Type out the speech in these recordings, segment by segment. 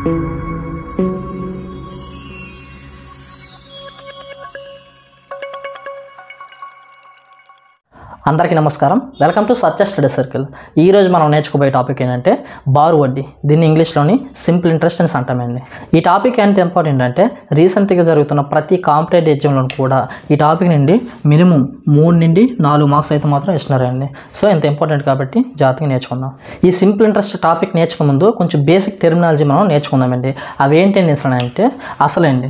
అందరికీ నమస్కారం welcome to Satya study circle ఈరోజు మనం నేర్చుకోబోయే టాపిక్ ఏంటంటే బారు వడ్డీ దీన్ని ఇంగ్లీష్లోని సింపుల్ ఇంట్రెస్ట్ అని అంటామండి ఈ టాపిక్ ఎంత ఇంపార్టెంట్ అంటే రీసెంట్గా జరుగుతున్న ప్రతి కాంపిటేటివ్ ఎగ్జామ్లో కూడా ఈ టాపిక్ నుండి మినిమం మూడు నుండి నాలుగు మార్క్స్ అయితే మాత్రం ఇస్తున్నారండి సో ఎంత ఇంపార్టెంట్ కాబట్టి జాగ్రత్తగా నేర్చుకుందాం ఈ సింపుల్ ఇంట్రెస్ట్ టాపిక్ నేర్చుకునే ముందు కొంచెం బేసిక్ టెర్మినాలజీ మనం నేర్చుకుందామండి అవి ఏంటి అంటే అసలండి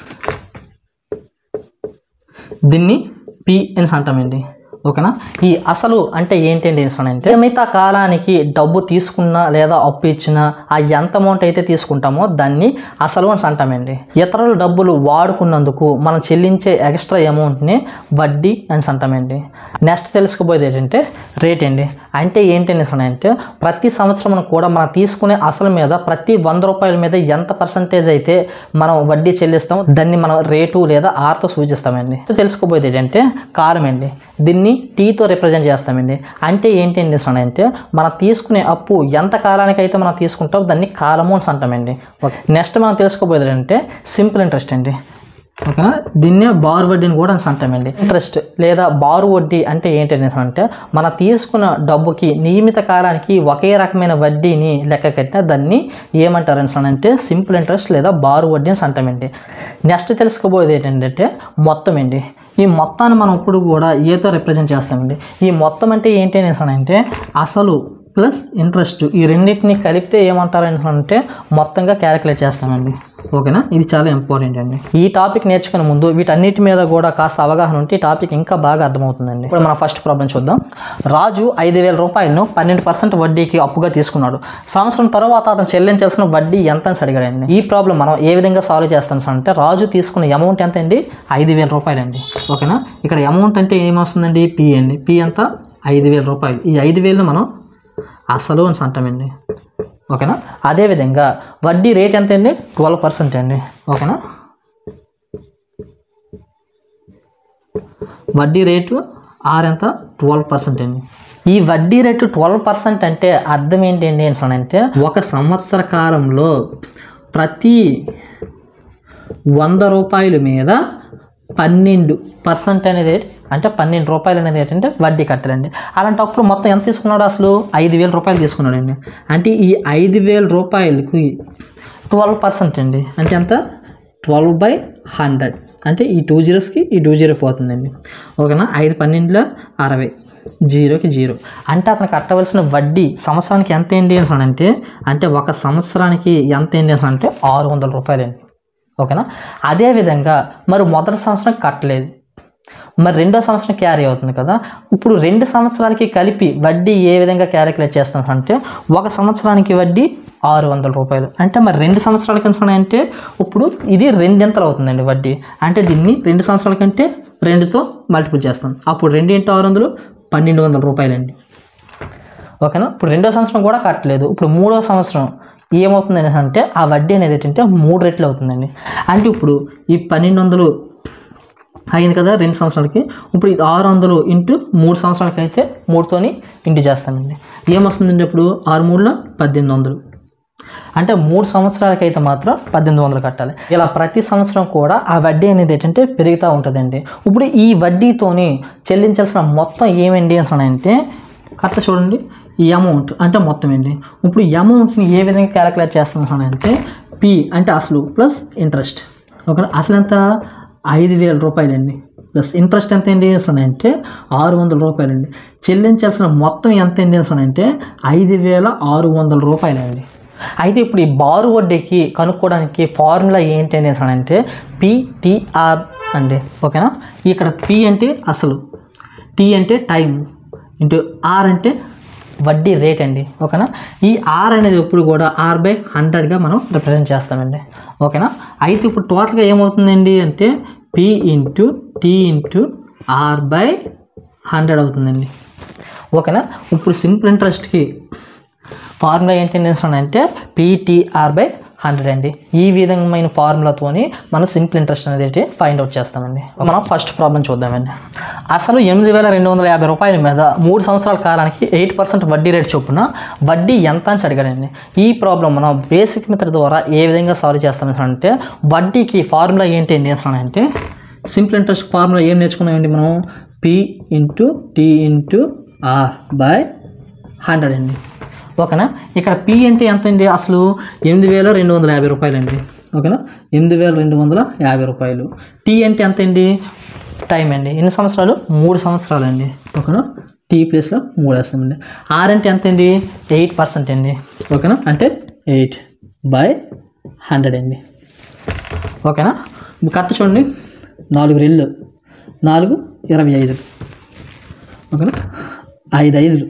దీన్ని పి అని అంటామండి ఓకేనా ఈ అసలు అంటే ఏంటండి అసలు అంటే నియమిత కాలానికి డబ్బు తీసుకున్నా లేదా అప్పు ఇచ్చినా ఆ ఎంత అమౌంట్ అయితే తీసుకుంటామో దాన్ని అసలు అని అంటామండి ఇతరుల డబ్బులు వాడుకున్నందుకు మనం చెల్లించే ఎక్స్ట్రా అమౌంట్ని వడ్డీ అని అంటామండి నెక్స్ట్ తెలుసుకోబోయేది ఏంటంటే రేట్ అండి అంటే ఏంటండి అసలు అంటే ప్రతి సంవత్సరం కూడా మనం తీసుకునే అసలు మీద ప్రతి వంద రూపాయల మీద ఎంత పర్సంటేజ్ అయితే మనం వడ్డీ చెల్లిస్తామో దాన్ని మనం రేటు లేదా ఆర్తో సూచిస్తామండి తెలుసుకోబోయేది ఏంటంటే కాలం అండి దీన్ని టీతో రిప్రజెంట్ చేస్తామండి అంటే ఏంటండి అసలు అంటే మనం తీసుకునే అప్పు ఎంత కాలానికి అయితే మనం తీసుకుంటామో దాన్ని కాలము అని అంటామండి ఓకే నెక్స్ట్ మనం తెలుసుకోబోయేది అంటే సింపుల్ ఇంట్రెస్ట్ అండి ఓకేనా దీన్నే బారు వడ్డీని కూడా అని అంటామండి ఇంట్రెస్ట్ లేదా బారు వడ్డీ అంటే ఏంటంటే అంటే మన తీసుకున్న డబ్బుకి నియమిత కాలానికి ఒకే రకమైన వడ్డీని లెక్క కట్టిన దాన్ని ఏమంటారు అని అంటే సింపుల్ ఇంట్రెస్ట్ లేదా బారు వడ్డీ అని అంటామండి నెక్స్ట్ తెలుసుకోబోయేది ఏంటంటే మొత్తం అండి ఈ మొత్తాన్ని మనం ఇప్పుడు కూడా ఏతో రిప్రజెంట్ చేస్తామండి ఈ మొత్తం అంటే ఏంటి అనేసి అంటే అసలు ప్లస్ ఇంట్రెస్ట్ ఈ రెండింటిని కలిపితే ఏమంటారు అనేసి అంటే మొత్తంగా క్యాలిక్యులేట్ చేస్తామండి ఓకేనా ఇది చాలా ఇంపార్టెంట్ అండి ఈ టాపిక్ నేర్చుకునే ముందు వీటన్నిటి మీద కూడా కాస్త అవగాహన ఉంటే ఈ టాపిక్ ఇంకా బాగా అర్థమవుతుందండి ఇప్పుడు మన ఫస్ట్ ప్రాబ్లం చూద్దాం రాజు ఐదు వేల రూపాయలను పన్నెండు పర్సెంట్ వడ్డీకి అప్పుగా తీసుకున్నాడు సంవత్సరం తర్వాత అతను చెల్లించాల్సిన వడ్డీ ఎంత అని అడిగాడండి ఈ ప్రాబ్లం మనం ఏ విధంగా సాల్వ్ చేస్తాం సార్ అంటే రాజు తీసుకున్న అమౌంట్ ఎంత అండి ఐదు వేల రూపాయలండి ఓకేనా ఇక్కడ అమౌంట్ అంటే ఏమొస్తుందండి పి అండి పి ఎంత ఐదు వేల రూపాయలు ఈ ఐదు వేలను మనం అసలు అని అంటామండి ఓకేనా అదేవిధంగా వడ్డీ రేట్ ఎంత అండి ట్వెల్వ్ పర్సెంట్ అండి ఓకేనా వడ్డీ రేటు ఆర్ ఎంత ట్వెల్వ్ పర్సెంట్ అండి ఈ వడ్డీ రేటు ట్వెల్వ్ పర్సెంట్ అంటే అర్థం ఏంటి అండి అంటే ఒక సంవత్సర కాలంలో ప్రతి వంద రూపాయల మీద పన్నెండు పర్సెంట్ అనేది అంటే పన్నెండు రూపాయలు అనేది ఏంటంటే వడ్డీ కట్టాలండి అలాంటప్పుడు మొత్తం ఎంత తీసుకున్నాడు అసలు ఐదు వేల రూపాయలు తీసుకున్నాడండి అంటే ఈ ఐదు వేల రూపాయలకి ట్వెల్వ్ పర్సెంట్ అండి అంటే ఎంత ట్వెల్వ్ బై హండ్రెడ్ అంటే ఈ టూ జీరోస్కి ఈ టూ జీరో పోతుందండి ఓకేనా ఐదు పన్నెండులో అరవై జీరోకి జీరో అంటే అతను కట్టవలసిన వడ్డీ సంవత్సరానికి ఎంత ఏంటి అని అంటే అంటే ఒక సంవత్సరానికి ఎంత ఏంటి అని అంటే ఆరు వందల రూపాయలండి ఓకేనా అదేవిధంగా మరి మొదటి సంవత్సరం కట్టలేదు మరి రెండో సంవత్సరం క్యారీ అవుతుంది కదా ఇప్పుడు రెండు సంవత్సరాలకి కలిపి వడ్డీ ఏ విధంగా క్యాలిక్యులేట్ చేస్తాం అంటే ఒక సంవత్సరానికి వడ్డీ ఆరు వందల రూపాయలు అంటే మరి రెండు సంవత్సరాలకి అంటే ఇప్పుడు ఇది రెండింతలు అవుతుందండి వడ్డీ అంటే దీన్ని రెండు సంవత్సరాల కంటే రెండుతో మల్టిపుల్ చేస్తాం అప్పుడు రెండు ఇంటూ ఆరు వందలు పన్నెండు వందల రూపాయలండి ఓకేనా ఇప్పుడు రెండో సంవత్సరం కూడా కట్టలేదు ఇప్పుడు మూడో సంవత్సరం ఏమవుతుంది అంటే ఆ వడ్డీ అనేది ఏంటంటే మూడు రెట్లు అవుతుందండి అంటే ఇప్పుడు ఈ పన్నెండు వందలు అయింది కదా రెండు సంవత్సరాలకి ఇప్పుడు ఇది ఆరు వందలు ఇంటూ మూడు సంవత్సరాలకి అయితే మూడుతోని ఇంటూ చేస్తామండి ఏమొస్తుందండి ఇప్పుడు ఆరు మూడులో పద్దెనిమిది వందలు అంటే మూడు సంవత్సరాలకి అయితే మాత్రం పద్దెనిమిది వందలు కట్టాలి ఇలా ప్రతి సంవత్సరం కూడా ఆ వడ్డీ అనేది ఏంటంటే పెరుగుతూ ఉంటుందండి ఇప్పుడు ఈ వడ్డీతోని చెల్లించాల్సిన మొత్తం ఏమండి అంటే కరెక్ట్ చూడండి ఈ అమౌంట్ అంటే మొత్తం అండి ఇప్పుడు ఈ అమౌంట్ని ఏ విధంగా క్యాలిక్యులేట్ చేస్తున్నాం అంటే పి అంటే అసలు ప్లస్ ఇంట్రెస్ట్ ఓకే అసలు ఎంత ఐదు వేల రూపాయలండి ప్లస్ ఇంట్రెస్ట్ ఎంత ఏంటి అంటే ఆరు వందల రూపాయలండి చెల్లించాల్సిన మొత్తం ఎంత ఏంటి అంటే ఐదు వేల ఆరు వందల రూపాయలండి అయితే ఇప్పుడు ఈ బారు వడ్డీకి కనుక్కోవడానికి ఫార్ములా ఏంటి అనేసి అంటే పిటిఆర్ అండి ఓకేనా ఇక్కడ పి అంటే అసలు టీ అంటే టైం ఇంటూ ఆర్ అంటే వడ్డీ రేట్ అండి ఓకేనా ఈ ఆర్ అనేది ఎప్పుడు కూడా ఆర్ బై హండ్రెడ్గా మనం రిప్రజెంట్ చేస్తామండి ఓకేనా అయితే ఇప్పుడు టోటల్గా ఏమవుతుందండి అంటే P into T into R by hundred అవుతుందండి ఓకేనా ఇప్పుడు సింపుల్ ఇంట్రెస్ట్కి ఫార్ములా ఏంటి అంటే పీటీఆర్ బై హండ్రెడ్ అండి ఈ విధమైన ఫార్ములాతోని మనం సింపుల్ ఇంట్రెస్ట్ అనేది ఫైండ్ అవుట్ చేస్తామండి మనం ఫస్ట్ ప్రాబ్లం చూద్దామండి అసలు ఎనిమిది వేల రెండు వందల యాభై రూపాయల మీద మూడు సంవత్సరాల కాలానికి ఎయిట్ పర్సెంట్ వడ్డీ రేట్ చొప్పున వడ్డీ ఎంత అని అడిగాడండి ఈ ప్రాబ్లం మనం బేసిక్ మెథడ్ ద్వారా ఏ విధంగా సాల్వ్ చేస్తామని అంటే వడ్డీకి ఫార్ములా ఏంటి ఏం చేస్తానంటే సింపుల్ ఇంట్రెస్ట్ ఫార్ములా ఏం నేర్చుకున్నామండి మనం P into T into R by hundred అండి ఓకేనా ఇక్కడ పి అంటే ఎంత అండి అసలు ఎనిమిది వేల రెండు వందల యాభై రూపాయలు అండి ఓకేనా ఎనిమిది వేల రెండు వందల యాభై రూపాయలు టీ అంటే ఎంత అండి టైం అండి ఎన్ని సంవత్సరాలు మూడు సంవత్సరాలు అండి ఓకేనా టీ ప్లేస్లో మూడు వేస్తామండి ఆర్ అంటే ఎంత అండి ఎయిట్ పర్సెంట్ అండి ఓకేనా అంటే ఎయిట్ బై హండ్రెడ్ అండి ఓకేనా కరెక్ట్ చూడండి నాలుగు రెళ్ళు నాలుగు ఇరవై ఐదు ఓకేనా ఐదు ఐదులు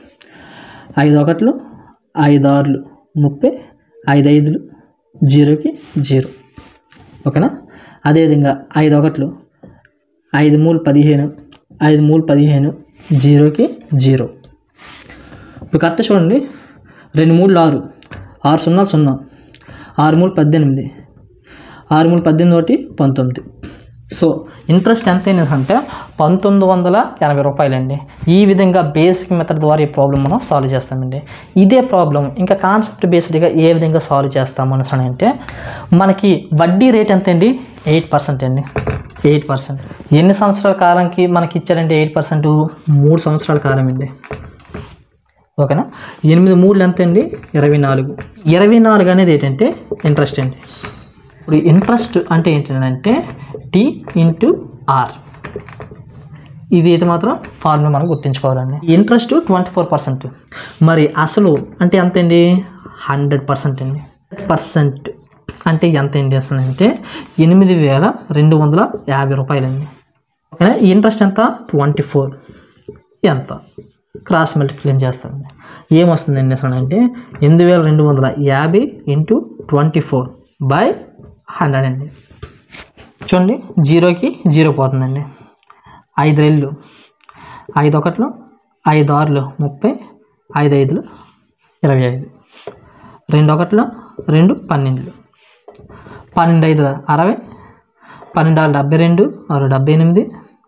ఐదు ఒకట్లు ఐదు ఆరులు ముప్పై ఐదు ఐదులు జీరోకి జీరో ఓకేనా అదేవిధంగా ఐదు ఒకట్లు ఐదు మూడు పదిహేను ఐదు మూడు పదిహేను జీరోకి జీరో ఇప్పుడు కరెక్ట్ చూడండి రెండు మూడు ఆరు ఆరు సున్నా సున్నా ఆరు మూడు పద్దెనిమిది ఆరు మూడు పద్దెనిమిది ఒకటి పంతొమ్మిది సో ఇంట్రెస్ట్ ఎంత అయినది అంటే పంతొమ్మిది వందల ఎనభై రూపాయలండి ఈ విధంగా బేసిక్ మెథడ్ ద్వారా ఈ ప్రాబ్లం మనం సాల్వ్ చేస్తామండి ఇదే ప్రాబ్లం ఇంకా కాన్సెప్ట్ బేస్డ్గా ఏ విధంగా సాల్వ్ చేస్తాము అని అంటే మనకి వడ్డీ రేట్ ఎంత అండి ఎయిట్ పర్సెంట్ అండి ఎయిట్ పర్సెంట్ ఎన్ని సంవత్సరాల కాలంకి మనకి ఇచ్చారంటే ఎయిట్ పర్సెంట్ మూడు సంవత్సరాల కాలం అండి ఓకేనా ఎనిమిది మూడులు ఎంత అండి ఇరవై నాలుగు ఇరవై నాలుగు అనేది ఏంటంటే ఇంట్రెస్ట్ అండి ఇప్పుడు ఇంట్రెస్ట్ అంటే ఏంటంటే టీ ఇంటూ ఆర్ ఇది అయితే మాత్రం ఫార్ములా మనం గుర్తుంచుకోవాలండి ఇంట్రెస్ట్ ట్వంటీ ఫోర్ పర్సెంట్ మరి అసలు అంటే ఎంత అండి హండ్రెడ్ పర్సెంట్ అండి పర్సెంట్ అంటే ఎంత అండి అసలు అంటే ఎనిమిది వేల రెండు వందల యాభై రూపాయలండి ఓకేనా ఈ ఇంట్రెస్ట్ ఎంత ట్వంటీ ఫోర్ ఎంత క్రాస్ మల్టిప్లైన్ చేస్తామండి ఏమొస్తుందండి అసలు అంటే ఎనిమిది వేల రెండు వందల యాభై into twenty four by hundred అండి చూడండి జీరోకి జీరో పోతుందండి ఐదు రెళ్ళు ఐదు ఒకట్లు ఐదు ఆరులు ముప్పై ఐదు ఐదులు ఇరవై ఐదు రెండు ఒకట్లు రెండు పన్నెండులు పన్నెండు ఐదు అరవై పన్నెండు ఆరు డెబ్బై రెండు ఆరు డెబ్బై ఎనిమిది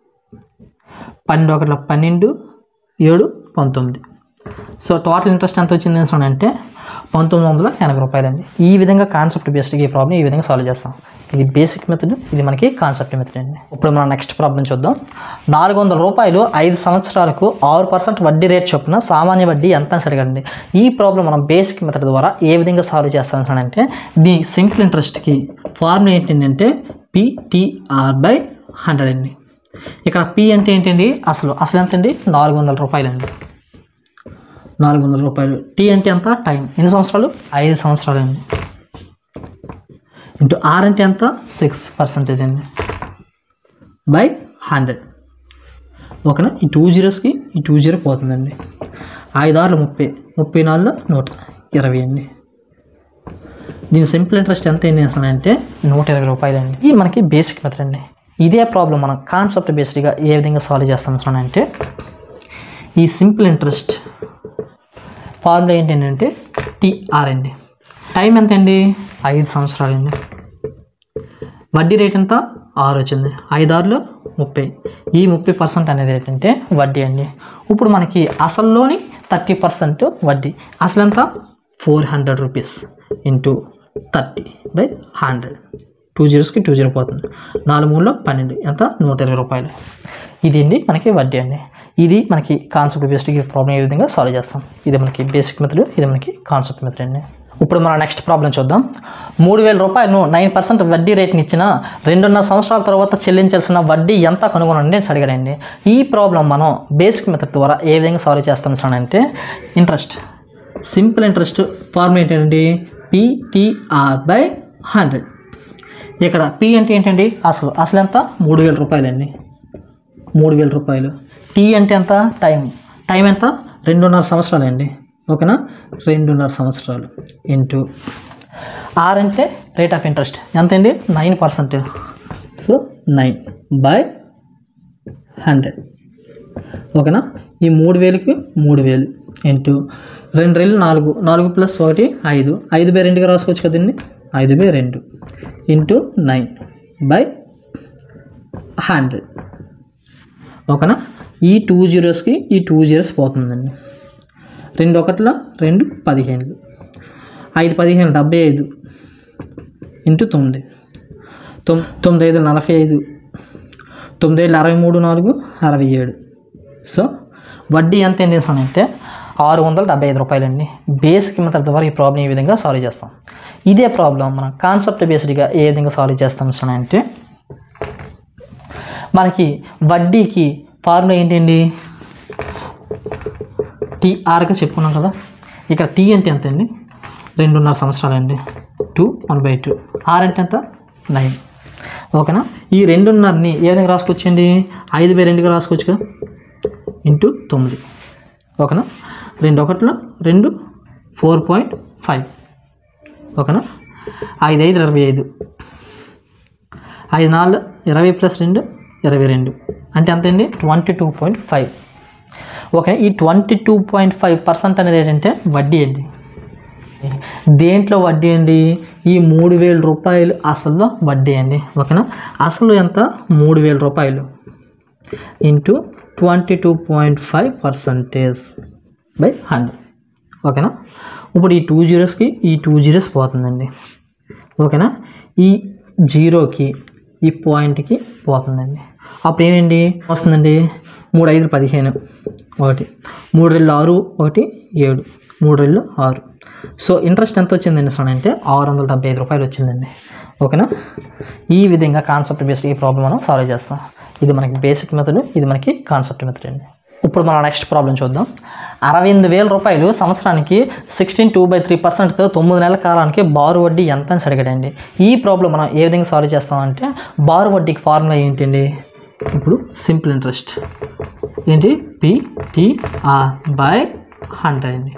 పన్నెండు ఒకట్ల పన్నెండు ఏడు పంతొమ్మిది సో టోటల్ ఇంట్రెస్ట్ ఎంత వచ్చింది అని అంటే పంతొమ్మిది వందల ఎనభై రూపాయలండి ఈ విధంగా కాన్సెప్ట్ బేస్డ్గా ఈ ప్రాబ్లం ఈ విధంగా సాల్వ్ చేస్తాం ఇది బేసిక్ మెథడ్ ఇది మనకి కాన్సెప్ట్ మెథడ్ అండి ఇప్పుడు మనం నెక్స్ట్ ప్రాబ్లం చూద్దాం నాలుగు వందల రూపాయలు ఐదు సంవత్సరాలకు ఆరు పర్సెంట్ వడ్డీ రేట్ చొప్పున సామాన్య వడ్డీ ఎంత అని అడగండి ఈ ప్రాబ్లం మనం బేసిక్ మెథడ్ ద్వారా ఏ విధంగా సాల్వ్ చేస్తాం అంటే ది సింపుల్ ఇంట్రెస్ట్కి ఫార్ములా ఏంటంటే పిటిఆర్ బై హండ్రెడ్ అండి ఇక్కడ పి అంటే ఏంటండి అసలు అసలు ఎంత అండి నాలుగు వందల రూపాయలు అండి నాలుగు వందల రూపాయలు టీ అంటే ఎంత టైం ఎన్ని సంవత్సరాలు ఐదు సంవత్సరాలు అండి ఇంటూ ఆర్ అంటే ఎంత సిక్స్ పర్సెంటేజ్ అండి బై హండ్రెడ్ ఓకేనా ఈ టూ జీరోస్కి ఈ టూ జీరో పోతుందండి ఐదు ఆరులు ముప్పై ముప్పై నాలుగు నూట ఇరవై అండి దీని సింపుల్ ఇంట్రెస్ట్ ఎంత ఏంటి అసలు అంటే నూట ఇరవై రూపాయలు అండి ఇది మనకి బేసిక్ మెథడ్ అండి ఇదే ప్రాబ్లం మనం కాన్సెప్ట్ బేస్డ్గా ఏ విధంగా సాల్వ్ చేస్తాం అసలు అంటే ఈ సింపుల్ ఇంట్రెస్ట్ ఫార్ములా ఏంటంటే టీఆర్ అండి టైం ఎంత అండి ఐదు సంవత్సరాలు అండి వడ్డీ రేట్ ఎంత ఆరు వచ్చింది ఐదు ఆరులో ముప్పై ఈ ముప్పై పర్సెంట్ అనేది ఏంటంటే వడ్డీ అండి ఇప్పుడు మనకి అసల్లోని థర్టీ పర్సెంట్ వడ్డీ అసలు ఎంత four hundred rupees into thirty by hundred two జీరోస్కి టూ జీరో పోతుంది నాలుగు మూడులో పన్నెండు ఎంత నూట ఇరవై రూపాయలు ఇది అండి మనకి వడ్డీ అండి ఇది మనకి కాన్సెప్ట్ బేస్డ్ ఈ ప్రాబ్లం ఏ విధంగా సాల్వ్ చేస్తాం ఇది మనకి బేసిక్ మెథడ్ ఇది మనకి కాన్సెప్ట్ మెథడ్ అండి ఇప్పుడు మనం నెక్స్ట్ ప్రాబ్లం చూద్దాం మూడు వేల రూపాయలను నైన్ పర్సెంట్ వడ్డీ రేట్ని ఇచ్చిన రెండున్నర సంవత్సరాల తర్వాత చెల్లించాల్సిన వడ్డీ ఎంత కనుగొనండి అని అడిగాడండి ఈ ప్రాబ్లం మనం బేసిక్ మెథడ్ ద్వారా ఏ విధంగా సాల్వ్ చేస్తాం అంటే ఇంట్రెస్ట్ సింపుల్ ఇంట్రెస్ట్ ఫార్మ్ ఏంటండి పిటిఆర్ బై హండ్రెడ్ ఇక్కడ పి అంటే ఏంటండి అసలు అసలు ఎంత మూడు వేల రూపాయలండి మూడు వేల రూపాయలు టీ అంటే ఎంత టైం టైం ఎంత రెండున్నర సంవత్సరాలు అండి ఓకేనా రెండున్నర సంవత్సరాలు ఇంటూ ఆర్ అంటే రేట్ ఆఫ్ ఇంట్రెస్ట్ ఎంత అండి nine percent so nine by hundred ఓకేనా ఈ మూడు వేలకి మూడు వేలు ఇంటూ రెండు వేలు నాలుగు నాలుగు ప్లస్ ఒకటి ఐదు ఐదు బై రెండుగా రాసుకోవచ్చు కదండి ఐదు బై రెండు ఇంటూ నైన్ బై హండ్రెడ్ ఓకేనా ఈ టూ జీరోస్కి ఈ టూ జీరోస్ పోతుందండి రెండు ఒకట్ల రెండు పదిహేనులు ఐదు పదిహేను డెబ్బై ఐదు ఇంటూ తొమ్మిది తొమ్ తొమ్మిది ఐదు నలభై ఐదు తొమ్మిది ఏళ్ళు అరవై మూడు నాలుగు అరవై ఏడు సో వడ్డీ ఎంత ఏం చేస్తానంటే ఆరు వందల డెబ్బై ఐదు రూపాయలండి బేసిక్ మెథడ్ ద్వారా ఈ ప్రాబ్లం ఈ విధంగా సాల్వ్ చేస్తాం ఇదే ప్రాబ్లం మనం కాన్సెప్ట్ బేస్డ్గా ఏ విధంగా సాల్వ్ చేస్తాం అంటే మనకి వడ్డీకి ఫార్ములా ఏంటండి టీఆర్గా చెప్పుకున్నాం కదా ఇక్కడ టీ అంటే ఎంత అండి రెండున్నర సంవత్సరాలండి two one by two R అంటే ఎంత నైన్ ఓకేనా ఈ రెండున్నరని ఏ విధంగా రాసుకోవచ్చండి ఐదు బై రెండుగా రాసుకోవచ్చు కదా ఇంటూ తొమ్మిది ఓకేనా రెండు ఒకటిలో రెండు ఫోర్ పాయింట్ ఫైవ్ ఓకేనా ఐదు ఐదు ఇరవై ఐదు ఐదు నాలుగు ఇరవై ప్లస్ రెండు ఇరవై రెండు అంటే ఎంత అండి twenty two point five okay ఈ twenty two point five percent అనేది ఏంటంటే వడ్డీ అండి దేంట్లో వడ్డీ అండి ఈ మూడు వేల రూపాయలు అసలు వడ్డీ అండి ఓకేనా అసలు ఎంత మూడు వేల రూపాయలు into twenty two point five percentage by hundred ఓకేనా ఇప్పుడు ఈ టూ జీరోస్కి ఈ టూ జీరోస్ పోతుందండి ఓకేనా ఈ జీరోకి ఈ పాయింట్కి పోతుందండి అప్పుడు ఏమండి వస్తుందండి మూడు ఐదు పదిహేను ఒకటి మూడు రెండు ఆరు ఒకటి ఏడు మూడు రెండు ఆరు సో ఇంట్రెస్ట్ ఎంత వచ్చిందండి సార్ అంటే ఆరు వందల డెబ్బై ఐదు రూపాయలు వచ్చిందండి ఓకేనా ఈ విధంగా కాన్సెప్ట్ బేస్డ్ ఈ ప్రాబ్లం మనం సాల్వ్ చేస్తాం ఇది మనకి బేసిక్ మెథడ్ ఇది మనకి కాన్సెప్ట్ మెథడ్ అండి ఇప్పుడు మనం నెక్స్ట్ ప్రాబ్లం చూద్దాం అరవై ఎనిమిది వేల రూపాయలు సంవత్సరానికి సిక్స్టీన్ టూ బై త్రీ పర్సెంట్తో తొమ్మిది నెలల కాలానికి బారు వడ్డీ ఎంత అని అడిగాడండి ఈ ప్రాబ్లం మనం ఏ విధంగా సాల్వ్ చేస్తామంటే బారు వడ్డీకి ఫార్ములా ఏంటండి ఇప్పుడు సింపుల్ ఇంట్రెస్ట్ ఏంటి పిటిఆర్ బై హండ్రెడ్ అండి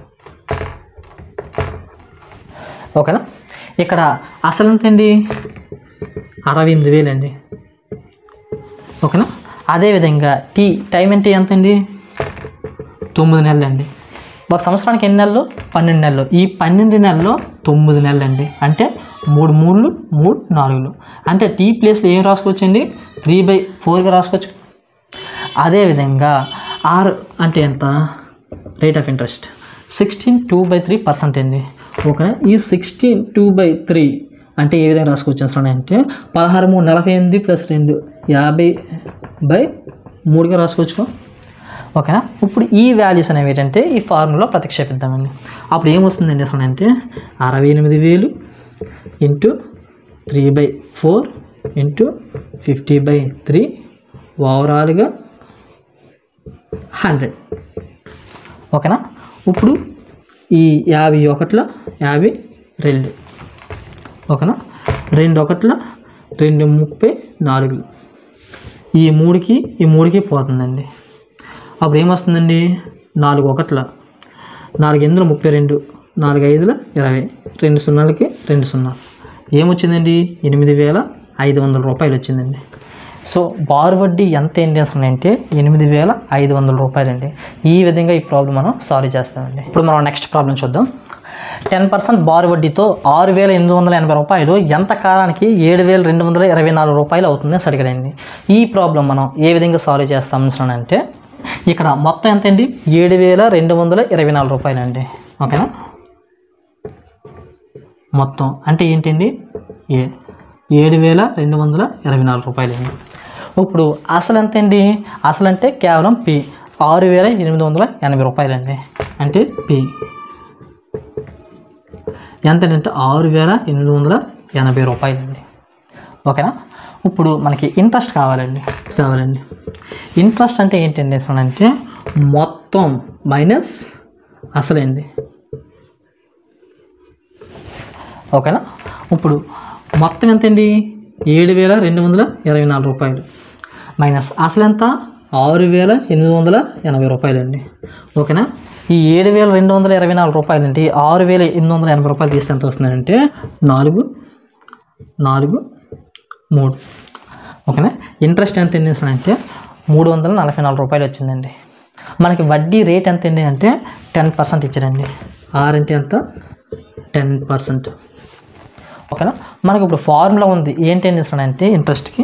ఓకేనా ఇక్కడ అసలు ఎంతండి అరవై ఎనిమిది వేలండి ఓకేనా అదేవిధంగా టీ టైం అంటే ఎంత అండి తొమ్మిది నెలలు అండి ఒక సంవత్సరానికి ఎన్ని నెలలు పన్నెండు నెలలు ఈ పన్నెండు నెలల్లో తొమ్మిది నెలలు అండి అంటే మూడు మూడులు మూడు నాలుగులు అంటే టీ ప్లేస్లో ఏం రాసుకోవచ్చు అండి త్రీ బై ఫోర్గా రాసుకోవచ్చు అదేవిధంగా ఆర్ అంటే ఎంత rate of interest sixteen two by three percent అండి ఓకేనా ఈ సిక్స్టీన్ టూ బై త్రీ అంటే ఏ విధంగా రాసుకోవచ్చు అసలు అంటే పదహారు మూడు నలభై ఎనిమిది ప్లస్ రెండు యాభై బై మూడుగా రాసుకోవచ్చు ఓకేనా ఇప్పుడు ఈ వాల్యూస్ అనేవి ఏంటంటే ఈ ఫార్ములా ప్రతిక్షేపిద్దామండి అప్పుడు ఏమొస్తుందండి అసలు అంటే అరవై ఎనిమిది వేలు into three by four into fifty by three ఓవరాల్గా హండ్రెడ్ ఓకేనా ఇప్పుడు ఈ యాభై ఒకట్ల యాభై రెండు ఓకేనా రెండు ఒకట్ల రెండు ముప్పై నాలుగు ఈ మూడుకి ఈ మూడుకి పోతుందండి అప్పుడు ఏమొస్తుందండి నాలుగు ఒకట్ల నాలుగు ఎనిమిదిలో ముప్పై రెండు నాలుగు ఐదుల ఇరవై రెండు సున్నాలకి రెండు సున్నా ఏమొచ్చిందండి ఎనిమిది వేల ఐదు వందల రూపాయలు వచ్చిందండి సో బారు వడ్డీ ఎంత ఏంటి అసలు అంటే ఎనిమిది వేల ఐదు వందల రూపాయలండి ఈ విధంగా ఈ ప్రాబ్లం మనం సాల్వ్ చేస్తామండి ఇప్పుడు మనం నెక్స్ట్ ప్రాబ్లం చూద్దాం టెన్ పర్సెంట్ బారు వడ్డీతో ఆరు వేల ఎనిమిది వందల ఎనభై రూపాయలు ఎంత కాలానికి ఏడు వేల రెండు వందల ఇరవై నాలుగు రూపాయలు అవుతుంది అని అడిగాడండి ఈ ప్రాబ్లం మనం ఏ విధంగా సాల్వ్ చేస్తాం అంటే ఇక్కడ మొత్తం ఎంత అండి ఏడు వేల రెండు వందల ఇరవై నాలుగు రూపాయలండి ఓకేనా మొత్తం అంటే ఏంటండి ఏ ఏడు వేల రెండు వందల ఇరవై నాలుగు రూపాయలండి ఇప్పుడు అసలు ఎంత అండి అసలు అంటే కేవలం పి ఆరు వేల ఎనిమిది వందల ఎనభై రూపాయలండి అంటే పి ఎంత అంటే ఆరు వేల ఎనిమిది వందల ఎనభై రూపాయలండి ఓకేనా ఇప్పుడు మనకి ఇంట్రెస్ట్ కావాలండి కావాలండి ఇంట్రెస్ట్ అంటే ఏంటండి అసలు అంటే మొత్తం మైనస్ అసలండి ఓకేనా ఇప్పుడు మొత్తం ఎంత అండి ఏడు వేల రెండు వందల ఇరవై నాలుగు రూపాయలు మైనస్ అసలు ఎంత ఆరు వేల ఎనిమిది వందల ఎనభై రూపాయలండి ఓకేనా ఈ ఏడు వేల రెండు వందల ఇరవై నాలుగు రూపాయలు అంటే ఆరు వేల ఎనిమిది వందల ఎనభై రూపాయలు తీస్తే ఎంత వస్తుందంటే నాలుగు నాలుగు మూడు ఓకేనా ఇంట్రెస్ట్ ఎంత అండి అంటే మూడు వందల నలభై నాలుగు రూపాయలు వచ్చిందండి మనకి వడ్డీ రేట్ ఎంత అండి అంటే టెన్ పర్సెంట్ ఇచ్చారండి ఆర్ అంటే ఎంత టెన్ పర్సెంట్ ఓకేనా మనకి ఇప్పుడు ఫార్ములా ఉంది ఏంటి అని అంటే ఇంట్రెస్ట్కి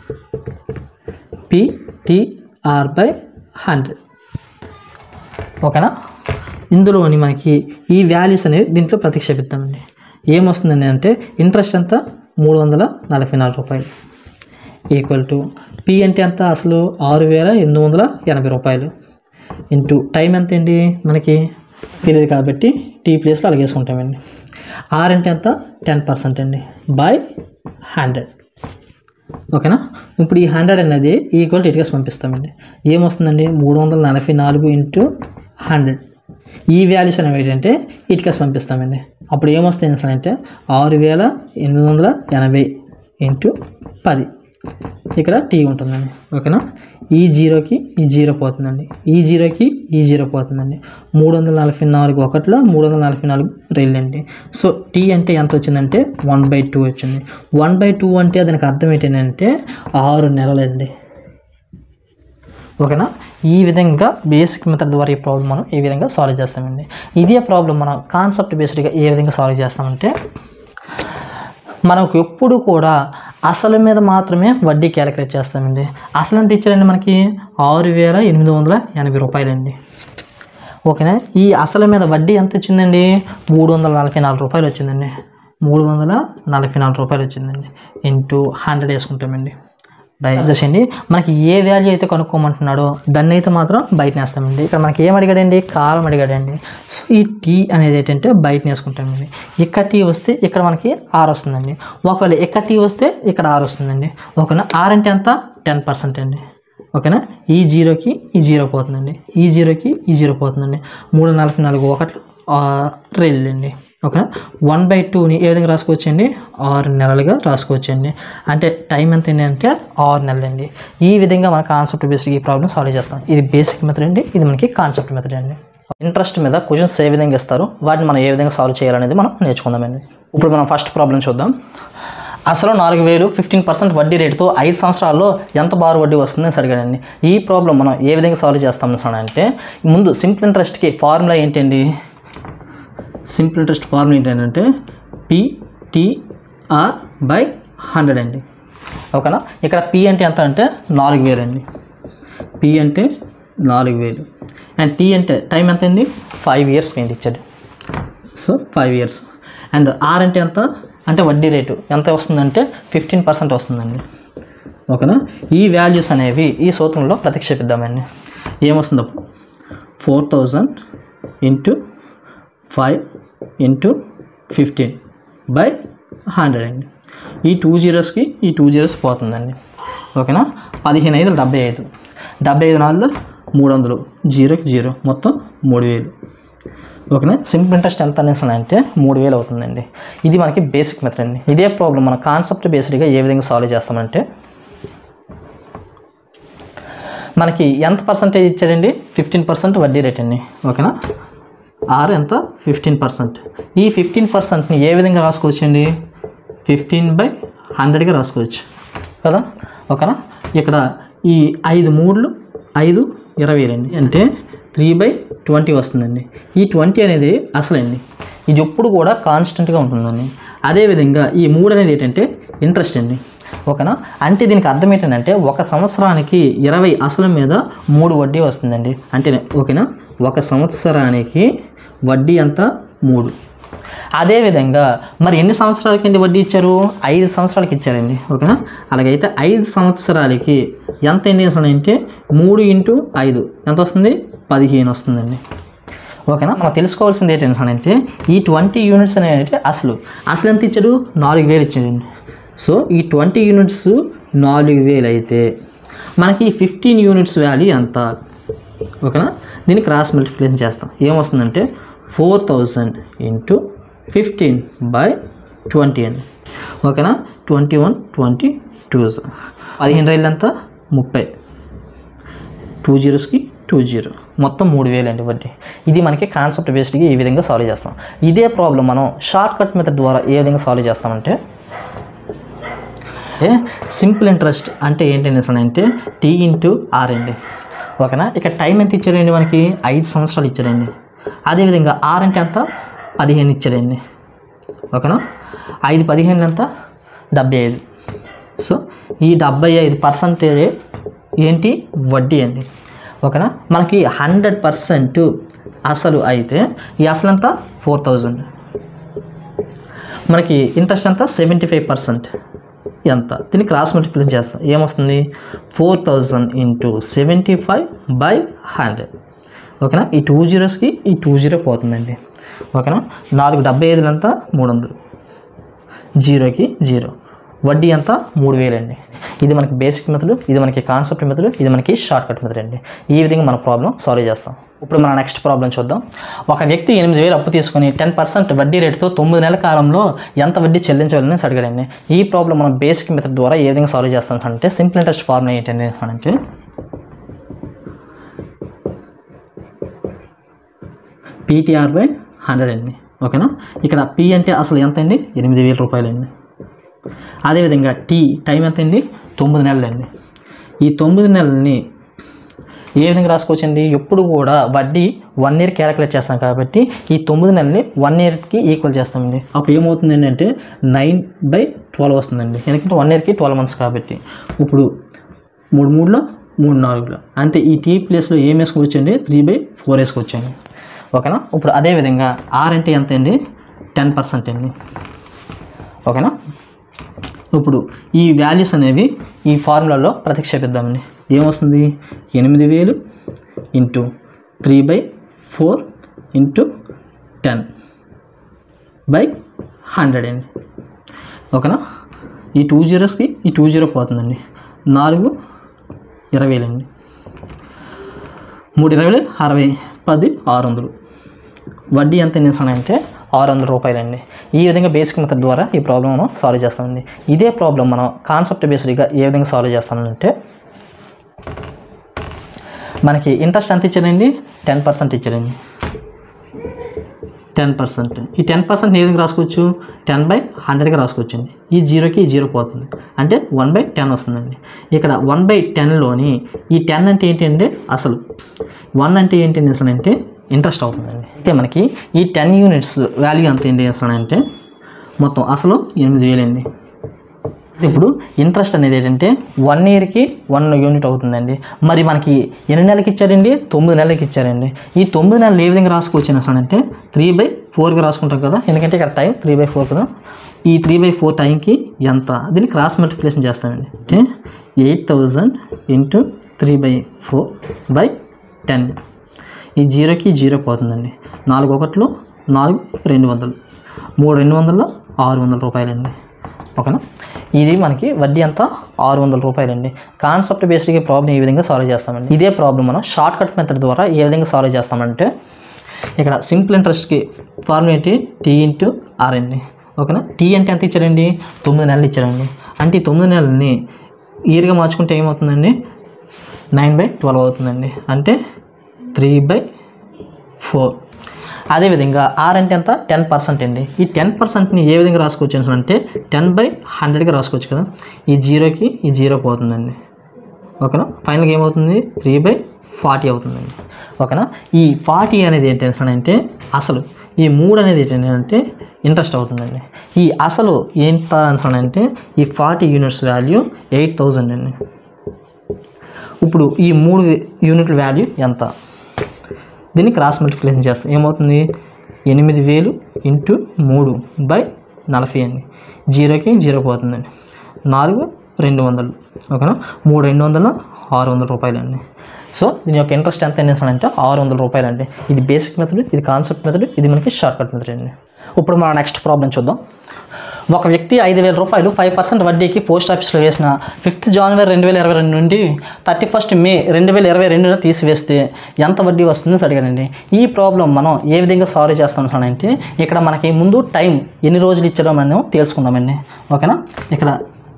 పిటిఆర్ బై హండ్రెడ్ ఓకేనా ఇందులోని మనకి ఈ వాల్యూస్ అనేవి దీంట్లో ప్రతిక్షేపిద్దామండి ఏమొస్తుందండి అంటే ఇంట్రెస్ట్ ఎంత మూడు వందల నలభై నాలుగు రూపాయలు ఈక్వల్ టు పి అంటే ఎంత అసలు ఆరు వేల ఎనిమిది వందల ఎనభై రూపాయలు ఇంటూ టైం ఎంత అండి మనకి తెలియదు కాబట్టి టీ ప్లేస్లో అలాగేసుకుంటామండి ఆర్ అంటే ఎంత టెన్ పర్సెంట్ అండి బై హండ్రెడ్ ఓకేనా ఇప్పుడు ఈ హండ్రెడ్ అనేది ఈక్వల్ టు ఇటుకేసి పంపిస్తామండి ఏమొస్తుందండి మూడు వందల నలభై నాలుగు ఇంటూ హండ్రెడ్ ఈ వాల్యూస్ అనేవి ఏంటంటే ఇటుకేసి పంపిస్తామండి అప్పుడు ఏమొస్తాయి అంటే ఆరు వేల ఎనిమిది వందల ఎనభై ఇంటూ పది ఇక్కడ టీ ఉంటుందండి ఓకేనా ఈ జీరోకి ఈ జీరో పోతుందండి ఈ జీరోకి ఈ జీరో పోతుందండి మూడు వందల నలభై నాలుగు ఒకటిలో మూడు వందల నలభై నాలుగు రైళ్ళండి సో టీ అంటే ఎంత వచ్చిందంటే వన్ బై టూ వచ్చింది వన్ బై టూ అంటే దానికి అర్థం ఏంటంటే ఆరు నెలలండి ఓకేనా ఈ విధంగా బేసిక్ మెథడ్ ద్వారా ఈ ప్రాబ్లం మనం ఈ విధంగా సాల్వ్ చేస్తామండి ఇదే ప్రాబ్లం మనం కాన్సెప్ట్ బేస్డ్గా ఏ విధంగా సాల్వ్ చేస్తామంటే మనకు ఎప్పుడు కూడా అసలు మీద మాత్రమే వడ్డీ క్యాలిక్యులేట్ చేస్తామండి అసలు ఎంత ఇచ్చారండి మనకి ఆరు వేల ఎనిమిది వందల ఎనభై రూపాయలండి ఓకేనా ఈ అసలు మీద వడ్డీ ఎంత వచ్చిందండి మూడు వందల నలభై నాలుగు రూపాయలు వచ్చిందండి మూడు వందల నలభై నాలుగు రూపాయలు వచ్చిందండి ఇంటూ హండ్రెడ్ వేసుకుంటామండి బయట చేయండి మనకి ఏ వాల్యూ అయితే కనుక్కోమంటున్నాడో దాన్ని అయితే మాత్రం బయట వేస్తామండి ఇక్కడ మనకి ఏం అడిగాడండి కాలం అడిగాడండి సో ఈ టీ అనేది ఏంటంటే బయట వేసుకుంటామండి ఇక్కడ టీ వస్తే ఇక్కడ మనకి ఆర్ వస్తుందండి ఒకవేళ ఇక్కడ టీ వస్తే ఇక్కడ ఆర్ వస్తుందండి ఓకేనా ఆర్ అంటే ఎంత టెన్ పర్సెంట్ అండి ఓకేనా ఈ జీరోకి ఈ జీరో పోతుందండి ఈ జీరోకి ఈ జీరో పోతుందండి మూడు నలభై నాలుగు ఒకటి అండి ఓకేనా వన్ బై టూని ఏ విధంగా రాసుకోవచ్చండి ఆరు నెలలుగా రాసుకోవచ్చండి అంటే టైం ఎంత అండి అంటే ఆరు నెలలండి ఈ విధంగా మన కాన్సెప్ట్ బేస్డ్ ఈ ప్రాబ్లమ్ సాల్వ్ చేస్తాం ఇది బేసిక్ మెథడ్ అండి ఇది మనకి కాన్సెప్ట్ మెథడ్ అండి ఇంట్రెస్ట్ మీద క్వశ్చన్స్ ఏ విధంగా ఇస్తారు వాటిని మనం ఏ విధంగా సాల్వ్ చేయాలనేది మనం నేర్చుకుందామండి ఇప్పుడు మనం ఫస్ట్ ప్రాబ్లం చూద్దాం అసలు నాలుగు వేలు ఫిఫ్టీన్ పర్సెంట్ వడ్డీ రేటుతో ఐదు సంవత్సరాల్లో ఎంత బారు వడ్డీ వస్తుందని అడిగాడండి ఈ ప్రాబ్లం మనం ఏ విధంగా సాల్వ్ చేస్తాం అంటే ముందు సింపుల్ ఇంట్రెస్ట్కి ఫార్ములా ఏంటండి సింపుల్ ఇంట్రెస్ట్ ఫార్ములా ఏంటంటే పిటిఆర్ బై హండ్రెడ్ అండి ఓకేనా ఇక్కడ పి అంటే ఎంత అంటే నాలుగు వేలు అండి పి అంటే నాలుగు వేలు అండ్ టీ అంటే టైం ఎంత అండి ఫైవ్ ఇయర్స్ ఏంటి ఇచ్చాడు so five years and R అంటే ఎంత అంటే వడ్డీ రేటు ఎంత వస్తుందంటే ఫిఫ్టీన్ పర్సెంట్ వస్తుందండి ఓకేనా ఈ వాల్యూస్ అనేవి ఈ సూత్రంలో ప్రతిక్షేపిద్దామండి ఏమొస్తుంది అప్పుడు four thousand into five into fifteen by hundred అండి ఈ టూ జీరోస్కి ఈ టూ జీరోస్ పోతుందండి ఓకేనా పదిహేను ఐదు డెబ్బై ఐదు డెబ్బై ఐదు నాలుగు మూడు వందలు జీరోకి జీరో మొత్తం మూడు వేలు ఓకేనా సింపుల్ ఇంట్రెస్ట్ ఎంత అనేసి అంటే మూడు వేలు అవుతుందండి ఇది మనకి బేసిక్ మెథడ్ అండి ఇదే ప్రాబ్లం మన కాన్సెప్ట్ బేస్డ్గా ఏ విధంగా సాల్వ్ చేస్తామంటే మనకి ఎంత పర్సంటేజ్ ఇచ్చాడండి ఫిఫ్టీన్ పర్సెంట్ వడ్డీ రేట్ అండి ఓకేనా ఆర్ ఎంత ఫిఫ్టీన్ పర్సెంట్ ఈ ఫిఫ్టీన్ పర్సెంట్ని ఏ విధంగా రాసుకోవచ్చండి ఫిఫ్టీన్ బై హండ్రెడ్గా రాసుకోవచ్చు కదా ఓకేనా ఇక్కడ ఈ ఐదు మూడులు ఐదు ఇరవై అండి అంటే త్రీ బై ట్వంటీ వస్తుందండి ఈ ట్వంటీ అనేది అసలండి ఇది ఎప్పుడు కూడా కాన్స్టెంట్గా ఉంటుందండి అదేవిధంగా ఈ మూడు అనేది ఏంటంటే ఇంట్రెస్ట్ అండి ఓకేనా అంటే దీనికి అర్థం ఏంటంటే ఒక సంవత్సరానికి ఇరవై అసలు మీద మూడు వడ్డీ వస్తుందండి అంటే ఓకేనా ఒక సంవత్సరానికి వడ్డీ ఎంత మూడు అదేవిధంగా మరి ఎన్ని సంవత్సరాలకి వడ్డీ ఇచ్చారు ఐదు సంవత్సరాలకి ఇచ్చారండి ఓకేనా అలాగైతే ఐదు సంవత్సరాలకి ఎంత ఎన్ని అంటే మూడు ఇంటూ ఐదు ఎంత వస్తుంది పదిహేను వస్తుందండి ఓకేనా మనం తెలుసుకోవాల్సింది ఏంటంటే ఈ ట్వంటీ యూనిట్స్ అనేవి అసలు అసలు ఎంత ఇచ్చాడు నాలుగు వేలు ఇచ్చాడండి సో ఈ ట్వంటీ యూనిట్స్ నాలుగు వేలు అయితే మనకి ఫిఫ్టీన్ యూనిట్స్ వాల్యూ ఎంత ఓకేనా దీన్ని క్రాస్ మల్టిప్లికేషన్ చేస్తాం ఏమొస్తుందంటే four thousand into fifteen by twenty అండి ఓకేనా ట్వంటీ వన్ ట్వంటీ టూ పదిహేను రైళ్ళు ఎంత ముప్పై టూ జీరోస్కి టూ జీరో మొత్తం మూడు వేలు అండి వడ్డీ ఇది మనకి కాన్సెప్ట్ బేస్డ్గా ఈ విధంగా సాల్వ్ చేస్తాం ఇదే ప్రాబ్లం మనం షార్ట్ కట్ మెథడ్ ద్వారా ఏ విధంగా సాల్వ్ చేస్తామంటే ఏ సింపుల్ ఇంట్రెస్ట్ అంటే ఏంటి అంటే టీ ఇంటూ ఆర్ అండి ఓకేనా ఇక టైం ఎంత ఇచ్చారండి మనకి ఐదు సంవత్సరాలు ఇచ్చారండి అదేవిధంగా ఆర్ అంటే ఎంత పదిహేను ఇచ్చారండి ఓకేనా ఐదు పదిహేను ఎంత డెబ్బై ఐదు సో ఈ డెబ్బై ఐదు పర్సంటేజ్ ఏంటి వడ్డీ అండి ఓకేనా మనకి హండ్రెడ్ పర్సెంట్ అసలు అయితే ఈ అసలు ఎంత ఫోర్ థౌజండ్ మనకి ఇంట్రెస్ట్ ఎంత సెవెంటీ ఫైవ్ పర్సెంట్ ఎంత దీన్ని క్రాస్ మల్టిప్లై చేస్తాం ఏమొస్తుంది four thousand into seventy five by hundred ఓకేనా ఈ టూ జీరోస్కి ఈ టూ జీరో పోతుందండి ఓకేనా నాలుగు డెబ్బై ఐదులు అంతా మూడు వందలు జీరోకి జీరో వడ్డీ అంతా మూడు వేలండి ఇది మనకి బేసిక్ మెథడ్ ఇది మనకి కాన్సెప్ట్ మెథడ్ ఇది మనకి షార్ట్ కట్ మెథడ్ అండి ఈ విధంగా మన ప్రాబ్లం సాల్వ్ చేస్తాం ఇప్పుడు మన నెక్స్ట్ ప్రాబ్లం చూద్దాం ఒక వ్యక్తి ఎనిమిది వేలు అప్పు తీసుకుని టెన్ పర్సెంట్ వడ్డీ రేటుతో తొమ్మిది నెలల కాలంలో ఎంత వడ్డీ చెల్లించాలని అడిగాడండి ఈ ప్రాబ్లం మనం బేసిక్ మెథడ్ ద్వారా ఏ విధంగా సాల్వ్ చేస్తాం అంటే సింపుల్ ఇంట్రెస్ట్ ఫార్ములా ఏంటంటే అంటే పీటీఆర్ బై హండ్రెడ్ అండి ఓకేనా ఇక్కడ పి అంటే అసలు ఎంత అండి ఎనిమిది వేల రూపాయలు అండి అదేవిధంగా టీ టైం ఎంత అండి తొమ్మిది నెలలు అండి ఈ తొమ్మిది నెలల్ని ఏ విధంగా రాసుకోవచ్చండి ఎప్పుడు కూడా వడ్డీ వన్ ఇయర్ క్యాలిక్యులేట్ చేస్తాం కాబట్టి ఈ తొమ్మిది నెలల్ని వన్ ఇయర్కి ఈక్వల్ చేస్తామండి అప్పుడు ఏమవుతుంది అంటే నైన్ బై ట్వెల్వ్ వస్తుందండి ఎందుకంటే వన్ ఇయర్కి ట్వెల్వ్ మంత్స్ కాబట్టి ఇప్పుడు మూడు మూడులో మూడు నాలుగులో అంతే ఈ టీ ప్లేస్లో ఏం వేసుకోవచ్చండి త్రీ బై ఫోర్ వేసుకోవచ్చండి ఓకేనా ఇప్పుడు అదేవిధంగా ఆర్ అంటే ఎంత అండి టెన్ పర్సెంట్ అండి ఓకేనా ఇప్పుడు ఈ వాల్యూస్ అనేవి ఈ ఫార్ములాలో ప్రతిక్షేపిద్దామండి ఏమొస్తుంది ఎనిమిది వేలు into three by four into ten by hundred అండి ఓకేనా ఈ టూ జీరోస్కి ఈ టూ జీరో పోతుందండి నాలుగు ఇరవైలండి మూడు ఇరవై అరవై పది ఆరు వందలు వడ్డీ ఎంత అంటే ఆరు వందల రూపాయలండి ఈ విధంగా బేసిక్ మెథడ్ ద్వారా ఈ ప్రాబ్లమ్ మనం సాల్వ్ చేస్తామండి ఇదే ప్రాబ్లం మనం కాన్సెప్ట్ బేస్డ్గా ఏ విధంగా సాల్వ్ చేస్తామంటే మనకి ఇంట్రెస్ట్ ఎంత ఇచ్చారండి టెన్ పర్సెంట్ ఇచ్చారండి టెన్ పర్సెంట్ ఈ టెన్ పర్సెంట్ ఏ విధంగా రాసుకోవచ్చు టెన్ బై హండ్రెడ్గా రాసుకోవచ్చండి ఈ జీరోకి ఈ జీరో పోతుంది అంటే వన్ బై టెన్ వస్తుందండి ఇక్కడ వన్ బై టెన్లోని ఈ టెన్ అంటే ఏంటంటే అసలు వన్ అంటే ఏంటి అసలు అంటే ఇంట్రెస్ట్ అవుతుందండి అయితే మనకి ఈ టెన్ యూనిట్స్ వాల్యూ ఎంత ఏంటి అసలు అంటే మొత్తం అసలు ఎనిమిది వేలండి ఇప్పుడు ఇంట్రెస్ట్ అనేది ఏంటంటే వన్ ఇయర్కి వన్ యూనిట్ అవుతుందండి మరి మనకి ఎన్ని నెలలకి ఇచ్చారండి తొమ్మిది నెలలకి ఇచ్చారండి ఈ తొమ్మిది నెలలు ఏ విధంగా రాసుకోవచ్చు అసలు అంటే త్రీ బై ఫోర్గా రాసుకుంటాం కదా ఎందుకంటే ఇక్కడ టైం త్రీ బై ఫోర్ కదా ఈ త్రీ బై ఫోర్ టైంకి ఎంత దీన్ని క్రాస్ మల్టిప్లికేషన్ చేస్తామండి అంటే eight thousand into three by four by ten ఈ జీరోకి జీరో పోతుందండి నాలుగు ఒకట్లు నాలుగు రెండు వందలు మూడు రెండు వందల ఆరు వందల రూపాయలండి ఓకేనా ఇది మనకి వడ్డీ అంతా ఆరు వందల రూపాయలండి కాన్సెప్ట్ బేస్డ్గా ప్రాబ్లం ఈ విధంగా సాల్వ్ చేస్తామండి ఇదే ప్రాబ్లం మనం షార్ట్ కట్ మెథడ్ ద్వారా ఏ విధంగా సాల్వ్ చేస్తామంటే ఇక్కడ సింపుల్ ఇంట్రెస్ట్కి ఫార్ములా ఏంటి టీ ఇంటూ ఆర్ అండి ఓకేనా టీ అంటే ఎంత ఇచ్చారండి తొమ్మిది నెలలు ఇచ్చారండి అంటే ఈ తొమ్మిది నెలలని ఇయర్గా మార్చుకుంటే ఏమవుతుందండి నైన్ బై ట్వెల్వ్ అవుతుందండి అంటే త్రీ బై ఫోర్ అదేవిధంగా ఆర్ అంటే ఎంత టెన్ పర్సెంట్ అండి ఈ టెన్ పర్సెంట్ని ఏ విధంగా రాసుకోవచ్చు అంటే టెన్ బై హండ్రెడ్గా రాసుకోవచ్చు కదా ఈ జీరోకి ఈ జీరో పోతుందండి ఓకేనా ఫైనల్గా ఏమవుతుంది త్రీ బై ఫార్టీ అవుతుందండి ఓకేనా ఈ ఫార్టీ అనేది ఏంటి అంటే అసలు ఈ మూడు అనేది ఏంటంటే ఇంట్రెస్ట్ అవుతుందండి ఈ అసలు ఎంత అంటే ఈ forty units value eight thousand అండి ఇప్పుడు ఈ మూడు యూనిట్ల వాల్యూ ఎంత దీన్ని క్రాస్ మల్టిప్లికేషన్ చేస్తాం ఏమవుతుంది ఎనిమిది వేలు ఇంటూ మూడు బై నలభై అండి జీరోకి జీరో పోతుందండి నాలుగు రెండు వందలు ఓకేనా మూడు రెండు వందల ఆరు వందల రూపాయలు అండి సో దీని యొక్క ఇంట్రెస్ట్ ఎంత అంటే ఆరు వందల రూపాయలు అండి ఇది బేసిక్ మెథడ్ ఇది కాన్సెప్ట్ మెథడ్ ఇది మనకి షార్ట్ కట్ మెథడ్ అండి ఇప్పుడు మన నెక్స్ట్ ప్రాబ్లం చూద్దాం ఒక వ్యక్తి ఐదు వేల రూపాయలు ఫైవ్ పర్సెంట్ వడ్డీకి పోస్ట్ ఆఫీస్లో వేసిన ఫిఫ్త్ జనవరి రెండు వేల ఇరవై రెండు నుండి థర్టీ ఫస్ట్ మే రెండు వేల ఇరవై రెండున తీసివేస్తే ఎంత వడ్డీ వస్తుందో అడిగానండి ఈ ప్రాబ్లం మనం ఏ విధంగా సాల్వ్ చేస్తాం అంటే ఇక్కడ మనకి ముందు టైం ఎన్ని రోజులు ఇచ్చారో మనం తెలుసుకుందామండి ఓకేనా ఇక్కడ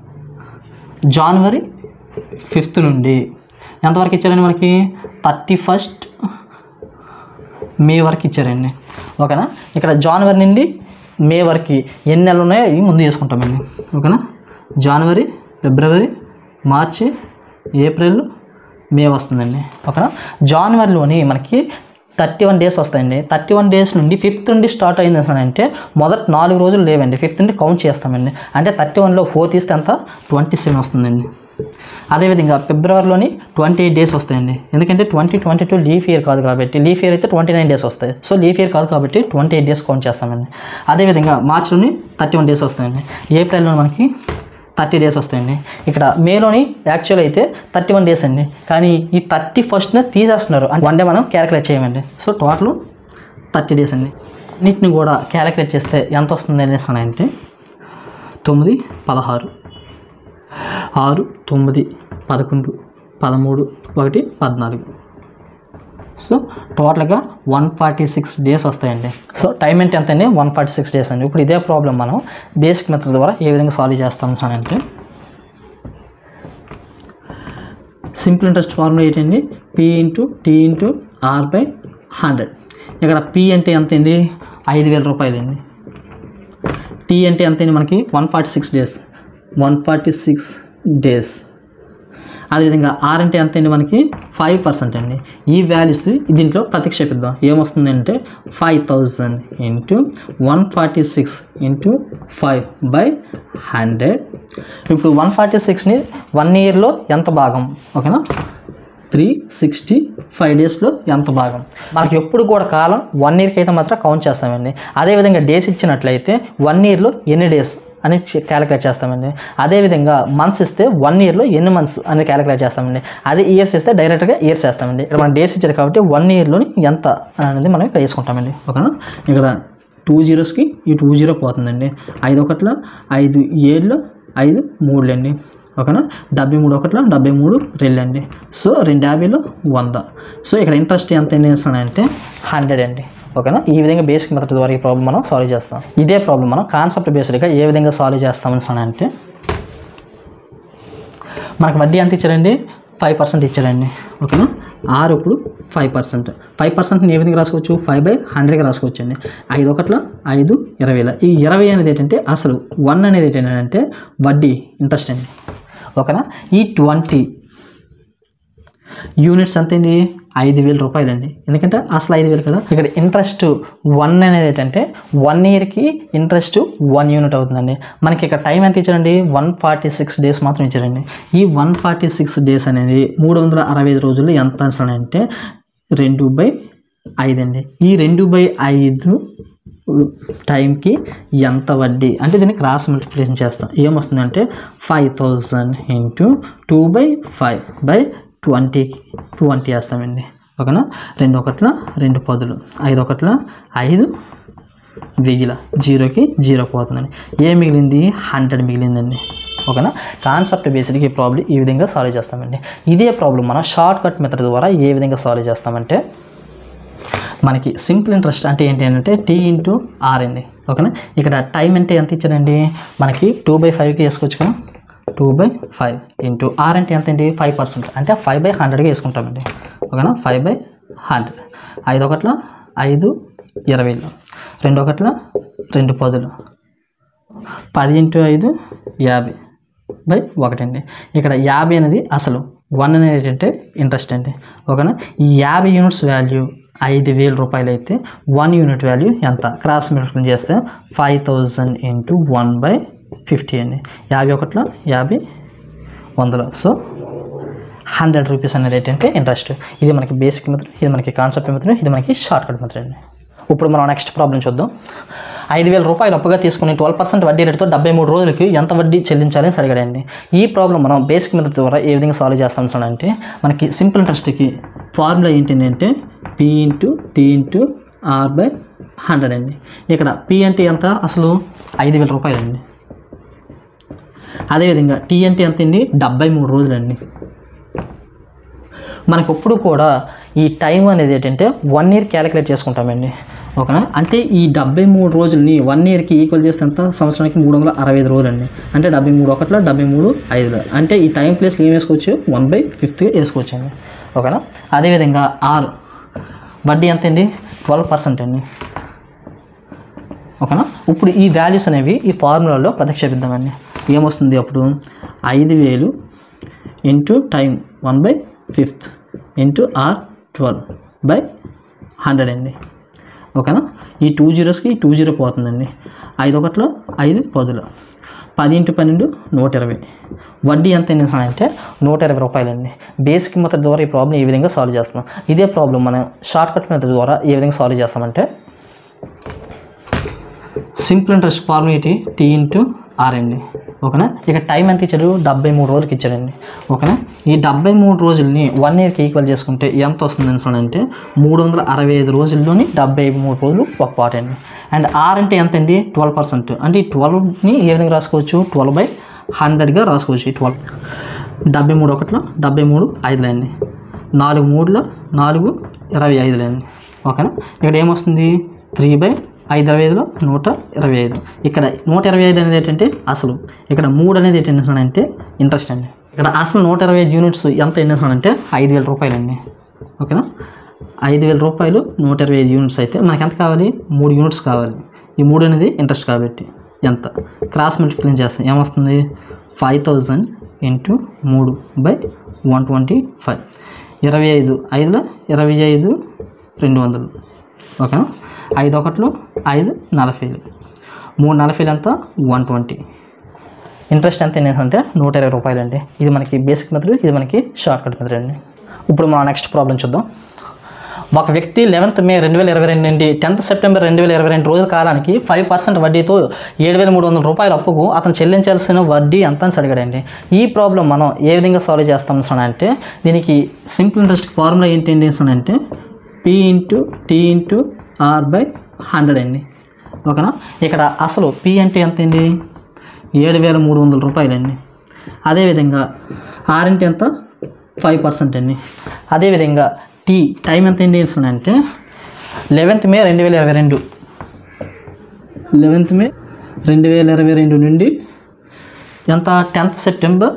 జనవరి ఫిఫ్త్ నుండి ఎంతవరకు ఇచ్చారండి మనకి థర్టీ ఫస్ట్ మే వరకు ఇచ్చారండి ఓకేనా ఇక్కడ జనవరి నుండి మే వరకు ఎన్ని నెలలు ఉన్నాయో ఇవి ముందు చేసుకుంటామండి ఓకేనా జనవరి ఫిబ్రవరి మార్చి ఏప్రిల్ మే వస్తుందండి ఓకేనా జనవరిలోని మనకి థర్టీ వన్ డేస్ వస్తాయండి థర్టీ వన్ డేస్ నుండి ఫిఫ్త్ నుండి స్టార్ట్ అయింది అసలు అంటే మొదటి నాలుగు రోజులు లేవండి ఫిఫ్త్ నుండి కౌంట్ చేస్తామండి అంటే థర్టీ వన్లో ఫోర్ తీస్తే ఎంత ట్వంటీ సెవెన్ వస్తుందండి అదేవిధంగా ఫిబ్రవరిలోని ట్వంటీ ఎయిట్ డేస్ వస్తాయండి ఎందుకంటే twenty twenty two leap year కాదు కాబట్టి లీఫ్ ఇయర్ అయితే ట్వంటీ నైన్ డేస్ వస్తాయి సో లీఫ్ ఇయర్ కాదు కాబట్టి ట్వంటీ ఎయిట్ డేస్ కౌంట్ చేస్తామండి అదేవిధంగా మార్చిలోని థర్టీ వన్ డేస్ వస్తాయండి ఏప్రిల్లో మనకి థర్టీ డేస్ వస్తాయండి ఇక్కడ మేలోని యాక్చువల్ అయితే థర్టీ వన్ డేస్ అండి కానీ ఈ థర్టీ ఫస్ట్నే తీసేస్తున్నారు అంటే వన్ డే మనం క్యాలిక్యులేట్ చేయమండి సో టోటల్ థర్టీ డేస్ అండి వీటిని కూడా క్యాలిక్యులేట్ చేస్తే ఎంత వస్తుంది అనేసి అంటే తొమ్మిది పదహారు ఆరు తొమ్మిది పదకొండు పదమూడు ఒకటి పద్నాలుగు సో టోటల్గా వన్ ఫార్టీ సిక్స్ డేస్ వస్తాయండి సో టైం అంటే ఎంత అండి వన్ ఫార్టీ సిక్స్ డేస్ అండి ఇప్పుడు ఇదే ప్రాబ్లం మనం బేసిక్ మెథడ్ ద్వారా ఏ విధంగా సాల్వ్ చేస్తాం అని అంటే సింపుల్ ఇంట్రెస్ట్ ఫార్ములా ఏంటండి P into T into R by hundred ఇక్కడ పి అంటే ఎంత అండి ఐదు వేల రూపాయలండి టీ అంటే ఎంత అండి మనకి one forty six days one forty six days అదేవిధంగా ఆర్ అంటే ఎంత అండి మనకి ఫైవ్ పర్సెంట్ అండి ఈ వాల్యూస్ దీంట్లో ప్రతిక్షేపిద్దాం ఏమొస్తుంది అంటే five thousand into one forty six into five by hundred ఇప్పుడు వన్ ఫార్టీ సిక్స్ని వన్ ఇయర్లో ఎంత భాగం ఓకేనా త్రీ సిక్స్టీ ఫైవ్ డేస్లో ఎంత భాగం మనకి ఎప్పుడు కూడా కాలం వన్ ఇయర్కి అయితే మాత్రం కౌంట్ చేస్తామండి అదేవిధంగా డేస్ ఇచ్చినట్లయితే వన్ ఇయర్లో ఎన్ని డేస్ అని క్యాలిక్యులేట్ చేస్తామండి అదేవిధంగా మంత్స్ ఇస్తే వన్ ఇయర్లో ఎన్ని మంత్స్ అనేది క్యాలిక్యులేట్ చేస్తామండి అదే ఇయర్స్ ఇస్తే డైరెక్ట్గా ఇయర్స్ చేస్తామండి ఇక్కడ మనం డేస్ ఇచ్చారు కాబట్టి వన్ ఇయర్లోని ఎంత అనేది మనం ఇక్కడ వేసుకుంటామండి ఓకేనా ఇక్కడ టూ జీరోస్కి ఈ టూ జీరో పోతుందండి ఐదు ఒకట్ల ఐదు ఏళ్ళు ఐదు మూడులు అండి ఓకేనా డెబ్బై మూడు ఒకట్ల డెబ్బై మూడు రెండు అండి సో రెండు యాభైలో వంద సో ఇక్కడ ఇంట్రెస్ట్ ఎంత అంటే హండ్రెడ్ అండి ఓకేనా ఈ విధంగా బేసిక్ మెథడ్ ద్వారా ఈ ప్రాబ్లం మనం సాల్వ్ చేస్తాం ఇదే ప్రాబ్లం మనం కాన్సెప్ట్ బేస్డ్గా ఏ విధంగా సాల్వ్ చేస్తామని అంటే మనకు వడ్డీ ఎంత ఇచ్చారండి ఫైవ్ పర్సెంట్ ఇచ్చారండి ఓకేనా ఆరు ఇప్పుడు ఫైవ్ పర్సెంట్ ఫైవ్ పర్సెంట్ని ఏ విధంగా రాసుకోవచ్చు ఫైవ్ బై హండ్రెడ్గా రాసుకోవచ్చు అండి ఐదు ఒకట్ల ఐదు ఇరవైల ఈ ఇరవై అనేది ఏంటంటే అసలు వన్ అనేది ఏంటంటే వడ్డీ ఇంట్రెస్ట్ అండి ఓకేనా ఈ ట్వంటీ యూనిట్స్ ఎంత అండి ఐదు వేల రూపాయలు అండి ఎందుకంటే అసలు ఐదు వేలు కదా ఇక్కడ ఇంట్రెస్ట్ వన్ అనేది ఏంటంటే వన్ ఇయర్కి ఇంట్రెస్ట్ వన్ యూనిట్ అవుతుందండి మనకి ఇక్కడ టైం ఎంత ఇచ్చారండి వన్ ఫార్టీ సిక్స్ డేస్ మాత్రం ఇచ్చారండి ఈ వన్ ఫార్టీ సిక్స్ డేస్ అనేది మూడు వందల అరవై ఐదు రోజుల్లో ఎంత అసలు అంటే రెండు బై ఐదు అండి ఈ రెండు బై ఐదు టైంకి ఎంత వడ్డీ అంటే దీన్ని క్రాస్ మల్టిప్లికేషన్ చేస్తాం ఏమొస్తుందంటే five thousand into two by five by twenty twenty వేస్తామండి ఓకేనా రెండు ఒకట్ల రెండు పదులు ఐదు ఒకట్ల ఐదు వెయ్యిల జీరోకి జీరో పోతుందండి ఏ మిగిలింది హండ్రెడ్ మిగిలిందండి ఓకేనా కాన్సెప్ట్ బేస్డ్కి ఈ ప్రాబ్లం ఈ విధంగా సాల్వ్ చేస్తామండి ఇదే ప్రాబ్లం మనం షార్ట్ కట్ మెథడ్ ద్వారా ఏ విధంగా సాల్వ్ చేస్తామంటే మనకి సింపుల్ ఇంట్రెస్ట్ అంటే ఏంటి అంటే టీ ఇంటూ ఆర్ అండి ఓకేనా ఇక్కడ టైం అంటే ఎంత ఇచ్చారండి మనకి టూ బై ఫైవ్కి వేసుకోవచ్చు కదా two by five into R అంటే ఎంత అండి ఫైవ్ పర్సెంట్ అంటే ఫైవ్ బై హండ్రెడ్గా వేసుకుంటామండి ఓకేనా ఫైవ్ బై హండ్రెడ్ ఐదు ఒకట్ల ఐదు ఇరవైలో రెండు ఒకట్ల రెండు పదులు పది ఇంటూ ఐదు యాభై బై ఒకటి అండి ఇక్కడ యాభై అనేది అసలు వన్ అనేది ఏంటంటే ఇంట్రెస్ట్ అండి ఓకేనా ఈ యాభై యూనిట్స్ వాల్యూ ఐదు వేల రూపాయలు అయితే వన్ యూనిట్ వాల్యూ ఎంత క్రాస్ మల్టిప్లై చేస్తే five thousand into one by fifty అండి యాభై ఒకటిలో యాభై వందలు సో హండ్రెడ్ రూపీస్ అనేది ఏంటంటే ఇంట్రెస్ట్ ఇది మనకి బేసిక్ మెథడ్ ఇది మనకి కాన్సెప్ట్ మెథడ్ ఇది మనకి షార్ట్ కట్ మెథడ్ అండి ఇప్పుడు మనం నెక్స్ట్ ప్రాబ్లం చూద్దాం ఐదు వేల రూపాయలు అప్పుగా తీసుకుని ట్వెల్వ్ పర్సెంట్ వడ్డీ రేటుతో డెబ్బై మూడు రోజులకి ఎంత వడ్డీ చెల్లించాలి అని అడిగాడండి ఈ ప్రాబ్లం మనం బేసిక్ మెథడ్ ద్వారా ఏ విధంగా సాల్వ్ చేస్తాం అంటే మనకి సింపుల్ ఇంట్రెస్ట్కి ఫార్ములా ఏంటంటే P into T into R by hundred అండి ఇక్కడ పి అంటే ఎంత అసలు ఐదు వేల రూపాయలు అండి అదేవిధంగా టీ అంటే ఎంత అండి డెబ్బై మూడు రోజులండి మనకు ఎప్పుడు కూడా ఈ టైం అనేది ఏంటంటే వన్ ఇయర్ క్యాలిక్యులేట్ చేసుకుంటామండి ఓకేనా అంటే ఈ డెబ్బై మూడు రోజులని వన్ ఇయర్కి ఈక్వల్ చేస్తే ఎంత సంవత్సరానికి మూడు వందల అరవై ఐదు రోజులు అండి అంటే డెబ్బై మూడు ఒకటిలో డెబ్బై మూడు ఐదులో అంటే ఈ టైం ప్లేస్లో ఏం వేసుకోవచ్చు వన్ బై ఫిఫ్త్ వేసుకోవచ్చు అండి ఓకేనా అదేవిధంగా ఆర్ వడ్డీ ఎంత అండి ట్వెల్వ్ పర్సెంట్ అండి ఓకేనా ఇప్పుడు ఈ వాల్యూస్ అనేవి ఈ ఫార్ములాలో ప్రతిక్షేపిద్దామండి ఏమొస్తుంది అప్పుడు ఐదు వేలు into time one by fifth into R twelve by hundred అండి ఓకేనా ఈ టూ జీరోస్కి టూ జీరో పోతుందండి ఐదు ఒకటిలో ఐదు పదులు పది ఇంటూ పన్నెండు నూట ఇరవై వడ్డీ ఎంత అయింది అంటే నూట ఇరవై రూపాయలండి బేసిక్ మెథడ్ ద్వారా ఈ ప్రాబ్లం ఈ విధంగా సాల్వ్ చేస్తున్నాం ఇదే ప్రాబ్లం మనం షార్ట్ కట్ మెథడ్ ద్వారా ఏ విధంగా సాల్వ్ చేస్తామంటే simple interest formula T T into R అండి ఓకేనా ఇక టైం ఎంత ఇచ్చాడు డెబ్బై మూడు రోజులకి ఇచ్చాడండి ఓకేనా ఈ డెబ్బై మూడు రోజుల్ని వన్ ఇయర్కి ఈక్వల్ చేసుకుంటే ఎంత వస్తుంది అంటే మూడు వందల అరవై ఐదు రోజుల్లోని డెబ్బై మూడు రోజులు ఒక పాట అండి అండ్ ఆర్ అంటే ఎంత అండి ట్వెల్వ్ పర్సెంట్ అంటే ఈ ట్వెల్వ్ని ఏ విధంగా రాసుకోవచ్చు ట్వెల్వ్ బై హండ్రెడ్గా రాసుకోవచ్చు ఈ ట్వెల్వ్ డెబ్బై మూడు ఒకటిలో డెబ్బై మూడు ఐదులేండి నాలుగు మూడులో నాలుగు ఇరవై ఐదులేండి ఓకేనా ఇక్కడ ఏమొస్తుంది త్రీ బై ఐదు ఇరవై ఐదులో నూట ఇరవై ఐదు ఇక్కడ నూట ఇరవై ఐదు అనేది ఏంటంటే అసలు ఇక్కడ మూడు అనేది ఏంటంటే ఇంట్రెస్ట్ అండి ఇక్కడ అసలు నూట ఇరవై ఐదు యూనిట్స్ ఎంత అంటే ఐదు వేల రూపాయలండి ఓకేనా ఐదు వేల రూపాయలు నూట ఇరవై ఐదు యూనిట్స్ అయితే మనకి ఎంత కావాలి మూడు యూనిట్స్ కావాలి ఈ మూడు అనేది ఇంట్రెస్ట్ కాబట్టి ఎంత క్రాస్ మల్టిప్లై చేస్తాం ఏమొస్తుంది ఫైవ్ థౌజండ్ ఇంటూ మూడు బై వన్ ట్వంటీ ఫైవ్ ఇరవై ఐదు ఐదులో ఇరవై ఐదు రెండు వందలు ఓకేనా ఐదు ఒకట్లు ఐదు నలభైలు మూడు నలభైలు ఎంత వన్ ట్వంటీ ఇంట్రెస్ట్ ఎంత ఏంటంటే నూట ఇరవై రూపాయలు అండి ఇది మనకి బేసిక్ మెథడ్ ఇది మనకి షార్ట్ కట్ మెథడ్ అండి ఇప్పుడు మా నెక్స్ట్ ప్రాబ్లం చూద్దాం ఒక వ్యక్తి లెవెన్త్ మే రెండు వేల ఇరవై రెండు నుండి టెన్త్ సెప్టెంబర్ రెండు వేల ఇరవై రెండు రోజుల కాలానికి ఫైవ్ పర్సెంట్ వడ్డీతో ఏడు వేల మూడు వందల రూపాయల అప్పుకు అతను చెల్లించాల్సిన వడ్డీ ఎంత అని అడిగాడండి ఈ ప్రాబ్లం మనం ఏ విధంగా సాల్వ్ చేస్తాం సార్ అంటే దీనికి సింపుల్ ఇంట్రెస్ట్ ఫార్ములా ఏంటి ఏంటి సార్ అంటే P into T into R by hundred అండి ఓకేనా ఇక్కడ అసలు పి అంటే ఎంత అండి ఏడు వేల మూడు వందల రూపాయలండి అదేవిధంగా ఆర్ అంటే ఎంత ఫైవ్ పర్సెంట్ అండి అదేవిధంగా టీ టైం ఎంత ఏంటి అంటే లెవెన్త్ మే రెండు వేల ఇరవై రెండు లెవెన్త్ మే రెండు వేల ఇరవై రెండు నుండి ఎంత టెన్త్ సెప్టెంబర్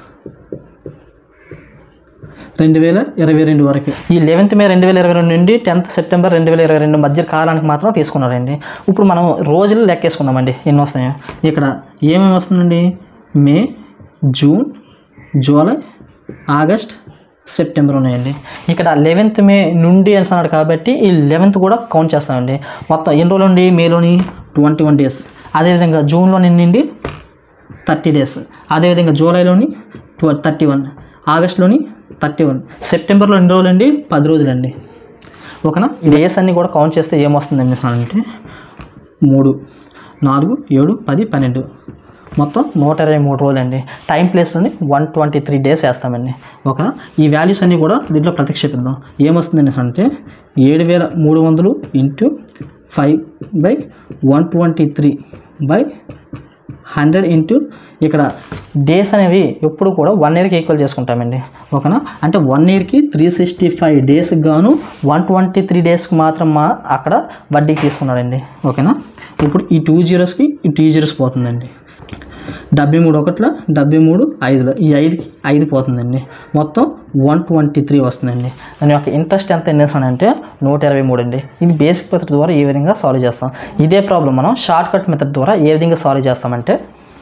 రెండు వేల ఇరవై రెండు వరకు ఈ లెవెన్త్ మే రెండు వేల ఇరవై రెండు నుండి టెన్త్ సెప్టెంబర్ రెండు వేల ఇరవై రెండు మధ్య కాలానికి మాత్రం తీసుకున్నారండి ఇప్పుడు మనం రోజులు లెక్కేసుకుందామండి ఎన్ని వస్తాయో ఇక్కడ ఏమేమి వస్తుందండి May June July August September ఉన్నాయండి ఇక్కడ లెవెన్త్ మే నుండి అన్నాడు కాబట్టి ఈ లెవెన్త్ కూడా కౌంట్ చేస్తామండి మొత్తం ఎన్ని రోజులు ఉండి మేలోని ట్వంటీ వన్ డేస్ అదేవిధంగా జూన్లో నిండి థర్టీ డేస్ అదేవిధంగా జూలైలోని ట్వ థర్టీ వన్ ఆగస్ట్లోని థర్టీ వన్ సెప్టెంబర్లో ఎన్ని రోజులండి పది రోజులండి ఓకేనా ఈ డేస్ అన్నీ కూడా కౌంట్ చేస్తే ఏమొస్తుందండి అంటే మూడు నాలుగు ఏడు పది పన్నెండు మొత్తం నూట ఇరవై మూడు రోజులండి టైం ప్లేస్లోని వన్ ట్వంటీ త్రీ డేస్ వేస్తామండి ఓకేనా ఈ వాల్యూస్ అన్నీ కూడా దీంట్లో ప్రతిక్షేపిద్దాం ఏమొస్తుందండి అంటే ఏడు వేల మూడు వందలు into five by one twenty three by hundred into ఇక్కడ డేస్ అనేవి ఎప్పుడు కూడా వన్ ఇయర్కి ఈక్వల్ చేసుకుంటామండి ఓకేనా అంటే వన్ ఇయర్కి త్రీ సిక్స్టీ ఫైవ్ డేస్కి గాను వన్ ట్వంటీ త్రీ డేస్కి మాత్రం మా అక్కడ వడ్డీకి తీసుకున్నాడండి ఓకేనా ఇప్పుడు ఈ టూ జీరోస్కి ఈ టూ జీరోస్ పోతుందండి డెబ్బై మూడు ఒకట్ల డెబ్బై మూడు ఐదులో ఈ ఐదు ఐదు పోతుందండి మొత్తం వన్ ట్వంటీ త్రీ వస్తుందండి దాని యొక్క ఇంట్రెస్ట్ ఎంత ఎన్ని అంటే నూట ఇరవై మూడు అండి ఇది బేసిక్ మెథడ్ ద్వారా ఏ విధంగా సాల్వ్ చేస్తాం ఇదే ప్రాబ్లం మనం షార్ట్ కట్ మెథడ్ ద్వారా ఏ విధంగా సాల్వ్ చేస్తామంటే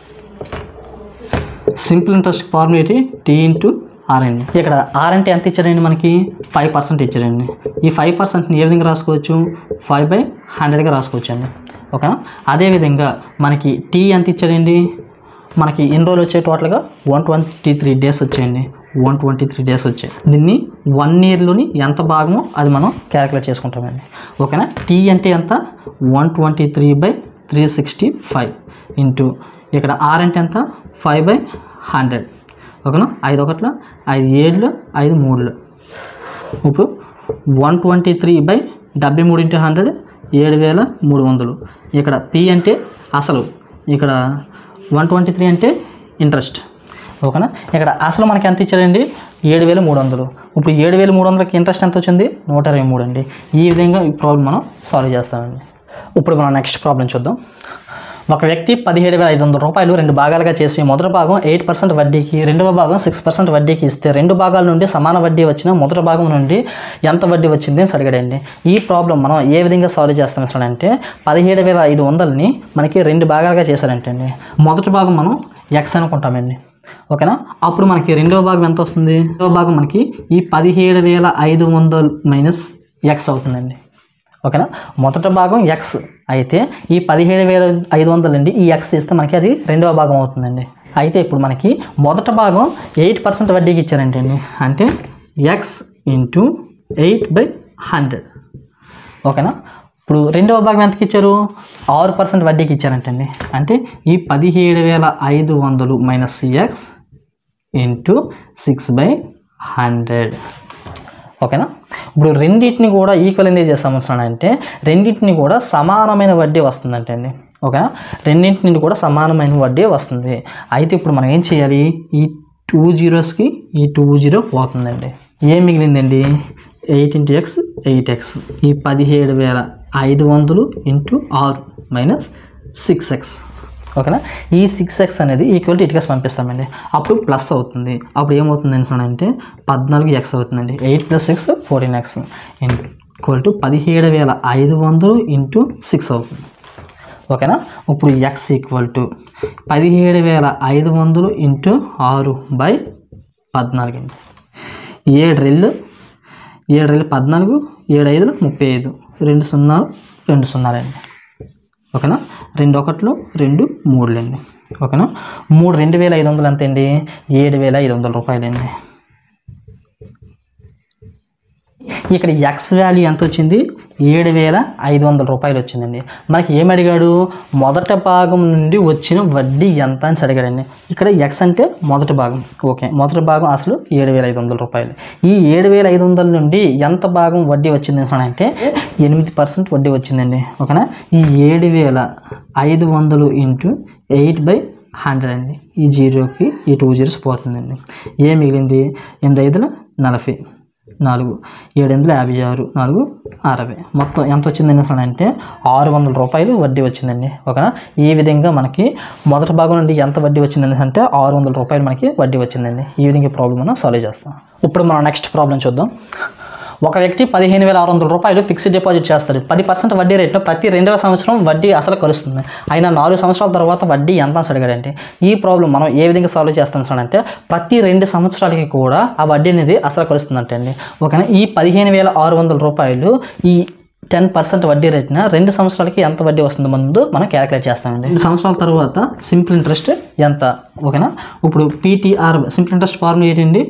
simple interest formula T T into R అండి ఇక్కడ ఆర్ అంటే ఎంత ఇచ్చాడండి మనకి ఫైవ్ పర్సెంట్ ఇచ్చాడండి ఈ ఫైవ్ పర్సెంట్ని ఏ విధంగా రాసుకోవచ్చు ఫైవ్ బై హండ్రెడ్గా రాసుకోవచ్చు అండి ఓకేనా అదేవిధంగా మనకి టీ ఎంత ఇచ్చాడండి మనకి ఎన్ని రోజులు వచ్చాయి టోటల్గా వన్ ట్వంటీ త్రీ డేస్ వచ్చాయండి వన్ ట్వంటీ త్రీ డేస్ వచ్చాయి దీన్ని వన్ ఇయర్లోని ఎంత భాగమో అది మనం క్యాలిక్యులేట్ చేసుకుంటామండి ఓకేనా టీ అంటే ఎంత one twenty three by three sixty five into ఇక్కడ ఆర్ అంటే ఎంత ఫైవ్ బై హండ్రెడ్ ఓకేనా ఐదు ఒకట్ల ఐదు ఏడులో ఐదు మూడులో ఇప్పుడు వన్ ట్వంటీ త్రీ బై డెబ్బై మూడు ఇంటూ హండ్రెడ్ ఏడు వేల మూడు వందలు ఇక్కడ పి అంటే అసలు ఇక్కడ వన్ ట్వంటీ త్రీ అంటే ఇంట్రెస్ట్ ఓకేనా ఇక్కడ అసలు మనకి ఎంత ఇచ్చారండి ఏడు వేల మూడు వందలు ఇప్పుడు ఏడు వేల మూడు వందలకి ఇంట్రెస్ట్ ఎంత వచ్చింది నూట ఇరవై మూడు అండి ఈ విధంగా ఈ ప్రాబ్లం మనం సాల్వ్ చేస్తామండి ఇప్పుడు మనం నెక్స్ట్ ప్రాబ్లం చూద్దాం ఒక వ్యక్తి పదిహేడు వేల ఐదు వందల రూపాయలు రెండు భాగాలుగా చేసి మొదటి భాగం ఎయిట్ పర్సెంట్ వడ్డీకి రెండవ భాగం సిక్స్ పర్సెంట్ వడ్డీకి ఇస్తే రెండు భాగాల నుండి సమాన వడ్డీ వచ్చిన మొదటి భాగం నుండి ఎంత వడ్డీ వచ్చింది అని అడిగాడండి ఈ ప్రాబ్లం మనం ఏ విధంగా సాల్వ్ చేస్తాం అసలు అంటే పదిహేడు వేల ఐదు వందలని మనకి రెండు భాగాలుగా చేశారంటే అండి మొదటి భాగం మనం ఎక్స్ అనుకుంటామండి ఓకేనా అప్పుడు మనకి రెండవ భాగం ఎంత వస్తుంది రెండవ భాగం మనకి ఈ పదిహేడు వేల ఐదు వందలు మైనస్ ఎక్స్ అవుతుందండి ఓకేనా మొదటి భాగం ఎక్స్ అయితే ఈ పదిహేడు వేల ఐదు వందలు అండి ఈ ఎక్స్ ఇస్తే మనకి అది రెండవ భాగం అవుతుందండి అయితే ఇప్పుడు మనకి మొదటి భాగం ఎయిట్ పర్సెంట్ వడ్డీకి ఇచ్చారంటే అండి అంటే X into eight by hundred ఓకేనా ఇప్పుడు రెండవ భాగం ఎంతకి ఇచ్చారు ఆరు పర్సెంట్ వడ్డీకి ఇచ్చారంటండి అంటే ఈ పదిహేడు వేల ఐదు వందలు minus X into six by hundred ఓకేనా ఇప్పుడు రెండింటిని కూడా ఈక్వల్ ఎందుకు చేస్తాము అంటే రెండింటిని కూడా సమానమైన వడ్డీ వస్తుందంటే అండి ఓకేనా రెండింటిని కూడా సమానమైన వడ్డీ వస్తుంది అయితే ఇప్పుడు మనం ఏం చేయాలి ఈ టూ జీరోస్కి ఈ టూ జీరో పోతుందండి ఏం మిగిలిందండి eight into X eight X ఈ పదిహేడు వేల ఐదు వందలు ఇంటూ ఆరు మైనస్ సిక్స్ ఎక్స్ ఓకేనా ఈ సిక్స్ ఎక్స్ అనేది ఈక్వల్ టు ఇటుకస్ పంపిస్తామండి అప్పుడు ప్లస్ అవుతుంది అప్పుడు ఏమవుతుంది అంటే పద్నాలుగు ఎక్స్ అవుతుందండి eight plus six fourteen X equal to పదిహేడు వేల ఐదు వందలు ఇంటూ సిక్స్ అవుతుంది ఓకేనా ఇప్పుడు ఎక్స్ ఈక్వల్ టు పదిహేడు వేల ఐదు వందలు ఇంటూ ఆరు బై పద్నాలుగు అండి ఏడు రెళ్ళు ఏడు రెళ్ళు పద్నాలుగు ఏడు ఐదులు ముప్పై ఐదు రెండు సున్నాలు రెండు సున్నాలండి ఓకేనా రెండు ఒకట్లు రెండు మూడులండి ఓకేనా మూడు రెండు వేల ఐదు వందలు ఎంత అండి ఏడు వేల ఐదు వందల రూపాయలండి ఇక్కడ ఎక్స్ వాల్యూ ఎంత వచ్చింది ఏడు వేల ఐదు వందల రూపాయలు వచ్చిందండి మనకి ఏమి అడిగాడు మొదట భాగం నుండి వచ్చిన వడ్డీ ఎంత అని అడిగాడండి ఇక్కడ ఎక్స్ అంటే మొదటి భాగం ఓకే మొదటి భాగం అసలు ఏడు వేల ఐదు వందల రూపాయలు ఈ ఏడు వేల ఐదు వందల నుండి ఎంత భాగం వడ్డీ వచ్చింది అంటే ఎనిమిది పర్సెంట్ వడ్డీ వచ్చిందండి ఓకేనా ఈ ఏడు వేల ఐదు వందలు ఇంటూ ఎయిట్ బై హండ్రెడ్ అండి ఈ జీరోకి ఈ టూ జీరోస్ పోతుందండి ఏ మిగిలింది ఎనిమిది ఐదుల నలభై నాలుగు ఏడు వందల యాభై ఆరు నాలుగు అరవై మొత్తం ఎంత వచ్చిందని అసలు అంటే ఆరు వందల రూపాయలు వడ్డీ వచ్చిందండి ఓకేనా ఈ విధంగా మనకి మొదటి భాగం నుండి ఎంత వడ్డీ వచ్చిందని అంటే ఆరు వందల రూపాయలు మనకి వడ్డీ వచ్చిందండి ఈ విధంగా ప్రాబ్లం మనం సాల్వ్ చేస్తాం ఇప్పుడు మనం నెక్స్ట్ ప్రాబ్లం చూద్దాం ఒక వ్యక్తి పదిహేను వేల ఆరు వందల రూపాయలు ఫిక్స్డ్ డిపాజిట్ చేస్తాడు పది పర్సెంట్ వడ్డీ రేట్లో ప్రతి రెండవ సంవత్సరం వడ్డీ అసలు కలుస్తుంది అయినా నాలుగు సంవత్సరాల తర్వాత వడ్డీ ఎంత అని అడిగాడంటే ఈ ప్రాబ్లం మనం ఏ విధంగా సాల్వ్ చేస్తాం సార్ అంటే ప్రతి రెండు సంవత్సరాలకి కూడా ఆ వడ్డీ అనేది అసలు కలుస్తుందంటే అండి ఓకేనా ఈ పదిహేను వేల ఆరు వందల రూపాయలు ఈ టెన్ పర్సెంట్ వడ్డీ రేట్న రెండు సంవత్సరాలకి ఎంత వడ్డీ వస్తుందో ముందు మనం క్యాలిక్యులేట్ చేస్తామండి రెండు సంవత్సరాల తర్వాత సింపుల్ ఇంట్రెస్ట్ ఎంత ఓకేనా ఇప్పుడు పీటీఆర్ సింపుల్ ఇంట్రెస్ట్ ఫార్ములా ఏంటండి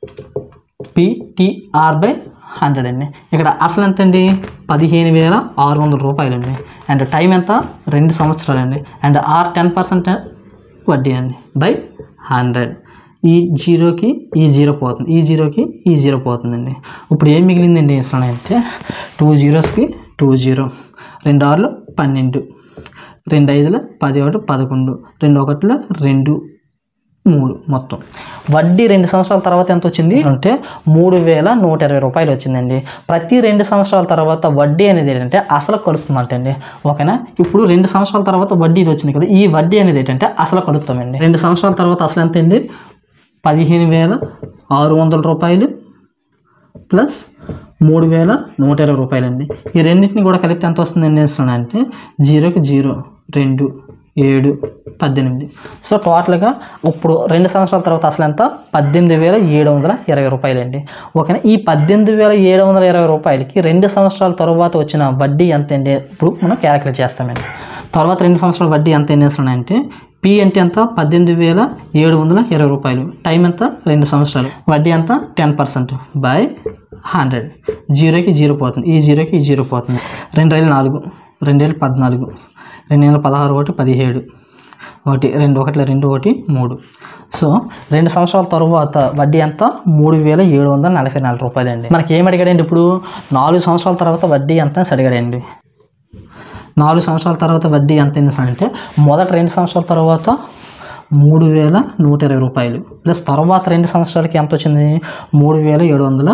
పీటీఆర్ బై హండ్రెడ్ అండి ఇక్కడ అసలు ఎంత అండి పదిహేను వేల ఆరు వందల రూపాయలు అండి అండ్ టైం ఎంత రెండు సంవత్సరాలు అండి అండ్ ఆర్ టెన్ పర్సెంట్ వడ్డీ అండి బై హండ్రెడ్ ఈ జీరోకి ఈ జీరో పోతుంది ఈ జీరోకి ఈ జీరో పోతుందండి ఇప్పుడు ఏం మిగిలిందండి అసలు అంటే టూ జీరోస్కి టూ జీరో రెండు ఆరులు పన్నెండు రెండు ఐదుల పది ఒకటి పదకొండు రెండు ఒకటిలో రెండు మూడు మొత్తం వడ్డీ రెండు సంవత్సరాల తర్వాత ఎంత వచ్చింది అంటే మూడు వేల నూట ఇరవై రూపాయలు వచ్చిందండి ప్రతి రెండు సంవత్సరాల తర్వాత వడ్డీ అనేది ఏంటంటే అసలు కలుస్తుందంట అండి ఓకేనా ఇప్పుడు రెండు సంవత్సరాల తర్వాత వడ్డీ ఇది వచ్చింది కదా ఈ వడ్డీ అనేది ఏంటంటే అసలు కలుపుతామండి రెండు సంవత్సరాల తర్వాత అసలు ఎంత అండి పదిహేను వేల ఆరు వందల రూపాయలు ప్లస్ మూడు వేల నూట ఇరవై రూపాయలండి ఈ రెండింటిని కూడా కలిపితే ఎంత వస్తుంది ఎన్ని వేస్తున్నాను అంటే జీరోకి జీరో రెండు ఏడు పద్దెనిమిది సో టోటల్గా ఇప్పుడు రెండు సంవత్సరాల తర్వాత అసలు ఎంత పద్దెనిమిది వేల ఏడు వందల ఇరవై రూపాయలండి ఓకేనా ఈ పద్దెనిమిది వేల ఏడు వందల ఇరవై రూపాయలకి రెండు సంవత్సరాల తర్వాత వచ్చిన వడ్డీ ఎంత అండి ఇప్పుడు మనం క్యాలిక్యులేట్ చేస్తామండి తర్వాత రెండు సంవత్సరాల వడ్డీ ఎంత ఎన్ని వేస్తున్నాయంటే పి అంటే ఎంత పద్దెనిమిది వేల ఏడు వందల ఇరవై రూపాయలు టైం ఎంత రెండు సంవత్సరాలు వడ్డీ ఎంత టెన్ పర్సెంట్ బై హండ్రెడ్ జీరోకి జీరో పోతుంది ఈ జీరోకి ఈ జీరో పోతుంది రెండు వేల నాలుగు రెండు వేల పద్నాలుగు రెండు వేల పదహారు ఒకటి పదిహేడు ఒకటి రెండు ఒకటి రెండు ఒకటి మూడు సో రెండు సంవత్సరాల తర్వాత వడ్డీ ఎంత మూడు వేల ఏడు వందల నలభై నాలుగు రూపాయలండి మనకి ఏం అడిగాడండి ఇప్పుడు నాలుగు సంవత్సరాల తర్వాత వడ్డీ ఎంత అని అడిగాడండి నాలుగు సంవత్సరాల తర్వాత వడ్డీ ఎంత అయింది అంటే మొదట రెండు సంవత్సరాల తర్వాత మూడు వేల నూట ఇరవై రూపాయలు ప్లస్ తర్వాత రెండు సంవత్సరాలకి ఎంత వచ్చింది మూడు వేల ఏడు వందల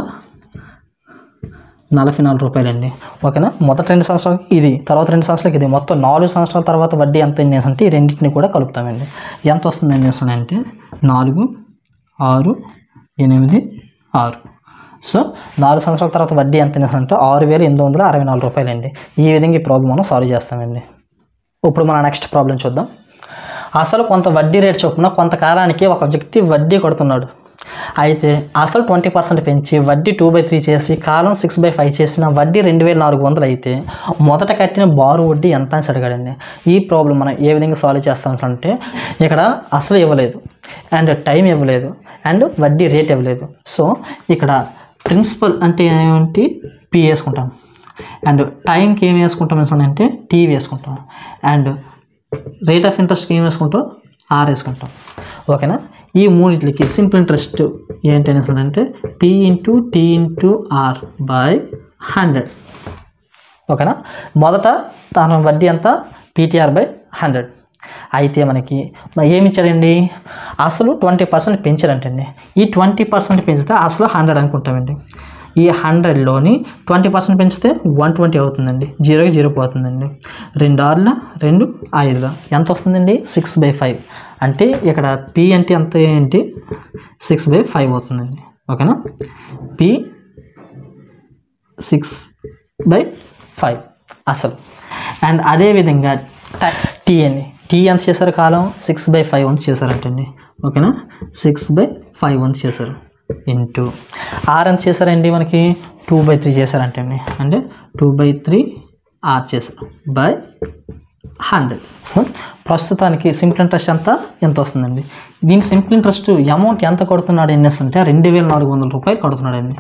నలభై నాలుగు రూపాయలండి ఓకేనా మొదటి రెండు సంవత్సరాలకి ఇది తర్వాత రెండు సంవత్సరాలకి ఇది మొత్తం నాలుగు సంవత్సరాల తర్వాత వడ్డీ ఎంత ఎన్ని అంటే ఈ రెండింటిని కూడా కలుపుతామండి ఎంత వస్తుంది ఎన్ని అంటే నాలుగు ఆరు ఎనిమిది ఆరు సో నాలుగు సంవత్సరాల తర్వాత వడ్డీ ఎంత అంటే ఆరు వేల ఎనిమిది వందల అరవై నాలుగు రూపాయలండి ఈ విధంగా ఈ ప్రాబ్లం మనం సాల్వ్ చేస్తామండి ఇప్పుడు మన నెక్స్ట్ ప్రాబ్లం చూద్దాం అసలు కొంత వడ్డీ రేటు చొప్పున కొంతకాలానికి ఒక వ్యక్తి వడ్డీ కడుతున్నాడు అయితే అసలు ట్వంటీ పర్సెంట్ పెంచి వడ్డీ టూ బై త్రీ చేసి కాలం సిక్స్ బై ఫైవ్ చేసిన వడ్డీ రెండు వేల నాలుగు వందలు అయితే మొదట కట్టిన బారు వడ్డీ ఎంత అని అడిగాడండి ఈ ప్రాబ్లం మనం ఏ విధంగా సాల్వ్ చేస్తాం అంటే ఇక్కడ అసలు ఇవ్వలేదు అండ్ టైం ఇవ్వలేదు అండ్ వడ్డీ రేట్ ఇవ్వలేదు సో ఇక్కడ ప్రిన్సిపల్ అంటే ఏమిటి పి వేసుకుంటాం అండ్ టైంకి ఏం వేసుకుంటాం అంటే టీ వేసుకుంటాం అండ్ రేట్ ఆఫ్ ఇంట్రెస్ట్కి ఏం వేసుకుంటాం ఆర్ వేసుకుంటాం ఓకేనా ఈ మూడింటికి సింపుల్ ఇంట్రెస్ట్ ఏంటి అనేసి అంటే P into T into R by hundred ఓకేనా మొదట తన వడ్డీ అంతా పీటీఆర్ బై హండ్రెడ్ అయితే మనకి మరి ఏమి ఇచ్చాడండి అసలు ట్వంటీ పర్సెంట్ పెంచారంటండి ఈ ట్వంటీ పర్సెంట్ పెంచితే అసలు హండ్రెడ్ అనుకుంటామండి ఈ హండ్రెడ్లోని ట్వంటీ పర్సెంట్ పెంచితే వన్ ట్వంటీ అవుతుందండి జీరోకి జీరో పోతుందండి రెండు ఆరుల రెండు ఐదుల ఎంత వస్తుందండి సిక్స్ బై ఫైవ్ అంటే ఇక్కడ పి అంటే ఎంత ఏంటి సిక్స్ బై ఫైవ్ అవుతుందండి ఓకేనా పి సిక్స్ బై ఫైవ్ అసలు అండ్ అదేవిధంగా టీ అని టీ ఎంత చేశారు కాలం సిక్స్ బై ఫైవ్ వంత్ చేశారంటండి ఓకేనా సిక్స్ బై ఫైవ్ వంత్ చేశారు ఇంటూ ఆర్ ఎంత చేశారండి మనకి టూ బై త్రీ చేశారంటండి అంటే టూ బై త్రీ ఆర్ చేశారు బై హండ్రెడ్ సో ప్రస్తుతానికి సింపుల్ ఇంట్రెస్ట్ ఎంత ఎంత వస్తుందండి దీని సింపుల్ ఇంట్రెస్ట్ అమౌంట్ ఎంత కొడుతున్నాడు ఎన్ఎస్ అంటే రెండు వేల నాలుగు వందల రూపాయలు కొడుతున్నాడండి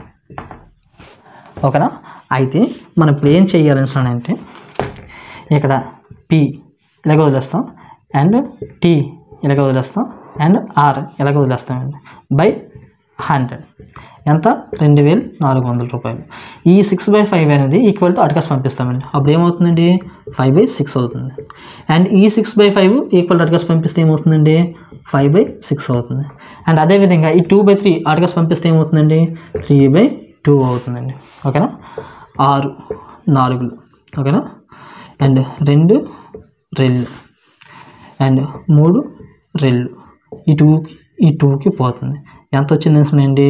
ఓకేనా అయితే మనం ఇప్పుడు ఏం చేయాలని అంటే ఇక్కడ పి ఇలాగ వదిలేస్తాం అండ్ టీ ఇలాగ వదిలేస్తాం అండ్ ఆర్ ఇలాగ వదిలేస్తామండి బై హండ్రెడ్ ఎంత రెండు వేల నాలుగు వందల రూపాయలు ఈ సిక్స్ బై ఫైవ్ అనేది ఈక్వల్ టు అటకాస్ పంపిస్తామండి అప్పుడు ఏమవుతుందండి ఫైవ్ బై సిక్స్ అవుతుంది అండ్ ఈ six by five equal to అటకాస్ పంపిస్తే ఏమవుతుందండి ఫైవ్ బై సిక్స్ అవుతుంది అండ్ అదేవిధంగా ఈ టూ బై త్రీ అటకాస్ పంపిస్తే ఏమవుతుందండి త్రీ బై టూ అవుతుందండి ఓకేనా ఆరు నాలుగులు ఓకేనా అండ్ రెండు రెళ్ళు అండ్ మూడు రెళ్ళు ఈ టూ ఈ టూకి పోతుంది ఎంత వచ్చింది అండి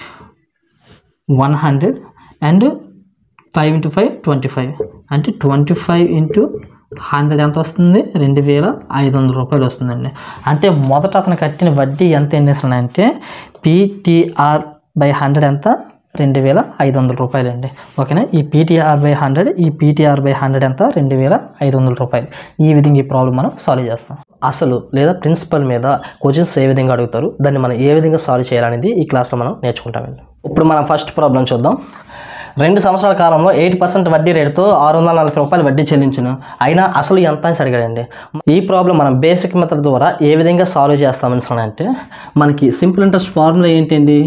one hundred and five into five twenty five అంటే ట్వంటీ ఫైవ్ ఇంటూ హండ్రెడ్ ఎంత వస్తుంది రెండు వేల ఐదు వందల రూపాయలు వస్తుందండి అంటే మొదట అతను కట్టిన వడ్డీ ఎంత ఎన్ని అంటే పీటీఆర్ బై హండ్రెడ్ ఎంత రెండు వేల ఐదు వందల రూపాయలు అండి ఓకేనా ఈ పీటీఆర్ బై హండ్రెడ్ ఈ పీటీఆర్ బై హండ్రెడ్ ఎంత రెండు వేల ఐదు వందల రూపాయలు ఈ విధంగా ఈ ప్రాబ్లం మనం సాల్వ్ చేస్తాం అసలు లేదా ప్రిన్సిపల్ మీద క్వశ్చన్స్ ఏ విధంగా అడుగుతారు దాన్ని మనం ఏ విధంగా సాల్వ్ చేయాలనేది ఈ క్లాస్లో మనం నేర్చుకుంటామండి ఇప్పుడు మనం ఫస్ట్ ప్రాబ్లం చూద్దాం రెండు సంవత్సరాల కాలంలో ఎయిట్ పర్సెంట్ వడ్డీ రేటుతో ఆరు వందల నలభై రూపాయలు వడ్డీ చెల్లించును అయినా అసలు ఎంత అని అడిగాడండి ఈ ప్రాబ్లం మనం బేసిక్ మెథడ్ ద్వారా ఏ విధంగా సాల్వ్ చేస్తామని అంటే మనకి సింపుల్ ఇంట్రెస్ట్ ఫార్ములా ఏంటండి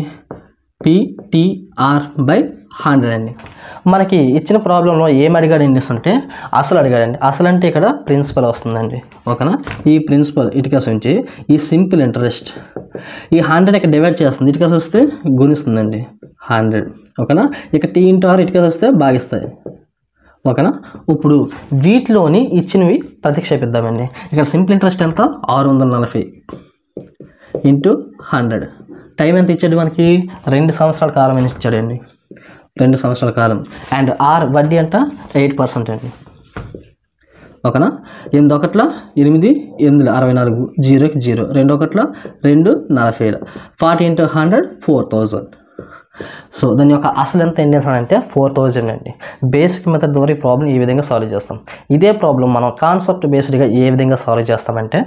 పిటిఆర్ బై హండ్రెడ్ అండి మనకి ఇచ్చిన ప్రాబ్లంలో ఏం అడిగాడండి అంటే అసలు అడిగాడండి అసలు అంటే ఇక్కడ ప్రిన్సిపల్ వస్తుందండి ఓకేనా ఈ ప్రిన్సిపల్ ఇటుకస్ నుంచి ఈ సింపుల్ ఇంట్రెస్ట్ ఈ హండ్రెడ్ ఇక్కడ డివైడ్ చేస్తుంది ఇటుకస్ వస్తే గుణిస్తుందండి హండ్రెడ్ ఓకేనా ఇక టీ ఇంటూ ఆర్ ఇటుకస్ వస్తే భాగిస్తాయి ఓకేనా ఇప్పుడు వీటిలోని ఇచ్చినవి ప్రతిక్షేపిద్దామండి ఇక్కడ సింపుల్ ఇంట్రెస్ట్ ఎంత ఆరు వందల నలభై ఇంటూ హండ్రెడ్ టైం ఎంత ఇచ్చాడు మనకి రెండు సంవత్సరాల కాలం అని ఇచ్చాడండి రెండు సంవత్సరాల కాలం అండ్ ఆర్ వడ్డీ అంట ఎయిట్ పర్సెంట్ అండి ఓకేనా ఎనిమిది ఒకట్ల ఎనిమిది ఎనిమిది అరవై నాలుగు జీరోకి జీరో రెండు ఒకట్ల రెండు నలభై ఏడు forty into hundred four thousand so దాని యొక్క అసలు ఎంత ఏం చేస్తానంటే ఫోర్ థౌజండ్ అండి బేసిక్ మెథడ్ ద్వారా ఈ ప్రాబ్లం ఈ విధంగా సాల్వ్ చేస్తాం ఇదే ప్రాబ్లం మనం కాన్సెప్ట్ బేస్డ్గా ఏ విధంగా సాల్వ్ చేస్తామంటే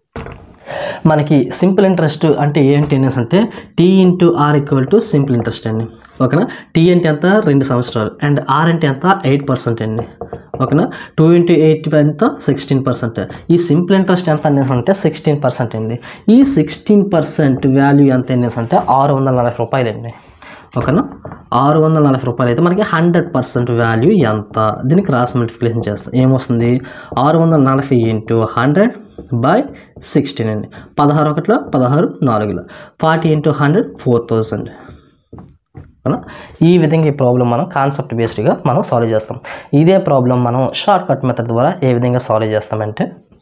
మనకి సింపుల్ ఇంట్రెస్ట్ అంటే ఏంటి అనేసి అంటే T into R equal to simple interest అండి ఓకేనా టీ అంటే ఎంత రెండు సంవత్సరాలు అండ్ ఆర్ అంటే ఎంత ఎయిట్ పర్సెంట్ అండి ఓకేనా టూ ఇంటూ ఎయిట్ ఎంత సిక్స్టీన్ పర్సెంట్ ఈ సింపుల్ ఇంట్రెస్ట్ ఎంత అనేసి అంటే సిక్స్టీన్ పర్సెంట్ అండి ఈ సిక్స్టీన్ పర్సెంట్ వాల్యూ ఎంత అనేసి అంటే ఆరు వందల నలభై రూపాయలు అండి ఓకేనా ఆరు వందల నలభై రూపాయలు అయితే మనకి హండ్రెడ్ పర్సెంట్ వాల్యూ ఎంత దీనికి క్రాస్ మల్టిప్లికేషన్ చేస్తాం ఏమొస్తుంది ఆరు వందల నలభై ఇంటూ హండ్రెడ్ బై సిక్స్టీన్ అండి పదహారు ఒకటిలో పదహారు నాలుగులో forty into hundred four thousand అవునా ఈ విధంగా ఈ ప్రాబ్లం మనం కాన్సెప్ట్ బేస్డ్గా మనం సాల్వ్ చేస్తాం ఇదే ప్రాబ్లం మనం షార్ట్ కట్ మెథడ్ ద్వారా ఏ విధంగా సాల్వ్ చేస్తామంటే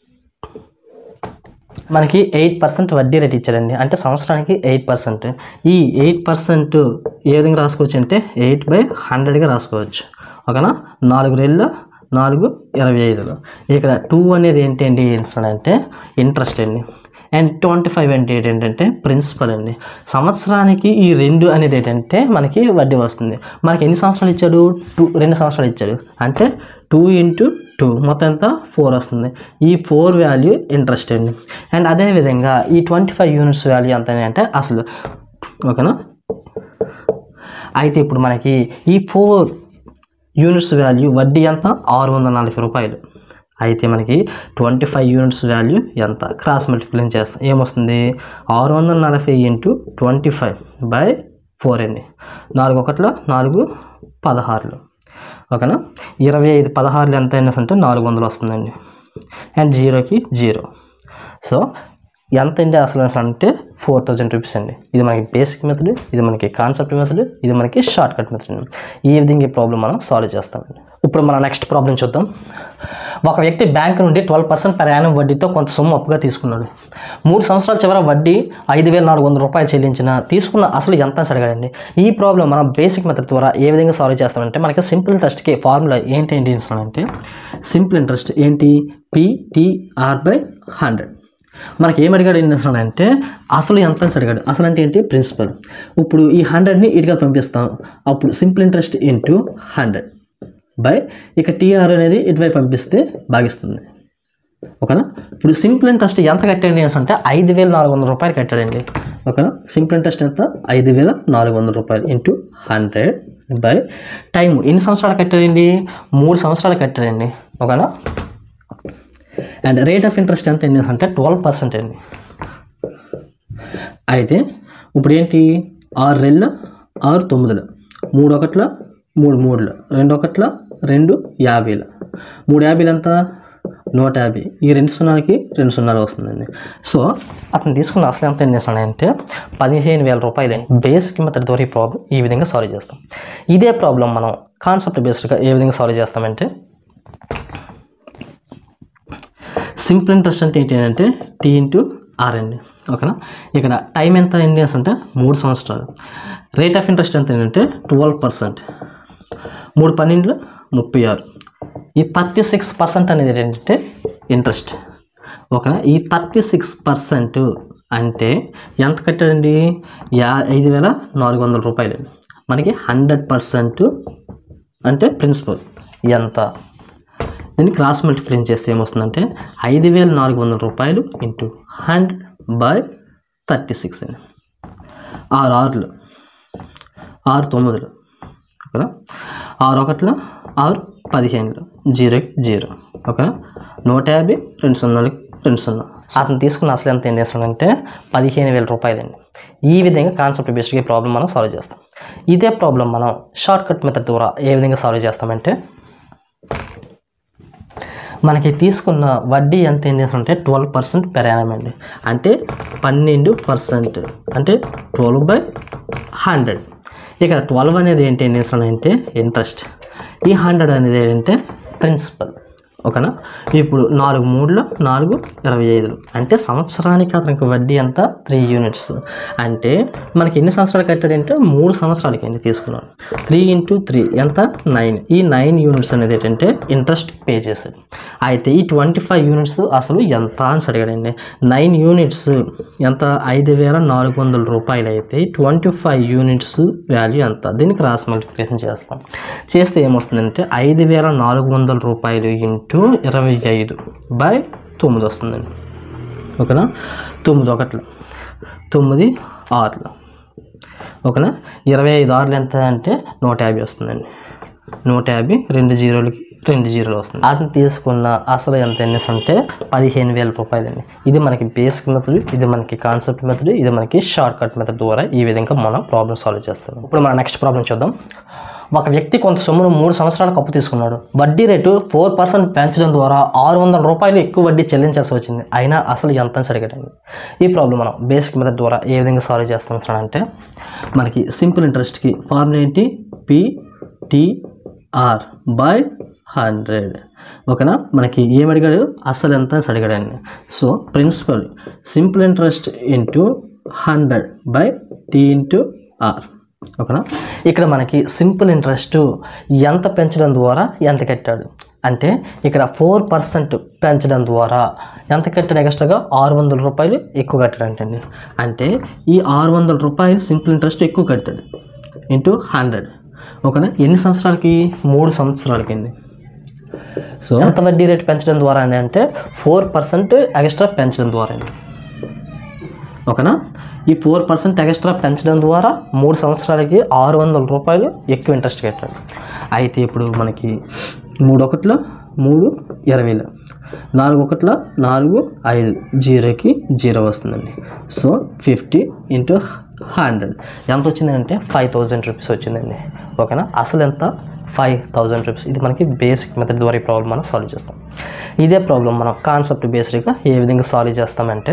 మనకి ఎయిట్ పర్సెంట్ వడ్డీ రేట్ ఇచ్చారండి అంటే సంవత్సరానికి ఎయిట్ పర్సెంట్ ఈ ఎయిట్ పర్సెంట్ ఏ విధంగా రాసుకోవచ్చు అంటే ఎయిట్ బై హండ్రెడ్గా రాసుకోవచ్చు ఓకేనా నాలుగు రెళ్ళ నాలుగు ఇరవై ఐదులో ఇక్కడ టూ అనేది ఏంటండి అంటే ఇంట్రెస్ట్ అండి అండ్ ట్వంటీ ఫైవ్ అంటే ఏంటంటే ప్రిన్సిపల్ అండి సంవత్సరానికి ఈ రెండు అనేది ఏంటంటే మనకి వడ్డీ వస్తుంది మనకి ఎన్ని సంవత్సరాలు ఇచ్చాడు టూ రెండు సంవత్సరాలు ఇచ్చాడు అంటే టూ ఇంటూ టూ మొత్తం ఎంత ఫోర్ వస్తుంది ఈ ఫోర్ వాల్యూ ఇంట్రెస్ట్ అండి అండ్ అదేవిధంగా ఈ ట్వంటీ ఫైవ్ యూనిట్స్ వాల్యూ ఎంత అంటే అసలు ఓకేనా అయితే ఇప్పుడు మనకి ఈ ఫోర్ యూనిట్స్ వాల్యూ వడ్డీ ఎంత ఆరు వందల నలభై రూపాయలు అయితే మనకి ట్వంటీ ఫైవ్ యూనిట్స్ వాల్యూ ఎంత క్రాస్ మల్టిప్లింగ్ చేస్తాం ఏమొస్తుంది ఆరు వందల నలభై into twenty five by four అండి నాలుగు ఒకట్ల నాలుగు పదహారులు ఓకేనా ఇరవై ఐదు పదహారులు ఎంత అయినా అంటే నాలుగు వందలు వస్తుందండి అండ్ జీరోకి జీరో సో ఎంత అండి అసలు అంటే ఫోర్ థౌజండ్ రూపీస్ అండి ఇది మనకి బేసిక్ మెథడ్ ఇది మనకి కాన్సెప్ట్ మెథడ్ ఇది మనకి షార్ట్ కట్ మెథడ్ అండి ఈ విధంగా ఈ ప్రాబ్లం మనం సాల్వ్ చేస్తామండి ఇప్పుడు మనం నెక్స్ట్ ప్రాబ్లం చూద్దాం ఒక వ్యక్తి బ్యాంక్ నుండి ట్వెల్వ్ పర్సెంట్ per annum వడ్డీతో కొంత సొమ్ము అప్పుగా తీసుకున్నాడు మూడు సంవత్సరాల చివర వడ్డీ ఐదు వేల నాలుగు వందల రూపాయలు చెల్లించిన తీసుకున్న అసలు ఎంత అని అడగాలండి ఈ ప్రాబ్లం మనం బేసిక్ మెథడ్ ద్వారా ఏ విధంగా సాల్వ్ చేస్తామంటే మనకి సింపుల్ ఇంట్రెస్ట్కి ఫార్ములా ఏంటి ఏంటి అంటే సింపుల్ ఇంట్రెస్ట్ ఏంటి పిటిఆర్ బై హండ్రెడ్ మనకి ఏం అడిగాడు ఏం చేస్తున్నాడు అంటే అసలు ఎంత అని అడిగాడు అసలు అంటే ఏంటి ప్రిన్సిపల్ ఇప్పుడు ఈ హండ్రెడ్ని ఇటుగా పంపిస్తాం అప్పుడు simple interest into hundred by ఇక టీఆర్ అనేది ఇటువైపు పంపిస్తే భాగిస్తుంది ఓకేనా ఇప్పుడు సింపుల్ ఇంట్రెస్ట్ ఎంత కట్టండి అనేసి అంటే ఐదు వేల నాలుగు వందల రూపాయలు కట్టాడండి ఓకేనా సింపుల్ ఇంట్రెస్ట్ ఎంత ఐదు వేల నాలుగు వందల రూపాయలు ఇంటూ హండ్రెడ్ బై టైం ఎన్ని సంవత్సరాలు కట్టాడండి మూడు సంవత్సరాలు కట్టాడండి ఓకేనా అండ్ రేట్ ఆఫ్ ఇంట్రెస్ట్ ఎంత ఏంటి అంటే ట్వెల్వ్ పర్సెంట్ అండి అయితే ఇప్పుడు ఏంటి ఆరు రెళ్ళు ఆరు తొమ్మిదిలు మూడు ఒకట్ల మూడు మూడులు రెండు ఒకట్ల రెండు యాభైలు మూడు యాభైలు ఎంత నూట యాభై ఈ రెండు సున్నాలకి రెండు సున్నాలు వస్తుందండి సో అతను తీసుకున్న అసలు ఎంత ఏం చేస్తున్నాడంటే పదిహేను వేల రూపాయలే బేసిక్ మెథడ్ ద్వారా ఈ ప్రాబ్లం ఈ విధంగా సాల్వ్ చేస్తాం ఇదే ప్రాబ్లం మనం కాన్సెప్ట్ బేస్డ్గా ఏ విధంగా సాల్వ్ చేస్తామంటే సింపుల్ ఇంట్రెస్ట్ అంటే ఏంటి అంటే టీ ఇంటూ ఆర్ అండి ఓకేనా ఇక్కడ టైం ఎంత ఏంటి అంటే మూడు సంవత్సరాలు రేట్ ఆఫ్ ఇంట్రెస్ట్ ఎంత ఏంటంటే ట్వెల్వ్ పర్సెంట్ మూడు పన్నెండులో ముప్పై ఆరు ఈ థర్టీ సిక్స్ పర్సెంట్ అనేది ఏంటంటే ఇంట్రెస్ట్ ఓకేనా ఈ థర్టీ సిక్స్ పర్సెంట్ అంటే ఎంత కట్టాడండి యా ఐదు వేల నాలుగు వందల రూపాయలు మనకి హండ్రెడ్ పర్సెంట్ అంటే ప్రిన్సిపల్ ఎంత దీన్ని క్రాస్ మల్టిప్లై చేస్తే ఏమొస్తుందంటే ఐదు వేల నాలుగు వందల రూపాయలు into hundred by thirty six అండి ఆరు ఆరులు ఆరు తొమ్మిదిలు ఓకేనా ఆరు ఒకటిలో ఆరు పదిహేనులు జీరోకి జీరో ఓకేనా నూట యాభై రెండు సున్నాలకి రెండు సున్నా అతను తీసుకున్న అసలు ఎంత ఏం చేస్తాడంటే పదిహేను వేల రూపాయలండి ఈ విధంగా కాన్సెప్ట్ బేస్డ్గా ఈ ప్రాబ్లం మనం సాల్వ్ చేస్తాం ఇదే ప్రాబ్లం మనం షార్ట్ కట్ మెథడ్ ద్వారా ఏ విధంగా సాల్వ్ చేస్తామంటే మనకి తీసుకున్న వడ్డీ ఎంత ఏం చేస్తుంటే ట్వెల్వ్ పర్సెంట్ పెర్ యానం అండి అంటే పన్నెండు పర్సెంట్ అంటే ట్వెల్వ్ బై హండ్రెడ్ ఇక్కడ ట్వెల్వ్ అనేది ఏంటి ఏం చేస్తున్నాయంటే ఇంట్రెస్ట్ ఈ హండ్రెడ్ అనేది ఏంటంటే ప్రిన్సిపల్ ఓకేనా ఇప్పుడు నాలుగు మూడులో నాలుగు ఇరవై ఐదులు అంటే సంవత్సరానికి అతనికి వడ్డీ ఎంత త్రీ యూనిట్స్ అంటే మనకి ఎన్ని సంవత్సరాలు కట్టాడంటే మూడు సంవత్సరాలకి అండి తీసుకున్నాను త్రీ ఇంటూ త్రీ ఎంత నైన్ ఈ నైన్ యూనిట్స్ అనేది ఏంటంటే ఇంట్రెస్ట్ పే చేశాడు అయితే ఈ ట్వంటీ ఫైవ్ యూనిట్స్ అసలు ఎంత అని అడిగాడండి నైన్ యూనిట్స్ ఎంత ఐదు వేల నాలుగు వందల రూపాయలు అయితే ట్వంటీ ఫైవ్ యూనిట్స్ వాల్యూ ఎంత దీన్ని క్రాస్ మల్టిప్లికేషన్ చేస్తాం చేస్తే ఏమొస్తుందంటే ఐదు వేల నాలుగు వందల రూపాయలు ఇంటూ ఇరవై ఐదు బై తొమ్మిది వస్తుందండి ఓకేనా తొమ్మిది ఒకట్లు తొమ్మిది ఆరులు ఓకేనా ఇరవై ఐదు ఆరులు ఎంత అంటే నూట యాభై వస్తుందండి నూట యాభై రెండు జీరోలకి రెండు జీరోలు వస్తుంది అతను తీసుకున్న అసలు ఎంత ఎన్ని అంటే పదిహేను వేల రూపాయలు అండి ఇది మనకి బేసిక్ మెథడ్ ఇది మనకి కాన్సెప్ట్ మెథడ్ ఇది మనకి షార్ట్ కట్ మెథడ్ ద్వారా ఈ విధంగా మనం ప్రాబ్లమ్ సాల్వ్ చేస్తాం ఇప్పుడు మన నెక్స్ట్ ప్రాబ్లం చూద్దాం ఒక వ్యక్తి కొంత సొమ్మును మూడు సంవత్సరాలకు అప్పు తీసుకున్నాడు వడ్డీ రేటు ఫోర్ పర్సెంట్ పెంచడం ద్వారా ఆరు వందల రూపాయలు ఎక్కువ వడ్డీ చెల్లించాల్సి వచ్చింది అయినా అసలు ఎంత అని అడిగాడండి ఈ ప్రాబ్లం మనం బేసిక్ మెథడ్ ద్వారా ఏ విధంగా సాల్వ్ చేస్తాం అంటే మనకి సింపుల్ ఇంట్రెస్ట్కి ఫార్ములా ఏంటి పిటిఆర్ బై హండ్రెడ్ ఓకేనా మనకి ఏం అడిగాడు అసలు ఎంత అని అడిగాడండి so principal simple interest into hundred by T into R ఓకేనా ఇక్కడ మనకి సింపుల్ ఇంట్రెస్ట్ ఎంత పెంచడం ద్వారా ఎంత కట్టాడు అంటే ఇక్కడ ఫోర్ పర్సెంట్ పెంచడం ద్వారా ఎంత కట్టాడు ఎక్స్ట్రాగా ఆరు వందల రూపాయలు ఎక్కువ కట్టాడు అంటండి అంటే ఈ ఆరు వందల రూపాయలు సింపుల్ ఇంట్రెస్ట్ ఎక్కువ కట్టాడు ఇంటూ హండ్రెడ్ ఓకేనా ఎన్ని సంవత్సరాలకి మూడు సంవత్సరాలకి అండి సో ఎంత వడ్డీ రేటు పెంచడం ద్వారా అని అంటే ఫోర్ పర్సెంట్ ఎక్స్ట్రా పెంచడం ద్వారా అండి ఓకేనా ఈ ఫోర్ పర్సెంట్ ఎక్స్ట్రా పెంచడం ద్వారా మూడు సంవత్సరాలకి ఆరు వందల రూపాయలు ఎక్కువ ఇంట్రెస్ట్ కట్టాడు అయితే ఇప్పుడు మనకి మూడు ఒకటిలో మూడు ఇరవైలో నాలుగు ఒకటిలో నాలుగు ఐదు జీరోకి జీరో వస్తుందండి సో ఫిఫ్టీ ఇంటూ హండ్రెడ్ ఎంత వచ్చిందంటే ఫైవ్ థౌజండ్ రూపీస్ వచ్చిందండి ఓకేనా అసలు ఎంత ఫైవ్ థౌజండ్ రూపీస్ ఇది మనకి బేసిక్ మెథడ్ ద్వారా ఈ ప్రాబ్లం మనం సాల్వ్ చేస్తాం ఇదే ప్రాబ్లం మనం కాన్సెప్ట్ బేస్డ్గా ఏ విధంగా సాల్వ్ చేస్తామంటే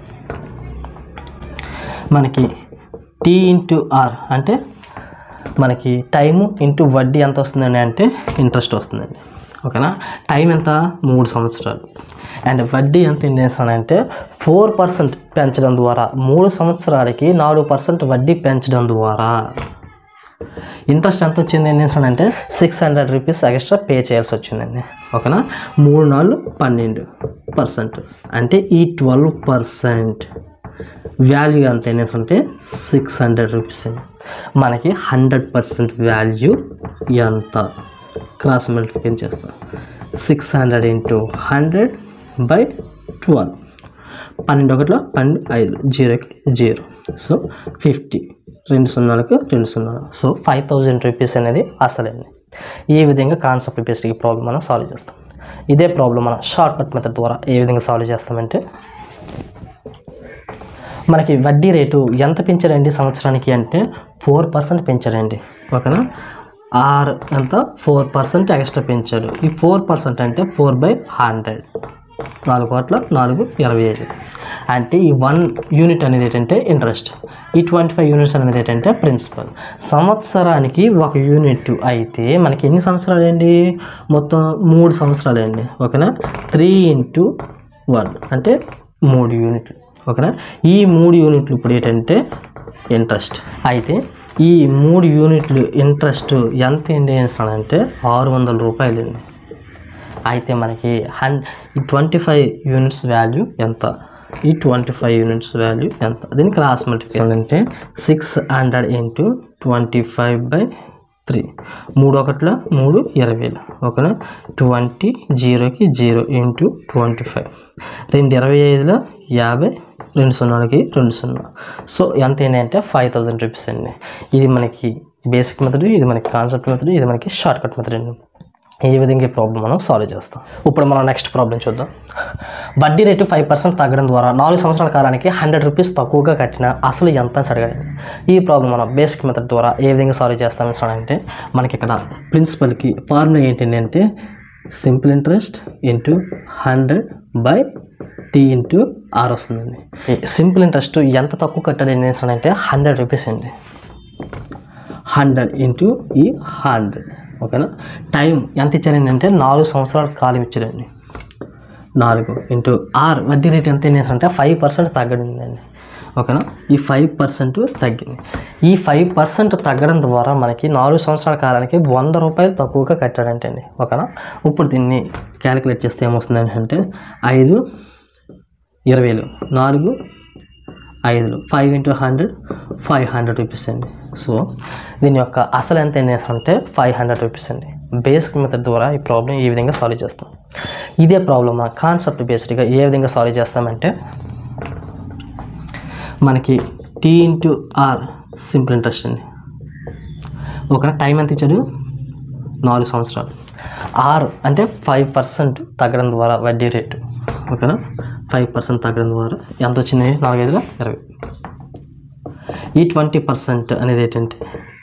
మనకి టీ ఇంటూ ఆర్ అంటే మనకి టైము ఇంటూ వడ్డీ ఎంత వస్తుందండి అంటే ఇంట్రెస్ట్ వస్తుందండి ఓకేనా టైం ఎంత మూడు సంవత్సరాలు అండ్ వడ్డీ ఎంత ఏం చేస్తానంటే ఫోర్ పర్సెంట్ పెంచడం ద్వారా మూడు సంవత్సరాలకి నాలుగు పర్సెంట్ వడ్డీ పెంచడం ద్వారా ఇంట్రెస్ట్ ఎంత వచ్చింది ఏం చేస్తానంటే six hundred rupees extra pay చేయాల్సి వచ్చిందండి ఓకేనా మూడు నాలుగు పన్నెండు పర్సెంట్ అంటే ఈ ట్వెల్వ్ పర్సెంట్ వాల్యూ ఎంత ఏంటంటే సిక్స్ హండ్రెడ్ రూపీస్ అండి మనకి హండ్రెడ్ పర్సెంట్ వాల్యూ ఎంత క్రాస్ మల్టిప్లికేషన్ చేస్తాం six hundred into hundred by twelve పన్నెండు ఒకటిలో పన్నెండు ఐదు జీరోకి జీరో సో ఫిఫ్టీ రెండు సున్నాలకు రెండు సున్నాలు సో ఫైవ్ థౌజండ్ రూపీస్ అనేది అసలండి ఈ విధంగా కాన్సెప్ట్ బేస్డ్ ఈ ప్రాబ్లం మనం సాల్వ్ చేస్తాం ఇదే ప్రాబ్లం మనం షార్ట్ కట్ మెథడ్ ద్వారా ఏ విధంగా సాల్వ్ చేస్తామంటే మనకి వడ్డీ రేటు ఎంత పెంచారండి సంవత్సరానికి అంటే ఫోర్ పర్సెంట్ పెంచారండి ఓకేనా ఆర్ ఎంత ఫోర్ పర్సెంట్ ఎక్స్ట్రా పెంచాడు ఈ ఫోర్ పర్సెంట్ అంటే ఫోర్ బై హండ్రెడ్ నాలుగు కోట్ల నాలుగు ఇరవై ఐదు అంటే ఈ వన్ యూనిట్ అనేది ఏంటంటే ఇంట్రెస్ట్ ఈ ట్వంటీ ఫైవ్ యూనిట్స్ అనేది ఏంటంటే ప్రిన్సిపల్ సంవత్సరానికి ఒక యూనిట్ అయితే మనకి ఎన్ని సంవత్సరాలు అండి మొత్తం మూడు సంవత్సరాలు అండి ఓకేనా త్రీ ఇంటూ వన్ అంటే మూడు యూనిట్లు ఓకేనా ఈ మూడు యూనిట్లు ఇప్పుడు ఏంటంటే ఇంట్రెస్ట్ అయితే ఈ మూడు యూనిట్లు ఇంట్రెస్ట్ ఎంత ఏంటి అంటే ఆరు వందల రూపాయలు అండి అయితే మనకి హన్ ఈ ట్వంటీ ఫైవ్ యూనిట్స్ వాల్యూ ఎంత ఈ ట్వంటీ ఫైవ్ యూనిట్స్ వాల్యూ ఎంత దీన్ని క్రాస్ మల్టిప్లికేషన్ అంటే six hundred into twenty five by three మూడు ఒకట్ల మూడు ఇరవైలు ఓకేనా ట్వంటీ జీరోకి జీరో ఇంటూ ట్వంటీ ఫైవ్ రెండు ఇరవై ఐదులో యాభై రెండు సున్నాలకి రెండు సున్నా సో ఎంత ఏంటి అంటే ఫైవ్ థౌజండ్ రూపీస్ అండి ఇది మనకి బేసిక్ మెథడ్ ఇది మనకి కాన్సెప్ట్ మెథడ్ ఇది మనకి షార్ట్ కట్ మెథడ్ అండి ఈ విధంగా ఈ ప్రాబ్లం మనం సాల్వ్ చేస్తాం ఇప్పుడు మనం నెక్స్ట్ ప్రాబ్లం చూద్దాం వడ్డీ రేటు ఫైవ్ పర్సెంట్ తగ్గడం ద్వారా నాలుగు సంవత్సరాల కాలానికి హండ్రెడ్ రూపీస్ తక్కువగా కట్టిన అసలు ఎంత అని అడగండి ఈ ప్రాబ్లం మనం బేసిక్ మెథడ్ ద్వారా ఏ విధంగా సాల్వ్ చేస్తామని అంటే మనకి ఇక్కడ ప్రిన్సిపల్కి ఫార్ములా ఏంటి అంటే simple interest into hundred by T into R వస్తుందండి సింపుల్ ఇంట్రెస్ట్ ఎంత తక్కువ కట్టాలి ఏం చేస్తానంటే హండ్రెడ్ రూపీస్ అండి హండ్రెడ్ ఇంటూ ఈ హండ్రెడ్ ఓకేనా టైం ఎంత ఇచ్చారండి అంటే నాలుగు సంవత్సరాల కాలం ఇచ్చారండి నాలుగు ఇంటూ ఆర్ వడ్డీ రేట్ ఎంత అంటే ఫైవ్ పర్సెంట్ తగ్గడిందండి ఓకేనా ఈ ఫైవ్ పర్సెంట్ తగ్గింది ఈ ఫైవ్ పర్సెంట్ తగ్గడం ద్వారా మనకి నాలుగు సంవత్సరాల కాలానికి వంద రూపాయలు తక్కువగా కట్టాడంటే అండి ఓకేనా ఇప్పుడు దీన్ని క్యాలిక్యులేట్ చేస్తే ఏమొస్తుందని అంటే ఐదు ఇరవైలు నాలుగు ఐదులు five into hundred five hundred rupees అండి సో దీని యొక్క అసలు ఎంత ఏంటి అంటే ఫైవ్ హండ్రెడ్ రూపీస్ అండి బేసిక్ మెథడ్ ద్వారా ఈ ప్రాబ్లం ఈ విధంగా సాల్వ్ చేస్తాం ఇదే ప్రాబ్లం మన కాన్సెప్ట్ బేస్డ్గా ఏ విధంగా సాల్వ్ చేస్తామంటే మనకి T into R simple interest అండి ఒక టైం ఎంత ఇచ్చాడు నాలుగు సంవత్సరాలు ఆర్ అంటే ఫైవ్ పర్సెంట్ తగ్గడం ద్వారా వడ్డీ రేటు ఓకేనా ఫైవ్ పర్సెంట్ తగ్గడం ద్వారా ఎంత వచ్చింది నాలుగైదులో ఇరవై ఈ ట్వంటీ పర్సెంట్ అనేది ఏంటంటే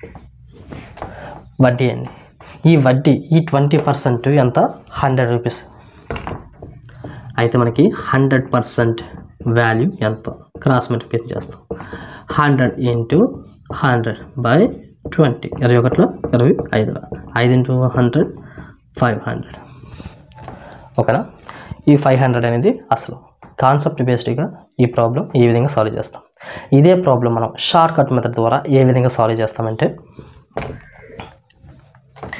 వడ్డీ అండి ఈ వడ్డీ ఈ ట్వంటీ పర్సెంట్ ఎంత హండ్రెడ్ రూపీస్ అయితే మనకి హండ్రెడ్ పర్సెంట్ వాల్యూ ఎంత క్రాస్ మల్టిప్లికేషన్ చేస్తాం hundred into hundred by twenty ఇరవై ఒకటిలో ఇరవై ఐదులో ఐదు ఇంటూ హండ్రెడ్ ఫైవ్ హండ్రెడ్ ఓకేనా ఈ ఫైవ్ హండ్రెడ్ అనేది అసలు కాన్సెప్ట్ బేస్డ్గా ఈ ప్రాబ్లం ఈ విధంగా సాల్వ్ చేస్తాం ఇదే ప్రాబ్లం మనం షార్ట్ కట్ మెథడ్ ద్వారా ఏ విధంగా సాల్వ్ చేస్తామంటే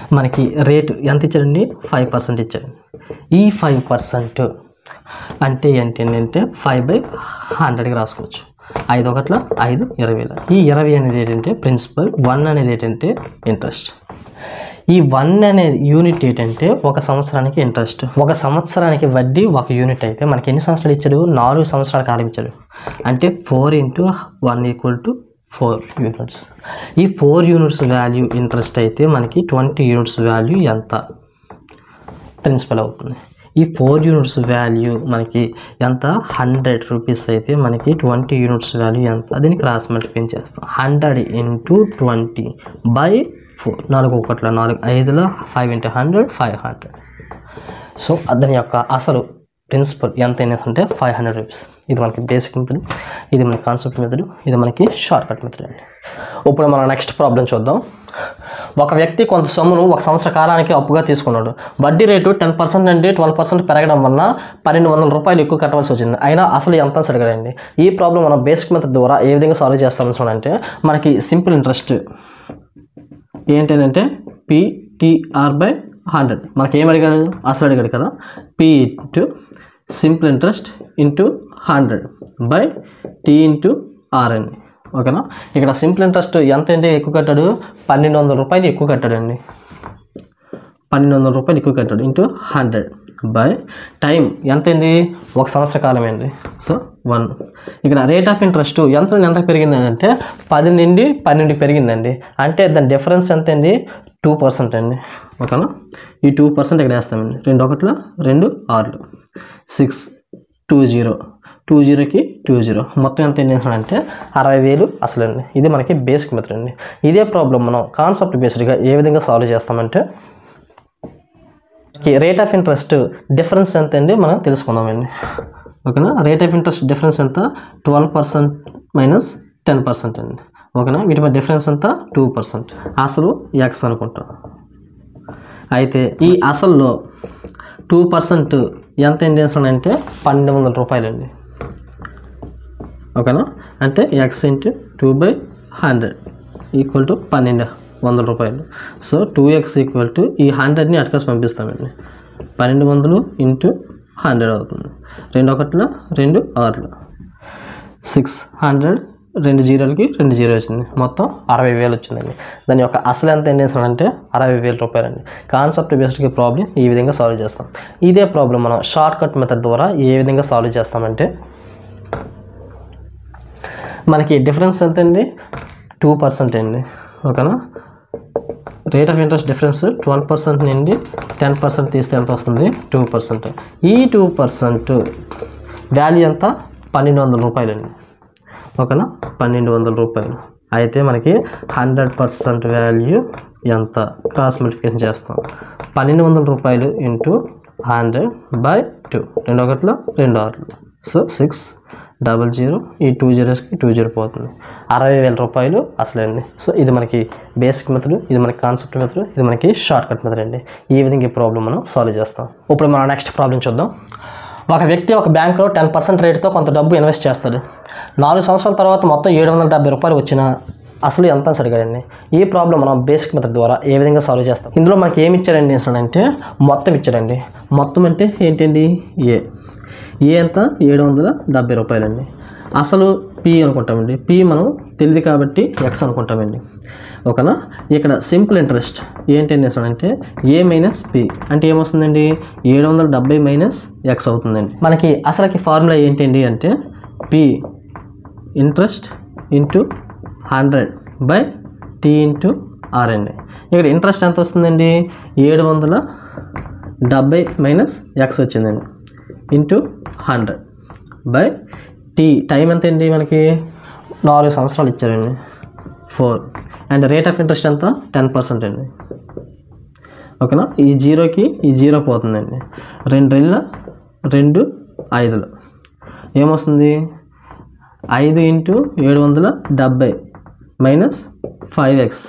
మనకి రేటు ఎంత ఇచ్చాడండి ఫైవ్ పర్సెంట్ ఇచ్చాడు ఈ ఫైవ్ పర్సెంట్ అంటే ఏంటంటే ఫైవ్ బై హండ్రెడ్కి రాసుకోవచ్చు ఐదు ఒకట్ల ఐదు ఇరవై వేల ఈ ఇరవై అనేది ఏంటంటే ప్రిన్సిపల్ వన్ అనేది ఏంటంటే ఇంట్రెస్ట్ ఈ వన్ అనే యూనిట్ ఏంటంటే ఒక సంవత్సరానికి ఇంట్రెస్ట్ ఒక సంవత్సరానికి వడ్డీ ఒక యూనిట్ అయితే మనకి ఎన్ని సంవత్సరాలు ఇచ్చాడు నాలుగు సంవత్సరాల కాలం ఇచ్చాడు అంటే four into one equal to four units ఈ ఫోర్ యూనిట్స్ వాల్యూ ఇంట్రెస్ట్ అయితే మనకి ట్వంటీ యూనిట్స్ వాల్యూ ఎంత ప్రిన్సిపల్ అవుతుంది ఈ ఫోర్ యూనిట్స్ వాల్యూ మనకి ఎంత హండ్రెడ్ రూపీస్ అయితే మనకి ట్వంటీ యూనిట్స్ వాల్యూ ఎంత దీన్ని క్రాస్ మల్టిఫై చేస్తాం hundred into twenty by four నాలుగు ఒకట్ల నాలుగు ఐదులో five into hundred five hundred so దాని యొక్క అసలు ప్రిన్సిపల్ ఎంత అంటే ఫైవ్ హండ్రెడ్ రూపీస్ ఇది మనకి బేసిక్ మెథడ్ ఇది మన కాన్సెప్ట్ మెథడ్ ఇది మనకి షార్ట్ కట్ మెథడ్ అండి ఇప్పుడు మనం నెక్స్ట్ ప్రాబ్లం చూద్దాం ఒక వ్యక్తి కొంత సొమ్మును ఒక సంవత్సర కాలానికి అప్పుగా తీసుకున్నాడు వడ్డీ రేటు టెన్ పర్సెంట్ నుండి ట్వెల్వ్ పర్సెంట్ పెరగడం వల్ల పన్నెండు వందల రూపాయలు ఎక్కువ కట్టవలసి వచ్చింది అయినా అసలు ఎంత అని అడిగాడండి ఈ ప్రాబ్లం మనం బేసిక్ మెథడ్ ద్వారా ఏ విధంగా సాల్వ్ చేస్తామని చూడంటే మనకి సింపుల్ ఇంట్రెస్ట్ ఏంటంటే పిటిఆర్ బై హండ్రెడ్ మనకి ఏం అడిగాడు అసలు అడిగాడు కదా P into simple interest into hundred by T into R అండి ఓకేనా ఇక్కడ సింపుల్ ఇంట్రెస్ట్ ఎంత అంటే ఎక్కువ కట్టాడు పన్నెండు వందల రూపాయలు ఎక్కువ కట్టాడండి పన్నెండు వందల రూపాయలు ఎక్కువ కట్టాడు ఇంటూ హండ్రెడ్ బై టైం ఎంత అయింది ఒక సంవత్సర కాలం అయింది సో వన్ ఇక్కడ రేట్ ఆఫ్ ఇంట్రెస్ట్ ఎంత నుండి ఎంత పెరిగింది అంటే పది నుండి పన్నెండు పెరిగిందండి అంటే దాని డిఫరెన్స్ ఎంత అండి టూ పర్సెంట్ అండి ఓకేనా ఈ టూ పర్సెంట్ ఇక్కడ వేస్తామండి రెండు ఒకట్ల రెండు ఆరులు సిక్స్ టూ జీరో టూ జీరోకి టూ జీరో మొత్తం ఎంత ఏం చేస్తాడంటే అరవై వేలు అసలండి ఇది మనకి బేసిక్ మెథడ్ అండి ఇదే ప్రాబ్లం మనం కాన్సెప్ట్ బేస్డ్గా ఏ విధంగా సాల్వ్ చేస్తామంటే రేట్ ఆఫ్ ఇంట్రెస్ట్ డిఫరెన్స్ ఎంత అండి మనం తెలుసుకుందామండి ఓకేనా రేట్ ఆఫ్ ఇంట్రెస్ట్ డిఫరెన్స్ ఎంత twelve percent minus ten percent అండి ఓకేనా వీటి మధ్య డిఫరెన్స్ ఎంత టూ పర్సెంట్ అసలు ఎక్స్ అనుకుంటాం అయితే ఈ అసల్లో టూ పర్సెంట్ ఎంత ఏం చేస్తాడంటే పన్నెండు వందల రూపాయలండి ఓకేనా అంటే X into two by hundred equal to పన్నెండు వందల రూపాయలు so two X equal to ఈ హండ్రెడ్ని అటకాసి పంపిస్తామండి పన్నెండు వందలు ఇంటూ హండ్రెడ్ అవుతుంది రెండు ఒకటిలో రెండు ఆరులో సిక్స్ హండ్రెడ్ రెండు జీరోలకి రెండు జీరో వచ్చింది మొత్తం అరవై వేలు వచ్చిందండి దాని యొక్క అసలు ఎంత ఏం చేస్తాడంటే అరవై వేల రూపాయలండి కాన్సెప్ట్ బేస్డ్కి ప్రాబ్లం ఈ విధంగా సాల్వ్ చేస్తాం ఇదే ప్రాబ్లం మనం షార్ట్ కట్ మెథడ్ ద్వారా ఏ విధంగా సాల్వ్ చేస్తామంటే మనకి డిఫరెన్స్ ఎంత అండి టూ పర్సెంట్ అండి ఓకేనా rate of interest difference twelve percent నుండి టెన్ పర్సెంట్ తీస్తే ఎంత వస్తుంది టూ పర్సెంట్ ఈ టూ పర్సెంట్ వాల్యూ ఎంత పన్నెండు వందల రూపాయలండి ఓకేనా పన్నెండు వందల రూపాయలు అయితే మనకి హండ్రెడ్ పర్సెంట్ వాల్యూ ఎంత క్రాస్ మల్టిఫికేషన్ చేస్తాం పన్నెండు వందల రూపాయలు ఇంటూ హండ్రెడ్ బై టూ రెండు ఒకటిలో రెండు ఆరులు సో సిక్స్ డబల్ జీరో ఈ టూ జీరోస్కి టూ జీరో పోతుంది అరవై వేల రూపాయలు అసలండి సో ఇది మనకి బేసిక్ మెథడ్ ఇది మనకి కాన్సెప్ట్ మెథడ్ ఇది మనకి షార్ట్ కట్ మెథడ్ అండి ఈ విధంగా ఈ ప్రాబ్లం మనం సాల్వ్ చేస్తాం ఇప్పుడు మనం నెక్స్ట్ ప్రాబ్లం చూద్దాం ఒక వ్యక్తి ఒక బ్యాంకులో టెన్ పర్సెంట్ రేటుతో కొంత డబ్బు ఇన్వెస్ట్ చేస్తాడు నాలుగు సంవత్సరాల తర్వాత మొత్తం ఏడు వందల డెబ్బై రూపాయలు వచ్చిన అసలు ఎంత అని అడిగాడండి ఈ ప్రాబ్లం మనం బేసిక్ మెథడ్ ద్వారా ఏ విధంగా సాల్వ్ చేస్తాం ఇందులో మనకి ఏమి ఇచ్చాడండి అంటే మొత్తం ఇచ్చాడండి మొత్తం అంటే ఏంటండి ఏ ఏ ఎంత ఏడు వందల డెబ్బై రూపాయలండి అసలు పి అనుకుంటామండి పి మనం తెలియదు కాబట్టి ఎక్స్ అనుకుంటామండి ఓకేనా ఇక్కడ సింపుల్ ఇంట్రెస్ట్ ఏంటి అంటే ఏ మైనస్ పి అంటే ఏమొస్తుందండి ఏడు వందల డెబ్బై మైనస్ ఎక్స్ అవుతుందండి మనకి అసలుకి ఫార్ములా ఏంటండి అంటే P interest into hundred by T into R అండి ఇక్కడ ఇంట్రెస్ట్ ఎంత వస్తుందండి ఏడు వందల డెబ్బై మైనస్ ఎక్స్ వచ్చిందండి into hundred by T time ఎంత అండి మనకి నాలుగు సంవత్సరాలు ఇచ్చారండి four and rate of interest ఎంత టెన్ పర్సెంట్ అండి ఓకేనా ఈ జీరోకి ఈ జీరో పోతుందండి రెండు రెళ్ళ రెండు ఐదులు ఏమొస్తుంది ఐదు ఇంటూ ఏడు వందల డెబ్బై minus five X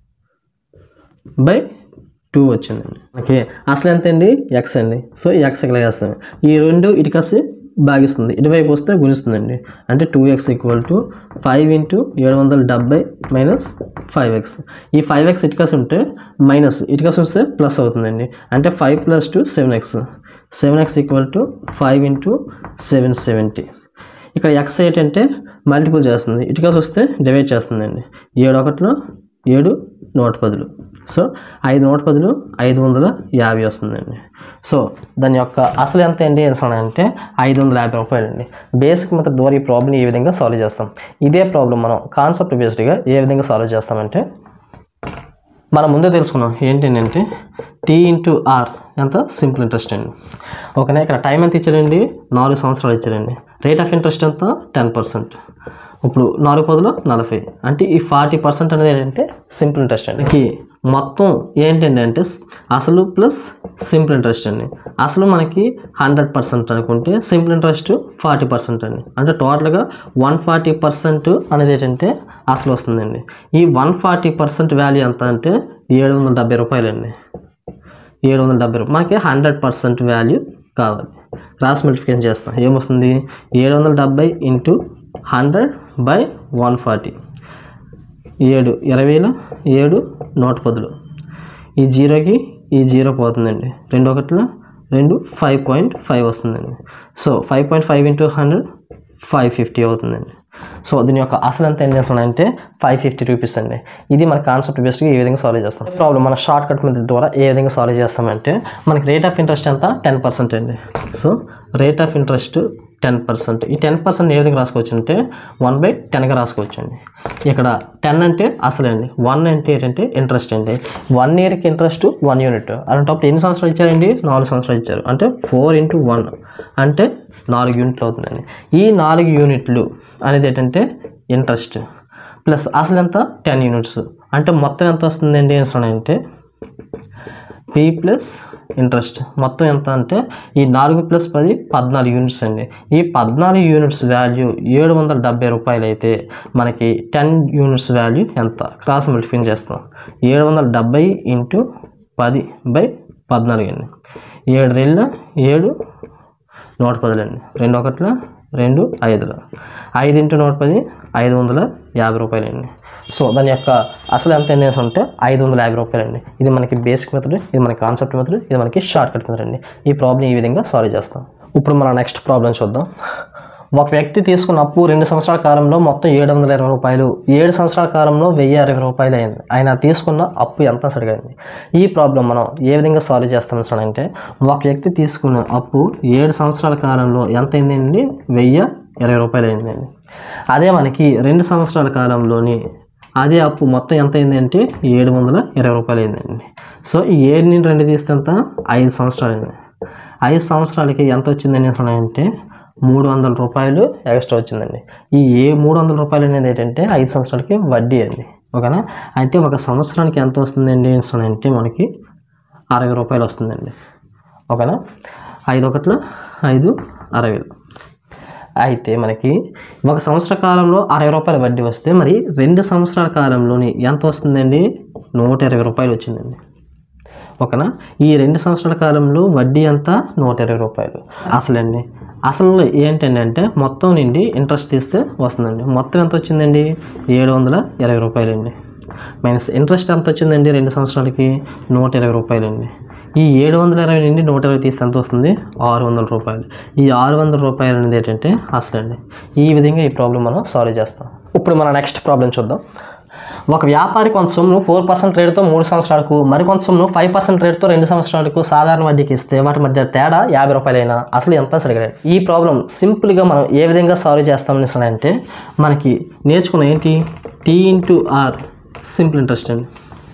by two వచ్చిందండి ఓకే అసలు ఎంత అండి ఎక్స్ అండి సో ఈ ఎక్స్ ఇక్కడ వేస్తాం ఈ రెండు ఇటు కలిసి భాగిస్తుంది ఇటువైపు వస్తే గుణిస్తుందండి అంటే two X equal to five into ఏడు వందల డెబ్బై మైనస్ ఫైవ్ ఎక్స్ ఈ ఫైవ్ ఎక్స్ ఇటుకస్ ఉంటే మైనస్ ఇటుకస్ వస్తే ప్లస్ అవుతుందండి అంటే five plus two seven X seven X equal to five into seven seventy ఇక్కడ ఎక్స్ ఏంటంటే మల్టిపుల్ చేస్తుంది ఇటుకస్ వస్తే డివైడ్ చేస్తుందండి ఏడు ఒకటిలో ఏడు నూట పదులు సో ఐదు నూట పదులు ఐదు వందల యాభై వస్తుందండి సో దాని యొక్క అసలు ఎంత ఏంటి అంటే ఐదు వందల యాభై రూపాయలు అండి బేసిక్ మెథడ్ ద్వారా ఈ ప్రాబ్లమ్ ఈ విధంగా సాల్వ్ చేస్తాం ఇదే ప్రాబ్లం మనం కాన్సెప్ట్ బేస్డ్గా ఏ విధంగా సాల్వ్ చేస్తామంటే మనం ముందే తెలుసుకున్నాం ఏంటంటే టీ ఇంటూ ఆర్ ఎంత సింపుల్ ఇంట్రెస్ట్ అండి ఓకేనా ఇక్కడ టైం ఎంత ఇచ్చారండి నాలుగు సంవత్సరాలు ఇచ్చారండి రేట్ ఆఫ్ ఇంట్రెస్ట్ ఎంత టెన్ పర్సెంట్ ఇప్పుడు నాలుగు పదులు నలభై అంటే ఈ ఫార్టీ పర్సెంట్ అనేది ఏంటంటే సింపుల్ ఇంట్రెస్ట్ అండి ఈ మొత్తం ఏంటంటే అంటే అసలు ప్లస్ సింపుల్ ఇంట్రెస్ట్ అండి అసలు మనకి హండ్రెడ్ పర్సెంట్ అనుకుంటే సింపుల్ ఇంట్రెస్ట్ ఫార్టీ పర్సెంట్ అండి అంటే టోటల్గా వన్ ఫార్టీ పర్సెంట్ అనేది ఏంటంటే అసలు వస్తుందండి ఈ వన్ ఫార్టీ పర్సెంట్ వాల్యూ ఎంత అంటే ఏడు వందల డెబ్బై రూపాయలండి ఏడు వందల డెబ్బై రూపాయలు మనకి హండ్రెడ్ పర్సెంట్ వాల్యూ కావాలి క్రాస్ మల్టిఫికేషన్ చేస్తాం ఏమొస్తుంది ఏడు వందల డెబ్బై into hundred by one forty ఏడు ఇరవైలో ఏడు నూట పదులు ఈ జీరోకి ఈ జీరో పోతుందండి రెండు ఒకటిలో రెండు ఫైవ్ పాయింట్ ఫైవ్ వస్తుందండి so five point five into hundred five fifty అవుతుందండి సో దీని యొక్క అసలు ఎంత ఏం చేస్తున్నాడంటే ఫైవ్ ఫిఫ్టీ రూపీస్ అండి ఇది మన కాన్సెప్ట్ బేస్డ్గా ఏ విధంగా సాల్వ్ చేస్తాం ప్రాబ్లం మన షార్ట్ కట్ మెథడ్ ద్వారా ఏ విధంగా సాల్వ్ చేస్తామంటే మనకి రేట్ ఆఫ్ ఇంట్రెస్ట్ ఎంత టెన్ పర్సెంట్ అండి so rate of interest ten percent ఈ టెన్ పర్సెంట్ ఏ విధంగా రాసుకోవచ్చు అంటే వన్ బై టెన్గా రాసుకోవచ్చు అండి ఇక్కడ టెన్ అంటే అసలండి వన్ అంటే ఏంటంటే ఇంట్రెస్ట్ అండి వన్ ఇయర్కి ఇంట్రెస్ట్ వన్ యూనిట్ అలాంటప్పుడు ఎన్ని సంవత్సరాలు ఇచ్చారండి నాలుగు సంవత్సరాలు ఇచ్చారు అంటే ఫోర్ ఇంటూ వన్ అంటే నాలుగు యూనిట్లు అవుతుందండి ఈ నాలుగు యూనిట్లు అనేది ఏంటంటే ఇంట్రెస్ట్ ప్లస్ అసలు ఎంత టెన్ యూనిట్స్ అంటే మొత్తం ఎంత వస్తుందండి అసలు అంటే పి ప్లస్ ఇంట్రెస్ట్ మొత్తం ఎంత అంటే ఈ నాలుగు ప్లస్ పది పద్నాలుగు యూనిట్స్ అండి ఈ పద్నాలుగు యూనిట్స్ వాల్యూ ఏడు వందల డెబ్బై రూపాయలు అయితే మనకి టెన్ యూనిట్స్ వాల్యూ ఎంత క్రాస్ మల్టిఫిన్ చేస్తాం ఏడు వందల డెబ్బై ఇంటూ పది బై పద్నాలుగు అండి ఏడు రెండు ఏడు నూట పదులండి రెండు ఒకట్ల రెండు ఐదులో ఐదు ఇంటూ నూట పది ఐదు వందల యాభై రూపాయలండి సో దాని యొక్క అసలు ఎంత ఎన్ని ఉంటే ఐదు వందల యాభై రూపాయలండి ఇది మనకి బేసిక్ మెథడ్ ఇది మనకి కాన్సెప్ట్ మెథడ్ ఇది మనకి షార్ట్ కట్ మెథడ్ అండి ఈ ప్రాబ్లం ఈ విధంగా సాల్వ్ చేస్తాం ఇప్పుడు మన నెక్స్ట్ ప్రాబ్లం చూద్దాం ఒక వ్యక్తి తీసుకున్న అప్పు రెండు సంవత్సరాల కాలంలో మొత్తం ఏడు వందల ఇరవై రూపాయలు ఏడు సంవత్సరాల కాలంలో వెయ్యి అరవై రూపాయలు అయింది ఆయన తీసుకున్న అప్పు ఎంత అడిగింది ఈ ప్రాబ్లం మనం ఏ విధంగా సాల్వ్ చేస్తాం అంటే ఒక వ్యక్తి తీసుకున్న అప్పు ఏడు సంవత్సరాల కాలంలో ఎంత అయిందండి వెయ్యి ఇరవై రూపాయలు అయిందండి అదే మనకి రెండు సంవత్సరాల కాలంలోని అదే అప్పు మొత్తం ఎంత అయిందంటే ఏడు వందల ఇరవై రూపాయలు అయిందండి సో ఈ ఏడు నుండి రెండు తీస్తే ఎంత ఐదు సంవత్సరాలు అయింది ఐదు సంవత్సరాలకి ఎంత వచ్చిందని అంటే మూడు వందల రూపాయలు ఎక్స్ట్రా వచ్చిందండి ఈ ఏ మూడు వందల రూపాయలు అనేది ఏంటంటే ఐదు సంవత్సరాలకి వడ్డీ అండి ఓకేనా అంటే ఒక సంవత్సరానికి ఎంత వస్తుందండి అంటే మనకి అరవై రూపాయలు వస్తుందండి ఓకేనా ఐదు ఒకట్లో ఐదు అరవై అయితే మనకి ఒక సంవత్సర కాలంలో అరవై రూపాయల వడ్డీ వస్తే మరి రెండు సంవత్సరాల కాలంలోని ఎంత వస్తుందండి నూట ఇరవై రూపాయలు వచ్చిందండి ఓకేనా ఈ రెండు సంవత్సరాల కాలంలో వడ్డీ అంతా నూట ఇరవై రూపాయలు అసలండి అసలు ఏంటండి అంటే మొత్తం నుండి ఇంట్రెస్ట్ తీస్తే వస్తుందండి మొత్తం ఎంత వచ్చిందండి ఏడు వందల ఇరవై రూపాయలండి మైనస్ ఇంట్రెస్ట్ ఎంత వచ్చిందండి రెండు సంవత్సరాలకి నూట ఇరవై రూపాయలండి ఈ ఏడు వందల ఇరవై నుండి నూట ఇరవై తీస్తే ఎంత వస్తుంది ఆరు వందల రూపాయలు ఈ ఆరు వందల రూపాయలు అనేది ఏంటంటే అసలండి ఈ విధంగా ఈ ప్రాబ్లం మనం సాల్వ్ చేస్తాం ఇప్పుడు మన నెక్స్ట్ ప్రాబ్లం చూద్దాం ఒక వ్యాపారి కొంత సొమ్ము ఫోర్ పర్సెంట్ రేటుతో మూడు సంవత్సరాలకు మరికొంత సొమ్మును ఫైవ్ పర్సెంట్ రేటుతో రెండు సంవత్సరాలకు సాధారణ వడ్డీకి ఇస్తే వాటి మధ్య తేడా యాభై రూపాయలైనా అసలు ఎంత అడిగారు ఈ ప్రాబ్లం సింపుల్గా మనం ఏ విధంగా సాల్వ్ చేస్తామని అసలు అంటే మనకి నేర్చుకున్న ఏంటి T into R simple interest అండి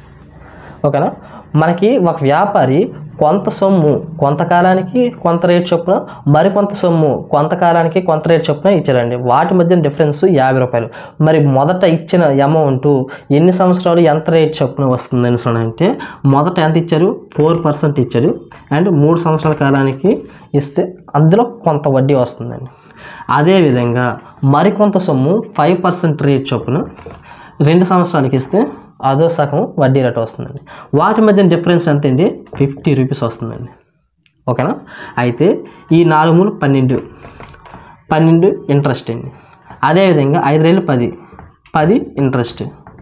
ఓకేనా మనకి ఒక వ్యాపారి కొంత సొమ్ము కొంతకాలానికి కొంత రేట్ చొప్పున మరికొంత సొమ్ము కొంతకాలానికి కొంత రేట్ చొప్పున ఇచ్చారండి వాటి మధ్య డిఫరెన్స్ యాభై రూపాయలు మరి మొదట ఇచ్చిన అమౌంట్ ఎన్ని సంవత్సరాలు ఎంత రేట్ చొప్పున వస్తుందని అంటే మొదట ఎంత ఇచ్చారు ఫోర్ పర్సెంట్ ఇచ్చారు అండ్ మూడు సంవత్సరాల కాలానికి ఇస్తే అందులో కొంత వడ్డీ వస్తుందండి అదేవిధంగా మరికొంత సొమ్ము ఫైవ్ పర్సెంట్ రేట్ చొప్పున రెండు సంవత్సరాలకి ఇస్తే అదో సగం వడ్డీ రేట్ వస్తుందండి వాటి మధ్య డిఫరెన్స్ ఎంత అండి ఫిఫ్టీ రూపీస్ వస్తుందండి ఓకేనా అయితే ఈ నాలుగు మూడు పన్నెండు పన్నెండు ఇంట్రెస్ట్ అండి అదేవిధంగా ఐదు రేళ్ళు పది పది ఇంట్రెస్ట్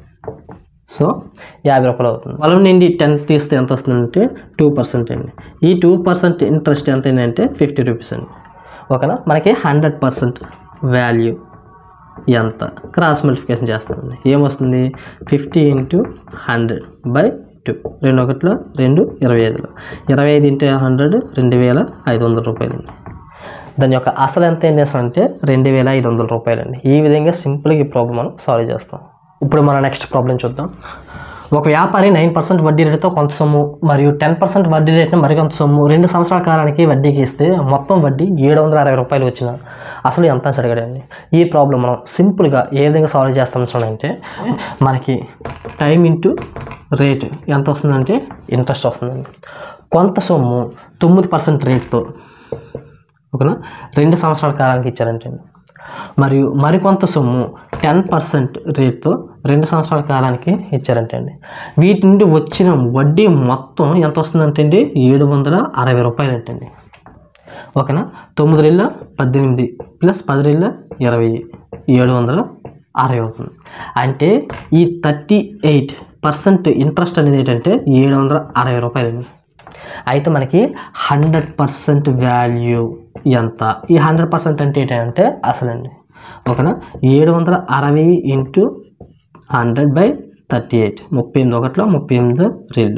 సో యాభై రూపాయలు అవుతుంది పొలం నుండి టెన్ తీస్తే ఎంత వస్తుందంటే టూ పర్సెంట్ అండి ఈ టూ పర్సెంట్ ఇంట్రెస్ట్ ఎంత ఏంటంటే ఫిఫ్టీ రూపీస్ అండి ఓకేనా మనకి హండ్రెడ్ పర్సెంట్ వాల్యూ ఎంత క్రాస్ మల్టిఫికేషన్ చేస్తామండి ఏమొస్తుంది fifty into hundred by two రెండు ఒకటిలో రెండు ఇరవై ఐదులో ఇరవై ఐదు ఇంటూ హండ్రెడ్ రెండు వేల ఐదు వందల రూపాయలండి దాని యొక్క అసలు ఎంత ఏం చేస్తామంటే రెండు వేల ఐదు వందల రూపాయలండి ఈ విధంగా సింపుల్గా ఈ ప్రాబ్లం మనం సాల్వ్ చేస్తాం ఇప్పుడు మన నెక్స్ట్ ప్రాబ్లం చూద్దాం ఒక వ్యాపారి నైన్ పర్సెంట్ వడ్డీ రేటుతో కొంత సొమ్ము మరియు టెన్ పర్సెంట్ వడ్డీ రేటును మరికొంత సొమ్ము రెండు సంవత్సరాల కాలానికి వడ్డీకి ఇస్తే మొత్తం వడ్డీ ఏడు వందల అరవై రూపాయలు వచ్చిన అసలు ఎంత అని అడిగాడండి ఈ ప్రాబ్లం మనం సింపుల్గా ఏ విధంగా సాల్వ్ చేస్తాం అంటే మనకి టైం ఇంటూ రేటు ఎంత వస్తుందంటే ఇంట్రెస్ట్ వస్తుందండి కొంత సొమ్ము తొమ్మిది పర్సెంట్ రేటుతో ఓకేనా రెండు సంవత్సరాల కాలానికి ఇచ్చారంటే మరియు మరికొంత సొమ్ము టెన్ పర్సెంట్ రేట్తో రెండు సంవత్సరాల కాలానికి ఇచ్చారంటే అండి వీటి నుండి వచ్చిన వడ్డీ మొత్తం ఎంత వస్తుందంటే అండి ఏడు వందల అరవై రూపాయలు అంటండి ఓకేనా తొమ్మిది రెళ్ళ పద్దెనిమిది ప్లస్ పది రెళ్ళ ఇరవై ఏడు వందల అరవై అవుతుంది అంటే ఈ థర్టీ ఎయిట్ పర్సెంట్ ఇంట్రెస్ట్ అనేది ఏంటంటే ఏడు వందల అరవై రూపాయలండి అయితే మనకి హండ్రెడ్ పర్సెంట్ వాల్యూ ఎంత ఈ హండ్రెడ్ పర్సెంట్ అంటే ఏంటంటే అసలండి ఓకేనా ఏడు వందల అరవై into hundred by thirty eight ముప్పై ఎనిమిది ఒకటిలో ముప్పై ఎనిమిది రెండు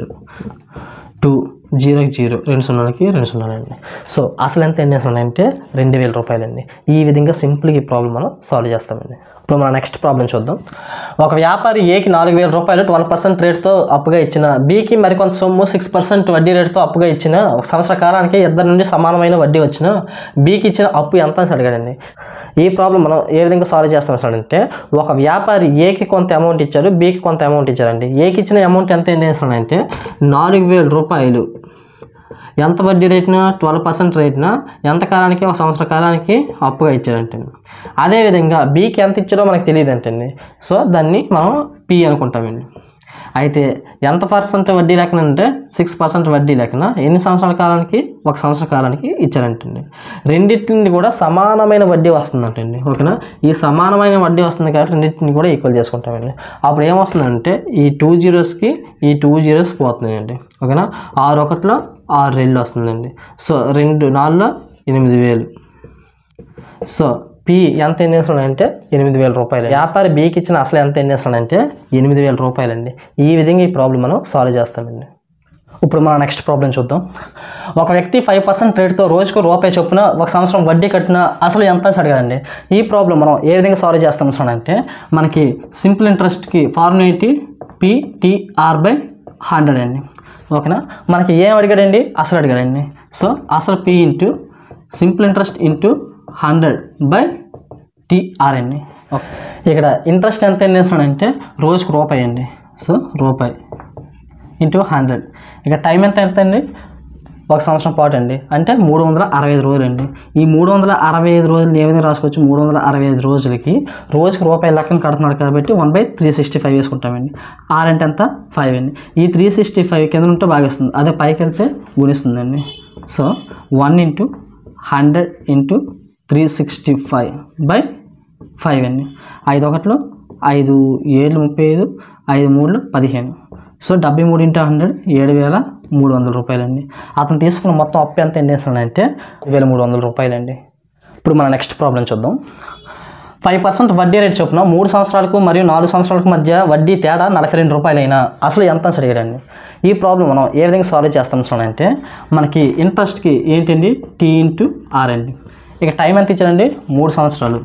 టూ జీరోకి జీరో రెండు సున్నాలకి రెండు సున్నాలండి సో అసలు ఎంత ఎన్ని ఉన్నాయంటే రెండు వేల రూపాయలండి ఈ విధంగా సింపుల్గా ఈ ప్రాబ్లం మనం సాల్వ్ చేస్తామండి ఇప్పుడు మన నెక్స్ట్ ప్రాబ్లం చూద్దాం ఒక వ్యాపారి ఏకి నాలుగు వేల రూపాయలు ట్వెల్వ్ పర్సెంట్ రేటుతో అప్పుగా ఇచ్చిన బీకి మరికొంత సొమ్ము సిక్స్ పర్సెంట్ వడ్డీ రేటుతో అప్పుగా ఇచ్చిన ఒక సంవత్సర కాలానికి ఇద్దరి నుండి సమానమైన వడ్డీ వచ్చిన బీకి ఇచ్చిన అప్పు ఎంత అని అడిగాడండి ఈ ప్రాబ్లం మనం ఏ విధంగా సాల్వ్ చేస్తాం అంటే ఒక వ్యాపారి ఏకి కొంత అమౌంట్ ఇచ్చారు బీకి కొంత అమౌంట్ ఇచ్చారండి ఏకి ఇచ్చిన అమౌంట్ ఎంత ఏం చేస్తాడంటే నాలుగు వేల రూపాయలు ఎంత వడ్డీ రేటున ట్వెల్వ్ పర్సెంట్ రేటున ఎంత కాలానికి ఒక సంవత్సర కాలానికి అప్పుగా ఇచ్చారంటండి అదేవిధంగా బీకి ఎంత ఇచ్చారో మనకు తెలియదు అంటండి సో దాన్ని మనం పి అనుకుంటామండి అయితే ఎంత పర్సెంట్ వడ్డీ లెక్కన అంటే సిక్స్ పర్సెంట్ వడ్డీ లెక్కన ఎన్ని సంవత్సరాల కాలానికి ఒక సంవత్సర కాలానికి ఇచ్చారంటండి రెండింటిని కూడా సమానమైన వడ్డీ వస్తుందంటండి ఓకేనా ఈ సమానమైన వడ్డీ వస్తుంది కాబట్టి రెండింటిని కూడా ఈక్వల్ చేసుకుంటామండి అప్పుడు ఏమొస్తుందంటే ఈ టూ జీరోస్కి ఈ టూ జీరోస్ పోతున్నాయండి ఓకేనా ఆరు ఒకటిలో ఆరు రెండు వస్తుందండి సో రెండు నాలుగులో ఎనిమిది వేలు సో పి ఎంత ఎన్ని వేస్తున్నాడంటే ఎనిమిది వేల రూపాయలు వ్యాపారి బికి ఇచ్చిన అసలు ఎంత ఎన్ని వేస్తున్నాడంటే ఎనిమిది వేల రూపాయలండి ఈ విధంగా ఈ ప్రాబ్లం మనం సాల్వ్ చేస్తామండి ఇప్పుడు మన నెక్స్ట్ ప్రాబ్లం చూద్దాం ఒక వ్యక్తి ఫైవ్ పర్సెంట్ రేటుతో రోజుకు రూపాయి చొప్పున ఒక సంవత్సరం వడ్డీ కట్టిన అసలు ఎంత అని అడగాలండి ఈ ప్రాబ్లం మనం ఏ విధంగా సాల్వ్ చేస్తాం అంటే మనకి సింపుల్ ఇంట్రెస్ట్కి ఫార్ములా ఏంటి పిటిఆర్ బై హండ్రెడ్ అండి ఓకేనా మనకి ఏం అడిగాడండి అసలు అడిగాడండి సో అసలు P into simple interest into hundred by TR అండి ఓకే. ఇక్కడ ఇంట్రెస్ట్ ఎంత ఎన్ని వేస్తున్నాడంటే రోజుకు రూపాయి అండి సో రూపాయి ఇంటూ హండ్రెడ్ ఇక టైం ఎంత ఎంత అండి ఒక సంవత్సరం పాటు అండి అంటే మూడు వందల అరవై ఐదు రోజులు అండి ఈ మూడు వందల అరవై ఐదు రోజులు ఏ విధంగా రాసుకోవచ్చు మూడు వందల అరవై ఐదు రోజులకి రోజుకి రూపాయి లెక్కన కడుతున్నాడు కాబట్టి one by three sixty five వేసుకుంటామండి ఆర్ అంటే ఎంత ఫైవ్ అండి ఈ త్రీ సిక్స్టీ ఫైవ్ కింద ఉంటే భాగిస్తుంది అదే పైకి వెళ్తే గుణిస్తుందండి so one into hundred into three sixty five by five అండి ఐదు ఒకటిలో ఐదు ఏళ్ళు ముప్పై ఐదు ఐదు మూడులు పదిహేను సో డెబ్బై మూడు ఇంటూ హండ్రెడ్ ఏడు వేల మూడు వందల రూపాయలండి అతను తీసుకున్న మొత్తం అప్పు ఎంత ఎన్ని వేస్తున్నాడంటే వేల మూడు వందల రూపాయలండి ఇప్పుడు మన నెక్స్ట్ ప్రాబ్లం చూద్దాం ఫైవ్ పర్సెంట్ వడ్డీ రేట్ చొప్పున మూడు సంవత్సరాలకు మరియు నాలుగు సంవత్సరాలకు మధ్య వడ్డీ తేడా నలభై రెండు రూపాయలైనా అసలు ఎంత అని అడిగాడండి ఈ ప్రాబ్లం మనం ఏ విధంగా సాల్వ్ చేస్తాం చూడండి మనకి ఇంట్రెస్ట్కి ఏంటండి టీ ఇంటూ ఆర్ అండి ఇక టైం ఎంత ఇచ్చారండి మూడు సంవత్సరాలు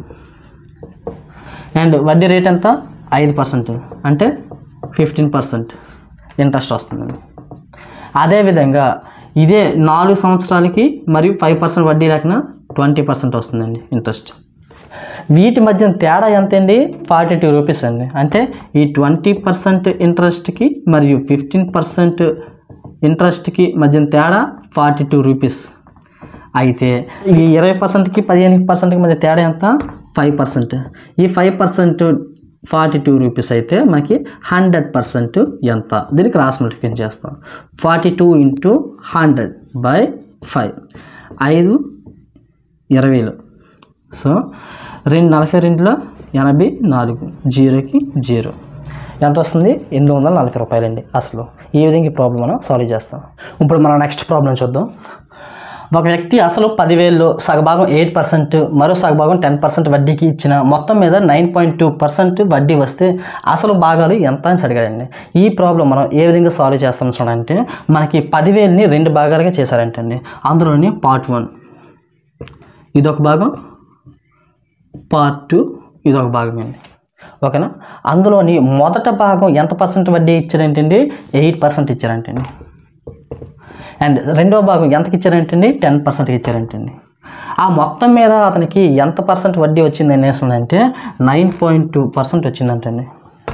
అండ్ వడ్డీ రేట్ ఎంత ఐదు పర్సెంట్ అంటే ఫిఫ్టీన్ పర్సెంట్ ఇంట్రెస్ట్ వస్తుందండి అదేవిధంగా ఇదే నాలుగు సంవత్సరాలకి మరియు ఫైవ్ పర్సెంట్ వడ్డీ లేకుండా ట్వంటీ పర్సెంట్ వస్తుందండి ఇంట్రెస్ట్ వీటి మధ్య తేడా ఎంత అండి ఫార్టీ టూ రూపీస్ అండి అంటే ఈ ట్వంటీ పర్సెంట్ ఇంట్రెస్ట్కి మరియు ఫిఫ్టీన్ పర్సెంట్ ఇంట్రెస్ట్కి మధ్య తేడా ఫార్టీ టూ రూపీస్ అయితే ఈ ఇరవై పర్సెంట్కి పదిహేను పర్సెంట్కి మధ్య తేడా ఎంత ఫైవ్ పర్సెంట్ ఈ five percent forty two rupees అయితే మనకి హండ్రెడ్ పర్సెంట్ ఎంత దీనికి క్రాస్ మల్టిప్లికేషన్ చేస్తాం forty two into hundred by five ఐదు ఇరవైలో సో రెండు నలభై రెండులో ఎనభై నాలుగు జీరోకి జీరో ఎంత వస్తుంది ఎనిమిది వందల నలభై రూపాయలండి అసలు ఈ విధంగా ఈ ప్రాబ్లం మనం సాల్వ్ చేస్తాం ఇప్పుడు మనం నెక్స్ట్ ప్రాబ్లం చూద్దాం ఒక వ్యక్తి అసలు పదివేలు సగభాగం ఎయిట్ పర్సెంట్ మరో సగభాగం టెన్ పర్సెంట్ వడ్డీకి ఇచ్చిన మొత్తం మీద నైన్ పాయింట్ టూ పర్సెంట్ వడ్డీ వస్తే అసలు భాగాలు ఎంత అని అడిగాడండి ఈ ప్రాబ్లం మనం ఏ విధంగా సాల్వ్ చేస్తాం చూడంటే మనకి పదివేలని రెండు భాగాలుగా చేశారంటండి అందులోని పార్ట్ వన్ ఇదొక భాగం పార్ట్ టూ ఇదొక భాగం అండి ఓకేనా అందులోని మొదట భాగం ఎంత పర్సెంట్ వడ్డీ ఇచ్చారంటండి ఎయిట్ పర్సెంట్ ఇచ్చారంటండి అండ్ రెండో భాగం ఎంతకి ఇచ్చారంటండి టెన్ పర్సెంట్కి ఇచ్చారంటండి ఆ మొత్తం మీద అతనికి ఎంత పర్సెంట్ వడ్డీ వచ్చింది అనేసి నైన్ పాయింట్ టూ పర్సెంట్ వచ్చిందంటండి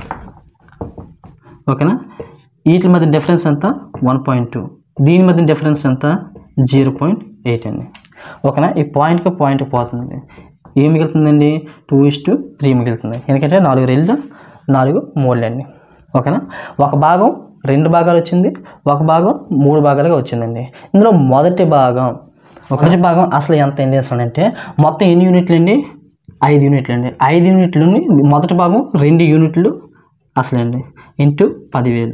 ఓకేనా వీటి మధ్య డిఫరెన్స్ ఎంత వన్ పాయింట్ టూ దీని మధ్య డిఫరెన్స్ ఎంత జీరో పాయింట్ ఎయిట్ అండి ఓకేనా ఈ పాయింట్కి పాయింట్ పోతుంది ఏం మిగులుతుందండి టూ ఇస్ టు త్రీ మిగులుతుంది ఎందుకంటే నాలుగు రెళ్ళు నాలుగు మూడు అండి ఓకేనా ఒక భాగం రెండు భాగాలు వచ్చింది ఒక భాగం మూడు భాగాలుగా వచ్చిందండి ఇందులో మొదటి భాగం మొదటి భాగం అసలు ఎంత ఏం చేస్తానంటే మొత్తం ఎన్ని యూనిట్లు అండి ఐదు యూనిట్లు అండి ఐదు యూనిట్లు మొదటి భాగం రెండు యూనిట్లు అసలండి ఇంటూ పదివేలు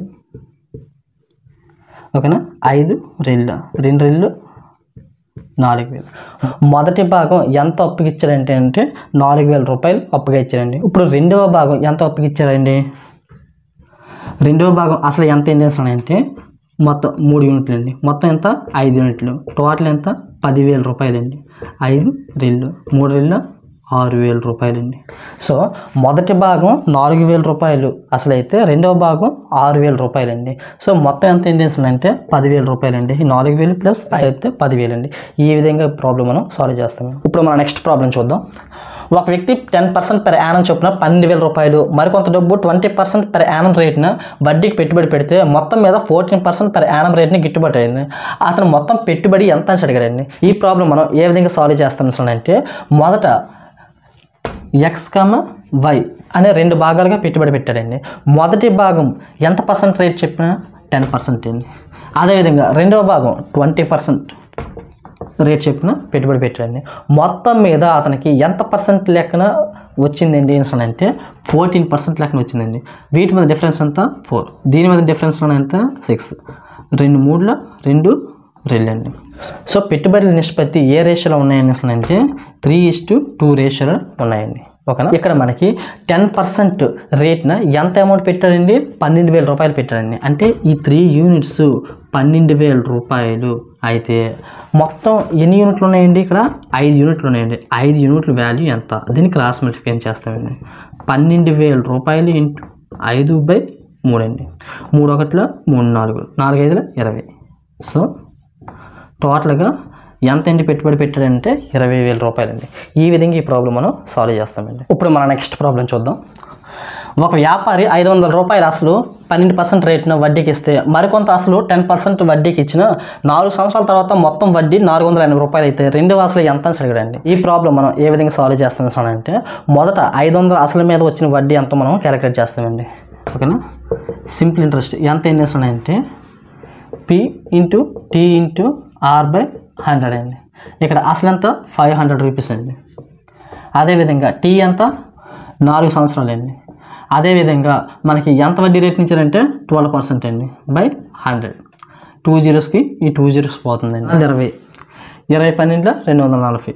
ఓకేనా ఐదు రెళ్ళు రెండు రెళ్ళు నాలుగు వేలు మొదటి భాగం ఎంత అప్పుకి ఇచ్చారంటే అంటే నాలుగు వేల రూపాయలు అప్పుగా ఇచ్చారండి ఇప్పుడు రెండవ భాగం ఎంత అప్పుకి ఇచ్చారండి రెండవ భాగం అసలు ఎంత ఏం చేస్తున్నాయంటే మొత్తం మూడు యూనిట్లు అండి మొత్తం ఎంత ఐదు యూనిట్లు టోటల్ ఎంత పదివేల రూపాయలండి ఐదు రెళ్ళు మూడు రెళ్ళు ఆరు వేల రూపాయలండి సో మొదటి భాగం నాలుగు వేల రూపాయలు అసలు అయితే రెండవ భాగం ఆరు వేల రూపాయలండి సో మొత్తం ఎంత ఏం చేస్తుందంటే పదివేల రూపాయలండి ఈ నాలుగు వేలు ప్లస్ అయితే పదివేలండి ఈ విధంగా ప్రాబ్లం మనం సాల్వ్ చేస్తాం ఇప్పుడు మనం నెక్స్ట్ ప్రాబ్లం చూద్దాం ఒక వ్యక్తి టెన్ పర్సెంట్ పెర్ యానం చొప్పున పన్నెండు వేల రూపాయలు మరికొంత డబ్బు ట్వంటీ పర్సెంట్ పెర్ యానం రేట్న వడ్డీకి పెట్టుబడి పెడితే మొత్తం మీద ఫోర్టీన్ పర్సెంట్ పెర్ యానం రేట్ని గిట్టుబాటు అయింది అతను మొత్తం పెట్టుబడి ఎంత అని అడిగాడండి ఈ ప్రాబ్లం మనం ఏ విధంగా సాల్వ్ చేస్తాం అంటే మొదట ఎక్స్ కమ వై అనే రెండు భాగాలుగా పెట్టుబడి పెట్టాడండి మొదటి భాగం ఎంత పర్సెంట్ రేట్ చెప్పినా టెన్ పర్సెంట్ అండి అదేవిధంగా రెండవ భాగం ట్వంటీ పర్సెంట్ రేట్ చెప్పిన పెట్టుబడి పెట్టాడండి మొత్తం మీద అతనికి ఎంత పర్సెంట్ లెక్కన వచ్చిందండి ఏంటి అంటే ఫోర్టీన్ పర్సెంట్ లెక్కన వచ్చిందండి వీటి మీద డిఫరెన్స్ ఎంత ఫోర్ దీని మీద డిఫరెన్స్ ఎంత సిక్స్ రెండు మూడులో రెండు రెండు అండి సో పెట్టుబడుల నిష్పత్తి ఏ రేషియోలో ఉన్నాయని అంటే త్రీ ఇస్ టు టూ రేషియోలో ఉన్నాయండి ఓకేనా ఇక్కడ మనకి టెన్ పర్సెంట్ రేట్న ఎంత అమౌంట్ పెట్టారండి పన్నెండు వేల రూపాయలు పెట్టారండి అంటే ఈ త్రీ యూనిట్స్ పన్నెండు వేల రూపాయలు అయితే మొత్తం ఎన్ని యూనిట్లు ఉన్నాయండి ఇక్కడ ఐదు యూనిట్లు ఉన్నాయండి ఐదు యూనిట్ల వాల్యూ ఎంత దీన్ని క్రాస్ మల్టిఫికేషన్ చేస్తామండి పన్నెండు వేల రూపాయలు ఇంటూ ఐదు బై మూడు అండి మూడు ఒకటిలో మూడు నాలుగు నాలుగు ఐదులో ఇరవై సో టోటల్గా ఎంత అండి పెట్టుబడి పెట్టాడంటే ఇరవై వేల రూపాయలండి ఈ విధంగా ఈ ప్రాబ్లం మనం సాల్వ్ చేస్తామండి ఇప్పుడు మన నెక్స్ట్ ప్రాబ్లం చూద్దాం ఒక వ్యాపారి ఐదు వందల రూపాయలు అసలు పన్నెండు పర్సెంట్ రేటున వడ్డీకి ఇస్తే మరికొంత అసలు టెన్ పర్సెంట్ వడ్డీకి ఇచ్చిన నాలుగు సంవత్సరాల తర్వాత మొత్తం వడ్డీ నాలుగు వందల ఎనభై రూపాయలు అయితే రెండు అసలు ఎంత అని అడిగాడండి ఈ ప్రాబ్లం మనం ఏ విధంగా సాల్వ్ చేస్తాం అంటే మొదట ఐదు వందల అసలు మీద వచ్చిన వడ్డీ ఎంత మనం క్యాలిక్యులేట్ చేస్తామండి ఓకేనా సింపుల్ ఇంట్రెస్ట్ ఎంత ఏం చేస్తున్నాయంటే P into T into R by hundred అండి ఇక్కడ అసలు ఎంత ఫైవ్ హండ్రెడ్ రూపీస్ అండి అదేవిధంగా టీ ఎంత నాలుగు సంవత్సరాలు అండి అదేవిధంగా మనకి ఎంత వడ్డీ రేట్ ఇచ్చారంటే ట్వెల్వ్ పర్సెంట్ అండి బై హండ్రెడ్ టూ జీరోస్కి ఈ టూ జీరోస్ పోతుందండి అది ఇరవై ఇరవై పన్నెండులో రెండు వందల నలభై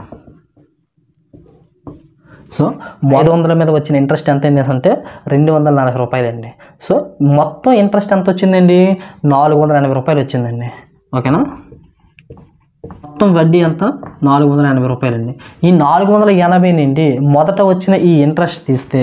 సో ఐదు వందల మీద వచ్చిన ఇంట్రెస్ట్ ఎంత అయింది అంటే రెండు వందల నలభై రూపాయలు అండి సో మొత్తం ఇంట్రెస్ట్ ఎంత వచ్చిందండి నాలుగు వందల ఎనభై రూపాయలు వచ్చిందండి ఓకేనా మొత్తం వడ్డీ ఎంత నాలుగు వందల ఎనభై రూపాయలండి ఈ నాలుగు వందల ఎనభై నుండి మొదట వచ్చిన ఈ ఇంట్రెస్ట్ తీస్తే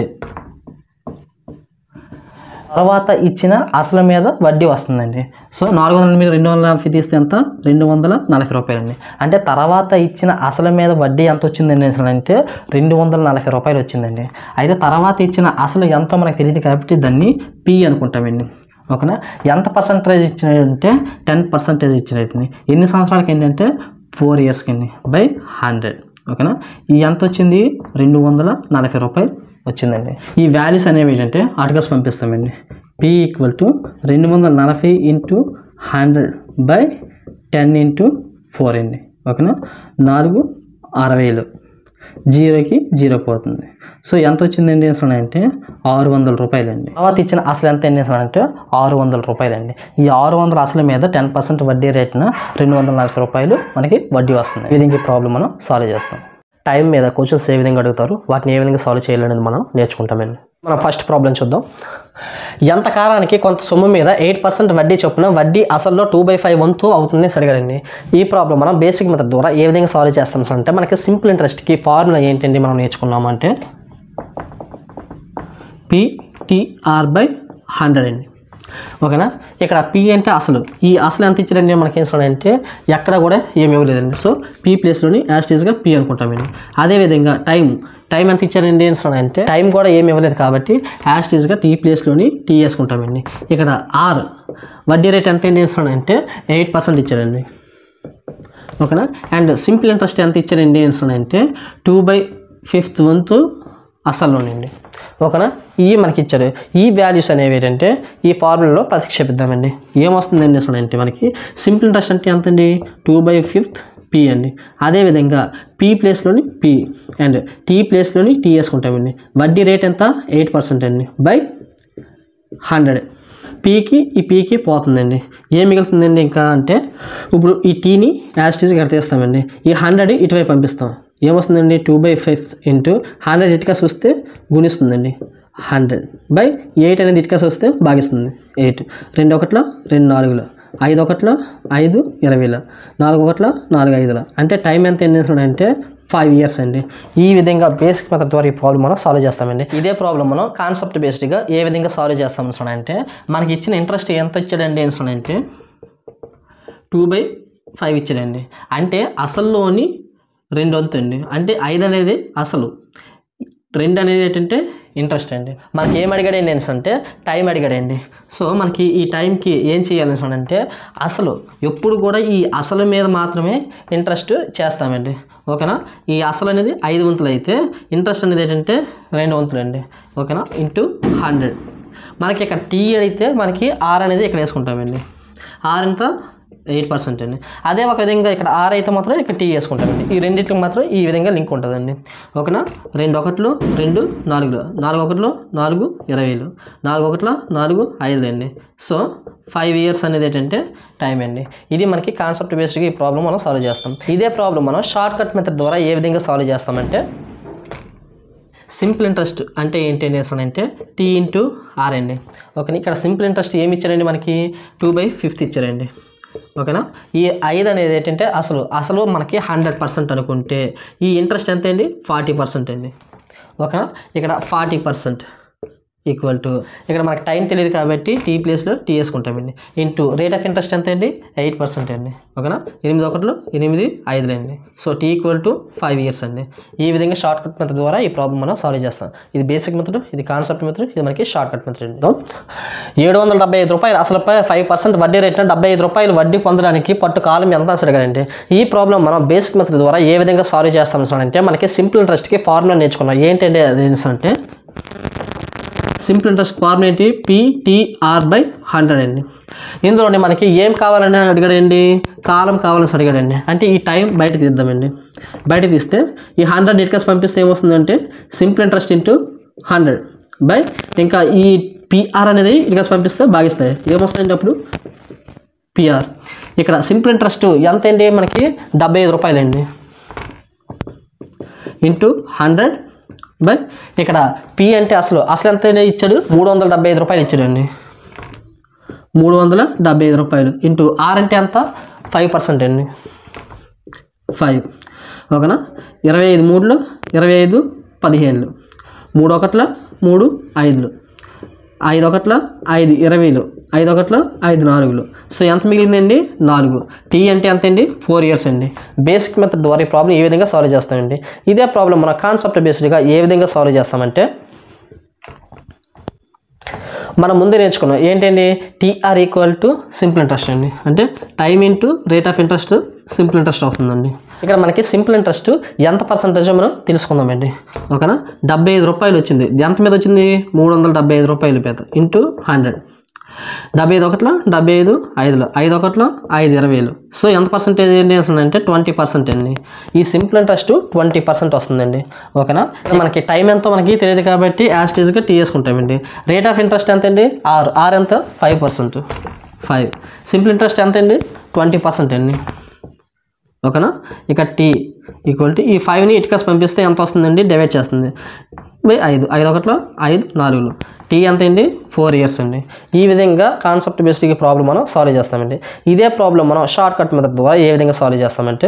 తర్వాత ఇచ్చిన అసలు మీద వడ్డీ వస్తుందండి సో నాలుగు వందల మీద రెండు వందల నలభై తీస్తే ఎంత రెండు వందల నలభై రూపాయలండి అంటే తర్వాత ఇచ్చిన అసలు మీద వడ్డీ ఎంత వచ్చిందండి అసలు అంటే రెండు వందల నలభై రూపాయలు వచ్చిందండి అయితే తర్వాత ఇచ్చిన అసలు ఎంతో మనకు తెలియదు కాబట్టి దాన్ని పి అనుకుంటామండి ఓకేనా ఎంత పర్సంటేజ్ ఇచ్చినట్టే టెన్ పర్సంటేజ్ ఇచ్చినట్టు ఎన్ని సంవత్సరాలకి ఏంటంటే ఫోర్ ఇయర్స్కి అండి బై హండ్రెడ్ ఓకేనా ఈ ఎంత వచ్చింది రెండు వందల నలభై రూపాయలు వచ్చిందండి ఈ వాల్యూస్ అనేవి ఏంటంటే ఆర్టికల్స్ పంపిస్తామండి పి ఈక్వల్ టు రెండు వందల నలభై into hundred by ten into four అండి ఓకేనా నాలుగు అరవైలు జీరోకి జీరో పోతుంది సో ఎంత వచ్చిందండి అసలు అంటే ఆరు వందల రూపాయలండి తర్వాత ఇచ్చిన అసలు ఎంత ఎన్ని అంటే ఆరు వందల రూపాయలండి ఈ ఆరు వందల అసలు మీద టెన్ పర్సెంట్ వడ్డీ రేటున రెండు వందల నలభై రూపాయలు మనకి వడ్డీ వస్తుంది ఈ విధంగా ఈ ప్రాబ్లం మనం సాల్వ్ చేస్తాం టైం మీద క్వశ్చన్స్ ఏ విధంగా అడుగుతారు వాటిని ఏ విధంగా సాల్వ్ చేయాలనేది మనం నేర్చుకుంటామండి మనం ఫస్ట్ ప్రాబ్లం చూద్దాం ఎంత కాలానికి కొంత సొమ్ము మీద ఎయిట్ పర్సెంట్ వడ్డీ చొప్పున వడ్డీ అసల్లో టూ బై ఫైవ్ వంతు అవుతుంది అని అడిగారండి ఈ ప్రాబ్లం మనం బేసిక్ మెథడ్ ద్వారా ఏ విధంగా సాల్వ్ చేస్తాం సార్ అంటే మనకి సింపుల్ ఇంట్రెస్ట్కి ఫార్ములా ఏంటండి మనం నేర్చుకున్నామంటే పిటిఆర్ బై హండ్రెడ్ అండి ఓకేనా ఇక్కడ పి అంటే అసలు ఈ అసలు ఎంత ఇచ్చారండి మనకి ఏం అంటే ఎక్కడ కూడా ఏమి ఇవ్వలేదండి సో పి ప్లేస్లోని యాస్టీస్గా పి అనుకుంటామండి అదేవిధంగా టైం టైం ఎంత ఇచ్చారండి ఏం అంటే టైం కూడా ఏమి ఇవ్వలేదు కాబట్టి యాస్టీస్గా టీ ప్లేస్లోని టీ వేసుకుంటామండి ఇక్కడ ఆర్ వడ్డీ రేట్ ఎంత ఏంటి అంటే ఎయిట్ పర్సెంట్ ఇచ్చారండి ఓకేనా అండ్ సింపుల్ ఇంట్రెస్ట్ ఎంత ఇచ్చారండి అంటే టూ బై ఫిఫ్త్ వంతు అసలునండి ఓకేనా ఇవి మనకి ఇచ్చారు ఈ వాల్యూస్ అనేవి ఏంటంటే ఈ ఫార్ములాలో ప్రతిక్షేపిద్దామండి ఏమొస్తుందండి అసలు అంటే మనకి సింపుల్ ఇంట్రెస్ట్ అంటే ఎంత అండి టూ బై ఫిఫ్త్ పి అండి అదేవిధంగా పి ప్లేస్లోని పి అండ్ టీ ప్లేస్లోని టీ వేసుకుంటామండి వడ్డీ రేట్ ఎంత ఎయిట్ పర్సెంట్ అండి బై హండ్రెడ్ పీకి ఈ పీకి పోతుందండి ఏం మిగులుతుందండి ఇంకా అంటే ఇప్పుడు ఈ టీని యాస్టీస్ ఇక్కడ తీస్తామండి ఈ హండ్రెడ్ ఇటువైపు పంపిస్తాం ఏమొస్తుందండి two by five into hundred ఇటుకస్ వస్తే గుణిస్తుందండి హండ్రెడ్ బై ఎయిట్ అనేది ఇటుకస్ వస్తే భాగిస్తుంది ఎయిట్ రెండు ఒకట్లో రెండు నాలుగులో ఐదు ఒకట్లో ఐదు ఇరవైలో నాలుగు ఒకట్లో నాలుగు ఐదులో అంటే టైం ఎంత ఎన్ని అంటే ఫైవ్ ఇయర్స్ అండి ఈ విధంగా బేసిక్ మెథడ్ ద్వారా ఈ ప్రాబ్లం మనం సాల్వ్ చేస్తామండి ఇదే ప్రాబ్లం మనం కాన్సెప్ట్ బేస్డ్గా ఏ విధంగా సాల్వ్ చేస్తాం అంటే మనకి ఇచ్చిన ఇంట్రెస్ట్ ఎంత ఇచ్చాడండి అంటే టూ బై ఫైవ్ ఇచ్చాడండి అంటే అసల్లోని రెండు వంతు అండి అంటే ఐదు అనేది అసలు రెండు అనేది ఏంటంటే ఇంట్రెస్ట్ అండి మనకి ఏం అడిగాడండి అంటే టైం అడిగాడండి సో మనకి ఈ టైంకి ఏం చేయాలి అంటే అసలు ఎప్పుడు కూడా ఈ అసలు మీద మాత్రమే ఇంట్రెస్ట్ చేస్తామండి ఓకేనా ఈ అసలు అనేది ఐదు వంతులు అయితే ఇంట్రెస్ట్ అనేది ఏంటంటే రెండు వంతులు అండి ఓకేనా ఇంటూ హండ్రెడ్ మనకి ఇక్కడ టీ అయితే మనకి ఆర్ అనేది ఇక్కడ వేసుకుంటామండి ఆర్ ఎంత ఎయిట్ పర్సెంట్ అండి అదే ఒక విధంగా ఇక్కడ ఆర్ అయితే మాత్రం ఇక్కడ టీ వేసుకుంటామండి ఈ రెండింటికి మాత్రం ఈ విధంగా లింక్ ఉంటుందండి ఓకేనా రెండు ఒకట్లు రెండు నాలుగులో నాలుగు ఒకటిలో నాలుగు ఇరవైలు నాలుగు ఒకటిలో నాలుగు ఐదులు అండి సో ఫైవ్ ఇయర్స్ అనేది ఏంటంటే టైం అండి ఇది మనకి కాన్సెప్ట్ బేస్డ్గా ఈ ప్రాబ్లం మనం సాల్వ్ చేస్తాం ఇదే ప్రాబ్లం మనం షార్ట్ కట్ మెథడ్ ద్వారా ఏ విధంగా సాల్వ్ చేస్తామంటే సింపుల్ ఇంట్రెస్ట్ అంటే ఏంటి అని అంటే టీ ఇంటూ ఆర్ అండి ఓకే ఇక్కడ సింపుల్ ఇంట్రెస్ట్ ఏమి ఇచ్చారండి మనకి టూ బై ఫిఫ్త్ ఇచ్చారండి ఓకేనా ఈ ఐదు అనేది ఏంటంటే అసలు అసలు మనకి హండ్రెడ్ పర్సెంట్ అనుకుంటే ఈ ఇంట్రెస్ట్ ఎంత అండి ఫార్టీ పర్సెంట్ అండి ఓకేనా ఇక్కడ ఫార్టీ పర్సెంట్ ఈక్వల్ టు ఇక్కడ మనకి టైం తెలియదు కాబట్టి టీ ప్లేస్లో టీ వేసుకుంటామండి ఇంటూ రేట్ ఆఫ్ ఇంట్రెస్ట్ ఎంత అండి ఎయిట్ పర్సెంట్ అండి ఓకేనా ఎనిమిది ఒకటిలో ఎనిమిది ఐదులు అండి so T equal to five years అండి ఈ విధంగా షార్ట్ కట్ మెథడ్ ద్వారా ఈ ప్రాబ్లం మనం సాల్వ్ చేస్తాం ఇది బేసిక్ మెథడ్ ఇది కాన్సెప్ట్ మెథడ్ ఇది మనకి షార్ట్ కట్ మెథడ్ అండి ఏడు వందల డెబ్బై ఐదు రూపాయలు అసలు ఫైవ్ పర్సెంట్ వడ్డీ రేట్న డెబ్బై ఐదు రూపాయలు వడ్డీ పొందడానికి పట్టు కాలం ఎంత అసలుగానండి ఈ ప్రాబ్లం మనం బేసిక్ మెథడ్ ద్వారా ఏ విధంగా సాల్వ్ చేస్తాం అంటే మనకి సింపుల్ ఇంట్రెస్ట్కి ఫార్ములా నేర్చుకున్నాం ఏంటంటే అది అంటే సింపుల్ ఇంట్రెస్ట్ ఫార్ములా ఏంటి పిటిఆర్ బై హండ్రెడ్ అండి ఇందులోనే మనకి ఏం కావాలని అడిగాడండి కాలం కావాలని అడిగాడండి అంటే ఈ టైం బయట తీద్దామండి బయట తీస్తే ఈ హండ్రెడ్ డిస్కస్ పంపిస్తే ఏమొస్తుందంటే simple interest into hundred by ఇంకా ఈ పిఆర్ అనేది డిస్కస్ పంపిస్తే భాగిస్తాయి ఏమొస్తాయండి అప్పుడు పిఆర్ ఇక్కడ సింపుల్ ఇంట్రెస్ట్ ఎంత అండి మనకి డెబ్బై ఐదు రూపాయలండి ఇంటూ హండ్రెడ్ బై ఇక్కడ పి అంటే అసలు అసలు ఎంత ఇచ్చాడు మూడు వందల డెబ్బై ఐదు రూపాయలు ఇచ్చాడండి మూడు వందల డెబ్బై ఐదు రూపాయలు ఇంటూ ఆర్ అంటే ఎంత ఫైవ్ పర్సెంట్ అండి ఫైవ్ ఓకేనా ఇరవై ఐదు మూడులో ఇరవై ఐదు పదిహేనులు మూడు ఒకట్ల మూడు ఐదులు ఐదు ఒకట్ల ఐదు ఇరవైలు ఐదు ఒకట్ల ఐదు నాలుగులు సో ఎంత మిగిలిందండి నాలుగు టీ అంటే ఎంత అండి ఫోర్ ఇయర్స్ అండి బేసిక్ మెథడ్ ద్వారా ఈ ప్రాబ్లం ఏ విధంగా సాల్వ్ చేస్తామండి ఇదే ప్రాబ్లం మన కాన్సెప్ట్ బేస్డ్గా ఏ విధంగా సాల్వ్ చేస్తామంటే మనం ముందే నేర్చుకున్నాం ఏంటండి TR equal to simple interest అండి అంటే time into rate of interest simple interest అవుతుందండి ఇక్కడ మనకి సింపుల్ ఇంట్రెస్ట్ ఎంత పర్సంటేజ్ మనం తెలుసుకుందామండి ఓకేనా డెబ్బై ఐదు రూపాయలు వచ్చింది ఎంత మీద వచ్చింది మూడు వందల డెబ్బై ఐదు రూపాయలు మీద ఇంటూ హండ్రెడ్ డెబ్బై ఐదు ఒకటిలో డెబ్బై ఐదు ఐదులో ఐదు ఒకటిలో ఐదు ఇరవైలు సో ఎంత పర్సెంటేజ్ ఏంటి వస్తుందంటే ట్వంటీ పర్సెంట్ అండి ఈ సింపుల్ ఇంట్రెస్ట్ ట్వంటీ పర్సెంట్ వస్తుందండి ఓకేనా మనకి టైం ఎంతో మనకి తెలియదు కాబట్టి యాస్టేజ్గా టీ వేసుకుంటామండి రేట్ ఆఫ్ ఇంట్రెస్ట్ ఎంత అండి ఆర్ ఆర్ ఎంత five percent five simple interest ఎంత అండి ట్వంటీ పర్సెంట్ అండి ఓకేనా ఇక టీ ఈక్వల్ టు ఈ ఫైవ్ని ఇటుకస్ పంపిస్తే ఎంత వస్తుందండి డివైడ్ చేస్తుంది బై ఐదు ఐదు ఒకటిలో ఐదు నాలుగులో టీ ఎంత అండి ఫోర్ ఇయర్స్ అండి ఈ విధంగా కాన్సెప్ట్ బేస్డ్ ప్రాబ్లం మనం సాల్వ్ చేస్తామండి ఇదే ప్రాబ్లం మనం షార్ట్ కట్ మెథడ్ ద్వారా ఏ విధంగా సాల్వ్ చేస్తామంటే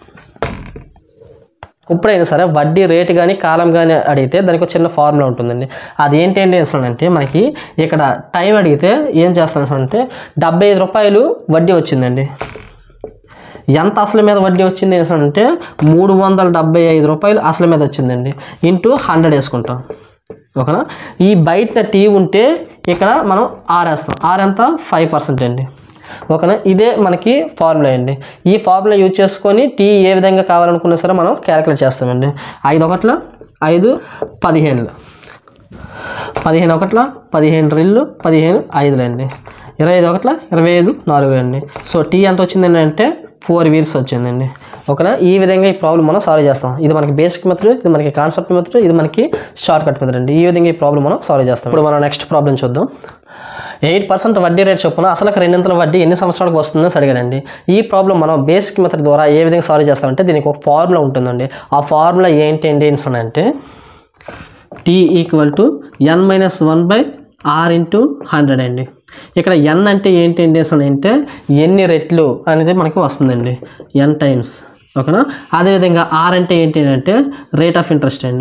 ఎప్పుడైనా సరే వడ్డీ రేటు కానీ కాలం కానీ అడిగితే దానికి ఒక చిన్న ఫార్ములా ఉంటుందండి అది ఏంటి ఏంటి అంటే మనకి ఇక్కడ టైం అడిగితే ఏం చేస్తాం అంటే డెబ్బై ఐదు రూపాయలు వడ్డీ వచ్చిందండి ఎంత అసలు మీద వడ్డీ వచ్చింది అంటే మూడు వందల డెబ్బై ఐదు రూపాయలు అసలు మీద వచ్చిందండి ఇంటూ హండ్రెడ్ వేసుకుంటాం ఓకేనా ఈ బయట టీ ఉంటే ఇక్కడ మనం ఆర్ వేస్తాం ఆర్ ఎంత ఫైవ్ పర్సెంట్ అండి ఓకేనా ఇదే మనకి ఫార్ములా అండి ఈ ఫార్ములా యూజ్ చేసుకొని టీ ఏ విధంగా కావాలనుకున్నా సరే మనం క్యాలిక్యులేట్ చేస్తామండి ఐదు ఒకట్ల ఐదు పదిహేనులు పదిహేను ఒకట్ల పదిహేను రెళ్ళు పదిహేను ఐదులు అండి ఇరవై ఐదు ఒకట్ల ఇరవై ఐదు నాలుగు అండి సో టీ ఎంత వచ్చిందండి అంటే ఫోర్ వీర్స్ వచ్చిందండి ఓకేనా ఈ విధంగా ఈ ప్రాబ్లం మనం సాల్వ్ చేస్తాం ఇది మనకి బేసిక్ మెథడ్ ఇది మనకి కాన్సెప్ట్ మెథడ్ ఇది మనకి షార్ట్ కట్ మెథడ్ అండి ఈ విధంగా ఈ ప్రాబ్లం మనం సాల్వ్ చేస్తాం ఇప్పుడు మనం నెక్స్ట్ ప్రాబ్లం చూద్దాం ఎయిట్ పర్సెంట్ వడ్డీ రేట్ చొప్పున అసలు రెండింతల వడ్డీ ఎన్ని సంవత్సరాలకు వస్తుందో అడిగాడండి ఈ ప్రాబ్లం మనం బేసిక్ మెథడ్ ద్వారా ఏ విధంగా సాల్వ్ చేస్తామంటే దీనికి ఒక ఫార్ములా ఉంటుందండి ఆ ఫార్ములా ఏంటి ఏంటి అంటే T equal to N minus one by R into hundred అండి ఇక్కడ ఎన్ అంటే ఏంటి ఏంటి అసలు అంటే ఎన్ని రెట్లు అనేది మనకి వస్తుందండి ఎన్ టైమ్స్ ఓకేనా అదేవిధంగా ఆర్ అంటే ఏంటి అంటే రేట్ ఆఫ్ ఇంట్రెస్ట్ అండి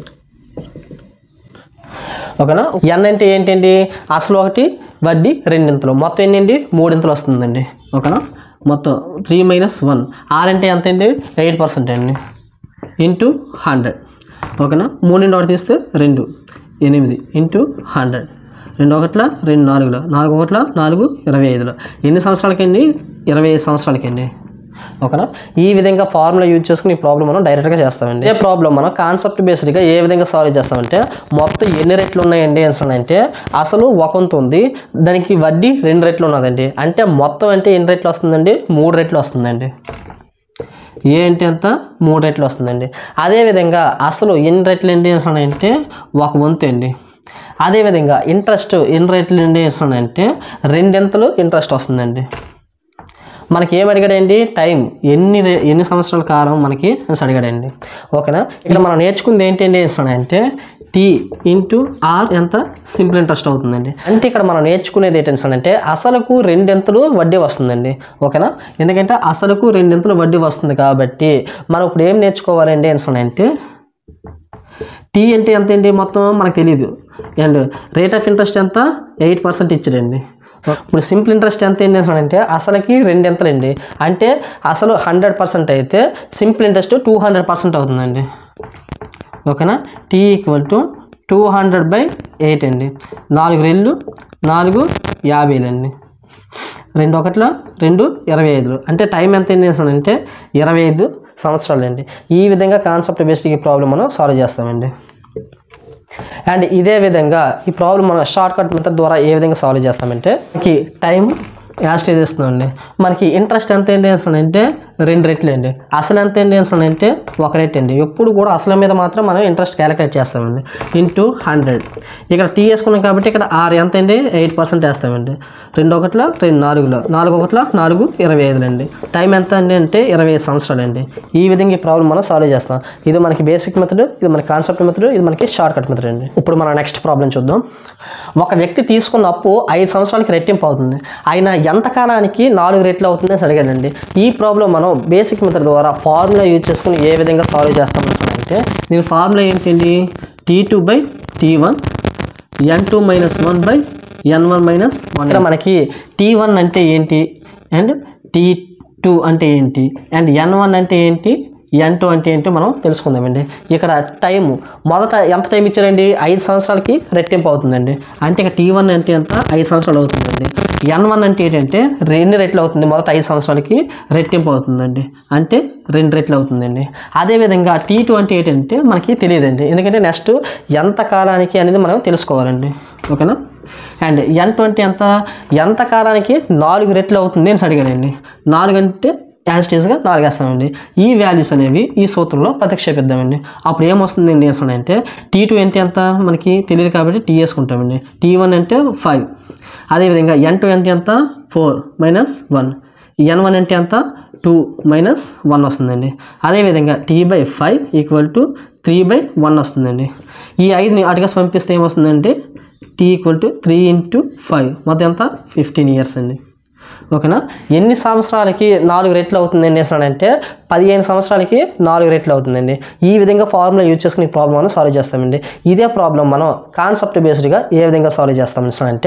ఓకేనా ఎన్ అంటే ఏంటండి అసలు ఒకటి వడ్డీ రెండింతలు మొత్తం ఎన్నండి మూడింతలు వస్తుందండి ఓకేనా మొత్తం త్రీ మైనస్ వన్ ఆర్ అంటే ఎంత అండి ఎయిట్ పర్సెంట్ అండి ఇంటూ హండ్రెడ్ ఓకేనా మూడింటి ఒకటి తీస్తే రెండు ఎనిమిది ఇంటూ హండ్రెడ్ రెండు ఒకట్ల రెండు నాలుగులో నాలుగు ఒకట్ల నాలుగు ఇరవై ఐదులో ఎన్ని సంవత్సరాలకండి ఇరవై ఐదు సంవత్సరాలకండి ఓకేనా ఈ విధంగా ఫార్ములా యూజ్ చేసుకుని ఈ ప్రాబ్లం మనం డైరెక్ట్గా చేస్తామండి ఏ ప్రాబ్లం మనం కాన్సెప్ట్ బేస్డ్గా ఏ విధంగా సాల్వ్ చేస్తామంటే మొత్తం ఎన్ని రెట్లు ఉన్నాయండి అంటే అసలు ఒకంత ఉంది దానికి వడ్డీ రెండు రెట్లు ఉన్నదండి అంటే మొత్తం అంటే ఎన్ని రెట్లు వస్తుందండి మూడు రెట్లు వస్తుందండి ఏ అంటే ఎంత మూడు రెట్లు వస్తుందండి అదేవిధంగా అసలు ఎన్ని రెట్లు ఏంటి అంటే ఒక వంతు అండి అదేవిధంగా ఇంట్రెస్ట్ ఎన్ని రెట్లు ఏంటి అంటే రెండింతలు ఇంట్రెస్ట్ వస్తుందండి మనకి ఏం అడిగాడండి టైం ఎన్ని రే- ఎన్ని సంవత్సరాల కాలం మనకి అనేసి అడిగాడండి ఓకేనా ఇక్కడ మనం నేర్చుకుంది ఏంటండి అంటే టీ ఇంటూ ఆర్ ఎంత సింపుల్ ఇంట్రెస్ట్ అవుతుందండి అంటే ఇక్కడ మనం నేర్చుకునేది ఏంటంటే అసలుకు రెండింతలు వడ్డీ వస్తుందండి ఓకేనా ఎందుకంటే అసలుకు రెండింతలు వడ్డీ వస్తుంది కాబట్టి మనం ఇప్పుడు ఏం నేర్చుకోవాలండి అంటే టీ అంటే ఎంత అండి మొత్తం మనకు తెలియదు అండ్ రేట్ ఆఫ్ ఇంట్రెస్ట్ ఎంత ఎయిట్ పర్సెంట్ ఇచ్చాడండి ఇప్పుడు సింపుల్ ఇంట్రెస్ట్ ఎంత ఏంటి అంటే అసలుకి రెండెంతలండి అంటే అసలు హండ్రెడ్ పర్సెంట్ అయితే simple interest two hundred percent అవుతుందండి ఓకేనా T equal to two hundred by eight అండి నాలుగు రెళ్ళు నాలుగు యాభైలు అండి రెండు ఒకట్ల రెండు ఇరవై ఐదులు అంటే టైం ఎంత ఎన్ని అంటే ఇరవై ఐదు సంవత్సరాలు అండి ఈ విధంగా కాన్సెప్ట్ బేస్డ్ ఈ ప్రాబ్లం మనం సాల్వ్ చేస్తామండి అండ్ ఇదే విధంగా ఈ ప్రాబ్లం మనం షార్ట్ కట్ మెథడ్ ద్వారా ఏ విధంగా సాల్వ్ చేస్తామంటే మనకి టైం యాస్టేజ్ ఇస్తుందండి మనకి ఇంట్రెస్ట్ ఎంత ఏంటి అంటే రెండు రెట్లు అండి అసలు ఎంత ఏంటి అంటే ఒక రేట్ అండి ఎప్పుడు కూడా అసలు మీద మాత్రం మనం ఇంట్రెస్ట్ క్యాలిక్యులేట్ చేస్తామండి ఇంటూ హండ్రెడ్ ఇక్కడ టీ వేసుకున్నాం కాబట్టి ఇక్కడ ఆరు ఎంత అండి ఎయిట్ పర్సెంట్ వేస్తామండి రెండు ఒకట్ల రెండు నాలుగులో నాలుగు ఒకట్ల నాలుగు ఇరవై ఐదులు అండి టైం ఎంత అండి అంటే ఇరవై ఐదు సంవత్సరాలు అండి ఈ విధంగా ఈ ప్రాబ్లం మనం సాల్వ్ చేస్తాం ఇది మనకి బేసిక్ మెథడ్ ఇది మనకి కాన్సెప్ట్ మెథడ్ ఇది మనకి షార్ట్ కట్ మెథడ్ అండి ఇప్పుడు మనం నెక్స్ట్ ప్రాబ్లం చూద్దాం ఒక వ్యక్తి తీసుకున్న అప్పు ఐదు సంవత్సరాలకి రెట్టింపు అవుతుంది ఆయన ఎంత కాలానికి నాలుగు రెట్లు అవుతుంది అని అడిగాడండి ఈ ప్రాబ్లం మనం బేసిక్ మెథడ్ ద్వారా ఫార్ములా యూజ్ చేసుకుని ఏ విధంగా సాల్వ్ చేస్తాం అంటే దీని ఫార్ములా ఏంటండి T two by T one N two minus one by N one minus one ఇక్కడ మనకి టీ వన్ అంటే ఏంటి అండ్ టీ టూ అంటే ఏంటి అండ్ ఎన్ వన్ అంటే ఏంటి ఎన్ టూ అంటే ఏంటో మనం తెలుసుకుందామండి ఇక్కడ టైం మొదట ఎంత టైం ఇచ్చారండి ఐదు సంవత్సరాలకి రెట్టింపు అవుతుందండి అంటే ఇక టీ వన్ అంటే ఎంత ఐదు సంవత్సరాలు అవుతుందండి ఎన్ వన్ అంటే ఏంటంటే రెండు రెట్లు అవుతుంది మొదట ఐదు సంవత్సరాలకి రెట్టింపు అవుతుందండి అంటే రెండు రెట్లు అవుతుందండి అదేవిధంగా టీ టూ అంటే ఏంటంటే మనకి తెలియదండి ఎందుకంటే నెక్స్ట్ ఎంత కాలానికి అనేది మనం తెలుసుకోవాలండి ఓకేనా అండ్ ఎన్ ట్వంటీ ఎంత ఎంత కాలానికి నాలుగు రెట్లు అవుతుంది అని అడిగానండి నాలుగు అంటే యాజిటీస్గా నాలుగు వేస్తామండి ఈ వాల్యూస్ అనేవి ఈ సూత్రంలో ప్రతిక్షేపిద్దామండి అప్పుడు ఏమొస్తుంది ఏంటి అంటే టీ టూ అంటే ఎంత మనకి తెలియదు కాబట్టి టీ వేసుకుంటామండి టీ వన్ అంటే ఫైవ్ అదేవిధంగా ఎన్ టూ అంటే ఎంత four minus one N one అంటే ఎంత టూ మైనస్ వన్ వస్తుందండి అదేవిధంగా T by five equal to three by one వస్తుందండి ఈ ఐదుని అటుగా పంపిస్తే ఏమొస్తుందంటే T equal to three into five మొత్తం ఎంత ఫిఫ్టీన్ ఇయర్స్ అండి ఓకేనా ఎన్ని సంవత్సరాలకి నాలుగు రెట్లు అవుతుంది ఏం చేస్తున్నాడంటే పదిహేను సంవత్సరాలకి నాలుగు రెట్లు అవుతుందండి ఈ విధంగా ఫార్ములా యూజ్ చేసుకుని ఈ ప్రాబ్లం మనం సాల్వ్ చేస్తామండి ఇదే ప్రాబ్లం మనం కాన్సెప్ట్ బేస్డ్గా ఏ విధంగా సాల్వ్ చేస్తాం అంటే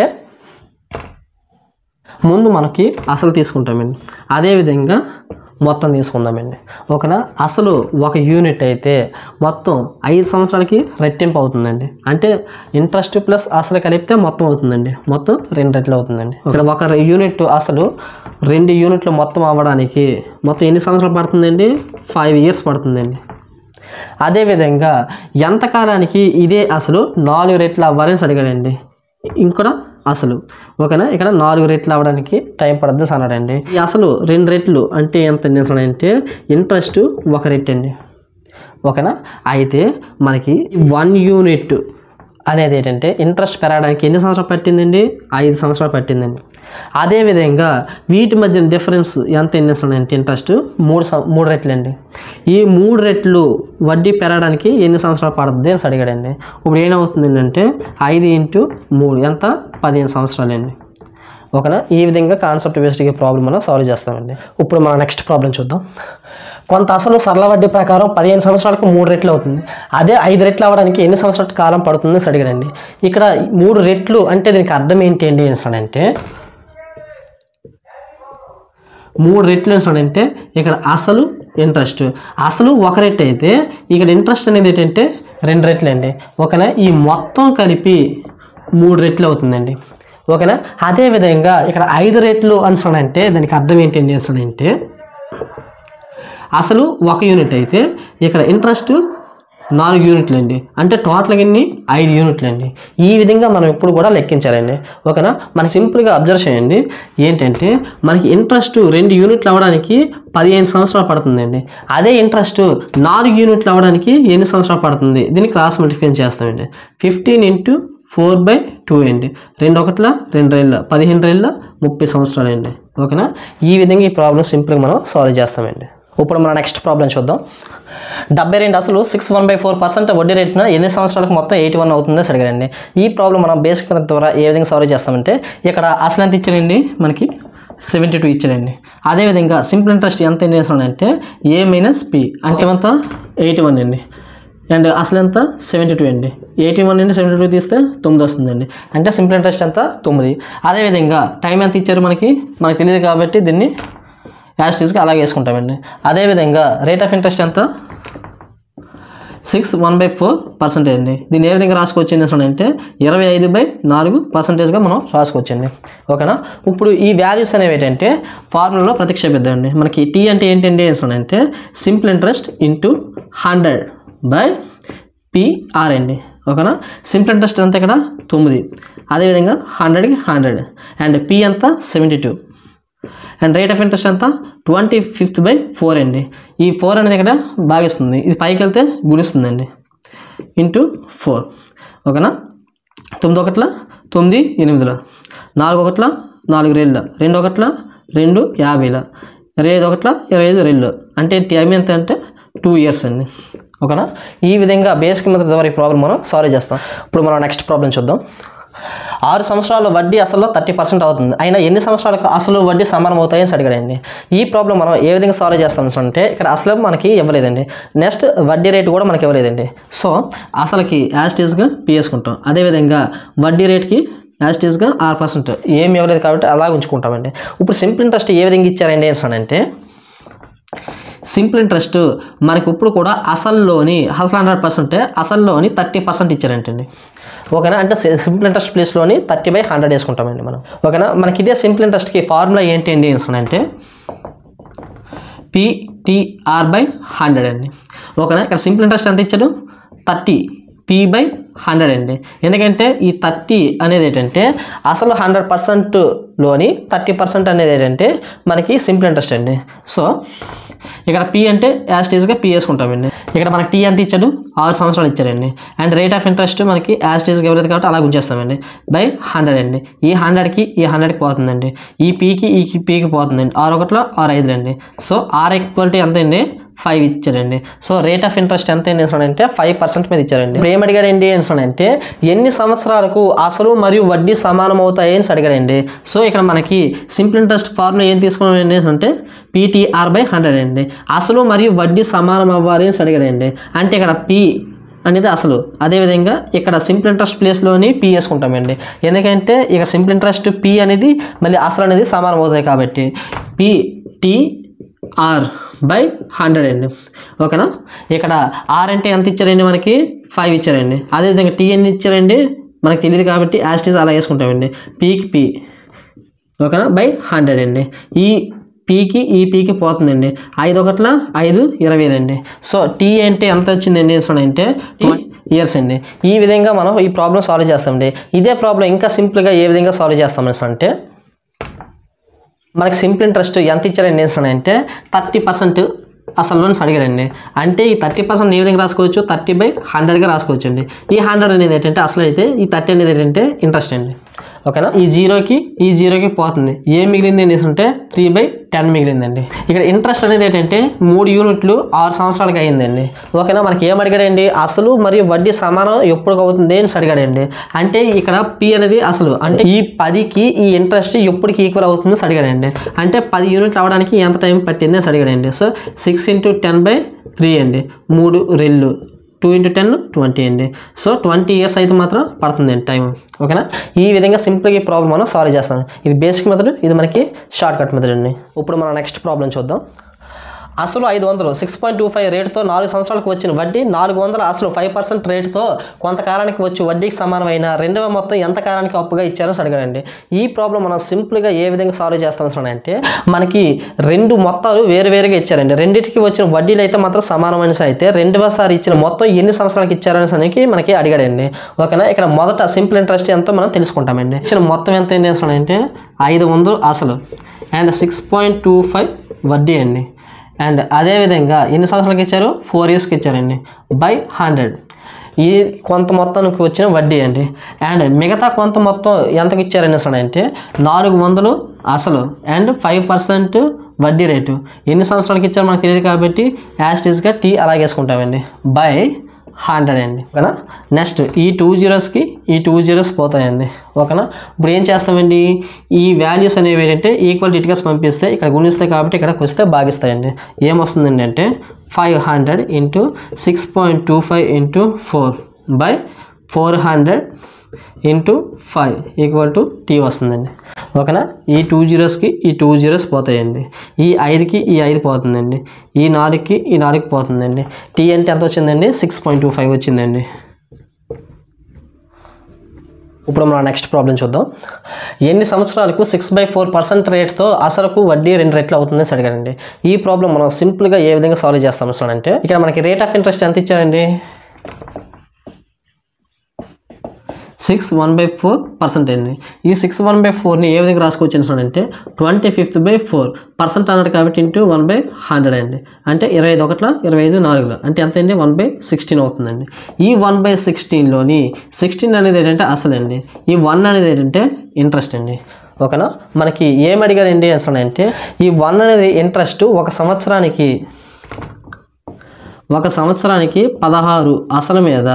ముందు మనకి అసలు తీసుకుంటామండి అదేవిధంగా మొత్తం తీసుకుందామండి ఓకేనా అసలు ఒక యూనిట్ అయితే మొత్తం ఐదు సంవత్సరాలకి రెట్టింపు అవుతుందండి అంటే ఇంట్రెస్ట్ ప్లస్ అసలు కలిపితే మొత్తం అవుతుందండి మొత్తం రెండు రెట్లు అవుతుందండి ఇక్కడ ఒక యూనిట్ అసలు రెండు యూనిట్లు మొత్తం అవ్వడానికి మొత్తం ఎన్ని సంవత్సరాలు పడుతుందండి ఫైవ్ ఇయర్స్ పడుతుందండి అదేవిధంగా ఎంతకాలానికి ఇదే అసలు నాలుగు రెట్లు అవ్వాలని అడిగాడండి ఇంకొక అసలు ఓకేనా ఇక్కడ నాలుగు రెట్లు అవ్వడానికి టైం పడుతుంది అన్నాడండి ఈ అసలు రెండు రెట్లు అంటే ఎంత అంటే ఇంట్రెస్ట్ ఒక రెట్ అండి ఓకేనా అయితే మనకి వన్ యూనిట్ అనేది ఏంటంటే ఇంట్రెస్ట్ పెరగడానికి ఎన్ని సంవత్సరాలు పట్టిందండి ఐదు సంవత్సరాలు పట్టిందండి అదేవిధంగా వీటి మధ్య డిఫరెన్స్ ఎంత ఎన్ని అంటే ఇంట్రెస్ట్ మూడు సం మూడు రెట్లు అండి ఈ మూడు రెట్లు వడ్డీ పెరగడానికి ఎన్ని సంవత్సరాలు పడుతుంది అని అడిగాడండి ఇప్పుడు ఏమవుతుంది అంటే ఐదు ఇంటూ మూడు ఎంత పదిహేను సంవత్సరాలు అండి ఓకేనా ఈ విధంగా కాన్సెప్ట్ బేస్డ్ ప్రాబ్లం మనం సాల్వ్ చేస్తామండి ఇప్పుడు మనం నెక్స్ట్ ప్రాబ్లం చూద్దాం కొంత అసలు సరళ వడ్డీ ప్రకారం పదిహేను సంవత్సరాలకు మూడు రెట్లు అవుతుంది అదే ఐదు రెట్లు అవ్వడానికి ఎన్ని సంవత్సరాల కాలం పడుతుంది అని అడిగాడండి ఇక్కడ మూడు రెట్లు అంటే దీనికి అర్థం ఏంటి అండి అంటే మూడు రెట్లు అంటే ఇక్కడ అసలు ఇంట్రెస్ట్ అసలు ఒక రెట్ అయితే ఇక్కడ ఇంట్రెస్ట్ అనేది ఏంటంటే రెండు రెట్లు అండి ఓకేనా ఈ మొత్తం కలిపి మూడు రెట్లు అవుతుందండి ఓకేనా అదేవిధంగా ఇక్కడ ఐదు రెట్లు అంటే దానికి అర్థం ఏంటండి అంటే అసలు ఒక యూనిట్ అయితే ఇక్కడ ఇంట్రెస్ట్ నాలుగు యూనిట్లు అండి అంటే టోటల్గా ఎన్ని ఐదు యూనిట్లు అండి ఈ విధంగా మనం ఇప్పుడు కూడా లెక్కించాలండి ఓకేనా మన సింపుల్గా అబ్జర్వ్ చేయండి ఏంటంటే మనకి ఇంట్రెస్ట్ రెండు యూనిట్లు అవ్వడానికి పదిహేను సంవత్సరాలు పడుతుందండి అదే ఇంట్రెస్ట్ నాలుగు యూనిట్లు అవ్వడానికి ఎన్ని సంవత్సరాలు పడుతుంది దీన్ని క్రాస్ మల్టిఫికేషన్ చేస్తామండి fifteen into four by two అండి రెండు ఒకట్ల రెండు రేళ్ళ పదిహేను రేళ్ళ ముప్పై సంవత్సరాలు అండి ఓకేనా ఈ విధంగా ఈ ప్రాబ్లమ్ సింపుల్గా మనం సాల్వ్ చేస్తామండి ఇప్పుడు మన నెక్స్ట్ ప్రాబ్లం చూద్దాం డెబ్బై రెండు అసలు six one by four percent వడ్డీ రేట్న ఎన్ని సంవత్సరాలకు మొత్తం ఎయిటీ వన్ అవుతుందో అడిగారండి ఈ ప్రాబ్లం మనం బేసిక్ మెథడ్ ద్వారా ఏ విధంగా సాల్వ్ చేస్తామంటే ఇక్కడ అసలు ఎంత ఇచ్చారండి మనకి సెవెంటీ టూ ఇచ్చారండి అదేవిధంగా సింపుల్ ఇంట్రెస్ట్ ఎంత ఎన్ని అంటే ఏ మైనస్ పి అంటే ఎంత ఎయిటీ వన్ అండి అండ్ అసలు ఎంత సెవెంటీ టూ అండి ఎయిటీ వన్ నుండి సెవెంటీ టూ తీస్తే తొమ్మిది వస్తుందండి అంటే సింపుల్ ఇంట్రెస్ట్ ఎంత తొమ్మిది అదేవిధంగా టైం ఎంత ఇచ్చారు మనకి మనకు తెలియదు కాబట్టి దీన్ని యాస్టీస్గా అలాగే వేసుకుంటామండి అదేవిధంగా రేట్ ఆఫ్ ఇంట్రెస్ట్ ఎంత six one by four percentage అండి దీన్ని ఏ విధంగా రాసుకోవచ్చు అంటే ఇరవై ఐదు బై నాలుగు పర్సెంటేజ్గా మనం రాసుకోవచ్చండి ఓకేనా ఇప్పుడు ఈ వాల్యూస్ అనేవి ఏంటంటే ఫార్ములాలో ప్రతిక్షేపిద్దామండి మనకి టీ అంటే ఏంటండి అంటే simple interest into hundred by PR అండి ఓకేనా సింపుల్ ఇంట్రెస్ట్ అంతా ఇక్కడ తొమ్మిది అదేవిధంగా హండ్రెడ్కి హండ్రెడ్ అండ్ పి అంత seventy two and rate of interest ఎంత ట్వంటీ ఫిఫ్త్ బై ఫోర్ అండి ఈ ఫోర్ అనేది ఇక్కడ భాగిస్తుంది ఇది పైకి వెళ్తే గుణిస్తుందండి ఇంటూ ఫోర్ ఓకేనా తొమ్మిది ఒకట్ల తొమ్మిది ఎనిమిదిల నాలుగు ఒకట్ల నాలుగు రేళ్ళ రెండు ఒకట్ల రెండు యాభైల ఇరవై ఐదు ఒకట్ల ఇరవై ఐదు రెండు అంటే టైం ఎంత అంటే టూ ఇయర్స్ అండి ఓకేనా ఈ విధంగా బేసిక్ మెథడ్ ద్వారా ఈ ప్రాబ్లం మనం సాల్వ్ చేస్తాం ఇప్పుడు మనం నెక్స్ట్ ప్రాబ్లం చూద్దాం ఆరు సంవత్సరాల వడ్డీ అసలు థర్టీ పర్సెంట్ అవుతుంది అయినా ఎన్ని సంవత్సరాలకు అసలు వడ్డీ సమానం అవుతాయని అడిగాడండి ఈ ప్రాబ్లం మనం ఏ విధంగా సాల్వ్ చేస్తాం అంటే ఇక్కడ అసలు మనకి ఇవ్వలేదండి నెక్స్ట్ వడ్డీ రేట్ కూడా మనకి ఇవ్వలేదండి సో అసలుకి యాస్టీస్గా పిఎస్కుంటాం అదేవిధంగా వడ్డీ రేట్కి యాస్టీస్గా ఆరు పర్సెంట్ ఏమి ఇవ్వలేదు కాబట్టి అలా ఉంచుకుంటామండి ఇప్పుడు సింపుల్ ఇంట్రెస్ట్ ఏ విధంగా ఇచ్చారండి అంటే సింపుల్ ఇంట్రెస్ట్ మనకి ఇప్పుడు కూడా అసల్లోని అసలు హండ్రెడ్ పర్సెంట్ అసల్లోని థర్టీ పర్సెంట్ ఇచ్చారంటండి ఓకేనా అంటే సింపుల్ ఇంట్రెస్ట్ ప్లేస్లోని థర్టీ బై హండ్రెడ్ వేసుకుంటామండి మనం ఓకేనా మనకి ఇదే సింపుల్ ఇంట్రెస్ట్కి ఫార్ములా ఏంటి అండి అంటే పిటిఆర్ బై హండ్రెడ్ అండి ఓకేనా ఇక్కడ సింపుల్ ఇంట్రెస్ట్ ఎంత ఇచ్చాడు థర్టీ పి బై హండ్రెడ్ అండి ఎందుకంటే ఈ థర్టీ అనేది ఏంటంటే అసలు హండ్రెడ్ పర్సెంట్లోని థర్టీ పర్సెంట్ అనేది ఏంటంటే మనకి సింపుల్ ఇంట్రెస్ట్ అండి సో ఇక్కడ పి అంటే యాజ్ టీజ్గా పి వేసుకుంటామండి ఇక్కడ మనకి టీ ఎంత ఇచ్చాడు ఆరు సంవత్సరాలు ఇచ్చారండి అండ్ రేట్ ఆఫ్ ఇంట్రెస్ట్ మనకి యాజ్ టీజ్గా ఇవ్వలేదు కాబట్టి అలా ఉంచేస్తామండి బై హండ్రెడ్ అండి ఈ హండ్రెడ్కి ఈ హండ్రెడ్కి పోతుందండి ఈ పీకి ఈ పీకి పోతుందండి ఆరు ఒకటిలో ఆరు ఐదులు అండి సో ఆర్ ఈక్వాలిటీ ఎంత అండి ఫైవ్ ఇచ్చారండి సో రేట్ ఆఫ్ ఇంట్రెస్ట్ ఎంత ఏం అంటే ఫైవ్ పర్సెంట్ మీద ఇచ్చారండి ఇప్పుడు ఏం అడిగాడండి అంటే ఎన్ని సంవత్సరాలకు అసలు మరియు వడ్డీ సమానం అవుతాయి అని అడిగాడండి సో ఇక్కడ మనకి సింపుల్ ఇంట్రెస్ట్ ఫార్ములా ఏం తీసుకున్నాం అంటే పీటీఆర్ బై హండ్రెడ్ అండి అసలు మరియు వడ్డీ సమానం అవ్వాలి అని అడిగాడండి అంటే ఇక్కడ పి అనేది అసలు అదేవిధంగా ఇక్కడ సింపుల్ ఇంట్రెస్ట్ ప్లేస్లోని పి వేసుకుంటామండి ఎందుకంటే ఇక సింపుల్ ఇంట్రెస్ట్ పి అనేది మళ్ళీ అసలు అనేది సమానం అవుతాయి కాబట్టి P T R by hundred అండి ఓకేనా ఇక్కడ ఆర్ అంటే ఎంత ఇచ్చారండి మనకి ఫైవ్ ఇచ్చారండి అదేవిధంగా టీ ఎన్ని ఇచ్చారండి మనకు తెలియదు కాబట్టి యాస్టీస్ అలా వేసుకుంటామండి పీకి పీ ఓకేనా బై హండ్రెడ్ అండి ఈ పీకి ఈ పీకి పోతుందండి ఐదు ఒకట్ల ఐదు ఇరవై అండి సో టీ అంటే ఎంత వచ్చిందండి అంటే ఇయర్స్ అండి ఈ విధంగా మనం ఈ ప్రాబ్లం సాల్వ్ చేస్తామండి ఇదే ప్రాబ్లం ఇంకా సింపుల్గా ఏ విధంగా సాల్వ్ చేస్తామని అంటే మనకి సింపుల్ ఇంట్రెస్ట్ ఎంత ఇచ్చారండి అంటే థర్టీ పర్సెంట్ అసలు లోన్స్ అడిగాడండి అంటే ఈ థర్టీ పర్సెంట్ ఏ విధంగా రాసుకోవచ్చు థర్టీ బై హండ్రెడ్గా రాసుకోవచ్చు అండి ఈ హండ్రెడ్ అనేది ఏంటంటే అసలు అయితే ఈ థర్టీ అనేది ఏంటంటే ఇంట్రెస్ట్ అండి ఓకేనా ఈ జీరోకి ఈ జీరోకి పోతుంది ఏం మిగిలింది ఏంటి అంటే త్రీ బై టెన్ మిగిలిందండి ఇక్కడ ఇంట్రెస్ట్ అనేది ఏంటంటే మూడు యూనిట్లు ఆరు సంవత్సరాలకి అయిందండి ఓకేనా మనకి ఏం అడిగాడండి అసలు మరియు వడ్డీ సమానం ఎప్పుడు అవుతుంది అని అడిగాడండి అంటే ఇక్కడ పి అనేది అసలు అంటే ఈ పదికి ఈ ఇంట్రెస్ట్ ఎప్పటికి ఈక్వల్ అవుతుందో అడిగాడండి అంటే పది యూనిట్లు అవడానికి ఎంత టైం పట్టింది అని అడిగాడండి so six into ten by three అండి మూడు రెళ్ళు టూ ఇంటూ టెన్ ట్వంటీ అండి సో ట్వంటీ ఇయర్స్ అయితే మాత్రం పడుతుందండి టైం ఓకేనా ఈ విధంగా సింపుల్గా ఈ ప్రాబ్లం మనం సాల్వ్ చేస్తాం ఇది బేసిక్ మెథడ్ ఇది మనకి షార్ట్ కట్ మెథడ్ అండి ఇప్పుడు మనం నెక్స్ట్ ప్రాబ్లం చూద్దాం అసలు ఐదు వందలు సిక్స్ పాయింట్ టూ ఫైవ్ రేటుతో నాలుగు సంవత్సరాలకు వచ్చిన వడ్డీ నాలుగు వందల అసలు ఫైవ్ పర్సెంట్ రేటుతో కొంతకాలానికి వచ్చి వడ్డీకి సమానమైన రెండవ మొత్తం ఎంత కాలానికి అప్పుగా ఇచ్చారని అడగడండి ఈ ప్రాబ్లం మనం సింపుల్గా ఏ విధంగా సాల్వ్ చేస్తాం అంటే మనకి రెండు మొత్తాలు వేరు వేరుగా ఇచ్చారండి రెండింటికి వచ్చిన వడ్డీలు అయితే మాత్రం సమానమైన అయితే రెండవసారి ఇచ్చిన మొత్తం ఎన్ని సంవత్సరాలకి ఇచ్చారని సరికి మనకి అడిగాడండి ఓకేనా ఇక్కడ మొదట సింపుల్ ఇంట్రెస్ట్ ఎంతో మనం తెలుసుకుంటామండి ఇచ్చిన మొత్తం ఎంత ఏం చేస్తాడంటే ఐదు వందలు అసలు and six point two five వడ్డీ అండి అండ్ అదేవిధంగా ఎన్ని సంవత్సరాలకి ఇచ్చారు ఫోర్ ఇయర్స్కి ఇచ్చారండి బై హండ్రెడ్ ఈ కొంత మొత్తానికి వచ్చిన వడ్డీ అండి అండ్ మిగతా కొంత మొత్తం ఎంతకు ఇచ్చారని అంటే నాలుగు వందలు అసలు అండ్ ఫైవ్ పర్సెంట్ వడ్డీ రేటు ఎన్ని సంవత్సరాలకి ఇచ్చారో మనకు తెలియదు కాబట్టి యాస్టీస్గా టీ అలాగే వేసుకుంటామండి బై హండ్రెడ్ అండి ఓకేనా నెక్స్ట్ ఈ టూ జీరోస్కి ఈ టూ జీరోస్ పోతాయండి ఓకేనా ఇప్పుడు ఏం చేస్తామండి ఈ వాల్యూస్ అనేవి ఏంటంటే ఈక్వల్ డిటికస్ పంపిస్తే ఇక్కడ గుణిస్తాయి కాబట్టి ఇక్కడికి వస్తే భాగిస్తాయండి ఏమొస్తుందండి అంటే five hundred into six point two five into four by four hundred into five equal to T వస్తుందండి ఓకేనా ఈ టూ జీరోస్కి ఈ టూ జీరోస్ పోతాయండి ఈ ఐదుకి ఈ ఐదు పోతుందండి ఈ నాలుగుకి ఈ నాలుగు పోతుందండి టీ అంటే ఎంత వచ్చిందండి సిక్స్ పాయింట్ టూ ఫైవ్ వచ్చిందండి ఇప్పుడు మనం నెక్స్ట్ ప్రాబ్లం చూద్దాం ఎన్ని సంవత్సరాలకు సిక్స్ బై ఫోర్ పర్సెంట్ రేట్తో అసలుకు వడ్డీ రెండు రెట్లు అవుతుందని అడిగారండి ఈ ప్రాబ్లం మనం సింపుల్గా ఏ విధంగా సాల్వ్ చేస్తాం అసలు అంటే ఇక్కడ మనకి రేట్ ఆఫ్ ఇంట్రెస్ట్ ఎంత ఇచ్చారండి six one by four percent అండి ఈ సిక్స్ వన్ బై ఫోర్ని ఏ విధంగా రాసుకోవచ్చు అంటే twenty fifth by four percent అన్నాడు కాబట్టి ఇంటూ వన్ బై హండ్రెడ్ అండి అంటే ఇరవై ఐదు ఒకట్ల ఇరవై ఐదు నాలుగులో అంటే ఎంత అండి వన్ బై సిక్స్టీన్ అవుతుందండి ఈ వన్ బై సిక్స్టీన్లోని సిక్స్టీన్ అనేది ఏంటంటే అసలండి ఈ వన్ అనేది ఏంటంటే ఇంట్రెస్ట్ అండి ఓకేనా మనకి ఏం అడిగారండి అసలు అంటే ఈ వన్ అనేది ఇంట్రెస్ట్ ఒక సంవత్సరానికి ఒక సంవత్సరానికి పదహారు అసలు మీద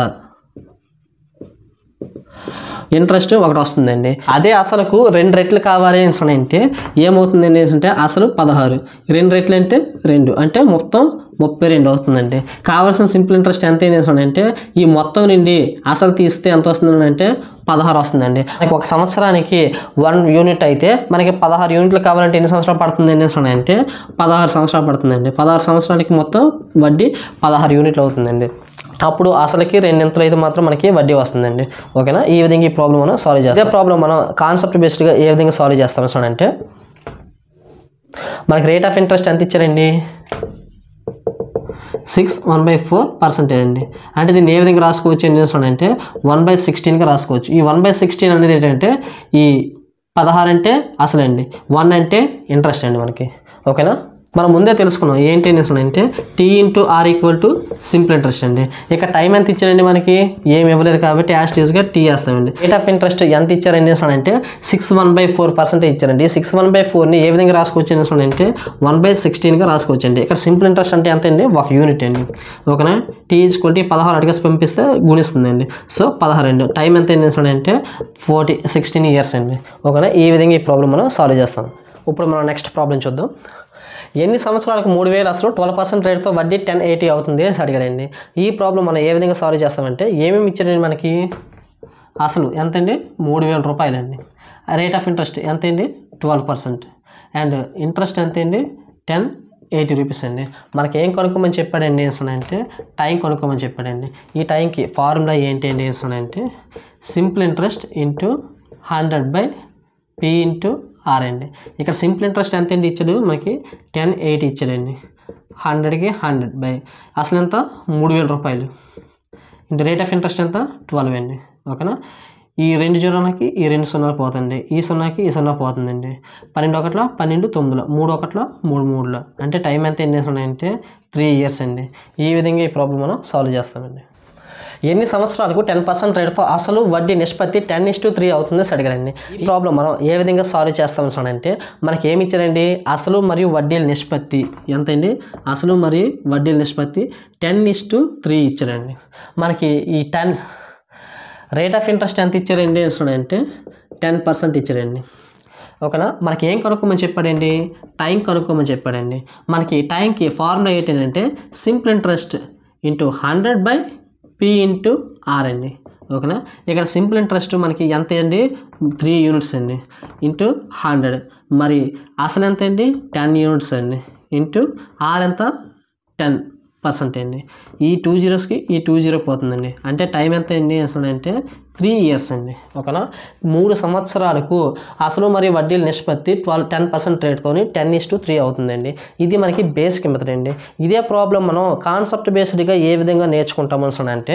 ఇంట్రెస్ట్ ఒకటి వస్తుందండి అదే అసలుకు రెండు రెట్లు కావాలి అని అంటే ఏమవుతుందండి అంటే అసలు పదహారు రెండు రెట్లు అంటే రెండు అంటే మొత్తం ముప్పై రెండు అవుతుందండి కావాల్సిన సింపుల్ ఇంట్రెస్ట్ ఎంత ఏం అంటే ఈ మొత్తం నుండి అసలు తీస్తే ఎంత వస్తుందని అంటే పదహారు వస్తుందండి మనకి ఒక సంవత్సరానికి వన్ యూనిట్ అయితే మనకి పదహారు యూనిట్లు కావాలంటే ఎన్ని సంవత్సరాలు పడుతుంది అని అంటే పదహారు సంవత్సరాలు పడుతుందండి పదహారు సంవత్సరాలకి మొత్తం వడ్డీ పదహారు యూనిట్లు అవుతుందండి అప్పుడు అసలుకి రెండింతలు అయితే మాత్రం మనకి వడ్డీ వస్తుందండి ఓకేనా ఈ విధంగా ఈ ప్రాబ్లం మనం సాల్వ్ చేస్తాం ఇదే ప్రాబ్లం మనం కాన్సెప్ట్ బేస్డ్గా ఏ విధంగా సాల్వ్ చేస్తాం అంటే మనకి రేట్ ఆఫ్ ఇంట్రెస్ట్ ఎంత ఇచ్చారండి six one by four percentage అండి అంటే దీన్ని ఏ విధంగా రాసుకోవచ్చు ఏం చేస్తాను అంటే వన్ బై సిక్స్టీన్గా రాసుకోవచ్చు ఈ వన్ బై సిక్స్టీన్ అనేది ఏంటంటే ఈ పదహారు అంటే అసలండి వన్ అంటే ఇంట్రెస్ట్ అండి మనకి ఓకేనా మనం ముందే తెలుసుకున్నాం ఏంటి అనేసి అంటే T into R equal to simple interest అండి ఇక టైం ఎంత ఇచ్చారండి మనకి ఏమి ఇవ్వలేదు కాబట్టి యాజ్ టీజ్గా టీ వేస్తామండి రేట్ ఆఫ్ ఇంట్రెస్ట్ ఎంత ఇచ్చారండి అనేసి అంటే six one by four percentage ఇచ్చారండి సిక్స్ వన్ బై ఫోర్ని ఏ విధంగా రాసుకోవచ్చు అనేసి అంటే వన్ బై సిక్స్టీన్గా రాసుకోవచ్చు అండి ఇక్కడ సింపుల్ ఇంట్రెస్ట్ అంటే ఎంత అండి ఒక యూనిట్ అండి ఓకేనా టీ ఈజ్వల్ పదహారు అడిగేసి పంపిస్తే గుణిస్తుందండి సో పదహారు అండి టైం ఎంత ఏంటి అంటే ఫోర్టీ సిక్స్టీన్ ఇయర్స్ అండి ఓకేనా ఈ విధంగా ఈ ప్రాబ్లం మనం సాల్వ్ చేస్తాం ఇప్పుడు మనం నెక్స్ట్ ప్రాబ్లం చూద్దాం ఎన్ని సంవత్సరాలకు మూడు వేలు అసలు ట్వెల్వ్ పర్సెంట్ రేట్తో వడ్డీ టెన్ ఎయిటీ అవుతుంది అని అడిగాడండి ఈ ప్రాబ్లం మనం ఏ విధంగా సాల్వ్ చేస్తామంటే ఏమేమి ఇచ్చారండి మనకి అసలు ఎంతండి మూడు వేల రూపాయలండి రేట్ ఆఫ్ ఇంట్రెస్ట్ ఎంతండి ట్వెల్వ్ పర్సెంట్ అండ్ ఇంట్రెస్ట్ ఎంతండి టెన్ ఎయిటీ రూపీస్ అండి మనకి ఏం కొనుక్కోమని చెప్పాడండి అంటే టైం కొనుక్కోమని చెప్పాడండి ఈ టైంకి ఫార్ములా ఏంటి అండి అంటే simple interest into hundred by P into R అండి ఇక్కడ సింపుల్ ఇంట్రెస్ట్ ఎంత అండి ఇచ్చాడు మనకి టెన్ ఎయిట్ ఇచ్చాడండి హండ్రెడ్కి హండ్రెడ్ బై అసలు ఎంత మూడు వేల రూపాయలు ఇంత రేట్ ఆఫ్ ఇంట్రెస్ట్ ఎంత ట్వెల్వ్ అండి ఓకేనా ఈ రెండు జీరోలకి ఈ రెండు సున్నాలు పోతుంది ఈ సున్నాకి ఈ సున్నా పోతుందండి పన్నెండు ఒకట్ల పన్నెండు తొమ్మిదిలో మూడు ఒకట్ల మూడు మూడులో అంటే టైం ఎంత ఎన్ని ఉన్నాయంటే త్రీ ఇయర్స్ అండి ఈ విధంగా ఈ ప్రాబ్లం మనం సాల్వ్ చేస్తామండి ఎన్ని సంవత్సరాలకు టెన్ పర్సెంట్ రేట్తో అసలు వడ్డీ నిష్పత్తి టెన్ ఇస్ టు త్రీ అవుతుంది అడిగారండి ఈ ప్రాబ్లం మనం ఏ విధంగా సాల్వ్ చేస్తాం అంటే మనకి ఏమి ఇచ్చారండి అసలు మరియు వడ్డీల నిష్పత్తి ఎంత అండి అసలు మరియు వడ్డీల నిష్పత్తి టెన్ ఇస్ టు త్రీ ఇచ్చారండి మనకి ఈ టెన్ రేట్ ఆఫ్ ఇంట్రెస్ట్ ఎంత ఇచ్చారండి అంటే టెన్ పర్సెంట్ ఇచ్చారండి ఓకేనా మనకి ఏం కనుక్కోమని చెప్పాడండి టైం కనుక్కోమని చెప్పాడండి మనకి టైంకి ఫార్ములా ఏంటంటే simple interest into hundred by P into R అండి ఓకేనా ఇక్కడ సింపుల్ ఇంట్రెస్ట్ మనకి ఎంత అండి త్రీ యూనిట్స్ అండి ఇంటూ హండ్రెడ్ మరి అసలు ఎంత అండి టెన్ యూనిట్స్ అండి ఇంటూ ఆర్ ఎంత టెన్ పర్సెంట్ అండి ఈ టూ జీరోస్కి ఈ టూ జీరో పోతుందండి అంటే టైం ఎంత అండి అసలు అంటే త్రీ ఇయర్స్ అండి ఓకేనా మూడు సంవత్సరాలకు అసలు మరియు వడ్డీల నిష్పత్తి ట్వెల్వ్ టెన్ పర్సెంట్ రేట్తోని టెన్ ఇస్ టు త్రీ అవుతుందండి ఇది మనకి బేసిక్ మెథడ్ అండి ఇదే ప్రాబ్లం మనం కాన్సెప్ట్ బేస్డ్గా ఏ విధంగా నేర్చుకుంటాము అని అంటే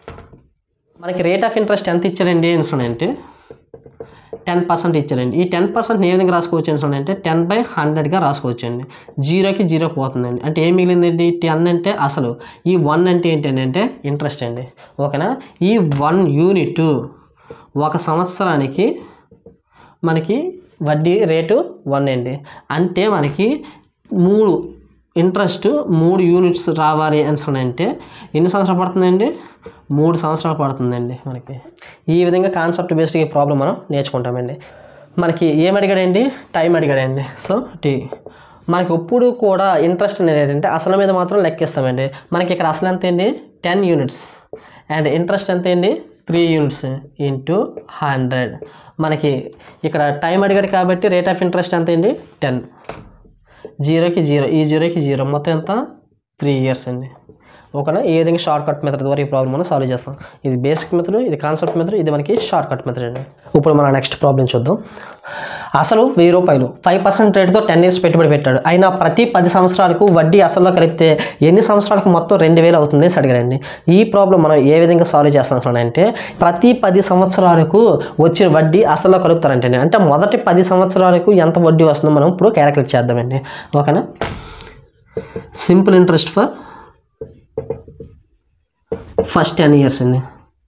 మనకి రేట్ ఆఫ్ ఇంట్రెస్ట్ ఎంత ఇచ్చారండి అని అంటే టెన్ పర్సెంట్ ఇచ్చారండి ఈ టెన్ పర్సెంట్ ఏ విధంగా రాసుకోవచ్చు అని అంటే టెన్ బై హండ్రెడ్గా రాసుకోవచ్చు అండి జీరోకి జీరో పోతుందండి అంటే ఏం మిగిలిందండి టెన్ అంటే అసలు ఈ వన్ అంటే ఏంటంటే ఇంట్రెస్ట్ అండి ఓకేనా ఈ వన్ యూనిట్ ఒక సంవత్సరానికి మనకి వడ్డీ రేటు వన్ అండి అంటే మనకి మూడు ఇంట్రెస్ట్ మూడు యూనిట్స్ రావాలి అని అంటే ఎన్ని సంవత్సరాలు పడుతుందండి మూడు సంవత్సరాలు పడుతుందండి మనకి ఈ విధంగా కాన్సెప్ట్ బేస్డ్ ఈ ప్రాబ్లం మనం నేర్చుకుంటామండి మనకి ఏం అడిగాడండి టైం అడిగాడండి సో టీ మనకి ఎప్పుడు కూడా ఇంట్రెస్ట్ అనేది ఏంటంటే అసలు మీద మాత్రం లెక్కిస్తామండి మనకి ఇక్కడ అసలు ఎంత అండి టెన్ యూనిట్స్ అండ్ ఇంట్రెస్ట్ ఎంత అండి త్రీ యూనిట్స్ ఇంటూ హండ్రెడ్ మనకి ఇక్కడ టైం అడిగాడు కాబట్టి రేట్ ఆఫ్ ఇంట్రెస్ట్ ఎంత అండి టెన్ జీరోకి జీరో ఈ జీరోకి జీరో మొత్తం ఎంత త్రీ ఇయర్స్ అండి ఓకేనా ఈ విధంగా షార్ట్ కట్ మెథడ్ ద్వారా ఈ ప్రాబ్లమ్ మనం సాల్వ్ చేస్తాం ఇది బేసిక్ మెథడ్ ఇది కాన్సెప్ట్ మెథడ్ ఇది మనకి షార్ట్ కట్ మెథడ్ అండి ఇప్పుడు మనం నెక్స్ట్ ప్రాబ్లం చూద్దాం అసలు వెయ్యి రూపాయలు ఫైవ్ పర్సెంట్ రేట్తో టెన్ ఇయర్స్ పెట్టుబడి పెట్టాడు అయినా ప్రతి పది సంవత్సరాలకు వడ్డీ అసలులో కలిపితే ఎన్ని సంవత్సరాలకు మొత్తం రెండు వేలు అవుతుంది అని అడిగారండి ఈ ప్రాబ్లం మనం ఏ విధంగా సాల్వ్ చేస్తాం అంటే ప్రతి పది సంవత్సరాలకు వచ్చిన వడ్డీ అసలులో కలుపుతారంటండి అంటే మొదటి పది సంవత్సరాలకు ఎంత వడ్డీ వస్తుందో మనం ఇప్పుడు క్యాలిక్యులేట్ చేద్దామండి ఓకేనా simple interest for first ten years అండి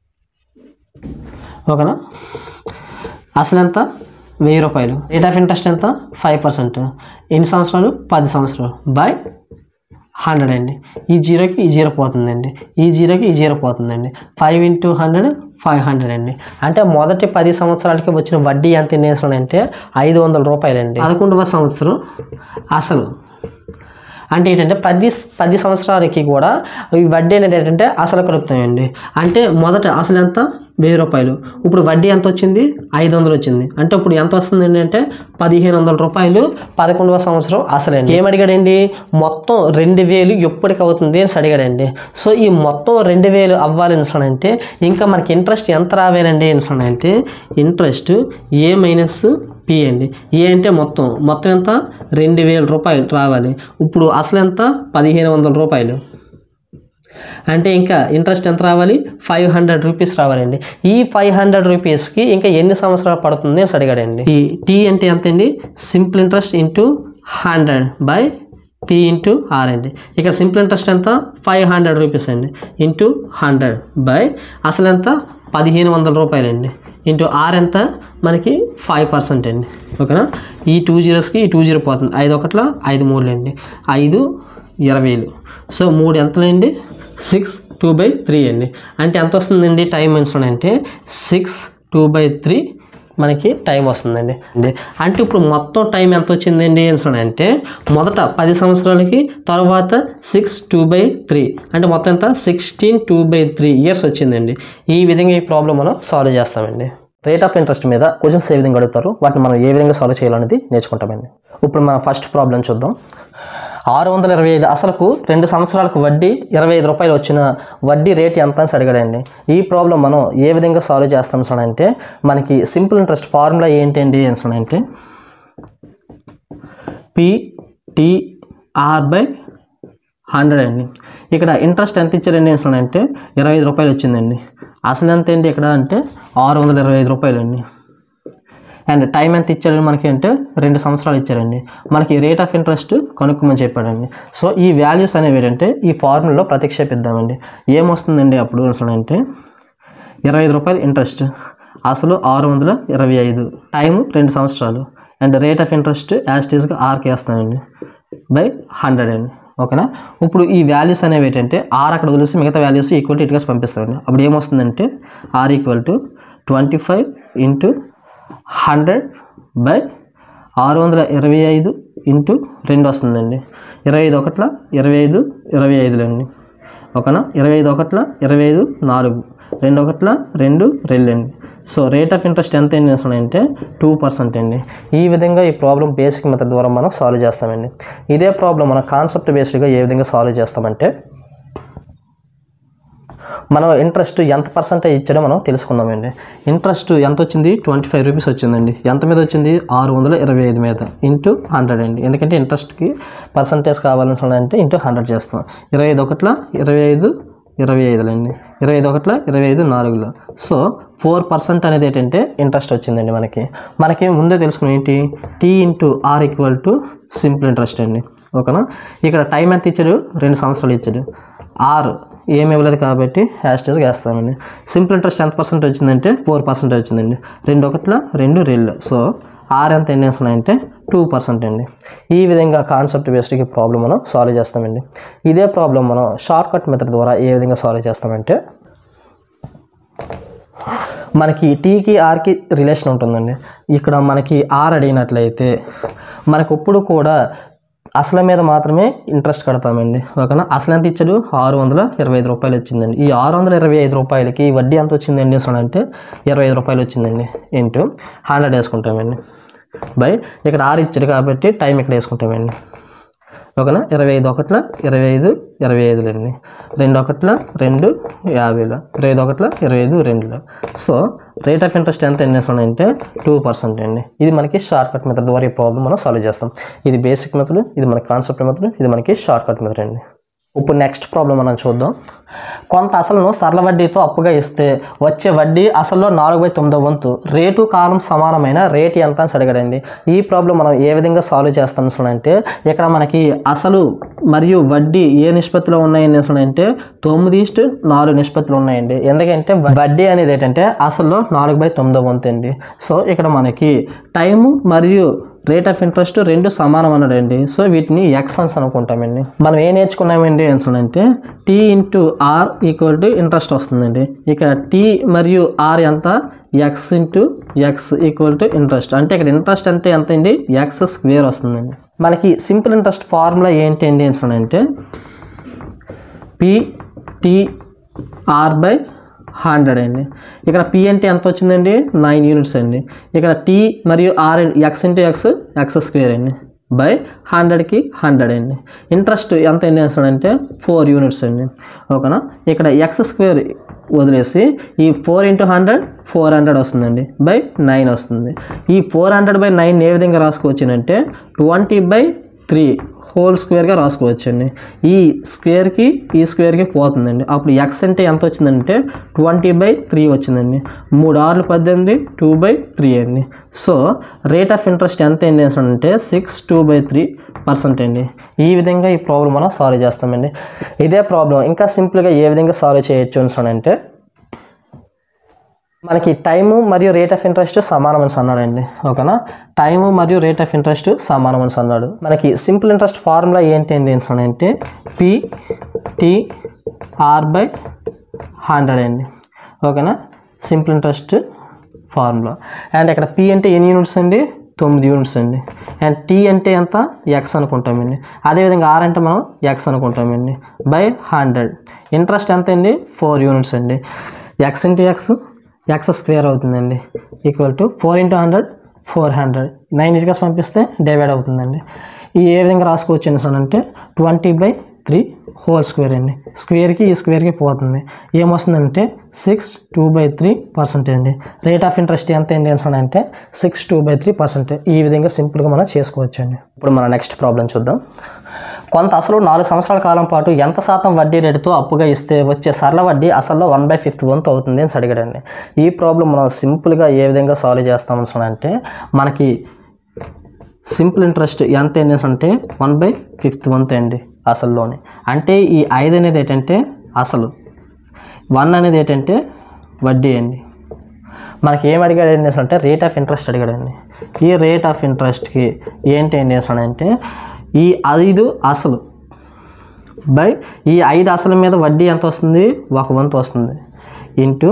ఓకేనా అసలు ఎంత వెయ్యి రూపాయలు రేట్ ఆఫ్ ఇంట్రెస్ట్ ఎంత ఫైవ్ పర్సెంట్ ఎన్ని సంవత్సరాలు పది సంవత్సరాలు బై హండ్రెడ్ అండి ఈ జీరోకి ఈ జీరో పోతుందండి ఈ జీరోకి ఈ జీరో పోతుందండి five into hundred five hundred అండి అంటే మొదటి పది సంవత్సరాలకి వచ్చిన వడ్డీ ఎంత ఎన్ని అంటే ఐదు వందల రూపాయలండి పదకొండవ సంవత్సరం అసలు అంటే ఏంటంటే పది పది సంవత్సరాలకి కూడా ఈ వడ్డీ అనేది ఏంటంటే అసలు కలుపుతాయండి అంటే మొదట అసలు ఎంత వెయ్యి రూపాయలు ఇప్పుడు వడ్డీ ఎంత వచ్చింది ఐదు వందలు వచ్చింది అంటే ఇప్పుడు ఎంత వస్తుంది అంటే పదిహేను వందల రూపాయలు పదకొండవ సంవత్సరం అసలండి ఏం అడిగాడండి మొత్తం రెండు వేలు ఎప్పటికి అవుతుంది అని అడిగాడండి సో ఈ మొత్తం రెండు వేలు అవ్వాలి అంటే ఇంకా మనకి ఇంట్రెస్ట్ ఎంత రావాలండి అంటే ఇంట్రెస్ట్ ఏ మైనస్ పి అండి ఏ అంటే మొత్తం మొత్తం ఎంత రెండు వేల రూపాయలు రావాలి ఇప్పుడు అసలు ఎంత పదిహేను వందల రూపాయలు అంటే ఇంకా ఇంట్రెస్ట్ ఎంత రావాలి ఫైవ్ హండ్రెడ్ రూపీస్ రావాలండి ఈ ఫైవ్ హండ్రెడ్ రూపీస్కి ఇంకా ఎన్ని సంవత్సరాలు పడుతుంది అని అడిగాడండి ఈ టీ అంటే ఎంత అండి simple interest into hundred by P into R అండి ఇక్కడ సింపుల్ ఇంట్రెస్ట్ ఎంత ఫైవ్ హండ్రెడ్ రూపీస్ అండి ఇంటూ హండ్రెడ్ బై అసలు ఎంత పదిహేను వందల రూపాయలండి ఇంటూ ఆర్ ఎంత మనకి ఫైవ్ పర్సెంట్ అండి ఓకేనా ఈ టూ జీరోస్కి ఈ టూ జీరో పోతుంది ఐదు ఒకట్ల ఐదు మూడులు అండి ఐదు ఇరవైలు సో మూడు ఎంతలండి సిక్స్ టూ బై త్రీ అండి అంటే ఎంత వస్తుందండి టైం మెన్షన్ అంటే సిక్స్ టూ బై త్రీ మనకి టైం వస్తుందండి అండి అంటే ఇప్పుడు మొత్తం టైం ఎంత వచ్చిందండి అని అంటే మొదట పది సంవత్సరాలకి తర్వాత సిక్స్ టూ బై త్రీ అంటే మొత్తం ఎంత sixteen two by three years వచ్చిందండి ఈ విధంగా ఈ ప్రాబ్లం మనం సాల్వ్ చేస్తామండి రేట్ ఆఫ్ ఇంట్రెస్ట్ మీద క్వశ్చన్స్ ఏ విధంగా అడుగుతారు వాటిని మనం ఏ విధంగా సాల్వ్ చేయాలనేది నేర్చుకుంటామండి ఇప్పుడు మనం ఫస్ట్ ప్రాబ్లం చూద్దాం ఆరు వందల ఇరవై ఐదు అసలుకు రెండు సంవత్సరాలకు వడ్డీ ఇరవై ఐదు రూపాయలు వచ్చిన వడ్డీ రేట్ ఎంత అని అడిగాడండి ఈ ప్రాబ్లం మనం ఏ విధంగా సాల్వ్ చేస్తాం సార్ అంటే మనకి సింపుల్ ఇంట్రెస్ట్ ఫార్ములా ఏంటండి అని అంటే పిటిఆర్ బై హండ్రెడ్ అండి ఇక్కడ ఇంట్రెస్ట్ ఎంత ఇచ్చారండి అసలు అంటే ఇరవై ఐదు రూపాయలు వచ్చిందండి అసలు ఎంత ఏంటి ఇక్కడ అంటే ఆరు వందల ఇరవై ఐదు రూపాయలు అండి అండ్ టైం ఎంత ఇచ్చాడు మనకి అంటే రెండు సంవత్సరాలు ఇచ్చారండి మనకి రేట్ ఆఫ్ ఇంట్రెస్ట్ కనుక్కోమని చెప్పాడండి సో ఈ వాల్యూస్ అనేవి ఏంటంటే ఈ ఫార్ములాలో ప్రతిక్షేపిద్దామండి ఏమొస్తుందండి అప్పుడు అసలు అంటే ఇరవై ఐదు రూపాయలు ఇంట్రెస్ట్ అసలు ఆరు వందల ఇరవై ఐదు టైం రెండు సంవత్సరాలు and rate of interest as టీజ్గా ఆర్కి వేస్తామండి బై హండ్రెడ్ అండి ఓకేనా ఇప్పుడు ఈ వాల్యూస్ అనేవి ఏంటంటే ఆర్ అక్కడ వదిలేసి మిగతా వాల్యూస్ ఈక్వల్ టు ఇటుగా పంపిస్తామండి అప్పుడు ఏమొస్తుందంటే R equal to twenty five into hundred by ఆరు వందల ఇరవై ఐదు ఇంటూ రెండు వస్తుందండి ఇరవై ఐదు ఒకట్ల ఇరవై ఐదు ఇరవై ఐదులండి ఓకేనా ఇరవై ఐదు ఒకట్ల ఇరవై ఐదు నాలుగు రెండు ఒకట్ల రెండు రెండు అండి సో రేట్ ఆఫ్ ఇంట్రెస్ట్ ఎంత ఏం చేస్తున్నాయంటే టూ పర్సెంట్ అండి ఈ విధంగా ఈ ప్రాబ్లం బేసిక్ మెథడ్ ద్వారా మనం సాల్వ్ చేస్తామండి ఇదే ప్రాబ్లం మనం కాన్సెప్ట్ బేస్డ్గా ఏ విధంగా సాల్వ్ చేస్తామంటే మనం ఇంట్రెస్ట్ ఎంత పర్సెంటేజ్ ఇచ్చాడో మనం తెలుసుకుందామండి ఇంట్రెస్ట్ ఎంత వచ్చింది ట్వంటీ ఫైవ్ రూపీస్ వచ్చిందండి ఎంత మీద వచ్చింది ఆరు వందల ఇరవై ఐదు మీద ఇంటూ హండ్రెడ్ అండి ఎందుకంటే ఇంట్రెస్ట్కి పర్సంటేజ్ కావాల్సిన అంటే ఇంటూ హండ్రెడ్ చేస్తాం ఇరవై ఐదు ఒకట్ల ఇరవై ఐదు ఇరవై ఐదులండి ఇరవై ఐదు ఒకట్ల ఇరవై ఐదు నాలుగులో సో ఫోర్ పర్సెంట్ అనేది ఏంటంటే ఇంట్రెస్ట్ వచ్చిందండి మనకి మనకి ముందే తెలుసుకుని ఏంటి T into R equal to simple interest అండి ఓకేనా ఇక్కడ టైం ఎంత ఇచ్చాడు రెండు సంవత్సరాలు ఇచ్చాడు ఆర్ ఏమి ఇవ్వలేదు కాబట్టి హ్యాష్టేజ్గా వేస్తామండి సింపుల్ ఇంట్రెస్ట్ ఎంత పర్సెంట్ వచ్చిందంటే ఫోర్ పర్సెంట్ వచ్చిందండి రెండు ఒకట్ల రెండు రెండు సో ఆర్ ఎంత ఎన్ని అంటే టూ పర్సెంట్ అండి ఈ విధంగా కాన్సెప్ట్ బేస్డ్కి ప్రాబ్లం మనం సాల్వ్ చేస్తామండి ఇదే ప్రాబ్లం మనం షార్ట్ కట్ మెథడ్ ద్వారా ఏ విధంగా సాల్వ్ చేస్తామంటే మనకి టీకి ఆర్కి రిలేషన్ ఉంటుందండి ఇక్కడ మనకి ఆర్ అడిగినట్లయితే మనకు ఇప్పుడు కూడా అసలు మీద మాత్రమే ఇంట్రెస్ట్ కడతామండి ఓకేనా అసలు ఎంత ఇచ్చాడు ఆరు వందల ఇరవై ఐదు రూపాయలు వచ్చిందండి ఈ ఆరు వందల ఇరవై ఐదు రూపాయలకి వడ్డీ ఎంత వచ్చిందండి అసలు అంటే ఇరవై ఐదు రూపాయలు వచ్చిందండి ఇంటూ హండ్రెడ్ వేసుకుంటామండి బై ఇక్కడ ఆరు ఇచ్చాడు కాబట్టి టైం ఇక్కడ వేసుకుంటామండి ఓకేనా ఇరవై ఐదు ఒకట్ల ఇరవై ఐదు ఇరవై ఐదులండి రెండు ఒకట్ల రెండు యాభైలో ఇరవై ఐదు ఒకట్ల ఇరవై ఐదు రెండులో సో రేట్ ఆఫ్ ఇంట్రెస్ట్ ఎంత ఎన్ని అంటే టూ పర్సెంట్ అండి ఇది మనకి షార్ట్ కట్ మెథడ్ ద్వారా ఈ ప్రాబ్లం మనం సాల్వ్ చేస్తాం ఇది బేసిక్ మెథడ్ ఇది మన కాన్సెప్ట్ మెథడ్ ఇది మనకి షార్ట్ కట్ మెథడ్ అండి ఇప్పుడు నెక్స్ట్ ప్రాబ్లం మనం చూద్దాం కొంత అసలును సరళ వడ్డీతో అప్పుగా ఇస్తే వచ్చే వడ్డీ అసలు నాలుగు బై తొమ్మిదో వంతు రేటు కాలం సమానమైన రేట్ ఎంత అని అడిగాడండి ఈ ప్రాబ్లం మనం ఏ విధంగా సాల్వ్ చేస్తాం అసలు అంటే ఇక్కడ మనకి అసలు మరియు వడ్డీ ఏ నిష్పత్తిలో ఉన్నాయని అసలు అంటే తొమ్మిది ఇష్టు నాలుగు నిష్పత్తులు ఉన్నాయండి ఎందుకంటే వడ్డీ అనేది ఏంటంటే అసలు నాలుగు బై తొమ్మిదో వంతు అండి సో ఇక్కడ మనకి టైము మరియు రేట్ ఆఫ్ ఇంట్రెస్ట్ రెండు సమానం అన్నాడండి సో వీటిని ఎక్స్ అని అనుకుంటామండి మనం ఏం నేర్చుకున్నామండి అంటే T into R equal to interest వస్తుందండి ఇక్కడ టీ మరియు ఆర్ ఎంత X into X equal to interest అంటే ఇక్కడ ఇంట్రెస్ట్ అంటే ఎంత అండి ఎక్స్ స్క్వేర్ వస్తుందండి మనకి సింపుల్ ఇంట్రెస్ట్ ఫార్ములా ఏంటి అండి అంటే పిటిఆర్ బై హండ్రెడ్ అండి ఇక్కడ పి అంటే ఎంత వచ్చిందండి నైన్ యూనిట్స్ అండి ఇక్కడ టీ మరియు R X into X X square అండి బై హండ్రెడ్కి హండ్రెడ్ అండి ఇంట్రెస్ట్ ఎంత ఎన్ని అంటే ఫోర్ యూనిట్స్ అండి ఓకేనా ఇక్కడ ఎక్స్ స్క్వేర్ వదిలేసి ఈ four into hundred four hundred వస్తుందండి బై నైన్ వస్తుంది ఈ ఫోర్ హండ్రెడ్ బై నైన్ ఏ విధంగా రాసుకోవచ్చునంటే ట్వంటీ బై త్రీ హోల్ స్క్వేర్గా రాసుకోవచ్చండి ఈ స్క్వేర్కి ఈ స్క్వేర్కి పోతుందండి అప్పుడు ఎక్స్ అంటే ఎంత వచ్చిందంటే ట్వంటీ బై త్రీ వచ్చిందండి మూడు ఆరులు పద్దెనిమిది టూ బై త్రీ అండి సో రేట్ ఆఫ్ ఇంట్రెస్ట్ ఎంత ఏంటి అంటే six two by three percent అండి ఈ విధంగా ఈ ప్రాబ్లం మనం సాల్వ్ చేస్తామండి ఇదే ప్రాబ్లం ఇంకా సింపుల్గా ఏ విధంగా సాల్వ్ చేయొచ్చు అంటే మనకి టైము మరియు రేట్ ఆఫ్ ఇంట్రెస్ట్ సమానం అని అన్నాడండి ఓకేనా టైము మరియు రేట్ ఆఫ్ ఇంట్రెస్ట్ సమానం అని అన్నాడు మనకి సింపుల్ ఇంట్రెస్ట్ ఫార్ములా ఏంటి ఏంటి అంటే P T R by hundred అండి ఓకేనా సింపుల్ ఇంట్రెస్ట్ ఫార్ములా అండ్ ఇక్కడ పి అంటే ఎన్ని యూనిట్స్ అండి తొమ్మిది యూనిట్స్ అండి అండ్ టీ అంటే ఎంత ఎక్స్ అనుకుంటామండి అదేవిధంగా ఆర్ అంటే మనం ఎక్స్ అనుకుంటామండి బై హండ్రెడ్ ఇంట్రెస్ట్ ఎంత అండి ఫోర్ యూనిట్స్ అండి X into X X square అవుతుందండి equal to four into hundred four hundred nine ఇటుకస్ పంపిస్తే డివైడ్ అవుతుందండి ఈ ఏ విధంగా రాసుకోవచ్చు అంటే twenty by three whole square అండి స్క్వేర్కి ఈ స్క్వేర్కి పోతుంది ఏమొస్తుందంటే six two by three percent అండి రేట్ ఆఫ్ ఇంట్రెస్ట్ ఎంత ఏంటి అంటే six two by three percent ఈ విధంగా సింపుల్గా మనం చేసుకోవచ్చు అండి ఇప్పుడు మన నెక్స్ట్ ప్రాబ్లం చూద్దాం కొంత అసలు నాలుగు సంవత్సరాల కాలం పాటు ఎంత శాతం వడ్డీ రేటుతో అప్పుగా ఇస్తే వచ్చే సరళ వడ్డీ అసలు వన్ బై ఫిఫ్త్ వంతు అవుతుంది అని అడిగాడండి ఈ ప్రాబ్లం మనం సింపుల్గా ఏ విధంగా సాల్వ్ చేస్తామని అంటే మనకి సింపుల్ ఇంట్రెస్ట్ ఎంత ఏంటి అంటే వన్ బై ఫిఫ్త్ వంత్ అండి అసలులోని అంటే ఈ ఐదు అనేది ఏంటంటే అసలు వన్ అనేది ఏంటంటే వడ్డీ అండి మనకి ఏం అడిగాడు ఏం అంటే రేట్ ఆఫ్ ఇంట్రెస్ట్ అడిగాడండి ఈ రేట్ ఆఫ్ ఇంట్రెస్ట్కి ఏంటి ఏం చేస్తాడంటే ఈ ఐదు అసలు బై ఈ ఐదు అసలు మీద వడ్డీ ఎంత వస్తుంది ఒక వంతు వస్తుంది ఇంటూ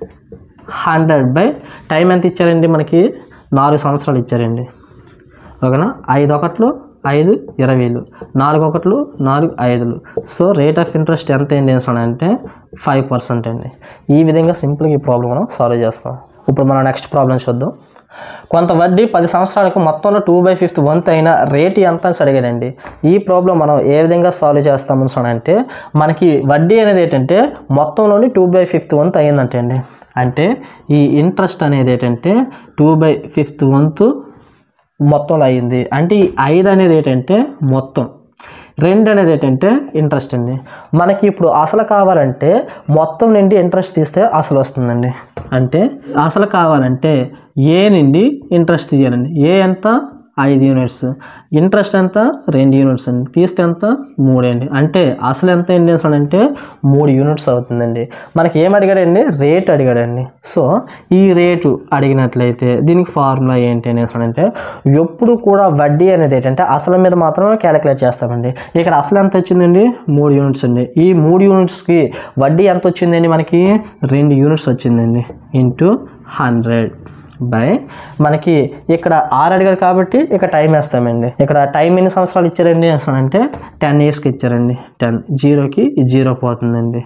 హండ్రెడ్ బై టైం ఎంత ఇచ్చారండి మనకి నాలుగు సంవత్సరాలు ఇచ్చారండి ఓకేనా ఐదు ఒకట్లు ఐదు ఇరవైలు నాలుగు ఒకట్లు నాలుగు ఐదులు సో రేట్ ఆఫ్ ఇంట్రెస్ట్ ఎంత ఏంటి అంటే ఫైవ్ పర్సెంట్ అండి ఈ విధంగా సింపుల్గా ఈ ప్రాబ్లం మనం సాల్వ్ చేస్తాం ఇప్పుడు మనం నెక్స్ట్ ప్రాబ్లం చూద్దాం కొంత వడ్డీ పది సంవత్సరాలకు మొత్తంలో టూ బై ఫిఫ్త్ వంత్ అయిన రేటు ఎంత అని అడిగాడండి ఈ ప్రాబ్లం మనం ఏ విధంగా సాల్వ్ చేస్తామని అంటే మనకి వడ్డీ అనేది ఏంటంటే మొత్తంలోని టూ బై ఫిఫ్త్ వంత్ అయ్యిందంటే అండి అంటే ఈ ఇంట్రెస్ట్ అనేది ఏంటంటే టూ బై ఫిఫ్త్ వంతు మొత్తంలో అయ్యింది అంటే ఈ ఐదు అనేది ఏంటంటే మొత్తం రెండు అనేది ఏంటంటే ఇంట్రెస్ట్ అండి మనకి ఇప్పుడు అసలు కావాలంటే మొత్తం నుండి ఇంట్రెస్ట్ తీస్తే అసలు వస్తుందండి అంటే అసలు కావాలంటే ఏ నుండి ఇంట్రెస్ట్ తీయాలండి ఏ ఎంత ఐదు యూనిట్స్ ఇంట్రెస్ట్ ఎంత రెండు యూనిట్స్ అండి తీస్తే ఎంత మూడు అండి అంటే అసలు ఎంత ఏంటి అంటే మూడు యూనిట్స్ అవుతుందండి మనకి ఏం అడిగాడండి రేట్ అడిగాడండి సో ఈ రేటు అడిగినట్లయితే దీనికి ఫార్ములా ఏంటి అనేసి అంటే ఎప్పుడు కూడా వడ్డీ అనేది ఏంటంటే అసలు మీద మాత్రమే క్యాలిక్యులేట్ చేస్తామండి ఇక్కడ అసలు ఎంత వచ్చిందండి మూడు యూనిట్స్ అండి ఈ మూడు యూనిట్స్కి వడ్డీ ఎంత వచ్చిందండి మనకి రెండు యూనిట్స్ వచ్చిందండి ఇంటూ హండ్రెడ్ బై మనకి ఇక్కడ ఆరు అడిగాడు కాబట్టి ఇక్కడ టైం వేస్తామండి ఇక్కడ టైం ఎన్ని సంవత్సరాలు ఇచ్చారండి అంటే టెన్ ఇయర్స్కి ఇచ్చారండి టెన్ జీరోకి జీరో పోతుందండి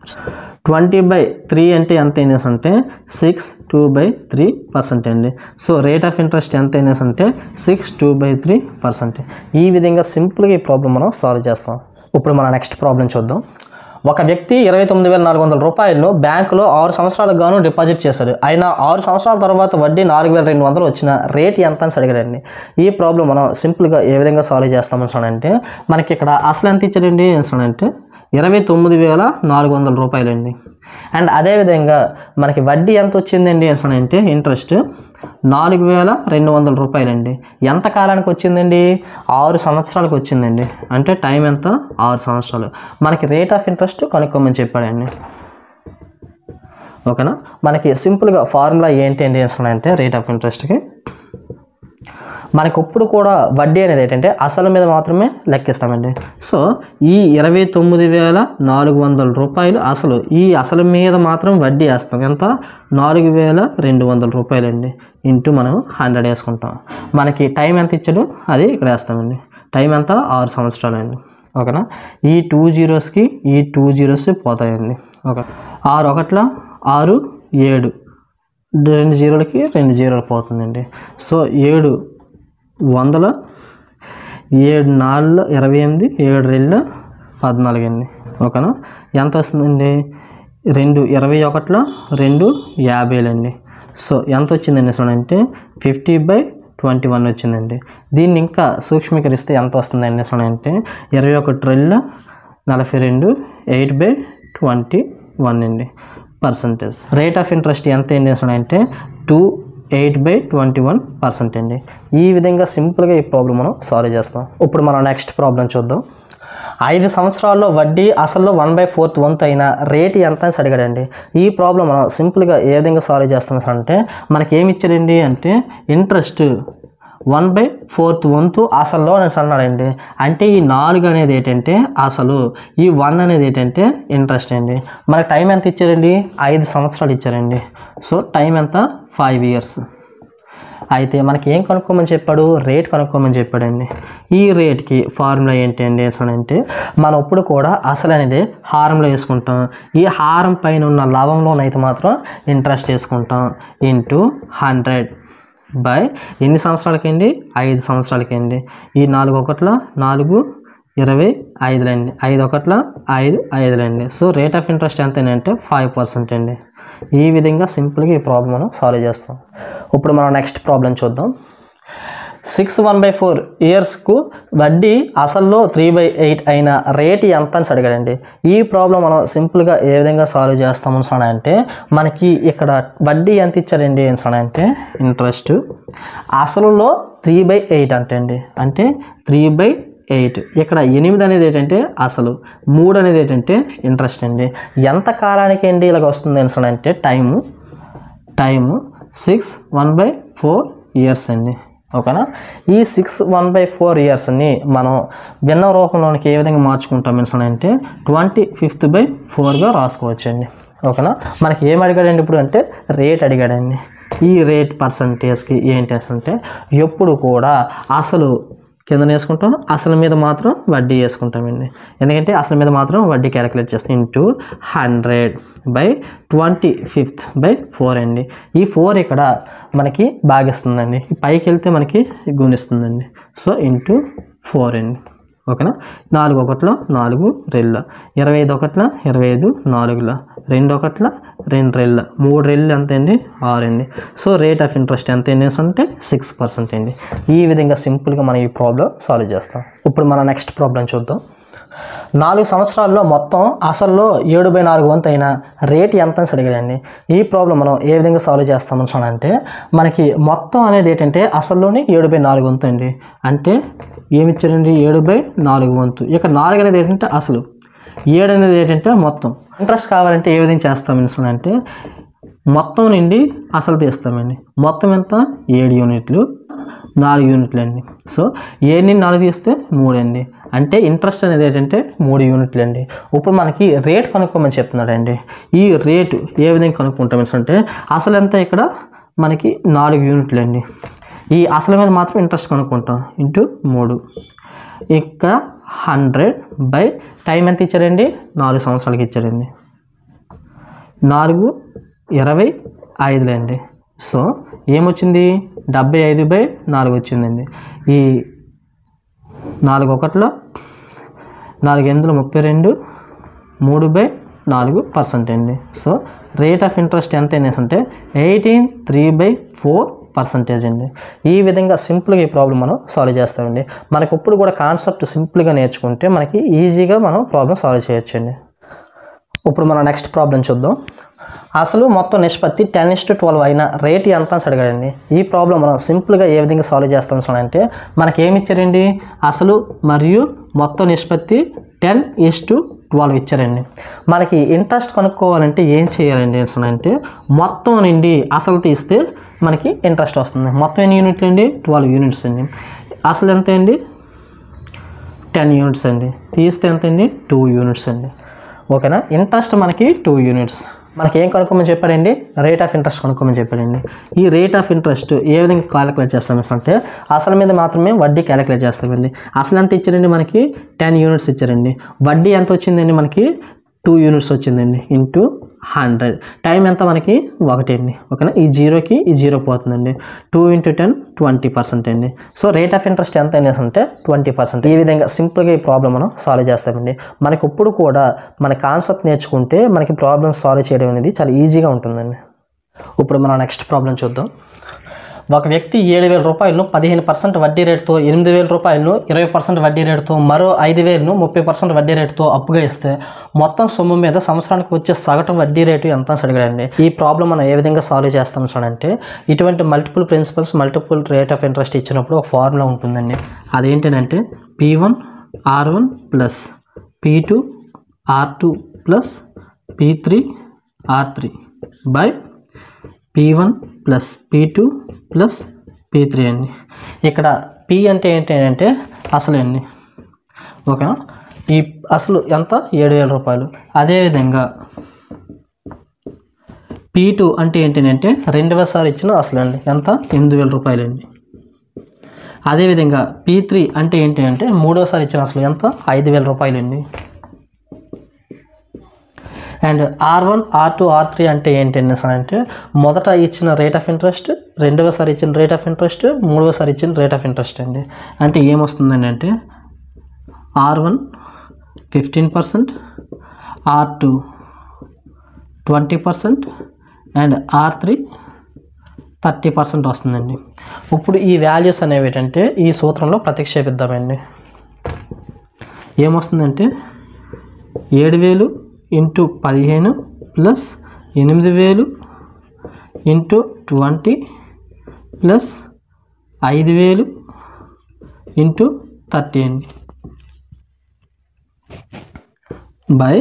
ట్వంటీ బై త్రీ అంటే ఎంత అయినస్ అంటే six two by three percent అండి సో రేట్ ఆఫ్ ఇంట్రెస్ట్ ఎంత అయినస్ అంటే six two by three percent ఈ విధంగా సింపుల్గా ఈ ప్రాబ్లం మనం సాల్వ్ చేస్తాం ఇప్పుడు మన నెక్స్ట్ ప్రాబ్లం చూద్దాం ఒక వ్యక్తి ఇరవై తొమ్మిది వేల నాలుగు వందల రూపాయలను బ్యాంకులో ఆరు సంవత్సరాలకు గాను డిపాజిట్ చేశాడు అయినా ఆరు సంవత్సరాల తర్వాత వడ్డీ నాలుగు వేల రెండు వందలు వచ్చిన రేట్ ఎంత అని అడిగాడండి ఈ ప్రాబ్లం మనం సింపుల్గా ఏ విధంగా సాల్వ్ చేస్తామని అంటే మనకి ఇక్కడ అసలు ఎంత ఇచ్చాడండి అంటే ఇరవై తొమ్మిది వేల నాలుగు వందల రూపాయలండి అండ్ అదేవిధంగా మనకి వడ్డీ ఎంత వచ్చిందండి అంటే ఇంట్రెస్ట్ నాలుగు వేల రెండు వందల రూపాయలండి ఎంత కాలానికి వచ్చిందండి ఆరు సంవత్సరాలకు వచ్చిందండి అంటే టైం ఎంత ఆరు సంవత్సరాలు మనకి రేట్ ఆఫ్ ఇంట్రెస్ట్ కనుక్కోమని చెప్పాడండి ఓకేనా మనకి సింపుల్గా ఫార్ములా ఏంటి ఏంటి అంటే రేట్ ఆఫ్ ఇంట్రెస్ట్కి మనకి ఇప్పుడు కూడా వడ్డీ అనేది ఏంటంటే అసలు మీద మాత్రమే లెక్కిస్తామండి సో ఈ ఇరవై తొమ్మిది వేల నాలుగు వందల రూపాయలు అసలు ఈ అసలు మీద మాత్రం వడ్డీ వేస్తాం ఎంత నాలుగు వేల రెండు వందల రూపాయలండి ఇంటూ మనం హండ్రెడ్ వేసుకుంటాం మనకి టైం ఎంత ఇచ్చాడు అది ఇక్కడ వేస్తామండి టైం ఎంత ఆరు సంవత్సరాలండి ఓకేనా ఈ టూ జీరోస్కి ఈ టూ జీరోస్ పోతాయండి ఓకే ఆరు ఒకట్ల ఆరు ఏడు రెండు జీరోలకి రెండు జీరోలు పోతుందండి సో ఏడు వందల ఏడు నాలుగు ఇరవై ఎనిమిది ఏడు రెండు పద్నాలుగు అండి ఓకేనా ఎంత వస్తుందండి రెండు ఇరవై ఒకటిలో రెండు యాభైలండి సో ఎంత వచ్చిందండి అసలు అంటే ఫిఫ్టీ బై ట్వంటీ వన్ వచ్చిందండి దీన్ని ఇంకా సూక్ష్మీకరిస్తే ఎంత వస్తుందండి అసలు అంటే ఇరవై ఒకటి రెండు నలభై రెండు ఎయిట్ బై ట్వంటీ వన్ అండి పర్సంటేజ్ రేట్ ఆఫ్ ఇంట్రెస్ట్ ఎంత ఏంటి అసలు అంటే two eight by twenty one percent అండి ఈ విధంగా సింపుల్గా ఈ ప్రాబ్లం మనం సాల్వ్ చేస్తాం ఇప్పుడు మనం నెక్స్ట్ ప్రాబ్లం చూద్దాం ఐదు సంవత్సరాల్లో వడ్డీ అసలు వన్ బై ఫోర్త్ వంతు అయిన రేట్ ఎంత అని అడిగాడండి ఈ ప్రాబ్లం మనం సింపుల్గా ఏ విధంగా సాల్వ్ చేస్తాం సార్ అంటే మనకి ఏమి ఇచ్చాడండి అంటే ఇంట్రెస్ట్ వన్ బై ఫోర్త్ వంతు అసల్లో అని అన్నాడండి అంటే ఈ నాలుగు అనేది ఏంటంటే అసలు ఈ వన్ అనేది ఏంటంటే ఇంట్రెస్ట్ అండి మనకి టైం ఎంత ఇచ్చారండి ఐదు సంవత్సరాలు ఇచ్చారండి సో టైం ఎంత ఫైవ్ ఇయర్స్ అయితే మనకి ఏం కనుక్కోమని చెప్పాడు రేట్ కనుక్కోమని చెప్పాడండి ఈ రేట్కి ఫార్ములా ఏంటి అండి అసలు అంటే మనం ఇప్పుడు కూడా అసలు అనేది హారంలో వేసుకుంటాం ఈ హారం పైన ఉన్న లవంలోనైతే మాత్రం ఇంట్రెస్ట్ వేసుకుంటాం ఇంటూ హండ్రెడ్ బై ఎన్ని సంవత్సరాలకండి ఐదు సంవత్సరాలకండి ఈ నాలుగు ఒకట్ల నాలుగు ఇరవై ఐదులండి ఐదు ఒకట్ల ఐదు ఐదులండి సో రేట్ ఆఫ్ ఇంట్రెస్ట్ ఎంత అంటే ఫైవ్ పర్సెంట్ అండి ఈ విధంగా సింపుల్గా ఈ ప్రాబ్లం మనం సాల్వ్ చేస్తాం ఇప్పుడు మనం నెక్స్ట్ ప్రాబ్లం చూద్దాం సిక్స్ వన్ బై ఫోర్ ఇయర్స్కు వడ్డీ అసల్లో త్రీ బై ఎయిట్ అయిన రేట్ ఎంత అని అడిగాడండి ఈ ప్రాబ్లం మనం సింపుల్గా ఏ విధంగా సాల్వ్ చేస్తాము అని అంటే మనకి ఇక్కడ వడ్డీ ఎంత ఇచ్చారండి అని అంటే ఇంట్రెస్ట్ అసలులో త్రీ బై ఎయిట్ అంటే అండి అంటే త్రీ బై ఎయిట్ ఇక్కడ ఎనిమిది అనేది ఏంటంటే అసలు మూడు అనేది ఏంటంటే ఇంట్రెస్ట్ అండి ఎంత కాలానికి అండి ఇలాగ వస్తుంది అని అంటే time time six one by four years అండి ఓకేనా ఈ సిక్స్ వన్ బై ఫోర్ ఇయర్స్ని మనం భిన్న రూపంలోనికి ఏ విధంగా మార్చుకుంటాం అని అంటే ట్వంటీ ఫిఫ్త్ బై ఫోర్గా రాసుకోవచ్చండి ఓకేనా మనకి ఏం అడిగాడండి ఇప్పుడు అంటే రేట్ అడిగాడండి ఈ రేట్ పర్సంటేజ్కి ఏంటి అసలు అంటే ఎప్పుడు కూడా అసలు కింద వేసుకుంటాం అసలు మీద మాత్రం వడ్డీ వేసుకుంటామండి ఎందుకంటే అసలు మీద మాత్రం వడ్డీ క్యాలిక్యులేట్ చేస్తాం into hundred by twenty fifth by four అండి ఈ ఫోర్ ఇక్కడ మనకి భాగిస్తుందండి ఈ పైకి వెళ్తే మనకి గుణిస్తుందండి సో ఇంటూ ఫోర్ అండి ఓకేనా నాలుగు ఒకట్ల నాలుగు రెళ్ళ ఇరవై ఐదు ఒకట్ల ఇరవై ఐదు నాలుగుల రెండు ఒకట్ల రెండు రెళ్ళ మూడు రెళ్ళు ఎంత అండి ఆరు అండి సో రేట్ ఆఫ్ ఇంట్రెస్ట్ ఎంత అండి అంటే సిక్స్ పర్సెంట్ అండి ఈ విధంగా సింపుల్గా మనం ఈ ప్రాబ్లం సాల్వ్ చేస్తాం ఇప్పుడు మనం నెక్స్ట్ ప్రాబ్లం చూద్దాం నాలుగు సంవత్సరాల్లో మొత్తం అసల్లో ఏడు బై నాలుగు వంతు అయిన రేట్ ఎంత అని అడిగాడండి ఈ ప్రాబ్లం మనం ఏ విధంగా సాల్వ్ చేస్తామని అంటే మనకి మొత్తం అనేది ఏంటంటే అసల్లోనే ఏడు బై నాలుగు వంతు అండి అంటే ఏమి ఇచ్చారండి ఏడు బై నాలుగు వంతు ఇక నాలుగు అనేది ఏంటంటే అసలు ఏడు అనేది ఏంటంటే మొత్తం ఇంట్రెస్ట్ కావాలంటే ఏ విధంగా చేస్తామని అంటే మొత్తం నుండి అసలు తీస్తామండి మొత్తం ఎంత ఏడు యూనిట్లు నాలుగు యూనిట్లు అండి సో ఏడు నుండి నాలుగు తీస్తే మూడు అండి అంటే ఇంట్రెస్ట్ అనేది ఏంటంటే మూడు యూనిట్లు అండి ఇప్పుడు మనకి రేట్ కనుక్కోమని చెప్తున్నాడండి ఈ రేటు ఏ విధంగా కనుక్కుంటాం అంటే అసలు ఎంత ఇక్కడ మనకి నాలుగు యూనిట్లు అండి ఈ అసలు మీద మాత్రం ఇంట్రెస్ట్ కనుక్కుంటాం ఇంటూ మూడు ఇక్కడ హండ్రెడ్ బై టైం ఎంత ఇచ్చారండి నాలుగు సంవత్సరాలకి ఇచ్చారండి నాలుగు ఇరవై ఐదులండి సో ఏమొచ్చింది డెబ్బై ఐదు బై నాలుగు వచ్చిందండి ఈ నాలుగు ఒకటిలో నాలుగు ఎనిమిదిలో ముప్పై రెండు మూడు బై నాలుగు పర్సెంట్ అండి సో రేట్ ఆఫ్ ఇంట్రెస్ట్ ఎంత అనేసి అంటే eighteen three by four percentage అండి ఈ విధంగా సింపుల్గా ఈ ప్రాబ్లం మనం సాల్వ్ చేస్తామండి మనకి ఇప్పుడు కూడా కాన్సెప్ట్ సింపుల్గా నేర్చుకుంటే మనకి ఈజీగా మనం ప్రాబ్లం సాల్వ్ చేయొచ్చండి ఇప్పుడు మనం నెక్స్ట్ ప్రాబ్లం చూద్దాం అసలు మొత్తం నిష్పత్తి టెన్ ఇస్ టు ట్వెల్వ్ అయిన రేట్ ఎంత అని అడిగాడండి ఈ ప్రాబ్లం మనం సింపుల్గా ఏ విధంగా సాల్వ్ చేస్తాం సార్ అంటే మనకి ఏమి ఇచ్చారండి అసలు మరియు మొత్తం నిష్పత్తి టెన్ ఇస్ టు ట్వెల్వ్ ఇచ్చారండి మనకి ఇంట్రెస్ట్ కనుక్కోవాలంటే ఏం చేయాలండి అసలు అంటే మొత్తం నుండి అసలు తీస్తే మనకి ఇంట్రెస్ట్ వస్తుంది మొత్తం ఎన్ని యూనిట్లు అండి ట్వెల్వ్ యూనిట్స్ అండి అసలు ఎంత అండి టెన్ యూనిట్స్ అండి తీస్తే ఎంత అండి టూ యూనిట్స్ అండి ఓకేనా ఇంట్రెస్ట్ మనకి టూ యూనిట్స్ మనకి ఏం కనుక్కోమని చెప్పాడండి రేట్ ఆఫ్ ఇంట్రెస్ట్ కనుక్కోమని చెప్పాడండి ఈ రేట్ ఆఫ్ ఇంట్రెస్ట్ ఏ విధంగా క్యాలిక్యులేట్ చేస్తాం అంటే అసలు మీద మాత్రమే వడ్డీ క్యాలిక్యులేట్ చేస్తామండి అసలు ఎంత ఇచ్చారండి మనకి టెన్ యూనిట్స్ ఇచ్చారండి వడ్డీ ఎంత వచ్చిందండి మనకి టూ యూనిట్స్ వచ్చిందండి ఇంటూ హండ్రెడ్ టైం ఎంత మనకి ఒకటి అండి ఓకేనా ఈ జీరోకి ఈ జీరో పోతుందండి two into ten twenty percent అండి సో రేట్ ఆఫ్ ఇంట్రెస్ట్ ఎంత అనేసి అంటే ట్వంటీ పర్సెంట్ ఈ విధంగా సింపుల్గా ఈ ప్రాబ్లం మనం సాల్వ్ చేస్తామండి మనకి ఇప్పుడు కూడా మన కాన్సెప్ట్ నేర్చుకుంటే మనకి ప్రాబ్లమ్ సాల్వ్ చేయడం అనేది చాలా ఈజీగా ఉంటుందండి ఇప్పుడు మనం నెక్స్ట్ ప్రాబ్లం చూద్దాం ఒక వ్యక్తి ఏడు వేల రూపాయలను పదిహేను పర్సెంట్ వడ్డీ రేటుతో ఎనిమిది వేల రూపాయలను ఇరవై పర్సెంట్ వడ్డీ రేటుతో మరో ఐదు వేలను ముప్పై పర్సెంట్ వడ్డీ రేటుతో అప్పుగా ఇస్తే మొత్తం సొమ్ము మీద సంవత్సరానికి వచ్చే సగటు వడ్డీ రేటు ఎంత అని అడిగాడండి ఈ ప్రాబ్లం మనం ఏ విధంగా సాల్వ్ చేస్తాం సార్ అంటే ఇటువంటి multiple principals multiple rate of interest ఇచ్చినప్పుడు ఒక ఫార్ములా ఉంటుందండి అదేంటంటే P one R one plus P two R two plus P three R three by P one plus P two plus P three అండి ఇక్కడ P అంటే ఏంటి అంటే అసలు అండి ఓకేనా ఈ అసలు ఎంత ఏడు వేల రూపాయలు అదేవిధంగా పీ టూ అంటే ఏంటంటే రెండవసారి ఇచ్చిన అసలు అండి ఎంత ఎనిమిది వేల రూపాయలు అండి అదేవిధంగా పీ త్రీ అంటే ఏంటి అంటే మూడోసారి ఇచ్చిన అసలు ఎంత ఐదు వేల రూపాయలు అండి and R one R two R three అంటే ఏంటి సార్ అంటే మొదట ఇచ్చిన రేట్ ఆఫ్ ఇంట్రెస్ట్ రెండవసారి ఇచ్చిన రేట్ ఆఫ్ ఇంట్రెస్ట్ మూడవసారి ఇచ్చిన రేట్ ఆఫ్ ఇంట్రెస్ట్ అండి అంటే ఏమొస్తుందండి అంటే R one fifteen percent R two twenty percent and R three thirty percent వస్తుందండి ఇప్పుడు ఈ వాల్యూస్ అనేవి ఏంటంటే ఈ సూత్రంలో ప్రతిక్షేపిద్దామండి ఏమొస్తుందంటే ఏడు వేలు ఇంటూ పదిహేను ప్లస్ ఎనిమిది వేలు ఇంటూ ట్వంటీ ప్లస్ ఐదు వేలు ఇంటూ థర్టీ అండి బై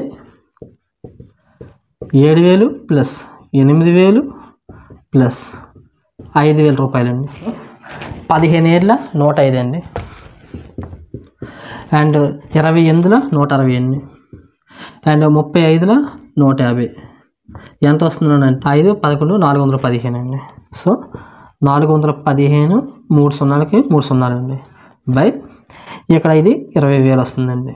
ఏడు వేలు ప్లస్ ఎనిమిది వేలు ప్లస్ ఐదు వేల రూపాయలండి పదిహేను ఏళ్ళ నూట ఐదు అండి అండ్ ఇరవై ఎనిమిదిలో నూట అరవై అండి అండ్ ముప్పై ఐదులో నూట యాభై ఎంత వస్తుందంటే ఐదు పదకొండు నాలుగు వందల పదిహేను అండి సో నాలుగు వందల పదిహేను మూడు సున్నాలకి మూడు సున్నాలు అండి బై ఇక్కడ ఇది ఇరవై వేలు వస్తుందండి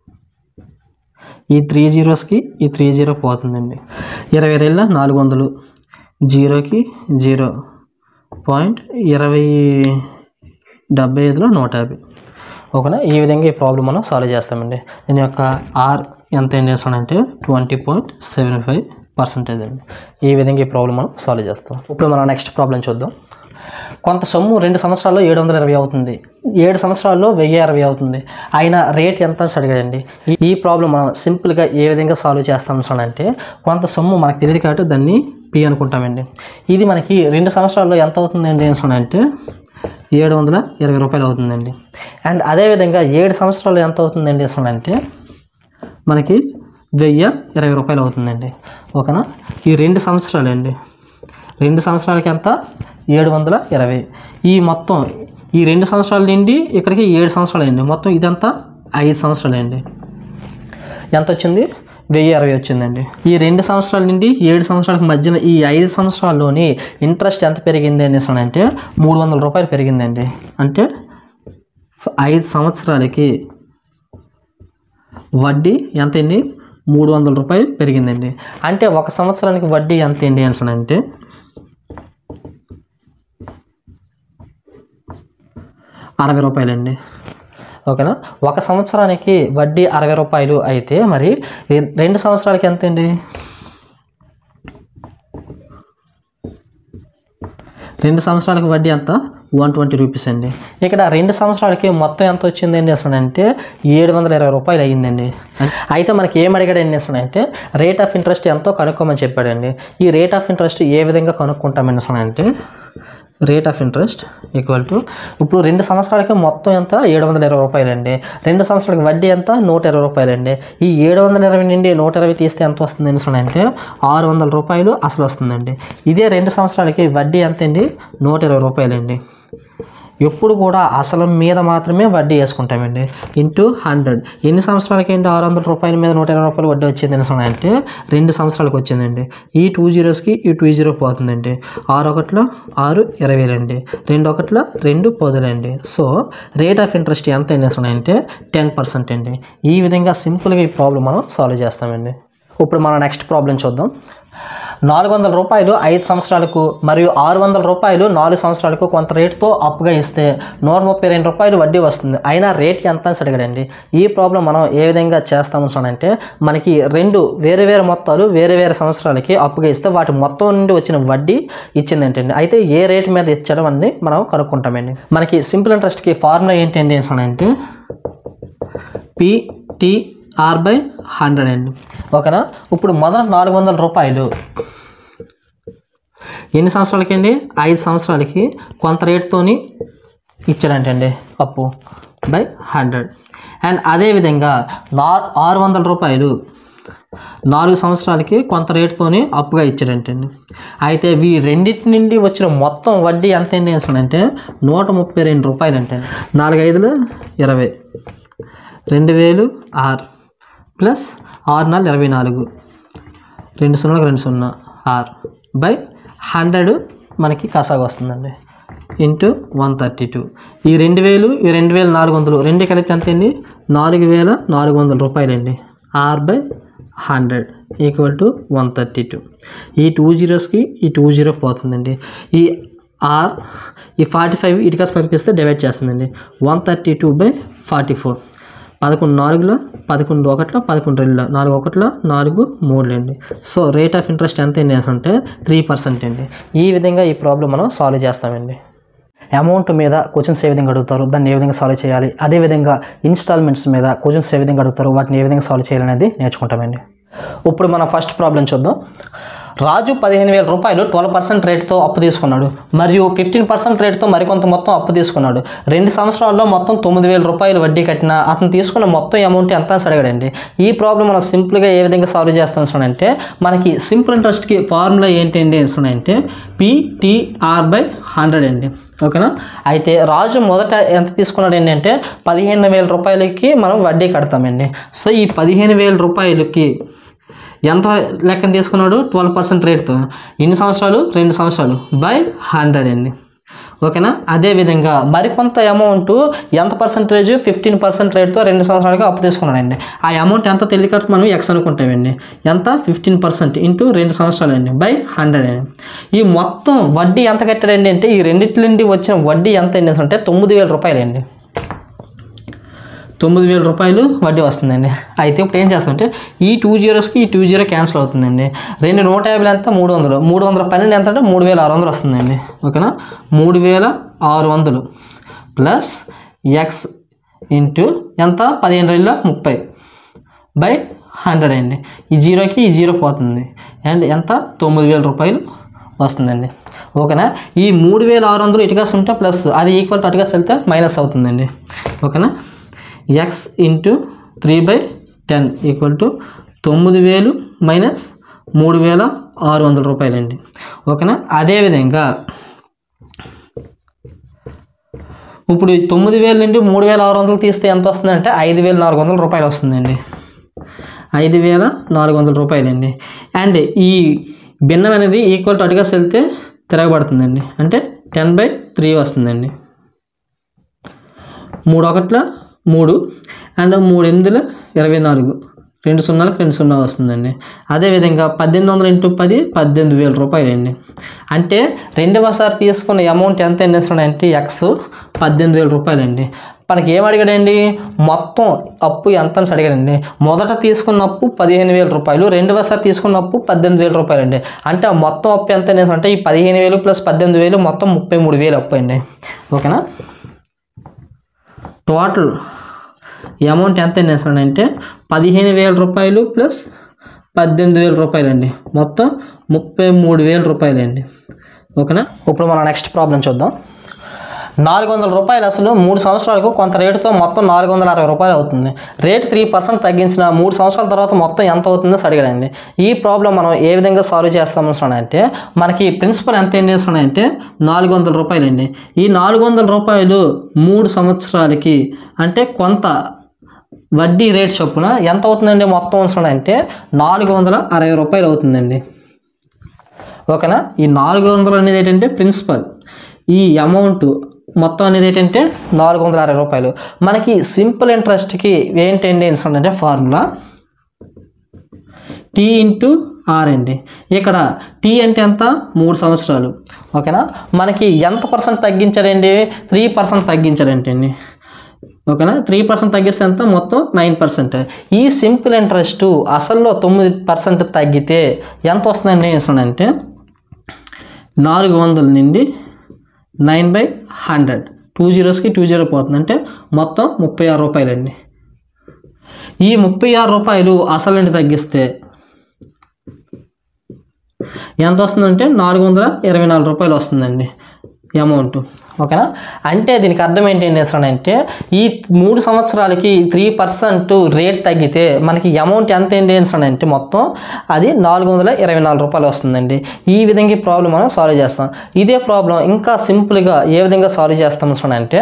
ఈ త్రీ జీరోస్కి ఈ త్రీ జీరో పోతుందండి ఇరవై రెండుల నాలుగు వందలు జీరోకి జీరో పాయింట్ ఇరవై డెబ్బై ఐదులో నూట యాభై ఓకేనా ఈ విధంగా ఈ ప్రాబ్లం మనం సాల్వ్ చేస్తామండి దీని యొక్క ఆర్ ఎంత ఏం చేస్తామంటే twenty point seven five percentage అండి ఈ విధంగా ఈ ప్రాబ్లం మనం సాల్వ్ చేస్తాం ఇప్పుడు మనం నెక్స్ట్ ప్రాబ్లం చూద్దాం కొంత సొమ్ము రెండు సంవత్సరాల్లో ఏడు వందల ఇరవై అవుతుంది ఏడు సంవత్సరాల్లో వెయ్యి అరవై అవుతుంది అయిన రేట్ ఎంత అని అడిగాడండి ఈ- ఈ ప్రాబ్లం మనం సింపుల్గా ఏ విధంగా సాల్వ్ చేస్తాం సార్ అంటే కొంత సొమ్ము మనకు తెలియదు కాబట్టి దాన్ని పి అనుకుంటామండి ఇది మనకి రెండు సంవత్సరాల్లో ఎంత అవుతుందండి అని అంటే ఏడు వందల ఇరవై రూపాయలు అవుతుందండి అండ్ అదేవిధంగా ఏడు సంవత్సరాలు ఎంత అవుతుందండి అసలు అంటే మనకి వెయ్యి ఇరవై రూపాయలు అవుతుందండి ఓకేనా ఈ రెండు సంవత్సరాలు అండి రెండు సంవత్సరాలకి ఎంత ఏడు వందల ఇరవై ఈ మొత్తం ఈ రెండు సంవత్సరాల నుండి ఇక్కడికి ఏడు సంవత్సరాలు అండి మొత్తం ఇదంతా ఐదు సంవత్సరాలు అండి ఎంత వచ్చింది వెయ్యి అరవై వచ్చిందండి ఈ రెండు సంవత్సరాల నుండి ఏడు సంవత్సరాలకు మధ్యన ఈ ఐదు సంవత్సరాల్లోని ఇంట్రెస్ట్ ఎంత పెరిగింది అనేసి అని అంటే మూడు వందల రూపాయలు పెరిగిందండి అంటే ఫ- ఐదు సంవత్సరాలకి వడ్డీ ఎంత అండి మూడు వందల రూపాయలు పెరిగిందండి అంటే ఒక సంవత్సరానికి వడ్డీ ఎంత అండి అని అంటే అరవై రూపాయలండి ఓకేనా ఒక సంవత్సరానికి వడ్డీ అరవై రూపాయలు అయితే మరి రె- రెండు సంవత్సరాలకి ఎంత అండి రెండు సంవత్సరాలకి వడ్డీ ఎంత వన్ ట్వంటీ రూపీస్ అండి ఇక్కడ రెండు సంవత్సరాలకి మొత్తం ఎంత వచ్చిందండి అసలు అంటే ఏడు వందల ఇరవై రూపాయలు అయ్యిందండి అయితే మనకి ఏం అడిగాడండి అసలు అంటే రేట్ ఆఫ్ ఇంట్రెస్ట్ ఎంతో కనుక్కోమని చెప్పాడండి ఈ రేట్ ఆఫ్ ఇంట్రెస్ట్ ఏ విధంగా కనుక్కుంటామని అసలు అంటే rate of interest equal to ఇప్పుడు రెండు సంవత్సరాలకి మొత్తం ఎంత ఏడు వందల ఇరవై రూపాయలండి రెండు సంవత్సరాలకి వడ్డీ ఎంత నూట ఇరవై రూపాయలండి ఈ ఏడు వందల ఇరవై నుండి నూట ఇరవై తీస్తే ఎంత వస్తుంది అని అంటే ఆరు వందల రూపాయలు అసలు వస్తుందండి ఇదే రెండు సంవత్సరాలకి వడ్డీ ఎంత అండి నూట ఇరవై రూపాయలండి ఎప్పుడు కూడా అసలు మీద మాత్రమే వడ్డీ వేసుకుంటామండి ఇంటూ హండ్రెడ్ ఎన్ని సంవత్సరాలకి ఏంటి ఆరు వందల రూపాయల మీద నూట ఇరవై రూపాయలు వడ్డీ వచ్చింది అని అంటే రెండు సంవత్సరాలకు వచ్చిందండి ఈ టూ జీరోస్కి ఈ టూ జీరో పోతుందండి ఆరు ఒకటిలో ఆరు ఇరవై వేలండి రెండు ఒకటిలో రెండు పదులండి సో రేట్ ఆఫ్ ఇంట్రెస్ట్ ఎంత అయినా అంటే టెన్ పర్సెంట్ అండి ఈ విధంగా సింపుల్గా ఈ ప్రాబ్లం మనం సాల్వ్ చేస్తామండి ఇప్పుడు మనం నెక్స్ట్ ప్రాబ్లం చూద్దాం నాలుగు వందల రూపాయలు ఐదు సంవత్సరాలకు మరియు ఆరు వందల రూపాయలు నాలుగు సంవత్సరాలకు కొంత రేటుతో అప్పుగా ఇస్తే నూట ముప్పై రెండు రూపాయలు వడ్డీ వస్తుంది అయినా రేట్ ఎంత అని అడిగాడండి ఈ ప్రాబ్లం మనం ఏ విధంగా చేస్తాము అంటే మనకి రెండు వేరే వేరే మొత్తాలు వేరే వేరే సంవత్సరాలకి అప్పుగా ఇస్తే వాటి మొత్తం నుండి వచ్చిన వడ్డీ ఇచ్చిందంటండి అయితే ఏ రేట్ మీద ఇచ్చడం అనేది మనం కనుక్కుంటామండి మనకి సింపుల్ ఇంట్రెస్ట్కి ఫార్ములా ఏంటండి అంటే పిటిఆర్ బై హండ్రెడ్ అండి ఓకేనా ఇప్పుడు మొదట నాలుగు వందల రూపాయలు ఎన్ని సంవత్సరాలకి ఐదు సంవత్సరాలకి కొంత రేటుతోని ఇచ్చాడంటండి అప్పు బై హండ్రెడ్ అండ్ అదేవిధంగా నా ఆరు వందల రూపాయలు నాలుగు సంవత్సరాలకి కొంత రేటుతోని అప్పుగా ఇచ్చాడంటండి అయితే వీ రెండింటి నుండి వచ్చిన మొత్తం వడ్డీ ఎంత ఏంటి అంటే నూట ముప్పై రెండు రూపాయలు అంటండి నాలుగు ఐదులు ఇరవై రెండు వేలు ఆరు ప్లస్ ఆరు నాలుగు ఇరవై నాలుగు రెండు సున్నాలకు రెండు సున్నా ఆరు బై హండ్రెడ్ మనకి కసాగా వస్తుందండి ఇంటూ వన్ థర్టీ టూ ఈ రెండు వేలు ఈ రెండు వేల నాలుగు వందలు రెండు కలిపి ఎంత అండి నాలుగు వేల నాలుగు వందల రూపాయలండి R by hundred equal to one thirty two ఈ టూ జీరోస్కి ఈ టూ జీరో పోతుందండి ఈ ఆర్ ఈ ఫార్టీ ఫైవ్ ఇటుకస్ పంపిస్తే డివైడ్ చేస్తుందండి one thirty two by forty four పదకొండు నాలుగులో పదకొండు ఒకటిలో పదకొండు రెండులో నాలుగు ఒకటిలో నాలుగు మూడులో అండి సో రేట్ ఆఫ్ ఇంట్రెస్ట్ ఎంత ఏంటి అంటే త్రీ పర్సెంట్ అండి ఈ విధంగా ఈ ప్రాబ్లం మనం సాల్వ్ చేస్తామండి అమౌంట్ మీద క్వశ్చన్స్ ఏ విధంగా అడుగుతారు దాన్ని ఏ విధంగా సాల్వ్ చేయాలి అదేవిధంగా ఇన్స్టాల్మెంట్స్ మీద క్వశ్చన్స్ ఏ విధంగా అడుగుతారు వాటిని ఏ విధంగా సాల్వ్ చేయాలనేది నేర్చుకుంటామండి ఇప్పుడు మనం ఫస్ట్ ప్రాబ్లం చూద్దాం రాజు పదిహేను వేల రూపాయలు ట్వెల్వ్ పర్సెంట్ రేట్తో అప్పు తీసుకున్నాడు మరియు ఫిఫ్టీన్ పర్సెంట్ రేట్తో మరికొంత మొత్తం అప్పు తీసుకున్నాడు రెండు సంవత్సరాల్లో మొత్తం తొమ్మిది వేల రూపాయలు వడ్డీ కట్టిన అతను తీసుకున్న మొత్తం అమౌంట్ ఎంత అని అడిగాడండి ఈ ప్రాబ్లం మనం సింపుల్గా ఏ విధంగా సాల్వ్ చేస్తాం అంటే మనకి సింపుల్ ఇంట్రెస్ట్కి ఫార్ములా ఏంటండి అంటే పిటిఆర్ బై హండ్రెడ్ అండి ఓకేనా అయితే రాజు మొదట ఎంత తీసుకున్నాడు ఏంటంటే పదిహేను వేల రూపాయలకి మనం వడ్డీ కడతామండి సో ఈ పదిహేను వేల రూపాయలకి ఎంత లెక్కన తీసుకున్నాడు ట్వెల్వ్ పర్సెంట్ రేట్తో ఎన్ని సంవత్సరాలు రెండు సంవత్సరాలు బై హండ్రెడ్ అండి ఓకేనా అదేవిధంగా మరికొంత అమౌంట్ ఎంత పర్సెంటేజ్ ఫిఫ్టీన్ పర్సెంట్ రేట్తో రెండు సంవత్సరాలుగా అప్పు తీసుకున్నాడండి ఆ అమౌంట్ ఎంత తెలియకట్టు మనం ఎక్స్ అనుకుంటామండి ఎంత ఫిఫ్టీన్ పర్సెంట్ ఇంటూ రెండు సంవత్సరాలు అండి బై హండ్రెడ్ అండి ఈ మొత్తం వడ్డీ ఎంత కట్టాడండి అంటే ఈ రెండింటి నుండి వచ్చిన వడ్డీ ఎంత అయింది అంటే తొమ్మిది వేల రూపాయలండి తొమ్మిది వేల రూపాయలు వడ్డీ వస్తుందండి అయితే ఇప్పుడు ఏం చేస్తామంటే ఈ టూ జీరోస్కి ఈ టూ జీరో క్యాన్సిల్ అవుతుందండి రెండు నూట యాభై ఎంత మూడు వందలు మూడు వందల పన్నెండు ఎంత అంటే మూడు వేల ఆరు వందలు వస్తుందండి ఓకేనా మూడు వేల ఆరు వందలు ప్లస్ ఎక్స్ ఇంటూ ఎంత పదిహేను రోజుల ముప్పై బై హండ్రెడ్ అండి ఈ జీరోకి ఈ జీరో పోతుంది అండ్ ఎంత తొమ్మిది వేల రూపాయలు వస్తుందండి ఓకేనా ఈ మూడు వేల ఆరు వందలు ఇటుకాస్ ఉంటే ప్లస్ అది ఈక్వల్ టు అటుకాస్ వెళ్తే మైనస్ అవుతుందండి ఓకేనా X into three by ten equal to తొమ్మిది వేలు మైనస్ మూడు వేల ఆరు వందల రూపాయలండి ఓకేనా అదేవిధంగా ఇప్పుడు ఈ తొమ్మిది వేల నుండి మూడు వేల ఆరు వందలు తీస్తే ఎంత వస్తుందంటే ఐదు వేల నాలుగు వందల రూపాయలు వస్తుందండి ఐదు వేల నాలుగు వందల రూపాయలండి అండ్ ఈ భిన్నం అనేది ఈక్వల్ టు అటుగా వెళ్తే తిరగబడుతుందండి అంటే టెన్ బై త్రీ వస్తుందండి మూడు ఒకట్ల మూడు అండ్ మూడు ఎనిమిదిలో ఇరవై నాలుగు రెండు సున్నాలకు రెండు సున్నా వస్తుందండి అదేవిధంగా పద్దెనిమిది వందల ఇంటూ పది పద్దెనిమిది వేల రూపాయలండి అంటే రెండవసారి తీసుకున్న అమౌంట్ ఎంత అంటే ఎక్స్ పద్దెనిమిది వేల రూపాయలండి మనకి ఏం అడిగాడండి మొత్తం అప్పు ఎంత అని అడిగాడండి మొదట తీసుకున్న అప్పు పదిహేను వేల రూపాయలు రెండవసారి తీసుకున్న అప్పు పద్దెనిమిది వేల రూపాయలండి అంటే ఆ మొత్తం అప్పు ఎంత అనేసి అంటే ఈ పదిహేను వేలు ప్లస్ పద్దెనిమిది వేలు మొత్తం ముప్పై మూడు వేలు అప్పు అండి ఓకేనా టోటల్ అమౌంట్ ఎంత అంటే పదిహేను వేల రూపాయలు ప్లస్ పద్దెనిమిది వేల రూపాయలు అండి మొత్తం ముప్పై మూడు వేల రూపాయలు అండి ఓకేనా ఇప్పుడు మనం నెక్స్ట్ ప్రాబ్లం చూద్దాం నాలుగు వందల రూపాయలు అసలు మూడు సంవత్సరాలకు కొంత రేటుతో మొత్తం నాలుగు వందల అరవై రూపాయలు అవుతుంది రేట్ త్రీ పర్సెంట్ తగ్గించిన మూడు సంవత్సరాల తర్వాత మొత్తం ఎంత అవుతుందో అడిగాడండి ఈ ప్రాబ్లం మనం ఏ విధంగా సాల్వ్ చేస్తామంటే మనకి ప్రిన్సిపల్ ఎంత ఏం చేస్తున్నాయంటే నాలుగు వందల రూపాయలు అండి ఈ నాలుగు వందల రూపాయలు మూడు సంవత్సరాలకి అంటే కొంత వడ్డీ రేట్ చొప్పున ఎంత అవుతుందండి మొత్తం అవసరం అంటే నాలుగు వందల అరవై రూపాయలు అవుతుందండి ఓకేనా ఈ నాలుగు వందలు అనేది ఏంటంటే ప్రిన్సిపల్ ఈ అమౌంట్ మొత్తం అనేది ఏంటంటే నాలుగు వందల అరవై రూపాయలు మనకి సింపుల్ ఇంట్రెస్ట్కి ఏంటండి అంటే ఫార్ములా టీ ఇంటూ ఆర్ అండి ఇక్కడ టీ అంటే ఎంత మూడు సంవత్సరాలు ఓకేనా మనకి ఎంత పర్సెంట్ తగ్గించారండి త్రీ పర్సెంట్ తగ్గించారంటండి ఓకేనా త్రీ పర్సెంట్ తగ్గిస్తే ఎంత మొత్తం నైన్ పర్సెంట్ ఈ సింపుల్ ఇంట్రెస్ట్ అసల్లో తొమ్మిది పర్సెంట్ తగ్గితే ఎంత వస్తుందండి అంటే నాలుగు వందల నుండి నైన్ బై హండ్రెడ్ టూ జీరోస్కి టూ జీరో పోతుంది అంటే మొత్తం ముప్పై ఆరు రూపాయలండి ఈ ముప్పై ఆరు రూపాయలు అసలు నుండి తగ్గిస్తే ఎంత వస్తుందంటే నాలుగు వందల ఇరవై నాలుగు రూపాయలు వస్తుందండి అమౌంట్ ఓకేనా అంటే దీనికి అర్థం ఏంటి ఏం చేస్తానంటే ఈ మూడు సంవత్సరాలకి త్రీ పర్సెంట్ రేట్ తగ్గితే మనకి అమౌంట్ ఎంత ఏంటి చేస్తానంటే మొత్తం అది నాలుగు వందల ఇరవై నాలుగు రూపాయలు వస్తుందండి ఈ విధంగా ఈ ప్రాబ్లం మనం సాల్వ్ చేస్తాం ఇదే ప్రాబ్లం ఇంకా సింపుల్గా ఏ విధంగా సాల్వ్ చేస్తాం అంటే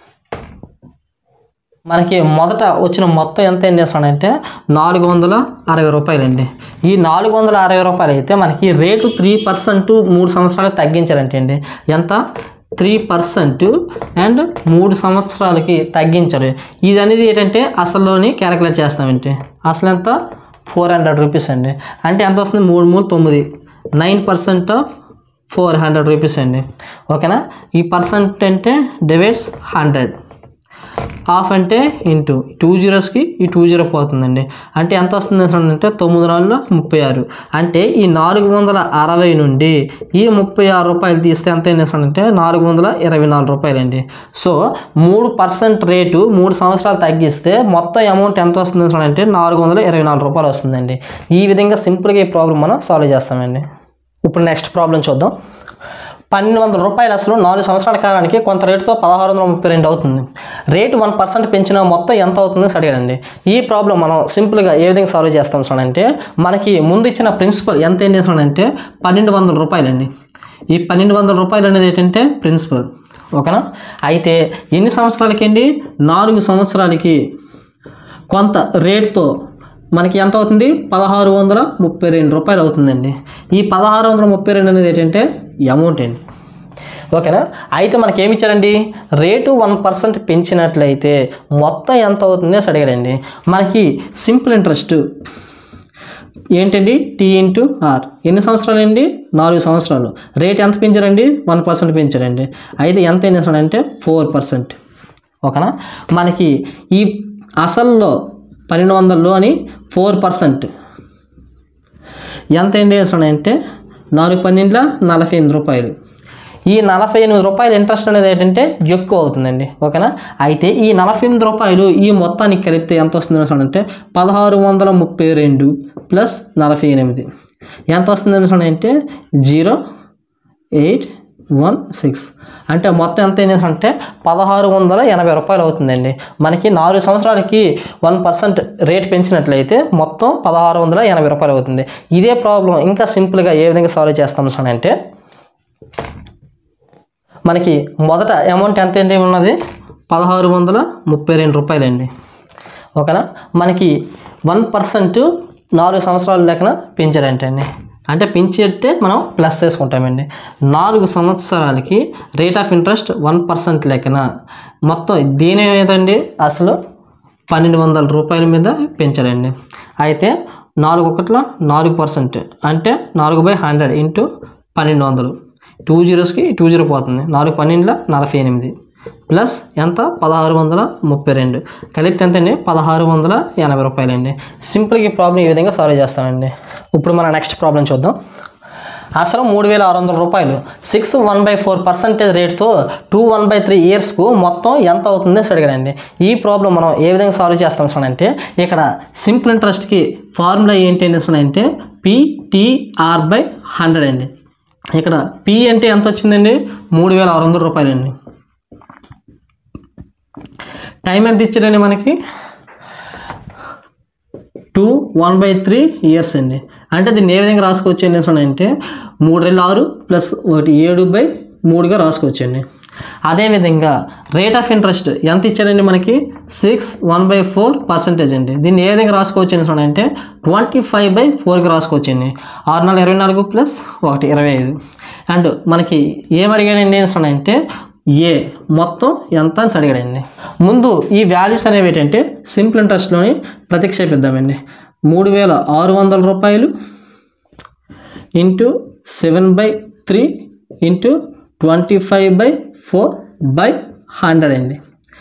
మనకి మొదట వచ్చిన మొత్తం ఎంత ఏం చేస్తాడంటే నాలుగు వందల అరవై రూపాయలండి ఈ నాలుగు వందల అరవై రూపాయలు అయితే మనకి రేటు త్రీ పర్సెంట్ మూడు సంవత్సరాలకు తగ్గించారంటే అండి ఎంత త్రీ పర్సెంట్ అండ్ మూడు సంవత్సరాలకి తగ్గించారు ఇది అనేది ఏంటంటే అసలులోని క్యాలిక్యులేట్ చేస్తామంటే అసలు ఎంత ఫోర్ హండ్రెడ్ రూపీస్ అండి అంటే ఎంత వస్తుంది మూడు మూడు తొమ్మిది nine percent of four hundred rupees అండి ఓకేనా ఈ పర్సెంట్ అంటే డివైడ్స్ హండ్రెడ్ హాఫ్ అంటే ఇంటూ టూ జీరోస్కి ఈ టూ జీరో పోతుందండి అంటే ఎంత వస్తుంది అంటే తొమ్మిది నాలుగులో ముప్పై ఆరు అంటే ఈ నాలుగు వందల అరవై నుండి ఈ ముప్పై ఆరు రూపాయలు తీస్తే ఎంత అంటే నాలుగు వందల ఇరవై నాలుగు రూపాయలండి సో మూడు పర్సెంట్ రేటు మూడు సంవత్సరాలు తగ్గిస్తే మొత్తం అమౌంట్ ఎంత వస్తుంది అంటే నాలుగు వందల ఇరవై నాలుగు రూపాయలు వస్తుందండి ఈ విధంగా సింపుల్గా ఈ ప్రాబ్లం మనం సాల్వ్ చేస్తామండి ఇప్పుడు నెక్స్ట్ ప్రాబ్లం చూద్దాం పన్నెండు వందల రూపాయలు అసలు నాలుగు సంవత్సరాల కాలానికి కొంత రేటుతో పదహారు వందల ముప్పై రెండు అవుతుంది రేటు వన్ పర్సెంట్ పెంచిన మొత్తం ఎంత అవుతుందో అడిగాడండి ఈ ప్రాబ్లం మనం సింపుల్గా ఏ విధంగా సాల్వ్ చేస్తాం సార్ అంటే మనకి ముందు ఇచ్చిన ప్రిన్సిపల్ ఎంత ఏం చేస్తాడంటే పన్నెండు వందల రూపాయలండి ఈ పన్నెండు వందల రూపాయలు అనేది ఏంటంటే ప్రిన్సిపల్ ఓకేనా అయితే ఎన్ని సంవత్సరాలకండి నాలుగు సంవత్సరాలకి కొంత రేట్తో మనకి ఎంత అవుతుంది పదహారు వందల ముప్పై రెండు రూపాయలు అవుతుందండి ఈ పదహారు వందల ముప్పై రెండు అనేది ఏంటంటే అమౌంట్ అండి ఓకేనా అయితే మనకి ఏమి ఇచ్చారండి రేటు వన్ పర్సెంట్ పెంచినట్లయితే మొత్తం ఎంత అవుతుంది అని అడిగాడండి మనకి సింపుల్ ఇంట్రెస్ట్ ఏంటండి టీ ఇంటూ ఆర్ ఎన్ని సంవత్సరాలు అండి నాలుగు సంవత్సరాలు రేట్ ఎంత పెంచారండి వన్ పర్సెంట్ పెంచారండి అయితే ఎంత ఏం అంటే ఫోర్ పర్సెంట్ ఓకేనా మనకి ఈ అసల్లో పన్నెండు వందల్లో అని ఫోర్ పర్సెంట్ ఎంత ఏంటి అంటే నాలుగు పన్నెండుల నలభై ఎనిమిది రూపాయలు ఈ నలభై ఎనిమిది రూపాయలు ఇంట్రెస్ట్ అనేది ఏంటంటే ఎక్కువ అవుతుందండి ఓకేనా అయితే ఈ నలభై ఎనిమిది రూపాయలు ఈ మొత్తానికి కలిపితే ఎంత వస్తుంది అంటే పదహారు వందల ముప్పై రెండు ప్లస్ నలభై ఎనిమిది ఎంత వస్తుంది అంటే జీరో ఎయిట్ వన్ సిక్స్ అంటే మొత్తం ఎంత అయినా అంటే పదహారు వందల ఎనభై రూపాయలు అవుతుందండి మనకి నాలుగు సంవత్సరాలకి వన్ పర్సెంట్ రేట్ పెంచినట్లయితే మొత్తం పదహారు వందల ఎనభై రూపాయలు అవుతుంది ఇదే ప్రాబ్లం ఇంకా సింపుల్గా ఏ విధంగా సాల్వ్ చేస్తాం సార్ అంటే మనకి మొదట అమౌంట్ ఎంత ఏంటి ఉన్నది పదహారు వందల ముప్పై రెండు రూపాయలండి ఓకేనా మనకి వన్ పర్సెంట్ నాలుగు సంవత్సరాల లెక్కన పెంచారంటండి అంటే పెంచేస్తే మనం ప్లస్ చేసుకుంటామండి నాలుగు సంవత్సరాలకి rate of interest one percent లెక్కన మొత్తం దీని ఏదండి అసలు పన్నెండు వందల రూపాయల మీద పెంచారండి అయితే నాలుగు ఒకటిలో నాలుగు పర్సెంట్ అంటే నాలుగు బై హండ్రెడ్ ఇంటూ పన్నెండు వందలు టూ జీరోస్కి టూ జీరో పోతుంది నాలుగు పన్నెండుల నలభై ఎనిమిది ప్లస్ ఎంత పదహారు వందల ముప్పై రెండు కలిపితే ఎంత అండి పదహారు వందల ఎనభై రూపాయలండి సింపుల్గా ఈ ప్రాబ్లం ఈ విధంగా సాల్వ్ చేస్తామండి ఇప్పుడు మన నెక్స్ట్ ప్రాబ్లం చూద్దాం అసలు మూడు వేల ఆరు వందల రూపాయలు six one by four percentage రేట్తో టూ వన్ బై త్రీ ఇయర్స్కు మొత్తం ఎంత అవుతుందో అడిగాడండి ఈ ప్రాబ్లం మనం ఏ విధంగా సాల్వ్ చేస్తాం సార్ అంటే ఇక్కడ సింపుల్ ఇంట్రెస్ట్కి ఫార్ములా ఏంటి అంటే పిటిఆర్ బై హండ్రెడ్ అండి ఇక్కడ పి అంటే ఎంత వచ్చిందండి మూడు వేల ఆరు వందల రూపాయలండి టైం ఎంత ఇచ్చారండి మనకి two one by three years అండి అంటే దీన్ని ఏ విధంగా రాసుకోవచ్చు అండి అంటే మూడు రెండు ఆరు ప్లస్ ఒకటి ఏడు బై మూడుగా రాసుకోవచ్చండి అదేవిధంగా రేట్ ఆఫ్ ఇంట్రెస్ట్ ఎంత ఇచ్చారండి మనకి six one by four percentage అండి దీన్ని ఏ విధంగా రాసుకోవచ్చు అని అంటే ట్వంటీ ఫైవ్ బై ఫోర్కి రాసుకోవచ్చండి ఆరు నాలుగు ఇరవై నాలుగు ప్లస్ ఒకటి ఇరవై ఐదు అండ్ మనకి ఏం అడిగాడండి అని అంటే ఏ మొత్తం ఎంత అని అడిగాడండి ముందు ఈ వాల్యూస్ అనేవి ఏంటంటే సింపుల్ ఇంట్రెస్ట్లోని ప్రతిక్షేపిద్దామండి మూడు వేల ఆరు వందల రూపాయలు into seven by three into twenty five by four by hundred అండి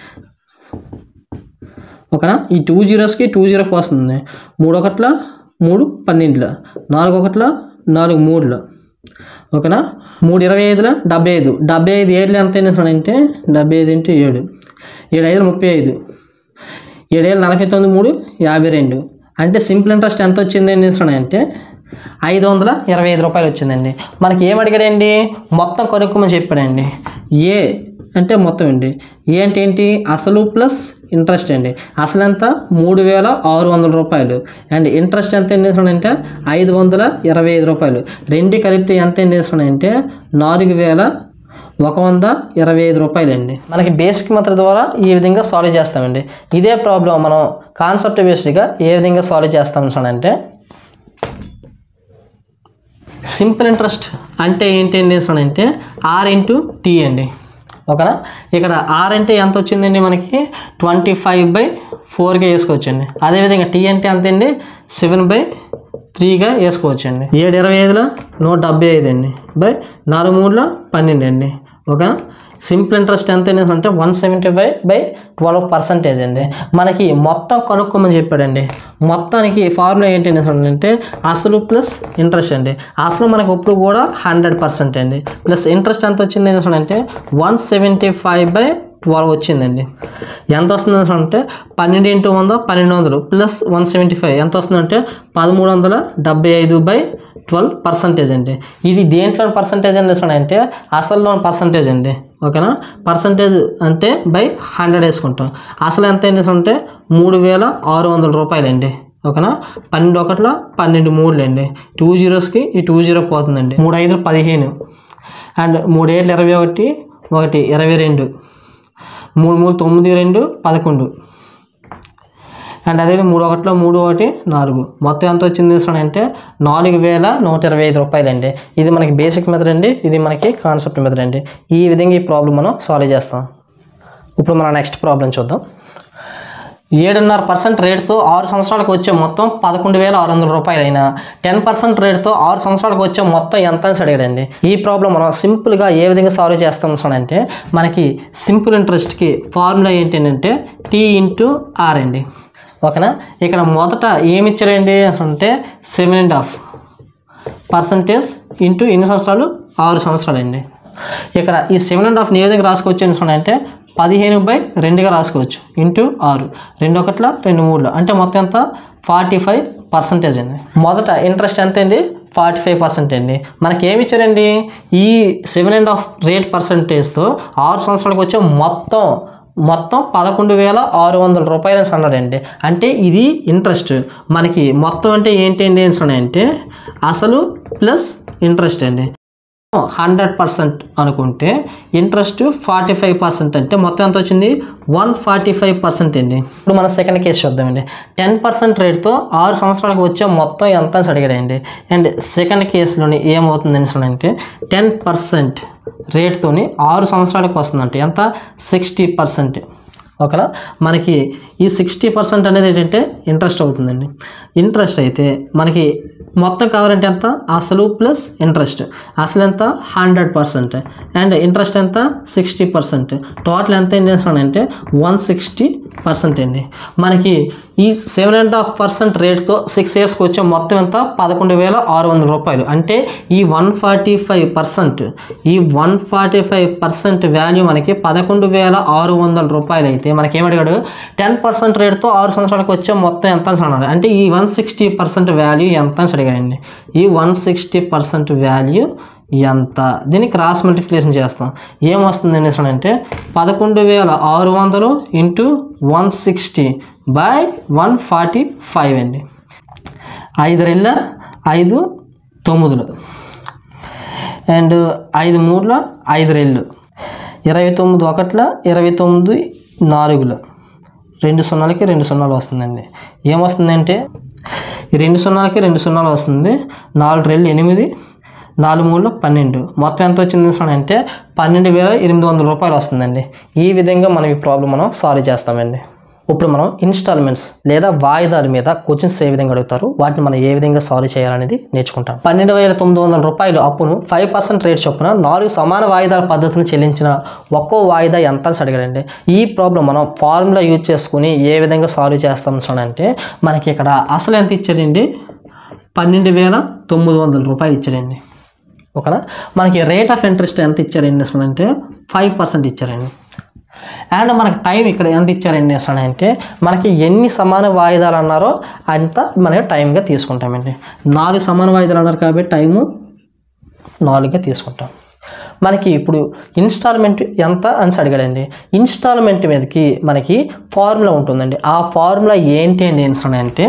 ఓకేనా ఈ టూ జీరోస్కి టూ జీరో వస్తుంది మూడు ఒకట్ల మూడు పన్నెండులో నాలుగు ఒకట్ల నాలుగు మూడులో ఓకేనా మూడు ఇరవై ఐదులో డెబ్బై ఐదు డెబ్బై ఐదు ఏళ్ళు ఎంత అంటే డెబ్బై ఐదు ఇంటూ ఏడు ఏడు ఐదు ముప్పై ఐదు ఏడేళ్ళు నలభై తొమ్మిది మూడు యాభై రెండు అంటే సింపుల్ ఇంట్రెస్ట్ ఎంత వచ్చింది అని అంటే ఐదు వందల ఇరవై ఐదు రూపాయలు వచ్చిందండి మనకి ఏం అడిగాడండి మొత్తం కొనుక్కోమని చెప్పాడండి ఏ అంటే మొత్తం అండి ఏ అంటే ఏంటి అసలు ప్లస్ ఇంట్రెస్ట్ అండి అసలు ఎంత మూడు వేల ఆరు వందల రూపాయలు అండ్ ఇంట్రెస్ట్ ఎంత ఏం చేస్తున్నాడంటే ఐదు వందల ఇరవై ఐదు రూపాయలు రెండు కలిపితే ఎంత ఏం చేస్తున్నాడంటే నాలుగు వేల ఒక వంద ఇరవై ఐదు రూపాయలు అండి మనకి బేసిక్ మెథడ్ ద్వారా ఈ విధంగా సాల్వ్ చేస్తామండి ఇదే ప్రాబ్లం మనం కాన్సెప్ట్ బేస్డ్గా ఏ విధంగా సాల్వ్ చేస్తాం అంటే సింపుల్ ఇంట్రెస్ట్ అంటే ఏంటి అండి అంటే ఆర్ ఇంటూ టీ అండి ఓకేనా ఇక్కడ ఆర్ అంటే ఎంత వచ్చిందండి మనకి ట్వంటీ ఫైవ్ బై ఫోర్గా వేసుకోవచ్చండి అదేవిధంగా టీ అంటే ఎంత అండి సెవెన్ బై త్రీగా వేసుకోవచ్చండి ఏడు ఇరవై ఐదులో నూట డెబ్బై ఐదు అండి బై నాలుగు మూడులో పన్నెండు అండి ఓకేనా సింపుల్ ఇంట్రెస్ట్ ఎంత అనేది అంటే one seventy five by twelve percentage అండి మనకి మొత్తం కనుక్కోమని చెప్పాడండి మొత్తానికి ఫార్ములా ఏంటి అనేసి అంటే అసలు ప్లస్ ఇంట్రెస్ట్ అండి అసలు మనకు ఇప్పుడు కూడా హండ్రెడ్ పర్సెంట్ అండి ప్లస్ ఇంట్రెస్ట్ ఎంత వచ్చింది అనేసి అంటే one seventy five by twelve వచ్చిందండి ఎంత వస్తుంది అనేసి అంటే పన్నెండు ఇంటూ వంద పన్నెండు వందలు ప్లస్ వన్ సెవెంటీ ఫైవ్ ఎంత వస్తుందంటే పదమూడు వందల డెబ్బై ఐదు బై ట్వెల్వ్ పర్సంటేజ్ అండి ఇది దేంట్లో పర్సంటేజ్ అని అంటే అసలు పర్సంటేజ్ అండి ఓకేనా పర్సంటేజ్ అంటే బై హండ్రెడ్ వేసుకుంటాం అసలు ఎంత ఏంటి అంటే మూడు వేల ఆరు వందల రూపాయలండి ఓకేనా పన్నెండు ఒకటిలో పన్నెండు మూడులు అండి టూ జీరోస్కి ఈ టూ జీరో పోతుందండి మూడు ఐదు పదిహేను అండ్ మూడు ఏళ్ళు ఇరవై ఒకటి ఒకటి ఇరవై రెండు మూడు మూడు తొమ్మిది రెండు పదకొండు అండ్ అదే మూడు ఒకటిలో మూడు ఒకటి నాలుగు మొత్తం ఎంత వచ్చింది చూడండి అంటే నాలుగు వేల నూట ఇరవై ఐదు రూపాయలు అండి ఇది మనకి బేసిక్ మెథడ్ అండి ఇది మనకి కాన్సెప్ట్ మెథడ్ అండి ఈ విధంగా ఈ ప్రాబ్లం మనం సాల్వ్ చేస్తాం ఇప్పుడు మనం నెక్స్ట్ ప్రాబ్లం చూద్దాం ఏడున్నర పర్సెంట్ రేటుతో ఆరు సంవత్సరాలకు వచ్చే మొత్తం పదకొండు వేల ఆరు వందల రూపాయలు అయినా టెన్ పర్సెంట్ రేటుతో ఆరు సంవత్సరాలకు వచ్చే మొత్తం ఎంత అని అడిగాడండి ఈ ప్రాబ్లం మనం సింపుల్గా ఏ విధంగా సాల్వ్ చేస్తాం అంటే మనకి సింపుల్ ఇంట్రెస్ట్కి ఫార్ములా ఏంటి అంటే టీ ఇంటూ ఆర్ అండి ఓకేనా ఇక్కడ మొదట ఏమి ఇచ్చారండి అంటే seven and half percentage into ఎన్ని సంవత్సరాలు ఆరు సంవత్సరాలు అండి ఇక్కడ ఈ సెవెన్ అండ్ హాఫ్ని ఏ విధంగా రాసుకోవచ్చు అంటే పదిహేను బై రెండుగా రాసుకోవచ్చు ఇంటూ ఆరు రెండు ఒకట్ల రెండు మూడులో అంటే మొత్తం ఎంత ఫార్టీ ఫైవ్ పర్సంటేజ్ అండి మొదట ఇంట్రెస్ట్ ఎంత అండి ఫార్టీ ఫైవ్ పర్సెంట్ అండి మనకి ఏమి ఇచ్చారండి ఈ సెవెన్ అండ్ హాఫ్ రేట్ పర్సంటేజ్తో ఆరు సంవత్సరాలకు వచ్చే మొత్తం మొత్తం పదకొండు వేల ఆరు వందల రూపాయలు అని అన్నాడండి అంటే ఇది ఇంట్రెస్ట్ మనకి మొత్తం అంటే ఏంటి అండి అంటే అసలు ప్లస్ ఇంట్రెస్ట్ అండి హండ్రెడ్ పర్సెంట్ అనుకుంటే ఇంట్రెస్ట్ ఫార్టీ ఫైవ్ పర్సెంట్ అంటే మొత్తం ఎంత వచ్చింది వన్ ఫార్టీ ఫైవ్ పర్సెంట్ అండి ఇప్పుడు మన సెకండ్ కేసు చూద్దామండి టెన్ పర్సెంట్ రేట్తో ఆరు సంవత్సరాలకు వచ్చే మొత్తం ఎంత అని అడిగాడండి అండ్ సెకండ్ కేసులోని ఏమవుతుంది అంటే టెన్ పర్సెంట్ రేట్తోని ఆరు సంవత్సరాలకు వస్తుందంటే ఎంత సిక్స్టీ పర్సెంట్ ఓకేనా మనకి ఈ సిక్స్టీ పర్సెంట్ అనేది ఏంటంటే ఇంట్రెస్ట్ అవుతుందండి ఇంట్రెస్ట్ అయితే మనకి మొత్తం కావాలంటే ఎంత అసలు ప్లస్ ఇంట్రెస్ట్ అసలు ఎంత హండ్రెడ్ పర్సెంట్ అండ్ ఇంట్రెస్ట్ ఎంత సిక్స్టీ పర్సెంట్ టోటల్ ఎంత ఏం చేస్తానంటే వన్ సిక్స్టీ పర్సెంట్ అండి మనకి ఈ సెవెన్ అండ్ హాఫ్ పర్సెంట్ రేట్తో సిక్స్ ఇయర్స్కి వచ్చే మొత్తం ఎంత పదకొండు వేల ఆరు వందల రూపాయలు అంటే ఈ వన్ ఫార్టీ ఫైవ్ పర్సెంట్ ఈ one forty five percent value మనకి పదకొండు వేల ఆరు వందల రూపాయలు అయితే మనకి ఏమడిగాడు టెన్ పర్సెంట్ రేట్తో ఆరు సంవత్సరాలకు వచ్చే మొత్తం ఎంత అని అన్నాడు అంటే ఈ వన్ సిక్స్టీ పర్సెంట్ వాల్యూ ఎంత అని అడిగాడండి ఈ వన్ సిక్స్టీ పర్సెంట్ వాల్యూ ఎంత దీన్ని క్రాస్ మల్టిప్లికేషన్ చేస్తాం ఏమొస్తుంది అనేసి అంటే పదకొండు వేల ఆరు వందలు into one sixty by one forty five అండి ఐదు రెళ్ళ ఐదు తొమ్మిదిలో అండ్ ఐదు మూడులో ఐదు రెళ్ళు ఇరవై తొమ్మిది ఒకటిలో ఇరవై తొమ్మిది నాలుగులో రెండు సున్నాలకి రెండు సున్నాలు వస్తుందండి ఏమొస్తుందంటే ఈ రెండు సున్నాలకి రెండు సున్నాలు వస్తుంది నాలుగు రెళ్ళు ఎనిమిది నాలుగు మూడు పన్నెండు మొత్తం ఎంత వచ్చింది అంటే పన్నెండు వేల ఎనిమిది వందల రూపాయలు వస్తుందండి ఈ విధంగా మనం ఈ ప్రాబ్లం మనం సాల్వ్ చేస్తామండి ఇప్పుడు మనం ఇన్స్టాల్మెంట్స్ లేదా వాయిదాల మీద క్వశ్చన్స్ ఏ విధంగా అడుగుతారు వాటిని మనం ఏ విధంగా సాల్వ్ చేయాలనేది నేర్చుకుంటాం పన్నెండు వేల తొమ్మిది వందల రూపాయలు అప్పును ఫైవ్ పర్సెంట్ రేట్ చొప్పున నాలుగు సమాన వాయిదాల పద్ధతిని చెల్లించిన ఒక్కో వాయిదా ఎంత అని అడిగాడండి ఈ ప్రాబ్లం మనం ఫార్ములా యూజ్ చేసుకుని ఏ విధంగా సాల్వ్ చేస్తాం అంటే మనకి ఇక్కడ అసలు ఎంత ఇచ్చాడండి పన్నెండు వేల తొమ్మిది వందల రూపాయలు ఇచ్చాడండి ఓకేనా మనకి రేట్ ఆఫ్ ఇంట్రెస్ట్ ఎంత ఇచ్చారండి అసలు అంటే ఫైవ్ పర్సెంట్ ఇచ్చారండి అండ్ మనకి టైం ఇక్కడ ఎంత ఇచ్చారండి అసలు అంటే మనకి ఎన్ని సమాన వాయిదాలు అన్నారో అంత మనకి టైంగా తీసుకుంటామండి నాలుగు సమాన వాయిదాలు అన్నారు కాబట్టి టైము నాలుగుగా తీసుకుంటాం మనకి ఇప్పుడు ఇన్స్టాల్మెంట్ ఎంత అని అడిగాడండి ఇన్స్టాల్మెంట్ మీదకి మనకి ఫార్ములా ఉంటుందండి ఆ ఫార్ములా ఏంటి అని ఏంటి అంటే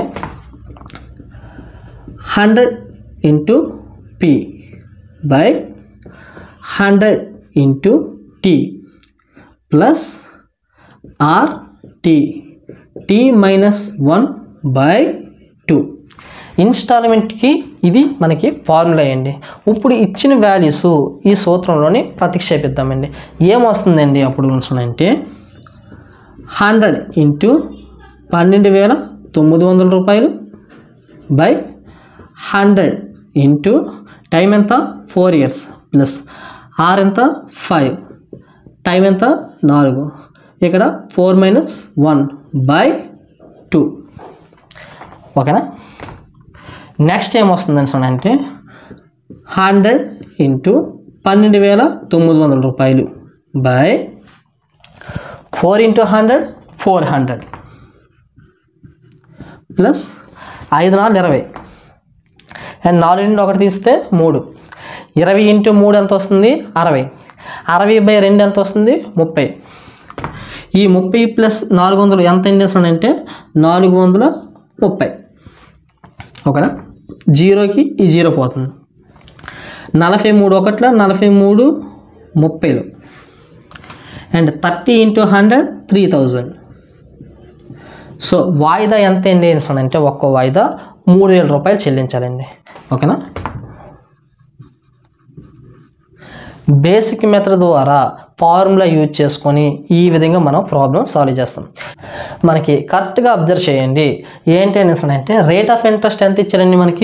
hundred into P by hundred into T plus R T T minus one by two ఇన్స్టాల్మెంట్కి ఇది మనకి ఫార్ములా అండి ఇప్పుడు ఇచ్చిన వాల్యూస్ ఈ సూత్రంలోని ప్రతిక్షేపిద్దామండి ఏమొస్తుందండి అప్పుడు అంటే హండ్రెడ్ ఇంటూ పన్నెండు వేల తొమ్మిది వందల రూపాయలు బై హండ్రెడ్ ఇంటూ టైం ఎంత ఫోర్ ఇయర్స్ ప్లస్ ఆర్ ఎంత ఫైవ్ టైం ఎంత నాలుగు ఇక్కడ four minus one by two ఓకేనా నెక్స్ట్ ఏమొస్తుందని అంటే హండ్రెడ్ ఇంటూ పన్నెండు వేల తొమ్మిది వందల రూపాయలు by four into hundred four hundred plus ఐదు నాలుగు ఇరవై అండ్ నాలుగు నుండి ఒకటి తీస్తే మూడు ఇరవై ఇంటూ మూడు ఎంత వస్తుంది అరవై అరవై బై రెండు ఎంత వస్తుంది ముప్పై ఈ ముప్పై ప్లస్ నాలుగు వందలు ఎంత ఏం చేస్తానంటే నాలుగు వందల ముప్పై ఓకేనా జీరోకి ఈ జీరో పోతుంది నలభై మూడు ఒకట్ల నలభై మూడు ముప్పైలో and thirty into hundred three thousand so వాయిదా ఎంత ఏంటి అంటే ఒక్కో వాయిదా మూడు వేల రూపాయలు చెల్లించాలండి ఓకేనా బేసిక్ మెథడ్ ద్వారా ఫార్ములా యూజ్ చేసుకొని ఈ విధంగా మనం ప్రాబ్లం సాల్వ్ చేస్తాం మనకి కరెక్ట్గా అబ్జర్వ్ చేయండి ఏంటి అనేసి అంటే రేట్ ఆఫ్ ఇంట్రెస్ట్ ఎంత ఇచ్చారండి మనకి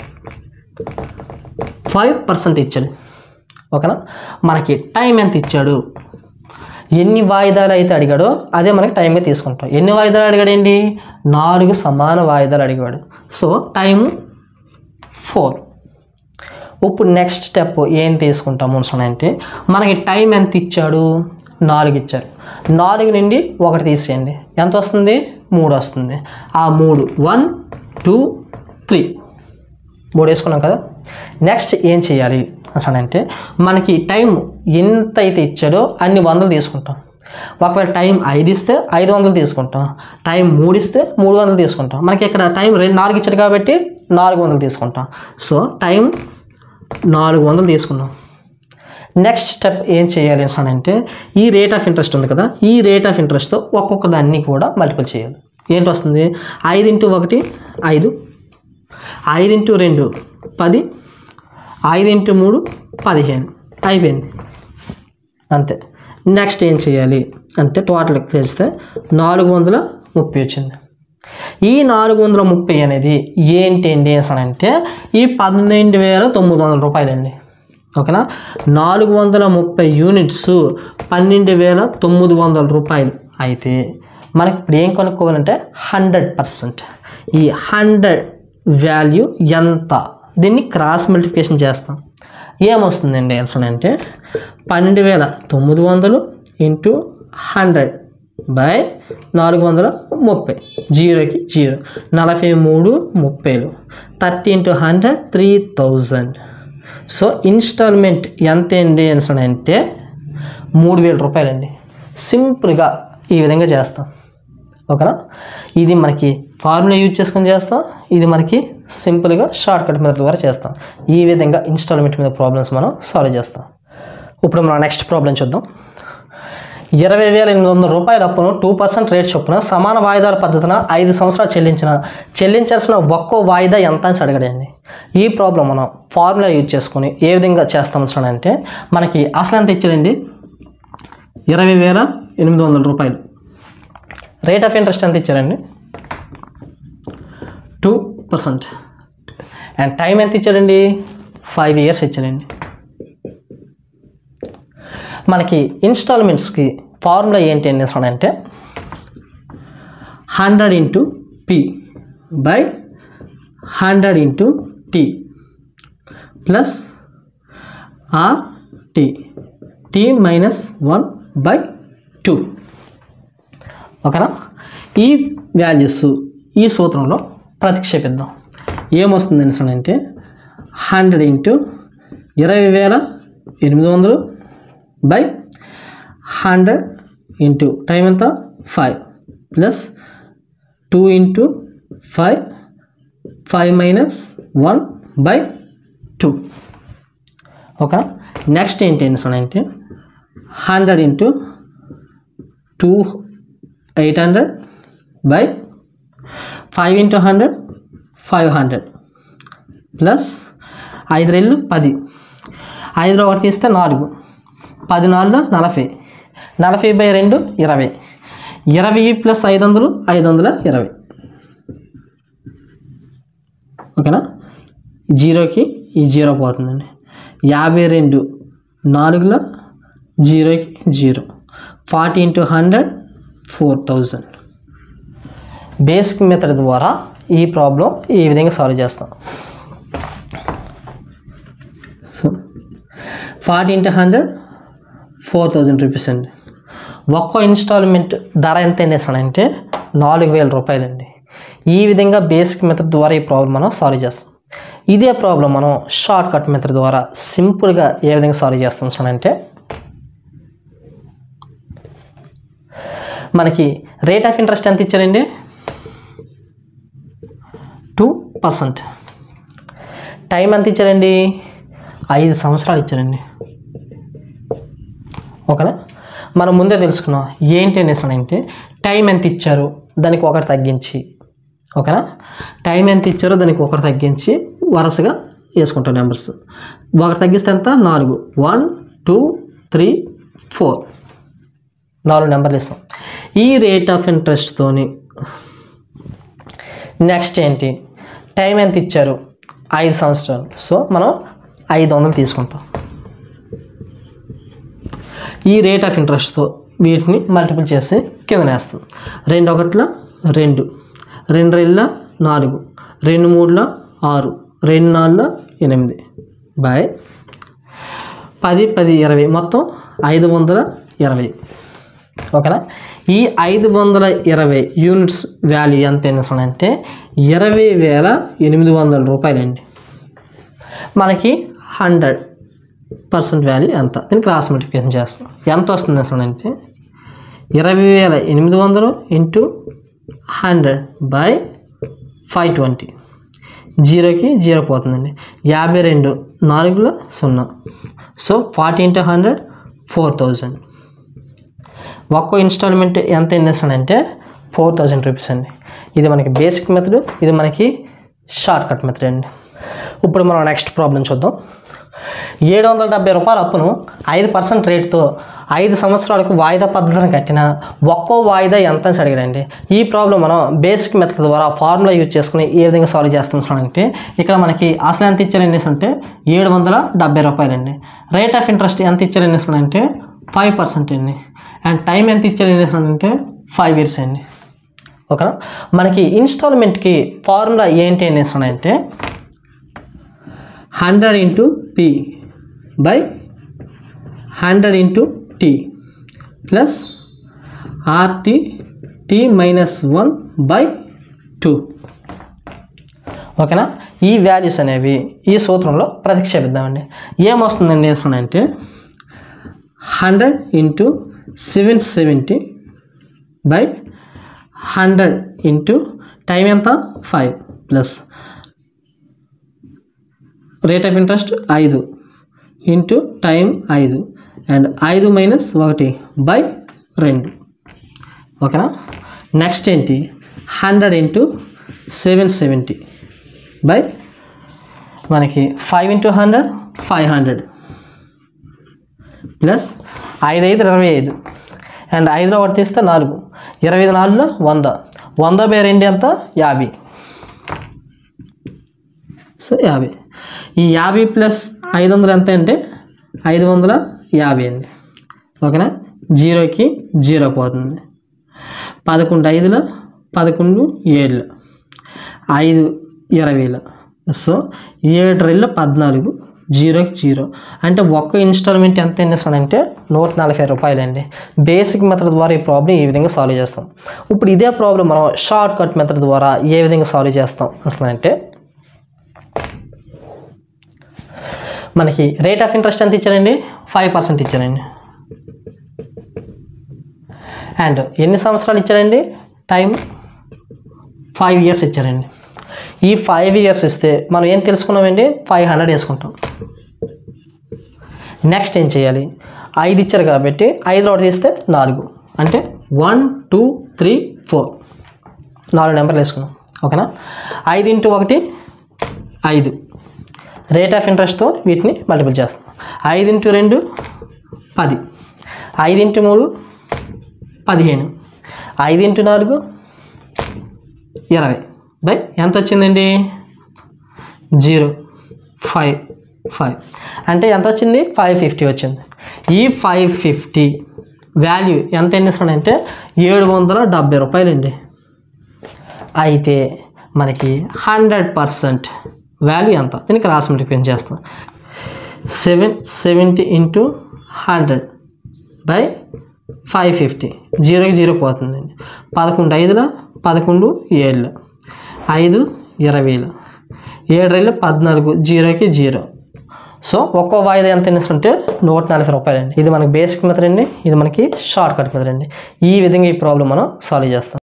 ఫైవ్ పర్సెంట్ ఇచ్చాడు ఓకేనా మనకి టైం ఎంత ఇచ్చాడు ఎన్ని వాయిదాలు అయితే అడిగాడో అదే మనకి టైంగా తీసుకుంటాం ఎన్ని వాయిదాలు అడిగాడండి నాలుగు సమాన వాయిదాలు అడిగాడు సో టైం ఫోర్ ఇప్పుడు నెక్స్ట్ స్టెప్ ఏం తీసుకుంటాము అంటే మనకి టైం ఎంత ఇచ్చాడు నాలుగు ఇచ్చారు నాలుగు నుండి ఒకటి తీసేయండి ఎంత వస్తుంది మూడు వస్తుంది ఆ మూడు వన్ టూ త్రీ మూడు వేసుకున్నాం కదా నెక్స్ట్ ఏం చేయాలి అసలు అంటే మనకి టైం ఎంత అయితే ఇచ్చాడో అన్ని వందలు తీసుకుంటాం ఒకవేళ టైం ఐదు ఇస్తే ఐదు వందలు తీసుకుంటాం టైం మూడు ఇస్తే మూడు వందలు తీసుకుంటాం మనకి ఇక్కడ టైం రెండు నాలుగు ఇచ్చాడు కాబట్టి నాలుగు వందలు తీసుకుంటాం సో టైం నాలుగు వందలు తీసుకున్నాం నెక్స్ట్ స్టెప్ ఏం చేయాలి అని అంటే ఈ రేట్ ఆఫ్ ఇంట్రెస్ట్ ఉంది కదా ఈ రేట్ ఆఫ్ ఇంట్రెస్ట్తో ఒక్కొక్క దాన్ని కూడా మల్టిపుల్ చేయాలి ఏంటి వస్తుంది ఐదు ఇంటూ ఒకటి ఐదు ఐదు ఇంటూ రెండు పది ఐదు ఇంటూ మూడు పదిహేను అయిపోయింది అంతే నెక్స్ట్ ఏం చేయాలి అంటే టోటల్ చేస్తే నాలుగు వందల ముప్పై వచ్చింది ఈ నాలుగు వందల ముప్పై అనేది ఏంటి అండి అని అంటే ఈ పన్నెండు వేల తొమ్మిది వందల రూపాయలండి ఓకేనా నాలుగు వందల ముప్పై యూనిట్స్ పన్నెండు వేల తొమ్మిది వందల రూపాయలు అయితే మనకి ఇప్పుడు ఏం కొనుక్కోవాలంటే హండ్రెడ్ పర్సెంట్ ఈ హండ్రెడ్ వాల్యూ ఎంత దీన్ని క్రాస్ మల్టిప్లికేషన్ చేస్తాం ఏమొస్తుందండి ఆన్సర్ అంటే పన్నెండు వేల తొమ్మిది వందలు ఇంటూ హండ్రెడ్ బై నాలుగు వందల ముప్పై జీరోకి జీరో నలభై మూడు ముప్పైలు thirty into hundred three thousand so installment ఎంత అండి అని అంటే మూడు వేల రూపాయలండి సింపుల్గా ఈ విధంగా చేస్తాం ఓకేనా ఇది మనకి ఫార్ములా యూజ్ చేసుకొని చేస్తాం ఇది మనకి సింపుల్గా షార్ట్ కట్ మెథడ్ ద్వారా చేస్తాం ఈ విధంగా ఇన్స్టాల్మెంట్ మీద ప్రాబ్లమ్స్ మనం సాల్వ్ చేస్తాం ఇప్పుడు మనం నెక్స్ట్ ప్రాబ్లం చూద్దాం ఇరవై వేల ఎనిమిది వందల రూపాయల అప్పును టూ పర్సెంట్ రేట్ చొప్పున సమాన వాయిదాల పద్ధతిన ఐదు సంవత్సరాలు చెల్లించిన చెల్లించాల్సిన ఒక్కో వాయిదా ఎంత అని అడగడండి ఈ ప్రాబ్లం మనం ఫార్ములా యూజ్ చేసుకొని ఏ విధంగా చేస్తాం అంటే మనకి అసలు ఎంత ఇచ్చాడండి ఇరవై వేల ఎనిమిది వందల రూపాయలు రేట్ ఆఫ్ ఇంట్రెస్ట్ ఎంత ఇచ్చారండి టూ పర్సెంట్ అండ్ టైం ఎంత ఇచ్చాడండి ఫైవ్ ఇయర్స్ ఇచ్చాడండి మనకి ఇన్స్టాల్మెంట్స్కి ఫార్ములా ఏంటి అని అంటే hundred into P by hundred into T plus R T T minus one by two ఓకేనా ఈ వాల్యూస్ ఈ సూత్రంలో ప్రతిక్షేపిద్దాం ఏమొస్తుంది అంటే హండ్రెడ్ ఇంటూ ఇరవై వేల ఎనిమిది వందలు బై హండ్రెడ్ ఇంటూ టైం ఎంత five plus two into five five minus one by two okay next ఏంటి అంటే hundred into two eight hundred by five into hundred five hundred plus ఐదు రెళ్ళు పది ఐదులో ఒకటి తీస్తే నాలుగు పది నాలుగు నలభై నలభై బై రెండు ఇరవై ఇరవై ప్లస్ ఐదు వందలు ఐదు వందల ఇరవై ఓకేనా జీరోకి ఈ జీరో పోతుందండి యాభై రెండు నాలుగులో జీరోకి zero forty into hundred four thousand basic method ద్వారా ఈ ప్రాబ్లం ఈ విధంగా సాల్వ్ చేస్తాం so forty into hundred four thousand rupees అండి ఒక్కో ఇన్స్టాల్మెంట్ ధర ఎంత అంటే నాలుగు వేల రూపాయలండి ఈ విధంగా బేసిక్ మెథడ్ ద్వారా ఈ ప్రాబ్లం మనం సాల్వ్ చేస్తాం ఇదే ప్రాబ్లం మనం షార్ట్ కట్ మెథడ్ ద్వారా సింపుల్గా ఏ విధంగా సాల్వ్ చేస్తాం అంటే మనకి రేట్ ఆఫ్ ఇంట్రెస్ట్ ఎంత ఇచ్చారండి టూ పర్సెంట్ టైం ఎంత ఇచ్చారండి ఐదు సంవత్సరాలు ఇచ్చారండి ఓకేనా మనం ముందే తెలుసుకున్నాం ఏంటి అనేసి అంటే టైం ఎంత ఇచ్చారు దానికి ఒకటి తగ్గించి ఓకేనా టైం ఎంత ఇచ్చారో దానికి ఒకటి తగ్గించి వరుసగా వేసుకుంటాం నెంబర్స్ ఒకటి తగ్గిస్తే ఎంత నాలుగు వన్ టూ త్రీ ఫోర్ నాలుగు నెంబర్లు ఇస్తాం ఈ రేట్ ఆఫ్ ఇంట్రెస్ట్తోని నెక్స్ట్ ఏంటి టైం ఎంత ఇచ్చారు ఐదు సంవత్సరాలు సో మనం ఐదు వందలు తీసుకుంటాం ఈ రేట్ ఆఫ్ ఇంట్రెస్ట్తో వీటిని మల్టిపుల్ చేసి కింద వేస్తాం రెండు ఒకట్ల రెండు రెండు రెండుల నాలుగు రెండు మూడుల ఆరు రెండు నాలుగుల ఎనిమిది బై పది పది ఇరవై మొత్తం ఐదు వందల ఇరవై ఓకేనా ఈ ఐదు వందల ఇరవై యూనిట్స్ వాల్యూ ఎంత అంటే ఇరవై వేల ఎనిమిది వందల రూపాయలండి మనకి హండ్రెడ్ పర్సెంట్ వాల్యూ ఎంత దీన్ని క్రాస్ మల్టిప్లికేషన్ చేస్తాం ఎంత వస్తుంది అసలు అంటే ఇరవై వేల ఎనిమిది వందలు into hundred by five twenty జీరోకి జీరో పోతుందండి యాభై రెండు నాలుగులో సున్నా so forty into hundred four thousand ఒక్కో ఇన్స్టాల్మెంట్ ఎంత అంటే ఫోర్ థౌజండ్ రూపీస్ అండి ఇది మనకి బేసిక్ మెథడ్ ఇది మనకి షార్ట్ కట్ మెథడ్ అండి ఇప్పుడు మనం నెక్స్ట్ ప్రాబ్లం చూద్దాం ఏడు వందల డెబ్బై రూపాయల అప్పును ఐదు పర్సెంట్ రేటుతో ఐదు సంవత్సరాలకు వాయిదా పద్ధతిని కట్టిన ఒక్కో వాయిదా ఎంత అని అడిగాడండి ఈ ప్రాబ్లం మనం బేసిక్ మెథడ్ ద్వారా ఫార్ములా యూజ్ చేసుకుని ఏ విధంగా సాల్వ్ చేస్తాం అంటే ఇక్కడ మనకి అసలు ఎంత ఇచ్చారండి అంటే ఏడు వందల డెబ్బై రూపాయలండి రేట్ ఆఫ్ ఇంట్రెస్ట్ ఎంత ఇచ్చారండి అంటే ఫైవ్ పర్సెంట్ అండి అండ్ టైం ఎంత ఇచ్చారండి అంటే ఫైవ్ ఇయర్స్ అండి ఓకేనా మనకి ఇన్స్టాల్మెంట్కి ఫార్ములా ఏంటి అనేసి అంటే hundred into P by hundred into T plus R T T minus one by two ఓకేనా ఈ వాల్యూస్ అనేవి ఈ సూత్రంలో ప్రతిక్షేపిద్దామండి ఏమొస్తుందండి అంటే hundred into seven seventy by hundred into time ఎంత five plus rate of interest ఐదు ఇంటూ టైం ఐదు అండ్ ఐదు మైనస్ ఒకటి బై రెండు ఓకేనా నెక్స్ట్ ఏంటి hundred into seven seventy by మనకి five into hundred five hundred plus ఐదు ఐదు ఇరవై ఐదు అండ్ ఐదులో ఒకటి తీస్తే నాలుగు ఇరవై ఐదు నాలుగులో వంద వంద బై రెండు ఎంత యాభై సో యాభై ఈ యాభై ప్లస్ ఐదు వందలు ఎంత అంటే ఐదు వందల యాభై అండి ఓకేనా జీరోకి జీరో పోతుంది పదకొండు ఐదులో పదకొండు ఏళ్ళు ఐదు ఇరవైలో సో ఏడు రెళ్ళు పద్నాలుగు జీరోకి జీరో అంటే ఒక్క ఇన్స్టాల్మెంట్ ఎంత అంటే నూట నలభై రూపాయలు అండి బేసిక్ మెథడ్ ద్వారా ఈ ప్రాబ్లం ఈ విధంగా సాల్వ్ చేస్తాం ఇప్పుడు ఇదే ప్రాబ్లం మనం షార్ట్ కట్ మెథడ్ ద్వారా ఏ విధంగా సాల్వ్ చేస్తాం అంటే మనకి రేట్ ఆఫ్ ఇంట్రెస్ట్ ఎంత ఇచ్చారండి ఫైవ్ పర్సెంట్ ఇచ్చారండి అండ్ ఎన్ని సంవత్సరాలు ఇచ్చారండి టైం ఫైవ్ ఇయర్స్ ఇచ్చారండి ఈ ఫైవ్ ఇయర్స్ ఇస్తే మనం ఏం తెలుసుకున్నామండి ఫైవ్ హండ్రెడ్ వేసుకుంటాం నెక్స్ట్ ఏం చేయాలి ఐదు ఇచ్చారు కాబట్టి ఐదులో ఒకటి తీస్తే నాలుగు అంటే వన్ టూ త్రీ ఫోర్ నాలుగు నెంబర్లు వేసుకున్నాం ఓకేనా ఐదు ఇంటూ ఒకటి ఐదు రేట్ ఆఫ్ ఇంట్రెస్ట్తో వీటిని మల్టిపుల్ చేస్తాం ఐదు ఇంటూ రెండు పది ఐదు ఇంటూ మూడు పదిహేను ఐదు ఇంటూ నాలుగు ఇరవై బై ఎంత వచ్చిందండి జీరో ఫైవ్ ఫైవ్ అంటే ఎంత వచ్చింది ఫైవ్ ఫిఫ్టీ వచ్చింది ఈ ఫైవ్ ఫిఫ్టీ వాల్యూ ఎంత ఎన్నిస్తున్నాడంటే ఏడు వందల డెబ్బై రూపాయలండి అయితే మనకి హండ్రెడ్ పర్సెంట్ వాల్యూ ఎంత దీనికి క్రాస్ మల్టిప్లికేషన్ చేస్తాం seven seventy into hundred by five fifty జీరోకి జీరో పోతుందండి పదకొండు ఐదులో పదకొండు ఏళ్ళు ఐదు ఇరవైలో ఏడు రైళ్ళు పద్నాలుగు జీరోకి జీరో సో ఒక్కో వాయిదా ఎంత ఎన్నిస్తుంటే నూట నలభై రూపాయలు అండి ఇది మనకి బేసిక్ మెథడ్ అండి ఇది మనకి షార్ట్ కట్ మెథడ్ అండి ఈ విధంగా ఈ ప్రాబ్లం మనం సాల్వ్ చేస్తాం